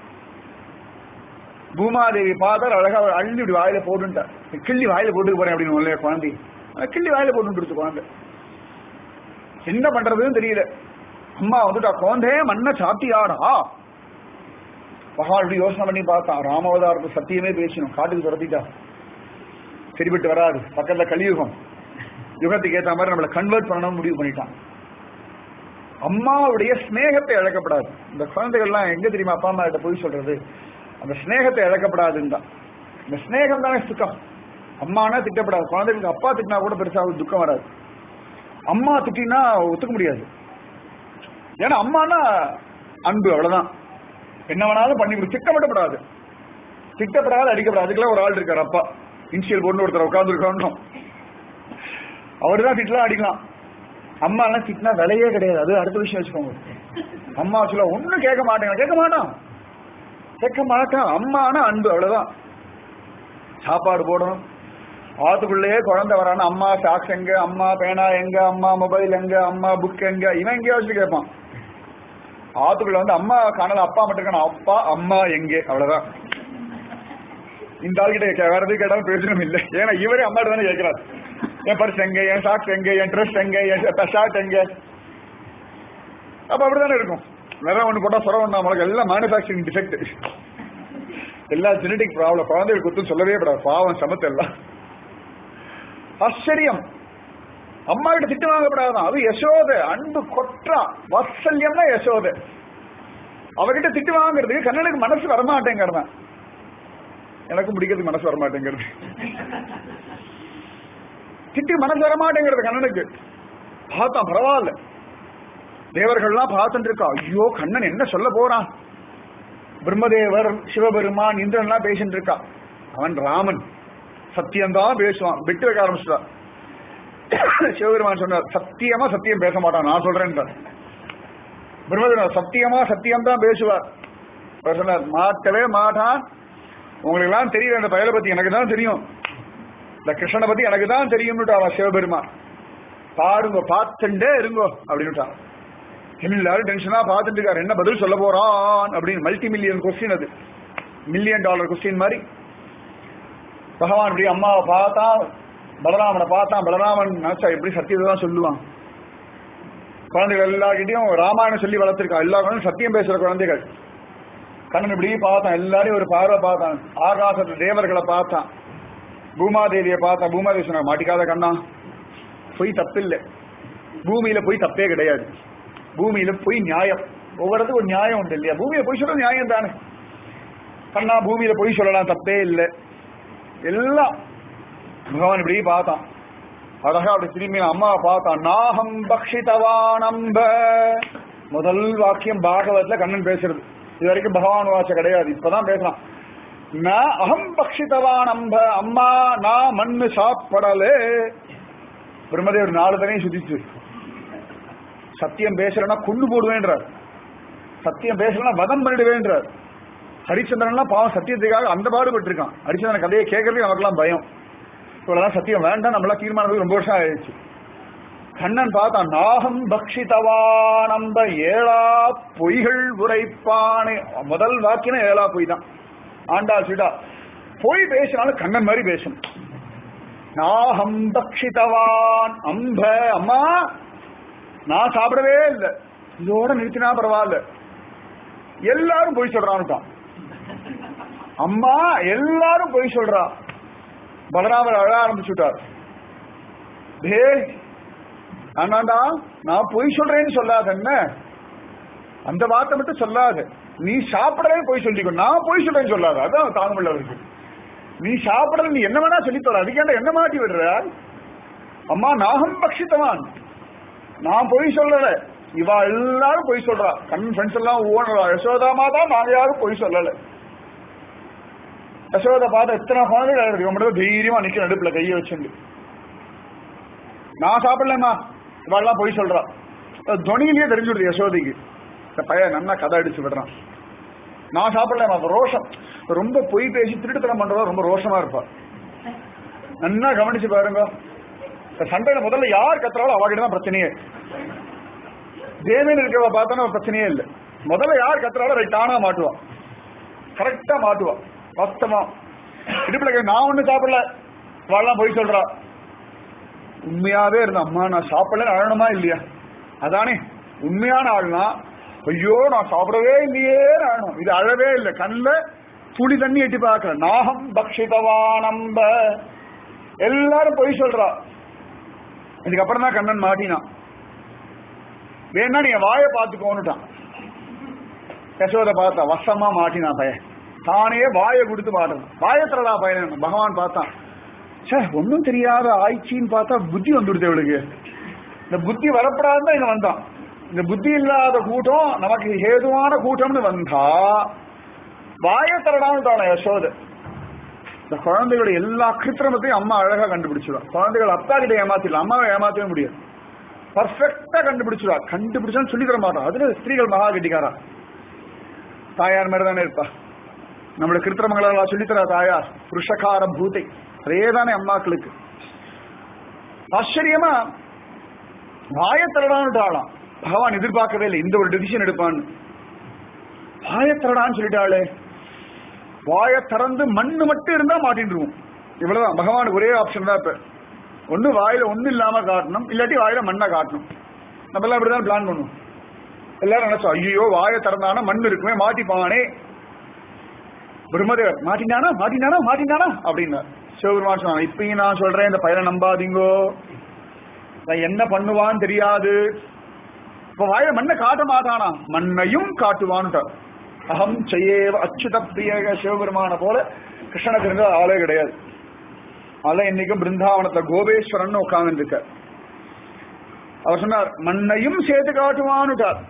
பூமாதேவி பாதர் அழகா அவர் அள்ளி இப்படி வாயில போட்டுட்டார் கிள்ளி வாயில போட்டு போறேன் அப்படின்னு இல்லையா குழந்தை அதை கிள்ளி வாயில போட்டு குழந்தை என்ன பண்றதுன்னு தெரியல அம்மா வந்துட்டா குழந்தை மண்ணை சாப்பிட்டியாடா மகால் இப்படி யோசனை பண்ணி பார்த்தான் ராமாவதாரத்து சத்தியமே பேசணும் காட்டுக்கு துரத்திட்டா சரிபட்டு வராது பக்கத்துல கலியுகம் யுகத்துக்கு ஏத்த மாதிரி நம்மளை கன்வெர்ட் பண்ணணும் முடிவு பண்ணிட்டான் அம்மாவுடைய ஸ்நேகத்தை இழக்கப்படாது இந்த குழந்தைகள்லாம் எங்க தெரியுமா அப்பா அம்மா கிட்ட போய் சொல்றது அந்த ஸ்நேகத்தை இழக்கப்படாதுன்னு தான் இந்த ஸ்நேகம் தானே சுக்கம் அம்மானா திட்டப்படாது குழந்தைகளுக்கு அப்பா திட்டினா கூட பெருசா ஒரு துக்கம் வராது அம்மா திட்டினா ஒத்துக்க முடியாது ஏன்னா அம்மானா அன்பு அவ்வளவுதான் என்ன வேணாலும் பண்ணி கொடு திட்டமிடப்படாது திட்டப்படாது அடிக்கப்படாது அதுக்கெல்லாம் ஒரு ஆள் இருக்காரு அப்பா இன்சியல் பொண்ணு ஒருத்தர் உட்கார்ந்து இருக்கணும் அவரு தான் திட்டலாம் அடிக்கலாம் அம்மா எல்லாம் திட்டினா விலையே கிடையாது அது அடுத்த விஷயம் வச்சுக்கோங்க அம்மா சொல்ல ஒண்ணும் கேட்க மாட்டேங்க கேட்க மாட்டான் கேட்க மாட்டான் அம்மானா அன்பு அவ்வளவுதான் சாப்பாடு போடணும் ஆத்துக்குள்ளேயே குழந்தை வரான அம்மா சாக்ஸ் எங்க அம்மா பேனா எங்க அம்மா மொபைல் எங்க அம்மா புக் எங்க இவன் எங்கேயா வச்சு கேட்பான் ஆத்துக்குள்ள வந்து அம்மா காணல அப்பா மட்டும் இருக்கான அப்பா அம்மா எங்கே அவ்வளவுதான் இந்த ஆள்கிட்ட வேற எதுவும் கேட்டாலும் பேசணும் இல்லை ஏன்னா இவரே அம்மாட்ட தானே கேட்கிறார் என் பர்ஸ் எங்க என் சாக்ஸ் எங்க என் ட்ரெஸ் எங்க என் ஷர்ட் எங்க அப்ப அப்படிதானே இருக்கும் வேற ஒண்ணு போட்டா சொல்ல ஒண்ணா நம்மளுக்கு எல்லாம் மேனுபேக்சரிங் டிஃபெக்ட் எல்லா ஜெனடிக் ப்ராப்ளம் குழந்தைகள் குத்து சொல்லவே கூடாது பாவம் சமத்து எல்லாம் ஆச்சரியம் அம்மா கிட்ட திட்டு வாங்கப்படாதான் அது யசோத அன்பு கொற்றா வாத்சல்யம்னா யசோத அவகிட்ட திட்டு வாங்குறதுக்கு கண்ணனுக்கு மனசு வரமாட்டேங்கிறதான் எனக்கும் பிடிக்கிறதுக்கு மனசு வரமாட்டேங்கிறது திட்டு மனசு வரமாட்டேங்கிறது கண்ணனுக்கு பார்த்தா பரவாயில்ல தேவர்கள்லாம் பார்த்துட்டு இருக்கா ஐயோ கண்ணன் என்ன சொல்ல போறான் பிரம்மதேவர் சிவபெருமான் இந்திரன்லாம் பேசிட்டு இருக்கா அவன் ராமன் சத்தியம்தான் பேசுவான் விட்டு வைக்க ஆரம்பிச்சுட்டான் சிவபெருமான் சொன்னார் சத்தியமா சத்தியம் பேச மாட்டான் நான் சொல்றேன் பிரம்மதேவர் சத்தியமா சத்தியம் தான் பேசுவார் அவர் சொன்னார் மாட்டவே மாட்டான் உங்களுக்கு எல்லாம் தெரியும் இந்த பயலை பத்தி எனக்கு தான் தெரியும் இந்த கிருஷ்ணனை பத்தி எனக்கு தான் தெரியும்னுட்டு அவன் சிவபெருமான் பாருங்க பார்த்துட்டே இருங்கோ அப்படின்னுட்டான் எல்லாரும் டென்ஷனா பார்த்துட்டு இருக்காரு என்ன பதில் சொல்ல போறான் அப்படின்னு மல்டி மில்லியன் கொஸ்டின் அது மில்லியன் டாலர் கொஸ்டின் மாதிரி பகவான் இப்படி அம்மாவை பார்த்தா பலராமனை பார்த்தான் பலராமன் நினைச்சா எப்படி சத்தியத்தை தான் சொல்லுவான் குழந்தைகள் எல்லார்கிட்டையும் ராமாயணம் சொல்லி வளர்த்திருக்கான் எல்லா குழந்தையும் சத்தியம் பேசுற குழந்தைகள் கண்ணன் இப்படி பார்த்தான் எல்லாரையும் ஒரு பார்வை பார்த்தான் ஆகாசத்துல தேவர்களை பார்த்தான் பூமாதேவியை பார்த்தான் பூமாதேவி சொன்னா மாட்டிக்காத கண்ணா பொய் தப்பில்லை பூமியில போய் தப்பே கிடையாது பூமியில போய் நியாயம் ஒவ்வொருத்துக்கும் ஒரு நியாயம் உண்டு இல்லையா பூமியில போய் சொல்ற நியாயம் தானே கண்ணா பூமியில போய் சொல்லலாம் தப்பே இல்லை எல்லாம் பகவான் இப்படி பார்த்தான் அழகா அப்படி திரும்பி அம்மாவை பார்த்தான் நாகம் பக்ஷிதவான் அம்ப முதல் வாக்கியம் பாகவத்ல கண்ணன் பேசுறது இது வரைக்கும் பகவான் வாச கிடையாது இப்பதான் பேசலாம் நான் அகம் பக்ஷிதவான் அம்ப அம்மா நான் மண்ணு சாப்பிடலே பிரம்மதேவர் நாலு தனையும் சுதிச்சு சத்தியம் பேசலன்னா கொண்டு போடுவேன்றார் சத்தியம் பேசலன்னா வதம் பண்ணிடுவேன்றார் ஹரிச்சந்திரன்லாம் பாவம் சத்தியத்துக்காக அந்த பாடுபட்டு இருக்கான் ஹரிச்சந்திரன் கதையை கேட்கறதுக்கு நமக்கெல்லாம் பயம் இவ்வளவுதான் சத்தியம் வேண்டாம் நம்மளாம் தீர்மானம் ரொம்ப வருஷம் ஆயிடுச்சு கண்ணன் பார்த்தா நாகம் பக்ஷிதவானந்த ஏழா பொய்கள் உரைப்பானே முதல் வாக்கியம் ஏழா பொய் தான் ஆண்டா சிடா பொய் பேசினாலும் கண்ணன் மாதிரி பேசணும் நாகம் பக்ஷிதவான் அம்ப அம்மா நான் சாப்பிடவே இல்லை இதோட நிறுத்தினா பரவாயில்ல எல்லாரும் பொய் சொல்றான்ட்டான் அம்மா எல்லாரும் பொய் சொல்றா பலராமர் அழ ஆரம்பிச்சுட்டார் டே ஆனாண்டா நான் பொய் சொல்றேன்னு சொல்லாத என்ன அந்த வார்த்தை மட்டும் சொல்லாத நீ சாப்பிடவே பொய் சொல்லிக்கோ நான் பொய் சொல்றேன்னு சொல்லாத அதான் தாங்க முடியல அவருக்கு நீ சாப்பிடல நீ என்ன வேணா சொல்லித்தர அதுக்கேண்ட என்ன மாட்டி விடுற அம்மா நாகம் பக்ஷித்தவான் நான் பொய் சொல்லல இவா எல்லாரும் பொய் சொல்றா கண் ஃப்ரெண்ட்ஸ் எல்லாம் ஓனரா யசோதா மாதா நாங்க யாரும் பொய் சொல்லல யசோதா பார்த்தா எத்தனை குழந்தைகள் இருக்கு இவன் மட்டும் தைரியமா நிக்க நடுப்புல கையை வச்சுண்டு நான் சாப்பிடலம்மா இவாள்லாம் பொய் சொல்றா துணியிலேயே தெரிஞ்சுடுது யசோதைக்கு இந்த பையன் நல்லா கதை அடிச்சு விடுறான் நான் சாப்பிடலம்மா அப்ப ரோஷம் ரொம்ப பொய் பேசி திருட்டுத்தனம் பண்றதா ரொம்ப ரோஷமா இருப்பா நல்லா கவனிச்சு பாருங்க இந்த சண்டையில முதல்ல யார் கத்துறாலும் அவகிட்ட தான் பிரச்சனையே தேவேன் இருக்கிறவ பார்த்தோன்னா ஒரு பிரச்சனையே இல்லை முதல்ல யார் கத்துறாலும் ரைட் தானா மாட்டுவான் கரெக்டா மாட்டுவான் வாஸ்தவம் இடுப்புல கை, நான் ஒண்ணு சாப்பிடல வாழலாம் போய் சொல்றா உண்மையாவே இருந்த அம்மா நான் சாப்பிடல அழணுமா இல்லையா அதானே உண்மையான ஆள்னா ஐயோ நான் சாப்பிடவே இல்லையே அழணும் இது அழவே இல்லை கண்ணில் துளி தண்ணி எட்டி பார்க்கல நாகம் பக்ஷிதவானம்ப எல்லாரும் பொய் சொல்றா இதுக்கப்புறம் தான் கண்ணன் மாட்டினான் வேணா நீ என் வாயை பார்த்துக்கோன்னுட்டான் யசோதை பார்த்தா வசமா மாட்டினா பையன் தானே வாயை கொடுத்து மாட்டணும் வாயை தரடா பையன் பகவான் பார்த்தான் சே ஒன்றும் தெரியாத ஆய்ச்சின்னு பார்த்தா புத்தி வந்துடுது இவளுக்கு இந்த புத்தி வரப்படாதுதான் இங்க வந்தான் இந்த புத்தி இல்லாத கூட்டம் நமக்கு ஹேதுவான கூட்டம்னு வந்தா வாயை தரடான்னு யசோதை இந்த குழந்தைகளுடைய எல்லா கிருத்திரமத்தையும் அம்மா அழகா கண்டுபிடிச்சிடும் குழந்தைகள் அப்பா கிட்ட ஏமாத்திடலாம் அம்மாவை ஏமாத்தவே முடியாது பர்ஃபெக்டா கண்டுபிடிச்சிடுவா கண்டுபிடிச்சான்னு சொல்லி தர மாட்டோம் அதுல ஸ்திரீகள் மகா கெட்டிக்காரா தாயார் மாதிரி தானே இருப்பா நம்மளுடைய கிருத்திரமங்களெல்லாம் சொல்லித்தரா தாயார் புருஷகார பூத்தை அதே தானே அம்மாக்களுக்கு ஆச்சரியமா வாயத்தரடான்னு பகவான் எதிர்பார்க்கவே இல்லை இந்த ஒரு டிசிஷன் எடுப்பான்னு வாயத்தரடான்னு சொல்லிட்டாளே வாய திறந்து மண்ணு மட்டும் இருந்தா மாட்டின்றுவோம் இவ்வளவுதான் பகவானுக்கு ஒரே ஆப்ஷன் தான் இப்ப ஒண்ணு வாயில ஒண்ணு இல்லாம காட்டணும் இல்லாட்டி வாயில மண்ணை காட்டணும் நம்ம எல்லாம் இப்படிதான் பிளான் பண்ணுவோம் எல்லாரும் நினைச்சோம் ஐயோ வாயை திறந்தானா மண் இருக்குமே மாட்டிப்பானே பிரம்மதேவர் மாட்டினானா மாட்டினானா மாட்டினானா அப்படின்னா சிவபெருமான் சொன்னான் இப்பயும் நான் சொல்றேன் இந்த பையனை நம்பாதீங்கோ நான் என்ன பண்ணுவான்னு தெரியாது இப்ப வாயில மண்ணை காட்ட மாட்டானா மண்ணையும் காட்டுவான்ட்டார் அகம் செய்யேவ அச்சுத பிரியக சிவபெருமான போல கிருஷ்ணனுக்கு இருந்த ஆளே கிடையாது அதெல்லாம் இன்னைக்கும் பிருந்தாவனத்துல கோபேஸ்வரன் உட்கார்ந்து இருக்கார் அவர் சொன்னார் மண்ணையும் சேர்த்து காட்டுவான்னுட்டார்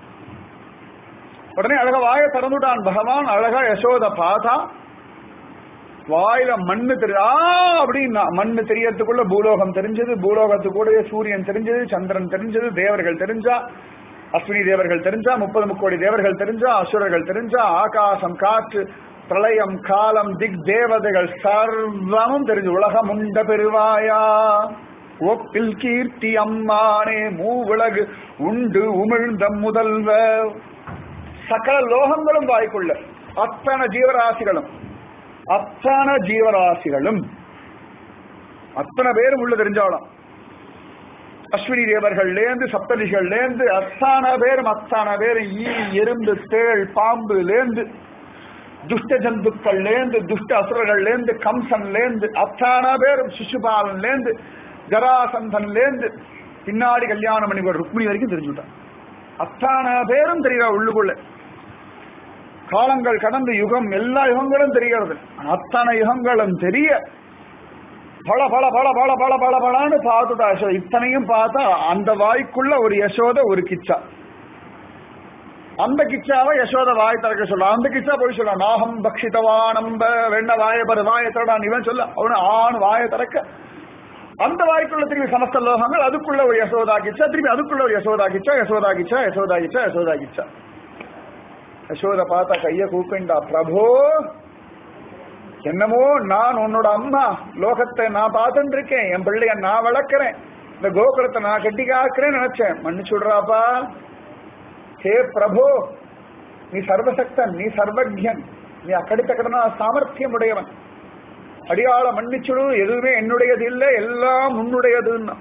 உடனே அழகா வாயை திறந்துட்டான் பகவான் அழகா யசோத பார்த்தா வாயில மண்ணு தெரி ஆ அப்படின்னா மண்ணு தெரியறதுக்குள்ள பூலோகம் தெரிஞ்சது பூலோகத்துக்கூடயே சூரியன் தெரிஞ்சது சந்திரன் தெரிஞ்சது தேவர்கள் தெரிஞ்சா அஸ்வினி தேவர்கள் தெரிஞ்சா முப்பது முக்கோடி தேவர்கள் தெரிஞ்சா அசுரர்கள் தெரிஞ்சா ஆகாசம் காற்று பிரளயம் காலம் திக் தேவதைகள் சர்வமும் தெரிஞ்சு உலகம் உண்ட பெருவாயா ஒப்பில் கீர்த்தி அம்மானே மூவுலகு உண்டு உமிழ்ந்த முதல்வ சகல லோகங்களும் வாய்க்குள்ள அத்தனை ஜீவராசிகளும் அத்தனை ஜீவராசிகளும் அத்தனை பேரும் உள்ள தெரிஞ்சாலும் அஸ்வினி தேவர்கள்லேருந்து சப்தரிஷிகள்லேருந்து அத்தான பேரும் அத்தான பேரும் ஈ எறும்பு தேள் பாம்புலேருந்து துஷ்ட ஜந்துக்கள்லேருந்து துஷ்ட அசுரர்கள்லேருந்து கம்சன்லேருந்து அத்தான பேரும் சிசுபாலன்லேருந்து ஜராசந்தன்லேருந்து பின்னாடி கல்யாணம் பண்ணி ஒரு ருக்மிணி வரைக்கும் தெரிஞ்சுட்டான் அத்தான பேரும் தெரியற உள்ளுக்குள்ள காலங்கள் கடந்த யுகம் எல்லா யுகங்களும் தெரிகிறது அத்தனை யுகங்களும் தெரிய பல பல பல பல பல பல பலான்னு பார்த்துட்டா யசோதா இத்தனையும் பார்த்தா அந்த வாய்க்குள்ள ஒரு யசோத ஒரு கிச்சா அந்த கிச்சாவை யசோத வாய் திறக்க சொல்ல அந்த கிச்சா போய் சொல்ல நாகம் பக்ஷிதவா நம்ப வெண்ண வாய பரு வாய தடான் இவன் சொல்ல அவனு ஆண் வாய திறக்க அந்த வாய்க்குள்ள திரும்பி சமஸ்த லோகங்கள் அதுக்குள்ள ஒரு யசோதா கிச்சா திரும்பி அதுக்குள்ள ஒரு யசோதா கிச்சா யசோதா கிச்சா யசோதா கிச்சா யசோதா கிச்சா யசோத பார்த்தா கைய கூப்பிண்டா பிரபோ என்னமோ நான் உன்னோட அம்மா லோகத்தை நான் பார்த்துட்டு இருக்கேன் என் பிள்ளைய நான் வளர்க்கிறேன் இந்த கோகுலத்தை நான் கட்டி காக்கிறேன்னு நினைச்சேன் மன்னிச்சு விடுறாப்பா ஹே பிரபு நீ சர்வசக்தன் நீ சர்வஜன் நீ அக்கடித்தக்கடனா சாமர்த்தியம் உடையவன் அடியாள மன்னிச்சுடு எதுவுமே என்னுடையது இல்லை எல்லாம் உன்னுடையதுன்னா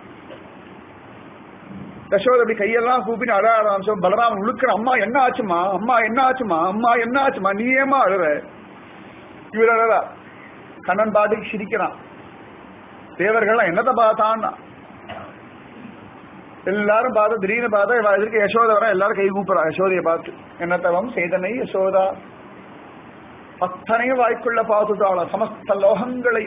யசோத அப்படி கையெல்லாம் கூப்பின்னு அழ ஆரம்பிச்சோம் பலராமன் உழுக்கிற அம்மா என்ன ஆச்சுமா அம்மா என்ன ஆச்சுமா அம்மா என்ன ஆச்சுமா நீ ஏமா அழுற இவர் அழறா கண்ணன் பாட்டுக்கு சிரிக்கிறான் தேவர்கள்லாம் என்னத்தை பார்த்தான்னா எல்லாரும் பார்த்து திடீர்னு பார்த்தா இவ எதிர்க்க யசோதா வர எல்லாரும் கை கூப்பிடுறா யசோதையை பார்த்து என்னத்தவம் சேதனை யசோதா அத்தனையும் வாய்க்குள்ள பார்த்துட்டாளா சமஸ்த லோகங்களை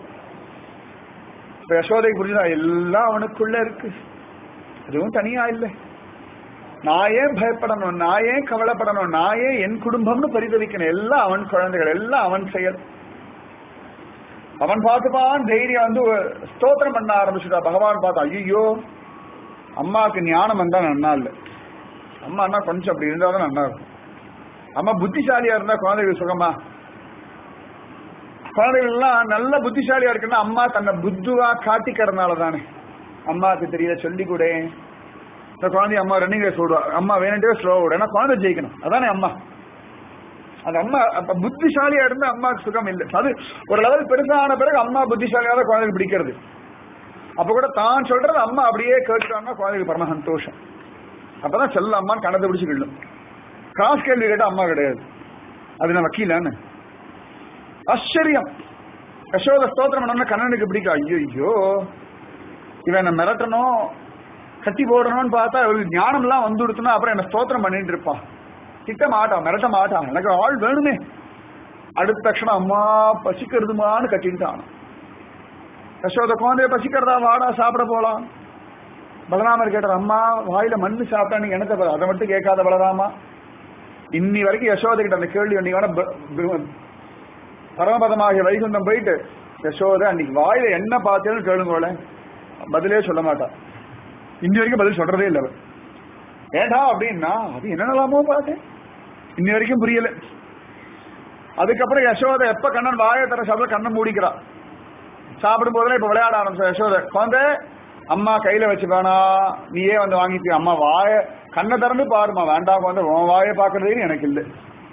இப்ப யசோதை புரிஞ்சா எல்லாம் அவனுக்குள்ள இருக்கு எதுவும் தனியா இல்லை நான் ஏன் பயப்படணும் நான் ஏன் கவலைப்படணும் நான் ஏன் என் குடும்பம்னு பரிதவிக்கணும் எல்லாம் அவன் குழந்தைகள் எல்லாம் அவன் செயல் அவன் பார்த்துப்பான் தைரியம் வந்து ஸ்தோத்திரம் பண்ண ஆரம்பிச்சுட்டா பகவான் பார்த்தா ஐயோ அம்மாவுக்கு ஞானம் வந்தா நன்னா இல்லை அம்மா அண்ணா கொஞ்சம் அப்படி இருந்தா தான் நன்னா இருக்கும் அம்மா புத்திசாலியா இருந்தா குழந்தைகள் சுகமா குழந்தைகள் எல்லாம் நல்ல புத்திசாலியா இருக்குன்னா அம்மா தன்னை புத்துவா காட்டிக்கிறதுனால தானே அம்மாவுக்கு தெரியல சொல்லி கூட இந்த குழந்தைய அம்மா ரன்னிங் ரேஸ் ஓடுவா அம்மா வேணுட்டே ஸ்லோ ஓடும் ஏன்னா குழந்தை ஜெயிக்கணும் அதானே அம்மா அந்த அம்மா அப்ப புத்திசாலியா இருந்தா அம்மாவுக்கு சுகம் இல்லை அது ஒரு லெவல் பெருசான பிறகு அம்மா புத்திசாலியாக குழந்தைக்கு பிடிக்கிறது அப்ப கூட தான் சொல்றது அம்மா அப்படியே கேட்டுட்டாங்கன்னா குழந்தைக்கு பரம சந்தோஷம் அப்பதான் செல்ல அம்மா கணத்தை பிடிச்சு கிள்ளும் காசு கேள்வி கேட்டா அம்மா கிடையாது அது நான் வக்கீலான்னு ஆச்சரியம் யசோத ஸ்தோத்திரம் பண்ணா கண்ணனுக்கு பிடிக்கும் ஐயோ ஐயோ இவன் என்ன மிரட்டணும் கட்டி போடணும்னு பார்த்தா இவருக்கு ஞானம் எல்லாம் வந்து கொடுத்தனா அப்புறம் என்ன ஸ்தோத்திரம் பண்ணிட்டு இருப்பான் திட்ட மாட்டான் மிரட்ட மாட்டான் எனக்கு ஆள் வேணுமே அடுத்த க்ஷணம் அம்மா பசிக்கிறதுமான்னு கட்டிட்டான் யசோத குழந்தைய பசிக்கிறதா வாடா சாப்பிட போலாம் பலராமர் கேட்டார் அம்மா வாயில மண்ணு சாப்பிட்டா நீங்க என்னத்தை அதை மட்டும் கேட்காத பலராமா இன்னி வரைக்கும் யசோதை கிட்ட அந்த கேள்வி நீங்க வேணா பரமபதமாகிய வைகுந்தம் போயிட்டு யசோதை அன்னைக்கு வாயில என்ன பார்த்தேன்னு கேளுங்களே பதிலே சொல்ல மாட்டா இன்னி வரைக்கும் பதில் சொல்றதே இல்லை ஏடா அப்படின்னா அது என்னென்னலாமோ பார்த்தேன் இன்னி வரைக்கும் புரியல அதுக்கப்புறம் யசோதை எப்ப கண்ணன் வாயை தர சாப்பிட கண்ணை மூடிக்கிறா சாப்பிடும் போதெல்லாம் இப்ப விளையாட ஆரம்பிச்ச யசோதை குழந்தை அம்மா கையில வச்சு வேணா நீயே வந்து வாங்கிட்டு அம்மா வாய கண்ணை திறந்து பாருமா வேண்டாம் குழந்தை உன் வாயை பாக்குறதே எனக்கு இல்லை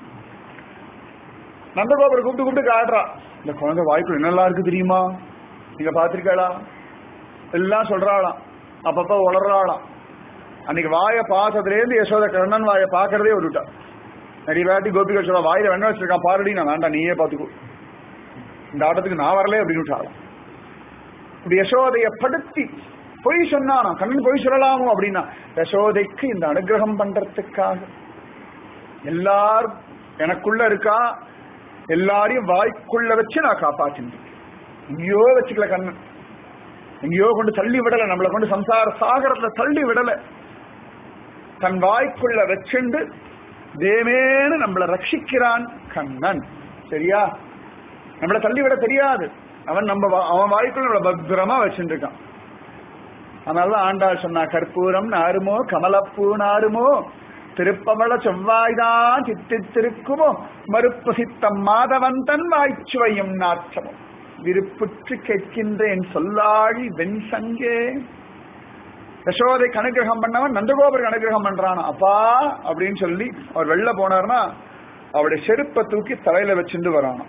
நந்தகோபுரம் கூப்பிட்டு கூப்பிட்டு காட்டுறா இந்த குழந்தை வாய்க்குள்ள என்னெல்லாம் இருக்கு தெரியுமா நீங்க பாத்திருக்காளா எல்லாம் சொல்றாளாம் அப்பப்ப உளறாளாம் அன்னைக்கு வாயை பார்த்ததுலேருந்து யசோத கண்ணன் வாயை பார்க்கறதே விட்டுட்டா நிறைய வாட்டி கோபிகள் சொல்ல வாயில வெண்ண வச்சிருக்கான் பாருடி நான் வேண்டாம் நீயே பார்த்துக்கோ இந்த ஆட்டத்துக்கு நான் வரல அப்படின்னு விட்டாளாம் இப்படி யசோதைய படுத்தி பொய் சொன்னானா கண்ணன் பொய் சொல்லலாமோ அப்படின்னா யசோதைக்கு இந்த அனுகிரகம் பண்றதுக்காக எல்லாரும் எனக்குள்ள இருக்கா எல்லாரையும் வாய்க்குள்ள வச்சு நான் காப்பாற்றினேன் எங்கேயோ வச்சுக்கல கண்ணன் எங்கேயோ கொண்டு தள்ளி விடல நம்மளை கொண்டு சம்சார சாகரத்துல தள்ளி விடல தன் வாய்க்குள்ள வச்சுண்டு தேவேன்னு நம்மளை ரட்சிக்கிறான் கண்ணன் சரியா நம்மளை தள்ளி விட தெரியாது அவன் நம்ம வா- அவன் வாய்க்குள்ள நம்மளை பத்திரமா வச்சுட்டு இருக்கான் அதனாலதான் ஆண்டாள் சொன்னா கற்பூரம் நாருமோ கமலப்பூ நாருமோ திருப்பவள செவ்வாய்தான் சித்தித்திருக்குமோ மறுப்பு சித்தம் மாதவன் தன் வாய்ச்சுவையும் நாற்றமோ விருப்புற்று கேட்கின்றேன் சொல்லாழி வெண் சங்கே யசோதை கனுகிரகம் பண்ணவன் நந்தகோபருக்கு அனுகிரகம் பண்றான் அப்பா அப்படின்னு சொல்லி அவர் வெளில போனார்னா அவருடைய செருப்பை தூக்கி தலையில வச்சுட்டு வரானாம்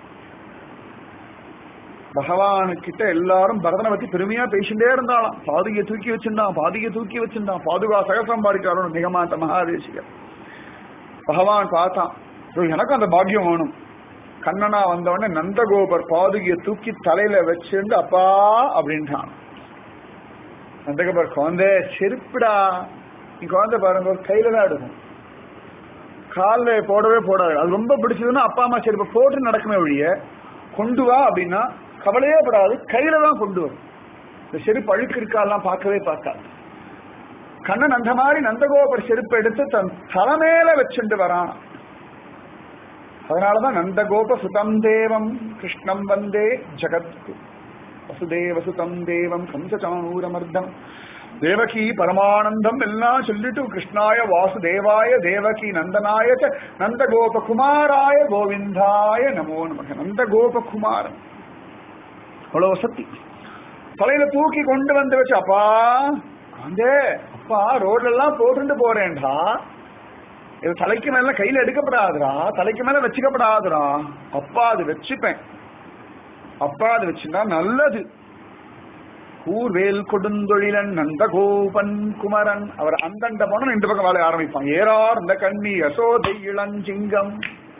பகவானுக்கிட்ட எல்லாரும் பரதனை பத்தி பெருமையா பேசிட்டே இருந்தாலாம் பாதுகையை தூக்கி வச்சிருந்தான் பாதுகையை தூக்கி வச்சிருந்தான் பாதுகா சகசம் பாடிக்காரன் நிகமாந்த மகாதேசிகர் பகவான் பார்த்தான் "ஐயோ, எனக்கும் அந்த பாக்கியம் வேணும் கண்ணனா வந்தவொடனே நந்தகோபர் பாதுகையை தூக்கி தலையில வச்சிருந்து அப்பா அப்படின்ட்டான் நந்தகோபர் குழந்தை செருப்புடா நீ குழந்தை பாருங்க ஒரு கையில தான் எடுக்கும் காலில் போடவே போடாது அது ரொம்ப பிடிச்சதுன்னா அப்பா அம்மா செருப்பை போட்டு நடக்குமே ஒழிய கொண்டு வா அப்படின்னா கவலையே படாது கையில தான் கொண்டு வரும் இந்த செருப்பு அழுக்கு இருக்காலாம் பார்க்கவே பார்க்காது கண்ணன் அந்த மாதிரி நந்தகோபர் செருப்பை எடுத்து தன் தலைமையில வச்சுட்டு வரான் அதனாலதான் நந்தகோப சுதம் தேவம் கிருஷ்ணம் வந்தே ஜகத்கு வசுதேவ சுதம் தேவம் கம்சச்சானூரமர்தம் தேவகி பரமானந்தம் எல்லாம் சொல்லிட்டு கிருஷ்ணாய வாசுதேவாய தேவகி நந்தனாய ச நந்தகோப குமாராய கோவிந்தாய நமோ நமக நந்தகோப குமாரன் அவ்வளவு சக்தி தலையில தூக்கி கொண்டு வந்து வச்சு அப்பா அந்தே அப்பா ரோட்ல எல்லாம் போட்டுட்டு போறேன்டா இது தலைக்கு மேல கையில எடுக்கப்படாதுடா தலைக்கு மேல வச்சுக்கப்படாதுடா அப்பா அது வச்சுப்பேன் அப்பா அது வச்சுட்டா நல்லது கூர்வேல் கொடுந்தொழிலன் நந்தகோபன் குமரன் அவர் அந்தண்ட போன இந்த பக்கம் வேலைய ஆரம்பிப்பான் ஏறார் இந்த கண்ணி யசோதை இளஞ்சிங்கம்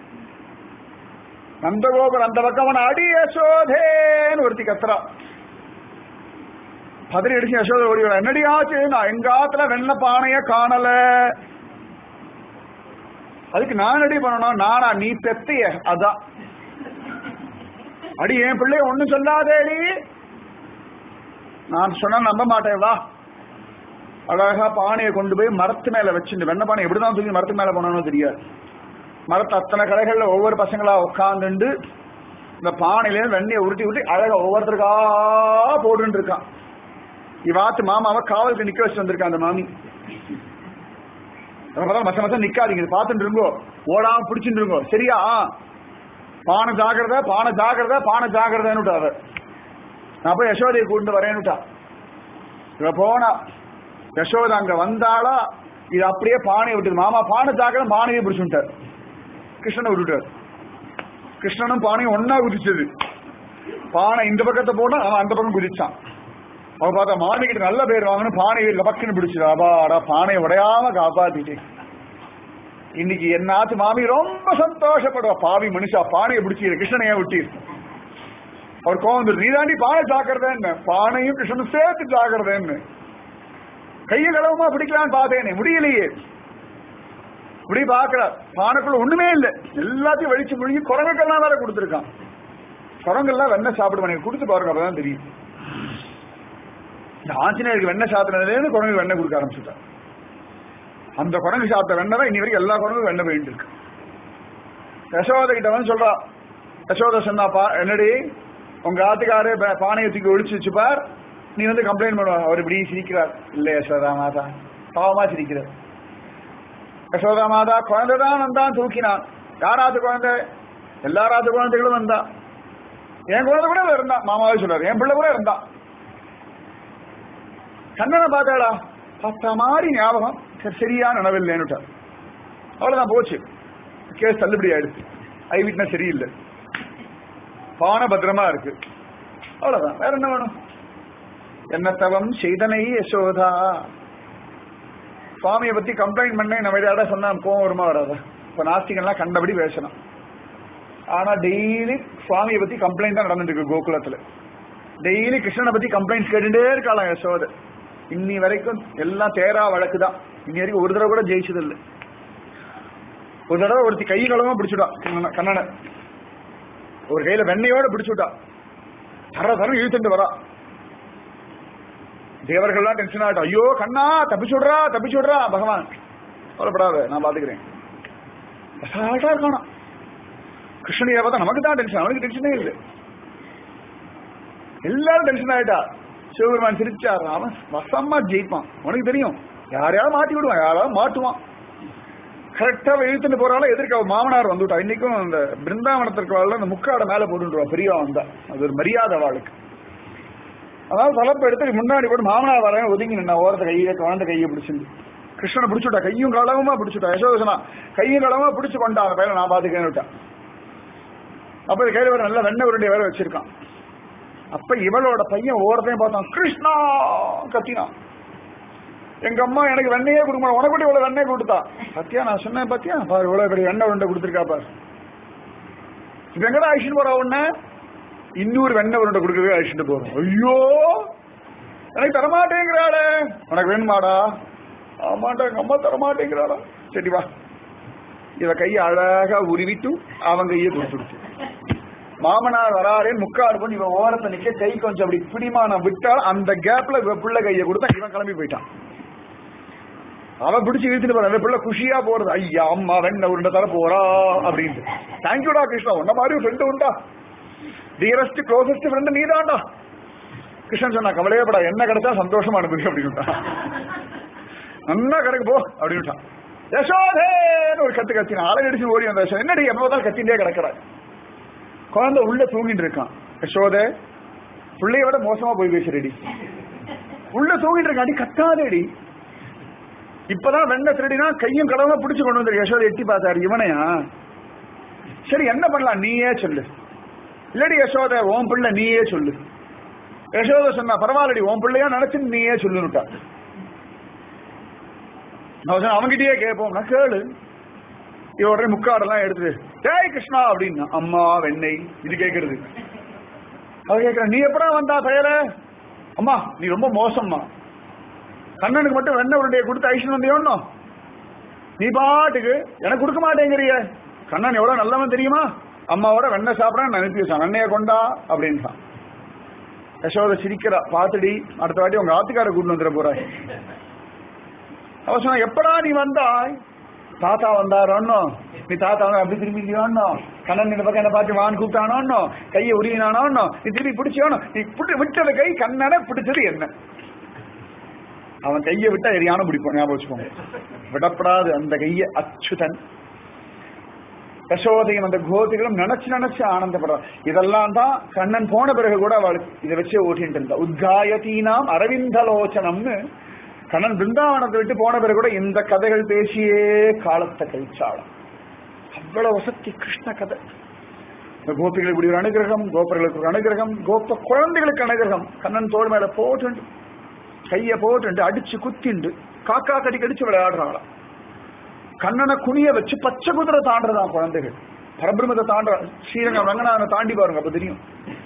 நந்தகோபன் அந்த பக்கம் அவன் அடி யசோதேன்னு ஒருத்தி கத்துறா பதறி அடிச்சு யசோதை ஓடி வரா என்னடி ஆச்சு நான் எங்க ஆத்துல வெண்ண பானைய காணல அதுக்கு நான் அடி பண்ணணும் நானா நீ பெத்திய அதான் அடி என் பிள்ளைய ஒண்ணும் சொல்லாதேடி நான் சொன்னா நம்ப மாட்டேன் வா அழகா பானையை கொண்டு போய் மரத்து மேல வச்சுட்டு வெண்ண பானை எப்படிதான் தூக்கி மரத்து மேல போனானோ தெரியாது மரத்து அத்தனை கடைகள்ல ஒவ்வொரு பசங்களா உட்காந்துண்டு இந்த பானையில வெண்ணெயை உருட்டி உருட்டி அழகா ஒவ்வொருத்தருக்கா போட்டுட்டு இருக்கான் இவாத்து மாமாவை காவலுக்கு நிக்க வச்சு வந்திருக்கான் அந்த மாமி அப்பதான் மச்ச மச்சம் நிக்காதீங்க இது பார்த்துட்டு இருங்கோ ஓடாம பிடிச்சிட்டு இருங்கோ சரியா பானை ஜாகிரத பானை ஜாகிரத பானை ஜாகிரதன்னு அவர் நான் போய் யசோதையை கூட்டு வரேன்னுட்டா இவ போனா யசோதா அங்க வந்தாளா இது அப்படியே பானையை விட்டுது மாமா பானை ஜாக்கிரத பானையை பிடிச்சுட்டார் கிருஷ்ணனை விட்டுட்டார் கிருஷ்ணனும் பானையும் ஒன்னா குதிச்சது பானை இந்த பக்கத்தை போனா அவன் அந்த பக்கம் குதிச்சான் அவன் பார்த்தா மாமி கிட்ட நல்ல பேர் வாங்கணும் பானையை லபக்குன்னு பிடிச்சது அபாடா பானையை உடையாம காப்பாத்திட்டு இன்னைக்கு என்ன ஆத்து மாமி ரொம்ப சந்தோஷப்படுவா பாவி மனுஷா பானையை பிடிச்சி கிருஷ்ணனை ஏன் விட்டீர் அவர் கோவம் வந்துரு, நீதாண்டி பானை ஜாக்கிரதன்னு பானையும் கிருஷ்ணனும் சேர்த்து ஜாக்கிரதன்னு கையை கலவமா பிடிக்கலான்னு பார்த்தேனே முடியலையே இப்படி பாக்குறார் பானைக்குள்ள ஒண்ணுமே இல்ல எல்லாத்தையும் வலிச்சு முழுங்கி குரங்குக்கெல்லாம் வேற கொடுத்துருக்கான் குரங்கெல்லாம் வெண்ணெய் சாப்பிடுவான் நீங்க கொடுத்து பாருங்க அப்பதான் தெரியும் இந்த ஆஞ்சநேயருக்கு வெண்ணெய் சாப்பிடுறதுலேருந்து குரங்கு வெண்ணெய் கொடுக்க ஆரம்பிச்சுட்டான் அந்த குரங்கு சாப்பிட்ட வெண்ணெய் தான் இனி வரைக்கும் எல்லா குரங்கும் வெண்ணெய் போயிட்டு இருக்கு யசோதை கிட்ட வந்து சொல்றா யசோதை சொன்னாப்பா என்னடி உங்க ஆத்துக்காரு ப- பானையை தூக்கி ஒழிச்சு வச்சுப்பார் நீ வந்து கம்ப்ளைண்ட் பண்ணுவா அவர் இப்படி சிரிக்கிறார் இல்ல யசோதா மாதா பாவமா சிரிக்கிறார் யசோதா மாதா குழந்தை தான் வந்தான் தூக்கினான் யாராத்து குழந்தை எல்லாராத்து குழந்தைகளும் வந்தா என் குழந்தை கூட இருந்தான் மாமாவே சொல்றாரு என் பிள்ளை கூட இருந்தான் கண்ணனை பார்த்தாளா பார்த்த மாதிரி ஞாபகம் சரி, சரியா நினைவில்லைன்னுட்டார் அவ்வளவுதான் போச்சு கேஸ் தள்ளுபடி ஆயிடுச்சு ஐ விட்னஸ் சரியில்லை பான பத்திரமா இருக்கு அவ்வளவுதான் வேற என்ன வேணும் என்ன தவம் செய்தனை யசோதா சுவாமியை பத்தி கம்ப்ளைண்ட் பண்ணேன் நம்ம இதாட சொன்னா கோவம் வருமா வராதா இப்ப நாஸ்திகன்லாம் கண்டபடி பேசணும் ஆனா டெய்லி சுவாமியை பத்தி கம்ப்ளைண்ட் தான் நடந்துட்டு இருக்கு கோகுலத்துல டெய்லி கிருஷ்ணனை பத்தி கம்ப்ளைண்ட்ஸ் கேட்டுட்டே இருக்கலாம் யசோதை இன்னி வரைக்கும் எல்லாம் தேரா வழக்கு தான் இன்னி வரைக்கும் ஒரு தடவை கூட ஜெயிச்சது இல்லை ஒரு தடவை ஒருத்தி கை களமா பிடிச்சுட்டா கண்ணனை- கண்ணனை ஒரு கையில வெண்ணையோட பிடிச்சுட்டா தர தரம் இழுத்துட்டு வரா தேவர்கள்லாம் டென்ஷன் ஆகிட்டோம் ஐயோ கண்ணா தப்பிச்சுடுறா தப்பிச்சுடுறா பகவான் கவலைப்படாத நான் பாத்துக்கிறேன் அசால்ட்டா இருக்கானா கிருஷ்ணனையை பார்த்தா நமக்கு தான் டென்ஷன் அவனுக்கு டென்ஷனே இல்லை எல்லாரும் டென்ஷன் ஆயிட்டா சிவபெருமான் சிரிச்சார் அவன் வசமா ஜெயிப்பான் உனக்கு தெரியும் யாரையாவது மாட்டி விடுவான் யாராவது மாட்டுவான் கரெக்டா இழுத்துட்டு போறால எதிர்க்க அவ மாமனார் வந்துட்டா இன்னைக்கும் அந்த பிருந்தாவனத்திற்கு வாழ்ல அந்த முக்காட மேல போட்டுருவா பெரியவா வந்தா அது ஒரு மரியாதை அவளுக்கு அதாவது தலைப்பு எடுத்து முன்னாடி போட்டு மாமனார் வரேன் ஒதுங்கி நின்ன ஓரத்தை கையில குழந்தை கையை பிடிச்சிருந்து கிருஷ்ணனை பிடிச்சுட்டா கையும் களவுமா பிடிச்சுட்டா யசோதனா கையும் களவுமா பிடிச்சு கொண்டா அந்த பையனை நான் பாத்துக்கேன்னு விட்டான் அப்ப இது கையில வேற நல்ல வெண்ணெய் உருண்டை வேற வச்சிருக்கான் அப்ப இவளோட பையன் ஓரத்தையும் பார்த்தான் கிருஷ்ணா கத்தினான் எங்க அம்மா எனக்கு வெண்ணையே கொடுக்க மாட்டா உனக்கு இவ்வளவு வெண்ணெய் கொடுத்தா பத்தியா நான் சொன்னேன் பத்தியா பாரு இவ்வளவு பெரிய வெண்ணெய் உருண்டை கொடுத்துருக்கா பாரு இப்ப எங்கடா அழிச்சுட்டு போறா உன்ன இன்னொரு வெண்ணெய் உருண்டை கொடுக்கவே அழிச்சுட்டு போறோம் ஐயோ எனக்கு தரமாட்டேங்கிறாளே உனக்கு வேணுமாடா ஆமாண்டா எங்க அம்மா தரமாட்டேங்கிறாளா சரி வா இவ கையை அழகா உருவிட்டு அவன் கையை கொடுத்துருச்சு மாமனார் வராரேன்னு முக்காடு பண்ணி இவன் ஓரத்தை நிக்க கை கொஞ்சம் அப்படி பிடிமானம் விட்டால் அந்த கேப்ல இவ பிள்ளை கையை கொடுத்தா இவன் கிளம்பி போயிட்டான் அவன் பிடிச்சு இழுத்துட்டு போறான் அந்த பிள்ளை குஷியா போறது ஐயா அம்மா வெண்ண உருண்டை தர போறா அப்படின்ட்டு தேங்க்யூடா கிருஷ்ணா உன்ன மாதிரி ஃப்ரெண்டு உண்டா டியரஸ்ட் க்ளோசஸ்ட் ஃப்ரெண்டு நீதான்டா கிருஷ்ணன் சொன்னா கவலையே படா என்ன கிடைச்சா சந்தோஷமா அனுப்புங்க அப்படின்னு நல்லா கிடைக்கு போ அப்படின்னு யசோதேன்னு ஒரு கத்து கத்தினா அலை அடிச்சு ஓடி வந்த யசோதே என்னடி எப்போ தான் கத்திண்டே கிடக்கிறாய் குழந்தை உள்ள தூங்கிட்டு இருக்கான் யசோதே பிள்ளைய விட மோசமா போய் பேசுறடி உள்ள தூங்கிட்டு இருக்கான் அடி கத்தாதேடி இப்பதான் வெண்ண திருடினா கையும் கடவுளா பிடிச்சு கொண்டு வந்து யசோதை எட்டி பார்த்தாரு இவனையா சரி என்ன பண்ணலாம் நீயே சொல்லு இல்லடி யசோத உன் பிள்ளை நீயே சொல்லு யசோத சொன்னா பரவாயில்லடி உன் பிள்ளையா நினைச்சு நீயே சொல்லுனுட்டா அவன் அவங்கிட்டயே கேட்போம் நான் கேளு இவ உடனே முக்காடெல்லாம் எடுத்து ஜெய் கிருஷ்ணா அப்படின்னா அம்மா வெண்ணெய் இது கேட்கறது அவ கேட்கிற நீ எப்படா வந்தா பெயர அம்மா நீ ரொம்ப மோசம்மா கண்ணனுக்கு மட்டும் வெண்ணெய் உருண்டையை கொடுத்து ஐஸ்வன் வந்தியோன்னோ நீ பாட்டுக்கு எனக்கு கொடுக்க மாட்டேங்கிறிய கண்ணன் எவ்வளவு நல்லவன் தெரியுமா அம்மாவோட வெண்ணெய் சாப்பிட அனுப்பி வச்சான் வெண்ணைய கொண்டா அப்படின்ட்டான் யசோத சிரிக்கிறா பாத்துடி அடுத்த வாட்டி உங்க ஆத்துக்கார கூட்டு வந்துட போறாய் அவ சொன்னா எப்படா நீ வந்தாய் தாத்தா வந்தாரோன்னோ நீ தாத்தா வந்து அப்படி திரும்பிக்கியோன்னோ கண்ணன் இந்த பக்கம் என்ன பார்த்து வான் கூப்பிட்டானோன்னோ கையை உருகினானோன்னோ நீ திரும்பி பிடிச்சியோனோ நீ பிடி விட்டது கை கண்ணனை பிடிச்சது என்ன அவன் கையை விட்டா எரியான பிடிப்போம் ஞாபகம் வச்சுக்கோங்க விடப்படாது அந்த கையை அச்சுதன் யசோதையும் அந்த கோதிகளும் நினைச்சு நினைச்சு ஆனந்தப்படுறான் இதெல்லாம் தான் கண்ணன் போன பிறகு கூட அவளுக்கு இதை வச்சே ஓட்டிட்டு இருந்தா உத்காயத்தீனாம் அரவிந்தலோச்சனம்னு கண்ணன் பிருந்தாவனத்தை விட்டு போன பிறகு கூட இந்த கதைகள் பேசியே காலத்தை கழிச்சாளாம் அவ்வளவு வசதி கிருஷ்ண கதை இந்த கோபிகளுக்கு இப்படி ஒரு அனுகிரகம் கோபர்களுக்கு ஒரு அனுகிரகம் கோப குழந்தைகளுக்கு அனுகிரகம் கண்ணன் தோல் மேல போட்டு கைய போட்டு அடிச்சு குத்திண்டு காக்கா கடி கடிச்சு விளையாடுறாங்களாம் கண்ணனை குனிய வச்சு பச்சை குதிரை தாண்டதான் குழந்தைகள் பரபிரமத்தை தாண்ட ஸ்ரீரங்கம் ரங்கநாதனை தாண்டி பாருங்க அப்ப தெரியும்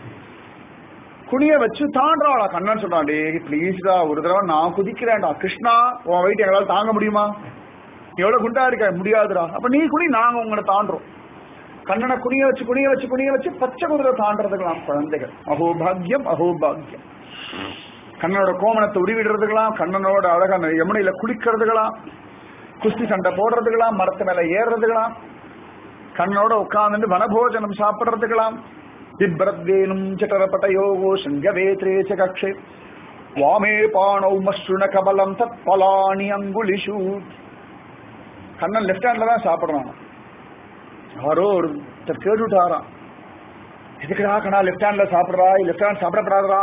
குனிய வச்சு தாண்டாளா கண்ணன் சொல்றான் டே ப்ளீஸ்டா ஒரு தடவை நான் குதிக்கிறேன்டா கிருஷ்ணா உன் வெயிட் எங்களால தாங்க முடியுமா நீ எவ்வளவு குண்டா இருக்க முடியாதுடா அப்ப நீ குனி நாங்க உங்களை தாண்டுறோம் கண்ணனை குனிய வச்சு குனிய வச்சு குனிய வச்சு பச்சை குதிரை தாண்டறதுக்கெல்லாம் குழந்தைகள் அகோபாகியம் அகோபாகியம் கண்ணனோட கோமணத்தை உருவிடுறதுக்கெல்லாம் கண்ணனோட அழகான யமுனையில குளிக்கிறதுக்கெல்லாம் குஸ்தி சண்டை போடுறதுக்கெல்லாம் மரத்து மேல ஏறுறதுக்கெல்லாம் கண்ணனோட உட்கார்ந்து வனபோஜனம் சாப்பிடுறதுக்கெல்லாம் பிப்ரத்வேனும் சட்டரபட்டயோகோ சங்கவேத்ரேச்ச கக்ஷே வாமே பாணௌ மஸ்ருண கபலம் தத் பலானி அங்குலிஷு கண்ணன் லெஃப்ட் ஹேண்ட்ல தான் சாப்பிடுறான் யாரோ ஒருத்தர் கேட்டுட்டாராம் எதுக்குடா கண்ணா லெஃப்ட் ஹேண்ட்ல சாப்பிடுறா லெஃப்ட் ஹேண்ட் சாப்பிடப்படாதா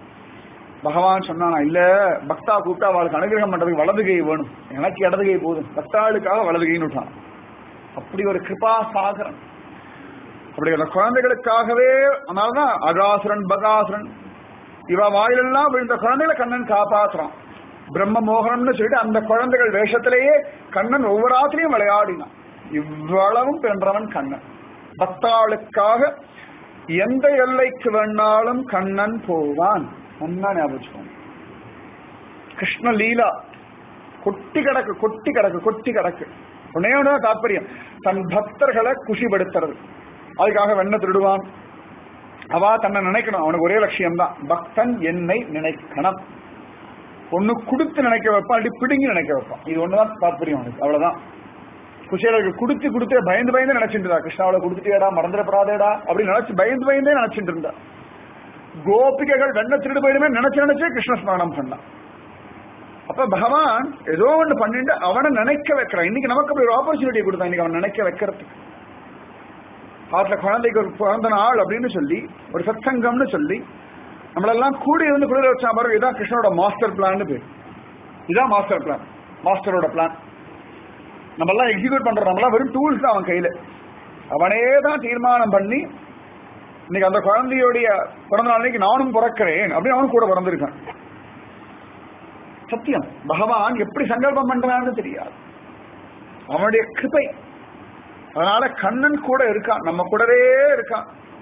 பகவான் சொன்னானா இல்ல பக்தா கூப்பிட்டா அவளுக்கு அனுகிரகம் பண்றதுக்கு வலது கை வேணும் எனக்கு இடது கை போதும் பக்தாளுக்காக வலது கைன்னு விட்டான் அப்படி ஒரு கிருபா சாகரன் அப்படி அந்த குழந்தைகளுக்காகவே அதனாலதான் அகாசுரன் பகாசுரன் இவ வாயிலெல்லாம் விழுந்த குழந்தைகளை கண்ணன் காப்பாத்துறான் பிரம்ம மோகனம்னு சொல்லிட்டு அந்த குழந்தைகள் வேஷத்திலேயே கண்ணன் ஒவ்வொரு ஆத்திலையும் விளையாடினான் இவ்வளவும் பென்றவன் கண்ணன் பக்தாளுக்காக எந்த எல்லைக்கு வேணாலும் கண்ணன் போவான் நல்லா ஞாபகம் கிருஷ்ண லீலா கொட்டி கிடக்கு கொட்டி கிடக்கு கொட்டி கிடக்கு உடனே உடனே தாற்பயம் தன் பக்தர்களை குஷிப்படுத்துறது அதுக்காக வெண்ண திருடுவான் அவா தன்னை நினைக்கணும் அவனுக்கு ஒரே லட்சியம் தான் பக்தன் என்னை நினைக்கணும் ஒண்ணு கொடுத்து நினைக்க வைப்பான் அப்படி பிடுங்கி நினைக்க வைப்பான் இது ஒண்ணுதான் தாற்பயம் அவனுக்கு அவ்வளவுதான் குஷேலருக்கு கொடுத்து கொடுத்து பயந்து பயந்து நினைச்சிட்டு இருந்தா கிருஷ்ணாவில கொடுத்துட்டேடா மறந்துடப்படாதேடா அப்படின்னு நினைச்சு பயந்து பயந்தே நினைச்சிட்டு இருந்தா கோபிகைகள் வெண்ண திருடு போயிடுமே நினைச்சு நினைச்சே கிருஷ்ண ஸ்நானம் பண்ணான் அப்ப பகவான் ஏதோ ஒண்ணு பண்ணிட்டு அவனை நினைக்க வைக்கிறான் இன்னைக்கு நமக்கு அப்படி ஒரு ஆப்பர்ச்சுனிட்டி கொடுத்தான் இன்னைக்கு அவன் நினைக்க வைக்கிறதுக்கு காட்டுல குழந்தைக்கு ஒரு பிறந்த நாள் அப்படின்னு சொல்லி ஒரு சத்சங்கம்னு சொல்லி நம்மளெல்லாம் கூடி இருந்து குளிர வச்சா பாருங்க இதான் கிருஷ்ணனோட மாஸ்டர் பிளான் பேர் இதான் மாஸ்டர் பிளான் மாஸ்டரோட பிளான் நம்ம எல்லாம் எக்ஸிக்யூட் பண்றோம் நம்மளாம் வெறும் டூல்ஸ் தான் அவன் கையில அவனே தான் தீர்மானம் பண்ணி இன்னைக்கு அந்த குழந்தையுடைய பிறந்த நாளைக்கு நானும் பிறக்கிறேன் அப்படின்னு அவனும் கூட பிறந்திருக்கான் சத்தியம் பகவான் எப்படி சங்கல்பம் பண்றான்னு தெரியாது அவனுடைய கிருபை அதனால கண்ணன் கூட இருக்கான் நம்ம கூடவே இருக்கான்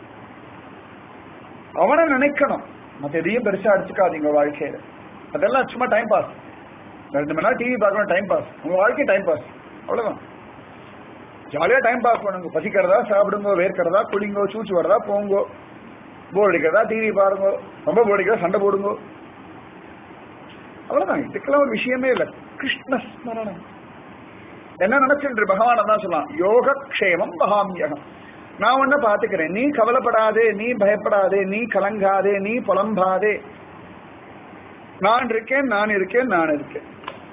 அவனை நினைக்கணும் மத்த எதையும் பெருசா அடிச்சுக்காதீங்க வாழ்க்கையில அதெல்லாம் சும்மா டைம் பாஸ் ரெண்டு மணி நேரம் டிவி பார்க்கணும் டைம் பாஸ் உங்க வாழ்க்கை டைம் பாஸ் அவ்வளவுதான் ஜாலியா டைம் பாஸ் பண்ணுங்க பசிக்கிறதா சாப்பிடுங்க வேர்க்கிறதா குளிங்கோ சூச்சு வரதா போங்கோ போர் அடிக்கிறதா டிவி பாருங்க ரொம்ப போர் அடிக்கிறதா சண்டை போடுங்க அவ்வளவுதான் இதுக்கெல்லாம் ஒரு விஷயமே இல்லை கிருஷ்ண ஸ்மரணம் என்ன நினைச்சிட்டு பகவான் தான் சொல்லலாம் யோக க்ஷேமம் பகாமியகம் நான் ஒன்ன பாத்துக்கிறேன் நீ கவலைப்படாதே நீ பயப்படாதே நீ கலங்காதே நீ புலம்பாதே நான் இருக்கேன் நான் இருக்கேன் நான் இருக்கேன்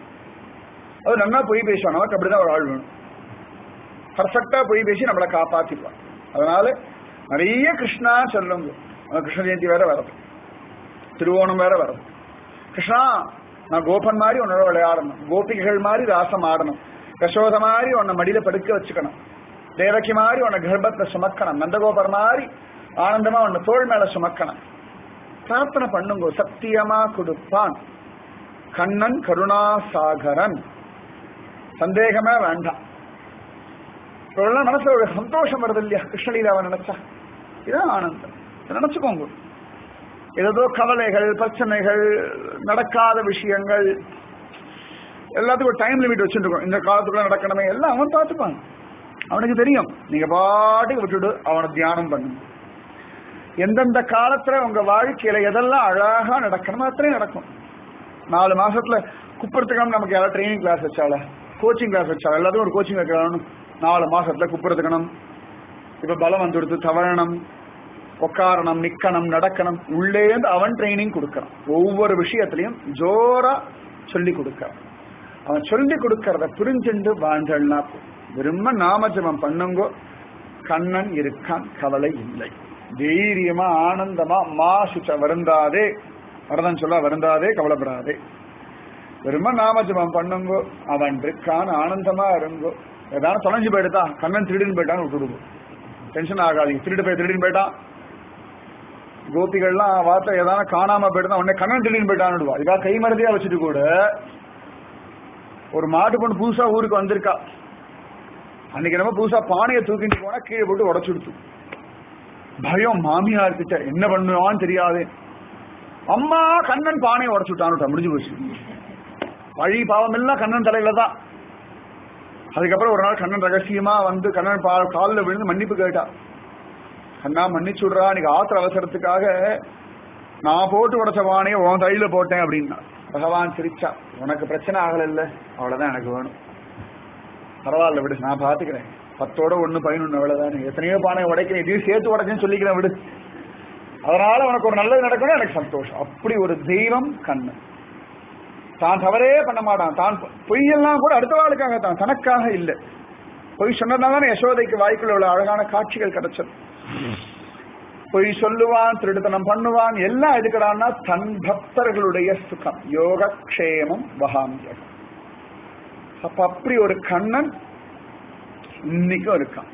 அது நன்னா பொய் பேசுவான் நமக்கு அப்படிதான் ஒரு ஆள் வேணும் பர்ஃபெக்டா பொய் பேசி நம்மளை காப்பாத்திடுவான் அதனால நிறைய கிருஷ்ணா சொல்லுங்க அவன் கிருஷ்ண ஜெயந்தி வேற வரது திருவோணம் வேற வரது கிருஷ்ணா நான் கோபன் மாதிரி உன்னோட விளையாடணும் கோபிகைகள் மாதிரி ராசம் ஆடணும் யசோத மாதிரி உன்னை மடியில படுக்க வச்சுக்கணும் தேவகி மாதிரி உன்னை கர்ப்பத்தை சுமக்கணும் நந்தகோபர் மாதிரி ஆனந்தமா உன்னை தோள் மேல சுமக்கணும் பிரார்த்தனை பண்ணுங்க சத்தியமா கொடுப்பான் கண்ணன் கருணாசாகரன் சந்தேகமே வேண்டாம் இப்பெல்லாம் மனசுல ஒரு சந்தோஷம் வருது இல்லையா கிருஷ்ணலீலாவை நினைச்சா இதான் ஆனந்தம் இதை நினைச்சுக்கோங்க ஏதோ கவலைகள் பிரச்சனைகள் நடக்காத விஷயங்கள் எல்லாத்துக்கும் ஒரு டைம் லிமிட் வச்சுருக்கோம் இந்த காலத்துக்குள்ள நடக்கணுமே எல்லாம் அவன் பார்த்துப்பான் அவனுக்கு தெரியும் நீங்க பாட்டுக்கு விட்டுடு அவனை தியானம் பண்ணுங்க எந்தெந்த காலத்துல உங்க வாழ்க்கையில எதெல்லாம் அழகா நடக்கணுமோ அத்தனையும் நடக்கும் நாலு மாசத்துல குப்புறத்துக்கணும் நமக்கு யாராவது ட்ரைனிங் கிளாஸ் வச்சால கோச்சிங் கிளாஸ் வச்சால எல்லாத்துக்கும் ஒரு கோச்சிங் வைக்கணும் நாலு மாசத்துல குப்புறத்துக்கணும் இப்ப பலம் வந்துடுத்து தவழணும் உட்காரணும் நிக்கணும் நடக்கணும் உள்ளேந்து அவன் ட்ரைனிங் கொடுக்கறான் ஒவ்வொரு விஷயத்திலையும் ஜோரா சொல்லி கொடுக்கறான் அவன் சொல்லி கொடுக்கறத புரிஞ்சுண்டு வாழ்ந்தா விரும்ப நாமஜபம் பண்ணுங்கோ கண்ணன் இருக்கான் கவலை இல்லை தைரியமா ஆனந்தமா மா சுச்ச வருந்தாதே வரதன் சொல்ல வருந்தாதே கவலைப்படாதே விரும்ப நாமஜபம் பண்ணுங்கோ அவன் இருக்கான் ஆனந்தமா இருங்கோ ஏதாவது தொலைஞ்சு போயிடுதா கண்ணன் திருடின்னு போயிட்டான்னு விட்டுடுவோம் டென்ஷன் ஆகாதீங்க திருடு போய் திருடின்னு போயிட்டான் கோபிகள்லாம் வார்த்தை ஏதாவது காணாம போயிட்டு உடனே கண்ணன் திருடின்னு போயிட்டான்னுடுவா இதா கை மருதியா வச்சுட்டு கூட ஒரு மாட்டு பொண்ணு புதுசா ஊருக்கு வந்திருக்கா அன்னைக்கு நம்ம புதுசா பானையை தூக்கிட்டு போனா கீழே போட்டு உடச்சுடுத்து பயம் மாமியார் கிட்ட என்ன பண்ணுவான்னு தெரியாது அம்மா கண்ணன் பானையை உடச்சுட்டான்னு முடிஞ்சு போச்சு வழி பாவம் எல்லாம் கண்ணன் தலையில தான் அதுக்கப்புறம் ஒரு நாள் கண்ணன் ரகசியமா வந்து கண்ணன் பா காலில் விழுந்து மன்னிப்பு கேட்டா கண்ணா மன்னிச்சு விடுறா நீங்க ஆத்திர அவசரத்துக்காக நான் போட்டு உடச்ச பானையை உன் தையில போட்டேன் அப்படின்னா பகவான் சிரிச்சா உனக்கு பிரச்சனை ஆகல இல்ல அவ்வளவுதான் எனக்கு வேணும் பரவாயில்ல விடு நான் பாத்துக்கிறேன் பத்தோட ஒண்ணு பதினொன்னு அவ்வளவுதான் எத்தனையோ பானை உடைக்கிறேன் இதையும் சேர்த்து உடைச்சேன்னு சொல்லிக்கிறேன் விடு அதனால உனக்கு ஒரு நல்லது நடக்கணும் எனக்கு சந்தோஷம் அப்படி ஒரு தெய்வம் கண்ணன் தான் தவறே பண்ண மாட்டான் தான் பொய்யெல்லாம் கூட அடுத்த வாழ்க்காக தான் தனக்காக இல்லை பொய் சொன்னதுனால யசோதைக்கு வாய்க்குள்ள உள்ள அழகான காட்சிகள் கிடைச்சது பொய் சொல்லுவான் திருடுத்தனம் பண்ணுவான் எல்லாம் எதுக்கடான்னா தன் பக்தர்களுடைய சுகம் யோகக்ஷேமம் வகாமியம் அப்ப அப்படி ஒரு கண்ணன் இன்னைக்கும் இருக்கான்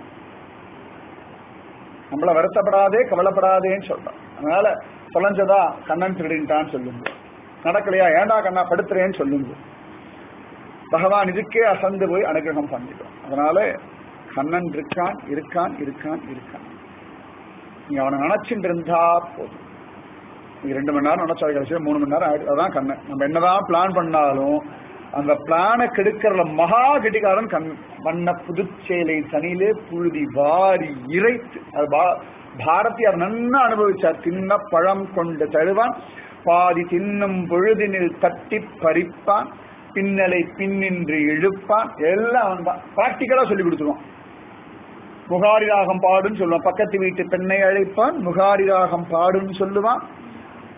நம்மள வருத்தப்படாதே கவலைப்படாதேன்னு சொல்றான் அதனால தொலைஞ்சதா கண்ணன் திருடின்ட்டான்னு சொல்லுங்க நடக்கலையா ஏண்டா கண்ணா படுத்துறேன்னு சொல்லுங்க பகவான் இதுக்கே அசந்து போய் அனுகிரகம் பண்ணிடும் அதனால கண்ணன் இருக்கான் இருக்கான் இருக்கான் இருக்கான் நீ அவனை நினைச்சுட்டு இருந்தா போதும் நீ ரெண்டு மணி நேரம் நினைச்சா கடைசியா மூணு மணி நேரம் ஆயிடுச்சு அதான் கண்ணன் நம்ம என்னதான் பிளான் பண்ணாலும் அந்த பிளானை கெடுக்கிறல மகா கெட்டிக்காரன் கண் வண்ண புதுச்சேலை தனியிலே புழுதி வாரி இறைத்து அது பாரதியார் நன்னா அனுபவிச்சார் தின்ன பழம் கொண்டு தழுவான் பாதி தின்னும் பொழுதினில் தட்டி பறிப்பான் பின்னலை பின்னின்று இழுப்பான் எல்லாம் அவன் தான் பிராக்டிக்கலா சொல்லி கொடுத்துருவான் முகாரி ராகம் பாடுன்னு சொல்லுவான் பக்கத்து வீட்டு பெண்ணை அழைப்பான் முகாரி ராகம் பாடுன்னு சொல்லுவான்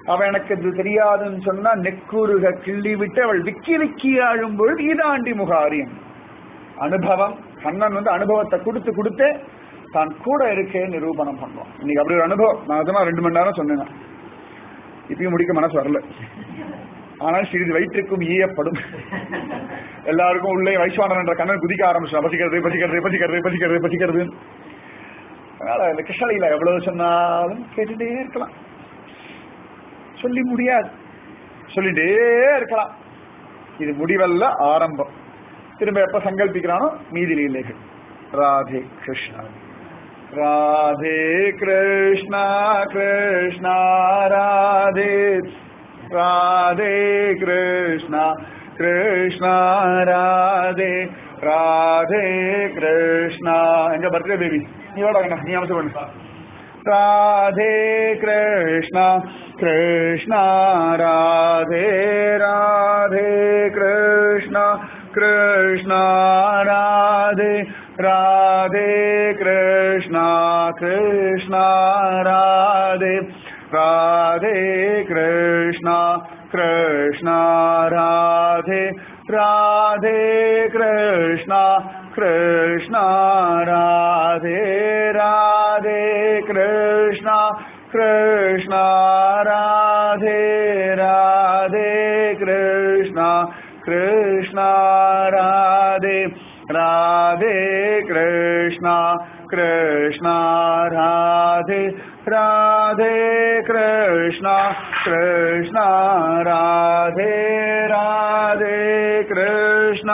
அவன் எனக்கு இது தெரியாதுன்னு சொன்னா நெக்குருக கிள்ளி விட்டு அவள் விக்கி விக்கி ஆழும் பொழுது இதாண்டி முகாரியம் அனுபவம் கண்ணன் வந்து அனுபவத்தை கொடுத்து கொடுத்து தான் கூட இருக்கே நிரூபணம் பண்ணுவான் இன்னைக்கு அப்படி ஒரு அனுபவம் நான் அதெல்லாம் ரெண்டு மணி நேரம் சொன்னேன் நான். இப்பயும் முடிக்க மனசு வரல ஆனால் சிறிது வயிற்றுக்கும் ஈயப்படும் எல்லாருக்கும் உள்ளே வைஸ்வானன் என்ற கண்ணன் குதிக்க ஆரம்பிச்சு பசிக்கிறது பசிக்கிறது பசிக்கிறது பசிக்கிறது பசிக்கிறது அதனால இந்த கிருஷ்ணலீலா எவ்வளவு சொன்னாலும் கேட்டுட்டே இருக்கலாம் சொல்லி முடியாது சொல்லிட்டே இருக்கலாம் இது முடிவல்ல ஆரம்பம் திரும்ப எப்ப சங்கல்பிக்கிறானோ மீதி லீலைகள் ராதே கிருஷ்ணா ராதே கிருஷ்ணா கிருஷ்ணா ராதே ராதே கிருஷ்ணா கிருஷ்ணா ராதே ராதே கிருஷ்ணா எங்க பர்த்டே பேபி நீ வாடா அண்ணா, நீ அமைச்சு பண்ணு ராதே கிருஷ்ணா கிருஷ்ணா ராதே ராதே கிருஷ்ணா கிருஷ்ணா ராதே ராதே கிருஷ்ணா கிருஷ்ணா ராதே ராதே கிருஷ்ணா கிருஷ்ணா ராதே ராதே கிருஷ்ணா கிருஷ்ணா ராதே ராதே கிருஷ்ணா கிருஷ்ணா ராதே ராதே கிருஷ்ணா கிருஷ்ணா ராதே ராதே கிருஷ்ணா கிருஷ்ணா ராதே ராதே கிருஷ்ணா கிருஷ்ணா ராதே ராதே கிருஷ்ணா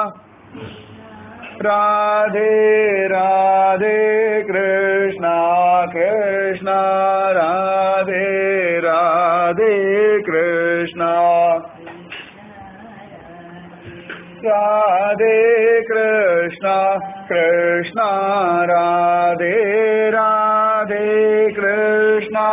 ராதே ராதே கிருஷ்ணா கிருஷ்ணா ராதே ராதே கிருஷ்ணா ராதே கிருஷ்ணா கிருஷ்ணா ராதே ராதே கிருஷ்ணா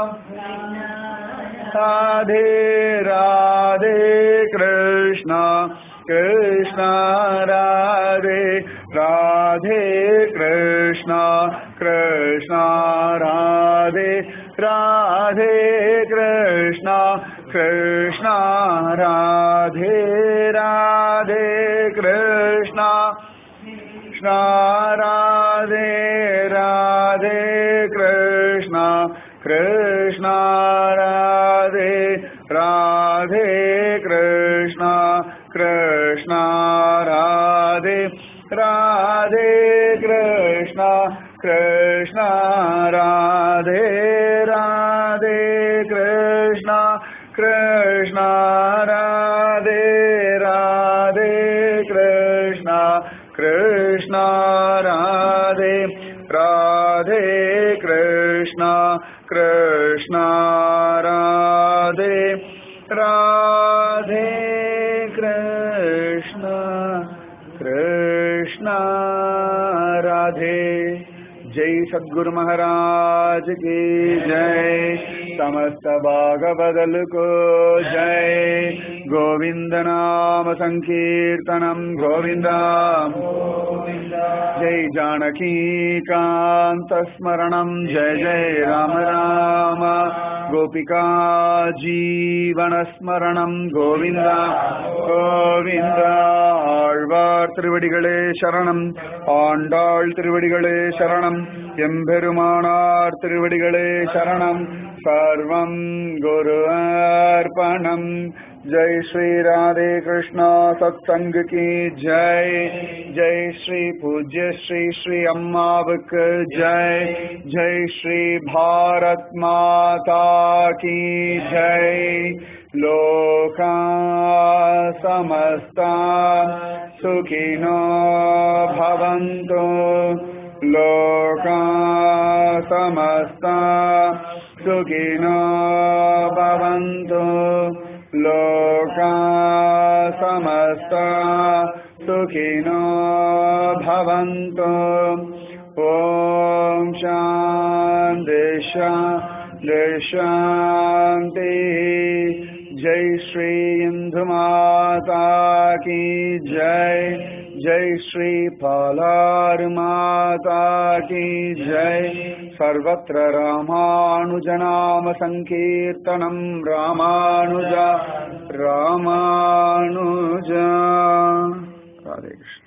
ராதே ராதே கிருஷ்ணா கிருஷ்ணா ராதே ராதே கிருஷ்ணா கிருஷ்ணா ராதே ராதே கிருஷ்ணா கிருஷ்ணா ராதே ராதே கிருஷ்ணா கிருஷ்ணா ராதே ராதே கிருஷ்ணா கிருஷ்ணா ராதே ராதே கிருஷ்ணா கிருஷ்ணா ராதே ராதே கிருஷ்ணா கிருஷ்ணா ராதே ராதே கிருஷ்ணா கிருஷ்ணா ராதே ராதே கிருஷ்ணா கிருஷ்ணா ராதே ராதே கிருஷ்ணா கிருஷ்ணா ராதே ராதே கிருஷ்ணா கிருஷ்ணா ராதே जय सद्गुरु महाराज की जय समस्त भागवदल को जय गोविंद नाम संकीर्तनम गोविंदा जय जानकी कांत स्मरणम जय जय राम राम गोपिका जीवन स्मरणम गोविंदा கோவிந்தா ஆழ்வார் திருவடிகளே சரணம் ஆண்டாள் திருவடிகளே சரணம் எம்பெருமானார் திருவடிகளே சரணம் சர்வம் குரு அர்ப்பணம் जय श्री राधे कृष्णा सत्संग की जय जय श्री पूज्य श्री श्री अम्मावक जय जय श्री भारत माता की जय लोका समस्ता सुखिनो भवन्तु लोका समस्ता सुखिनो भवन्तु लोका समस्ता सुखिनो भवन्तु ॐ शान्ति शान्ति शान्ति जय श्री इंदु माता की जय जय श्री पालार माता की जय सर्वत्र रामानुजनाम संकीर्तनम रामानुजा रामानुजा राधे कृष्ण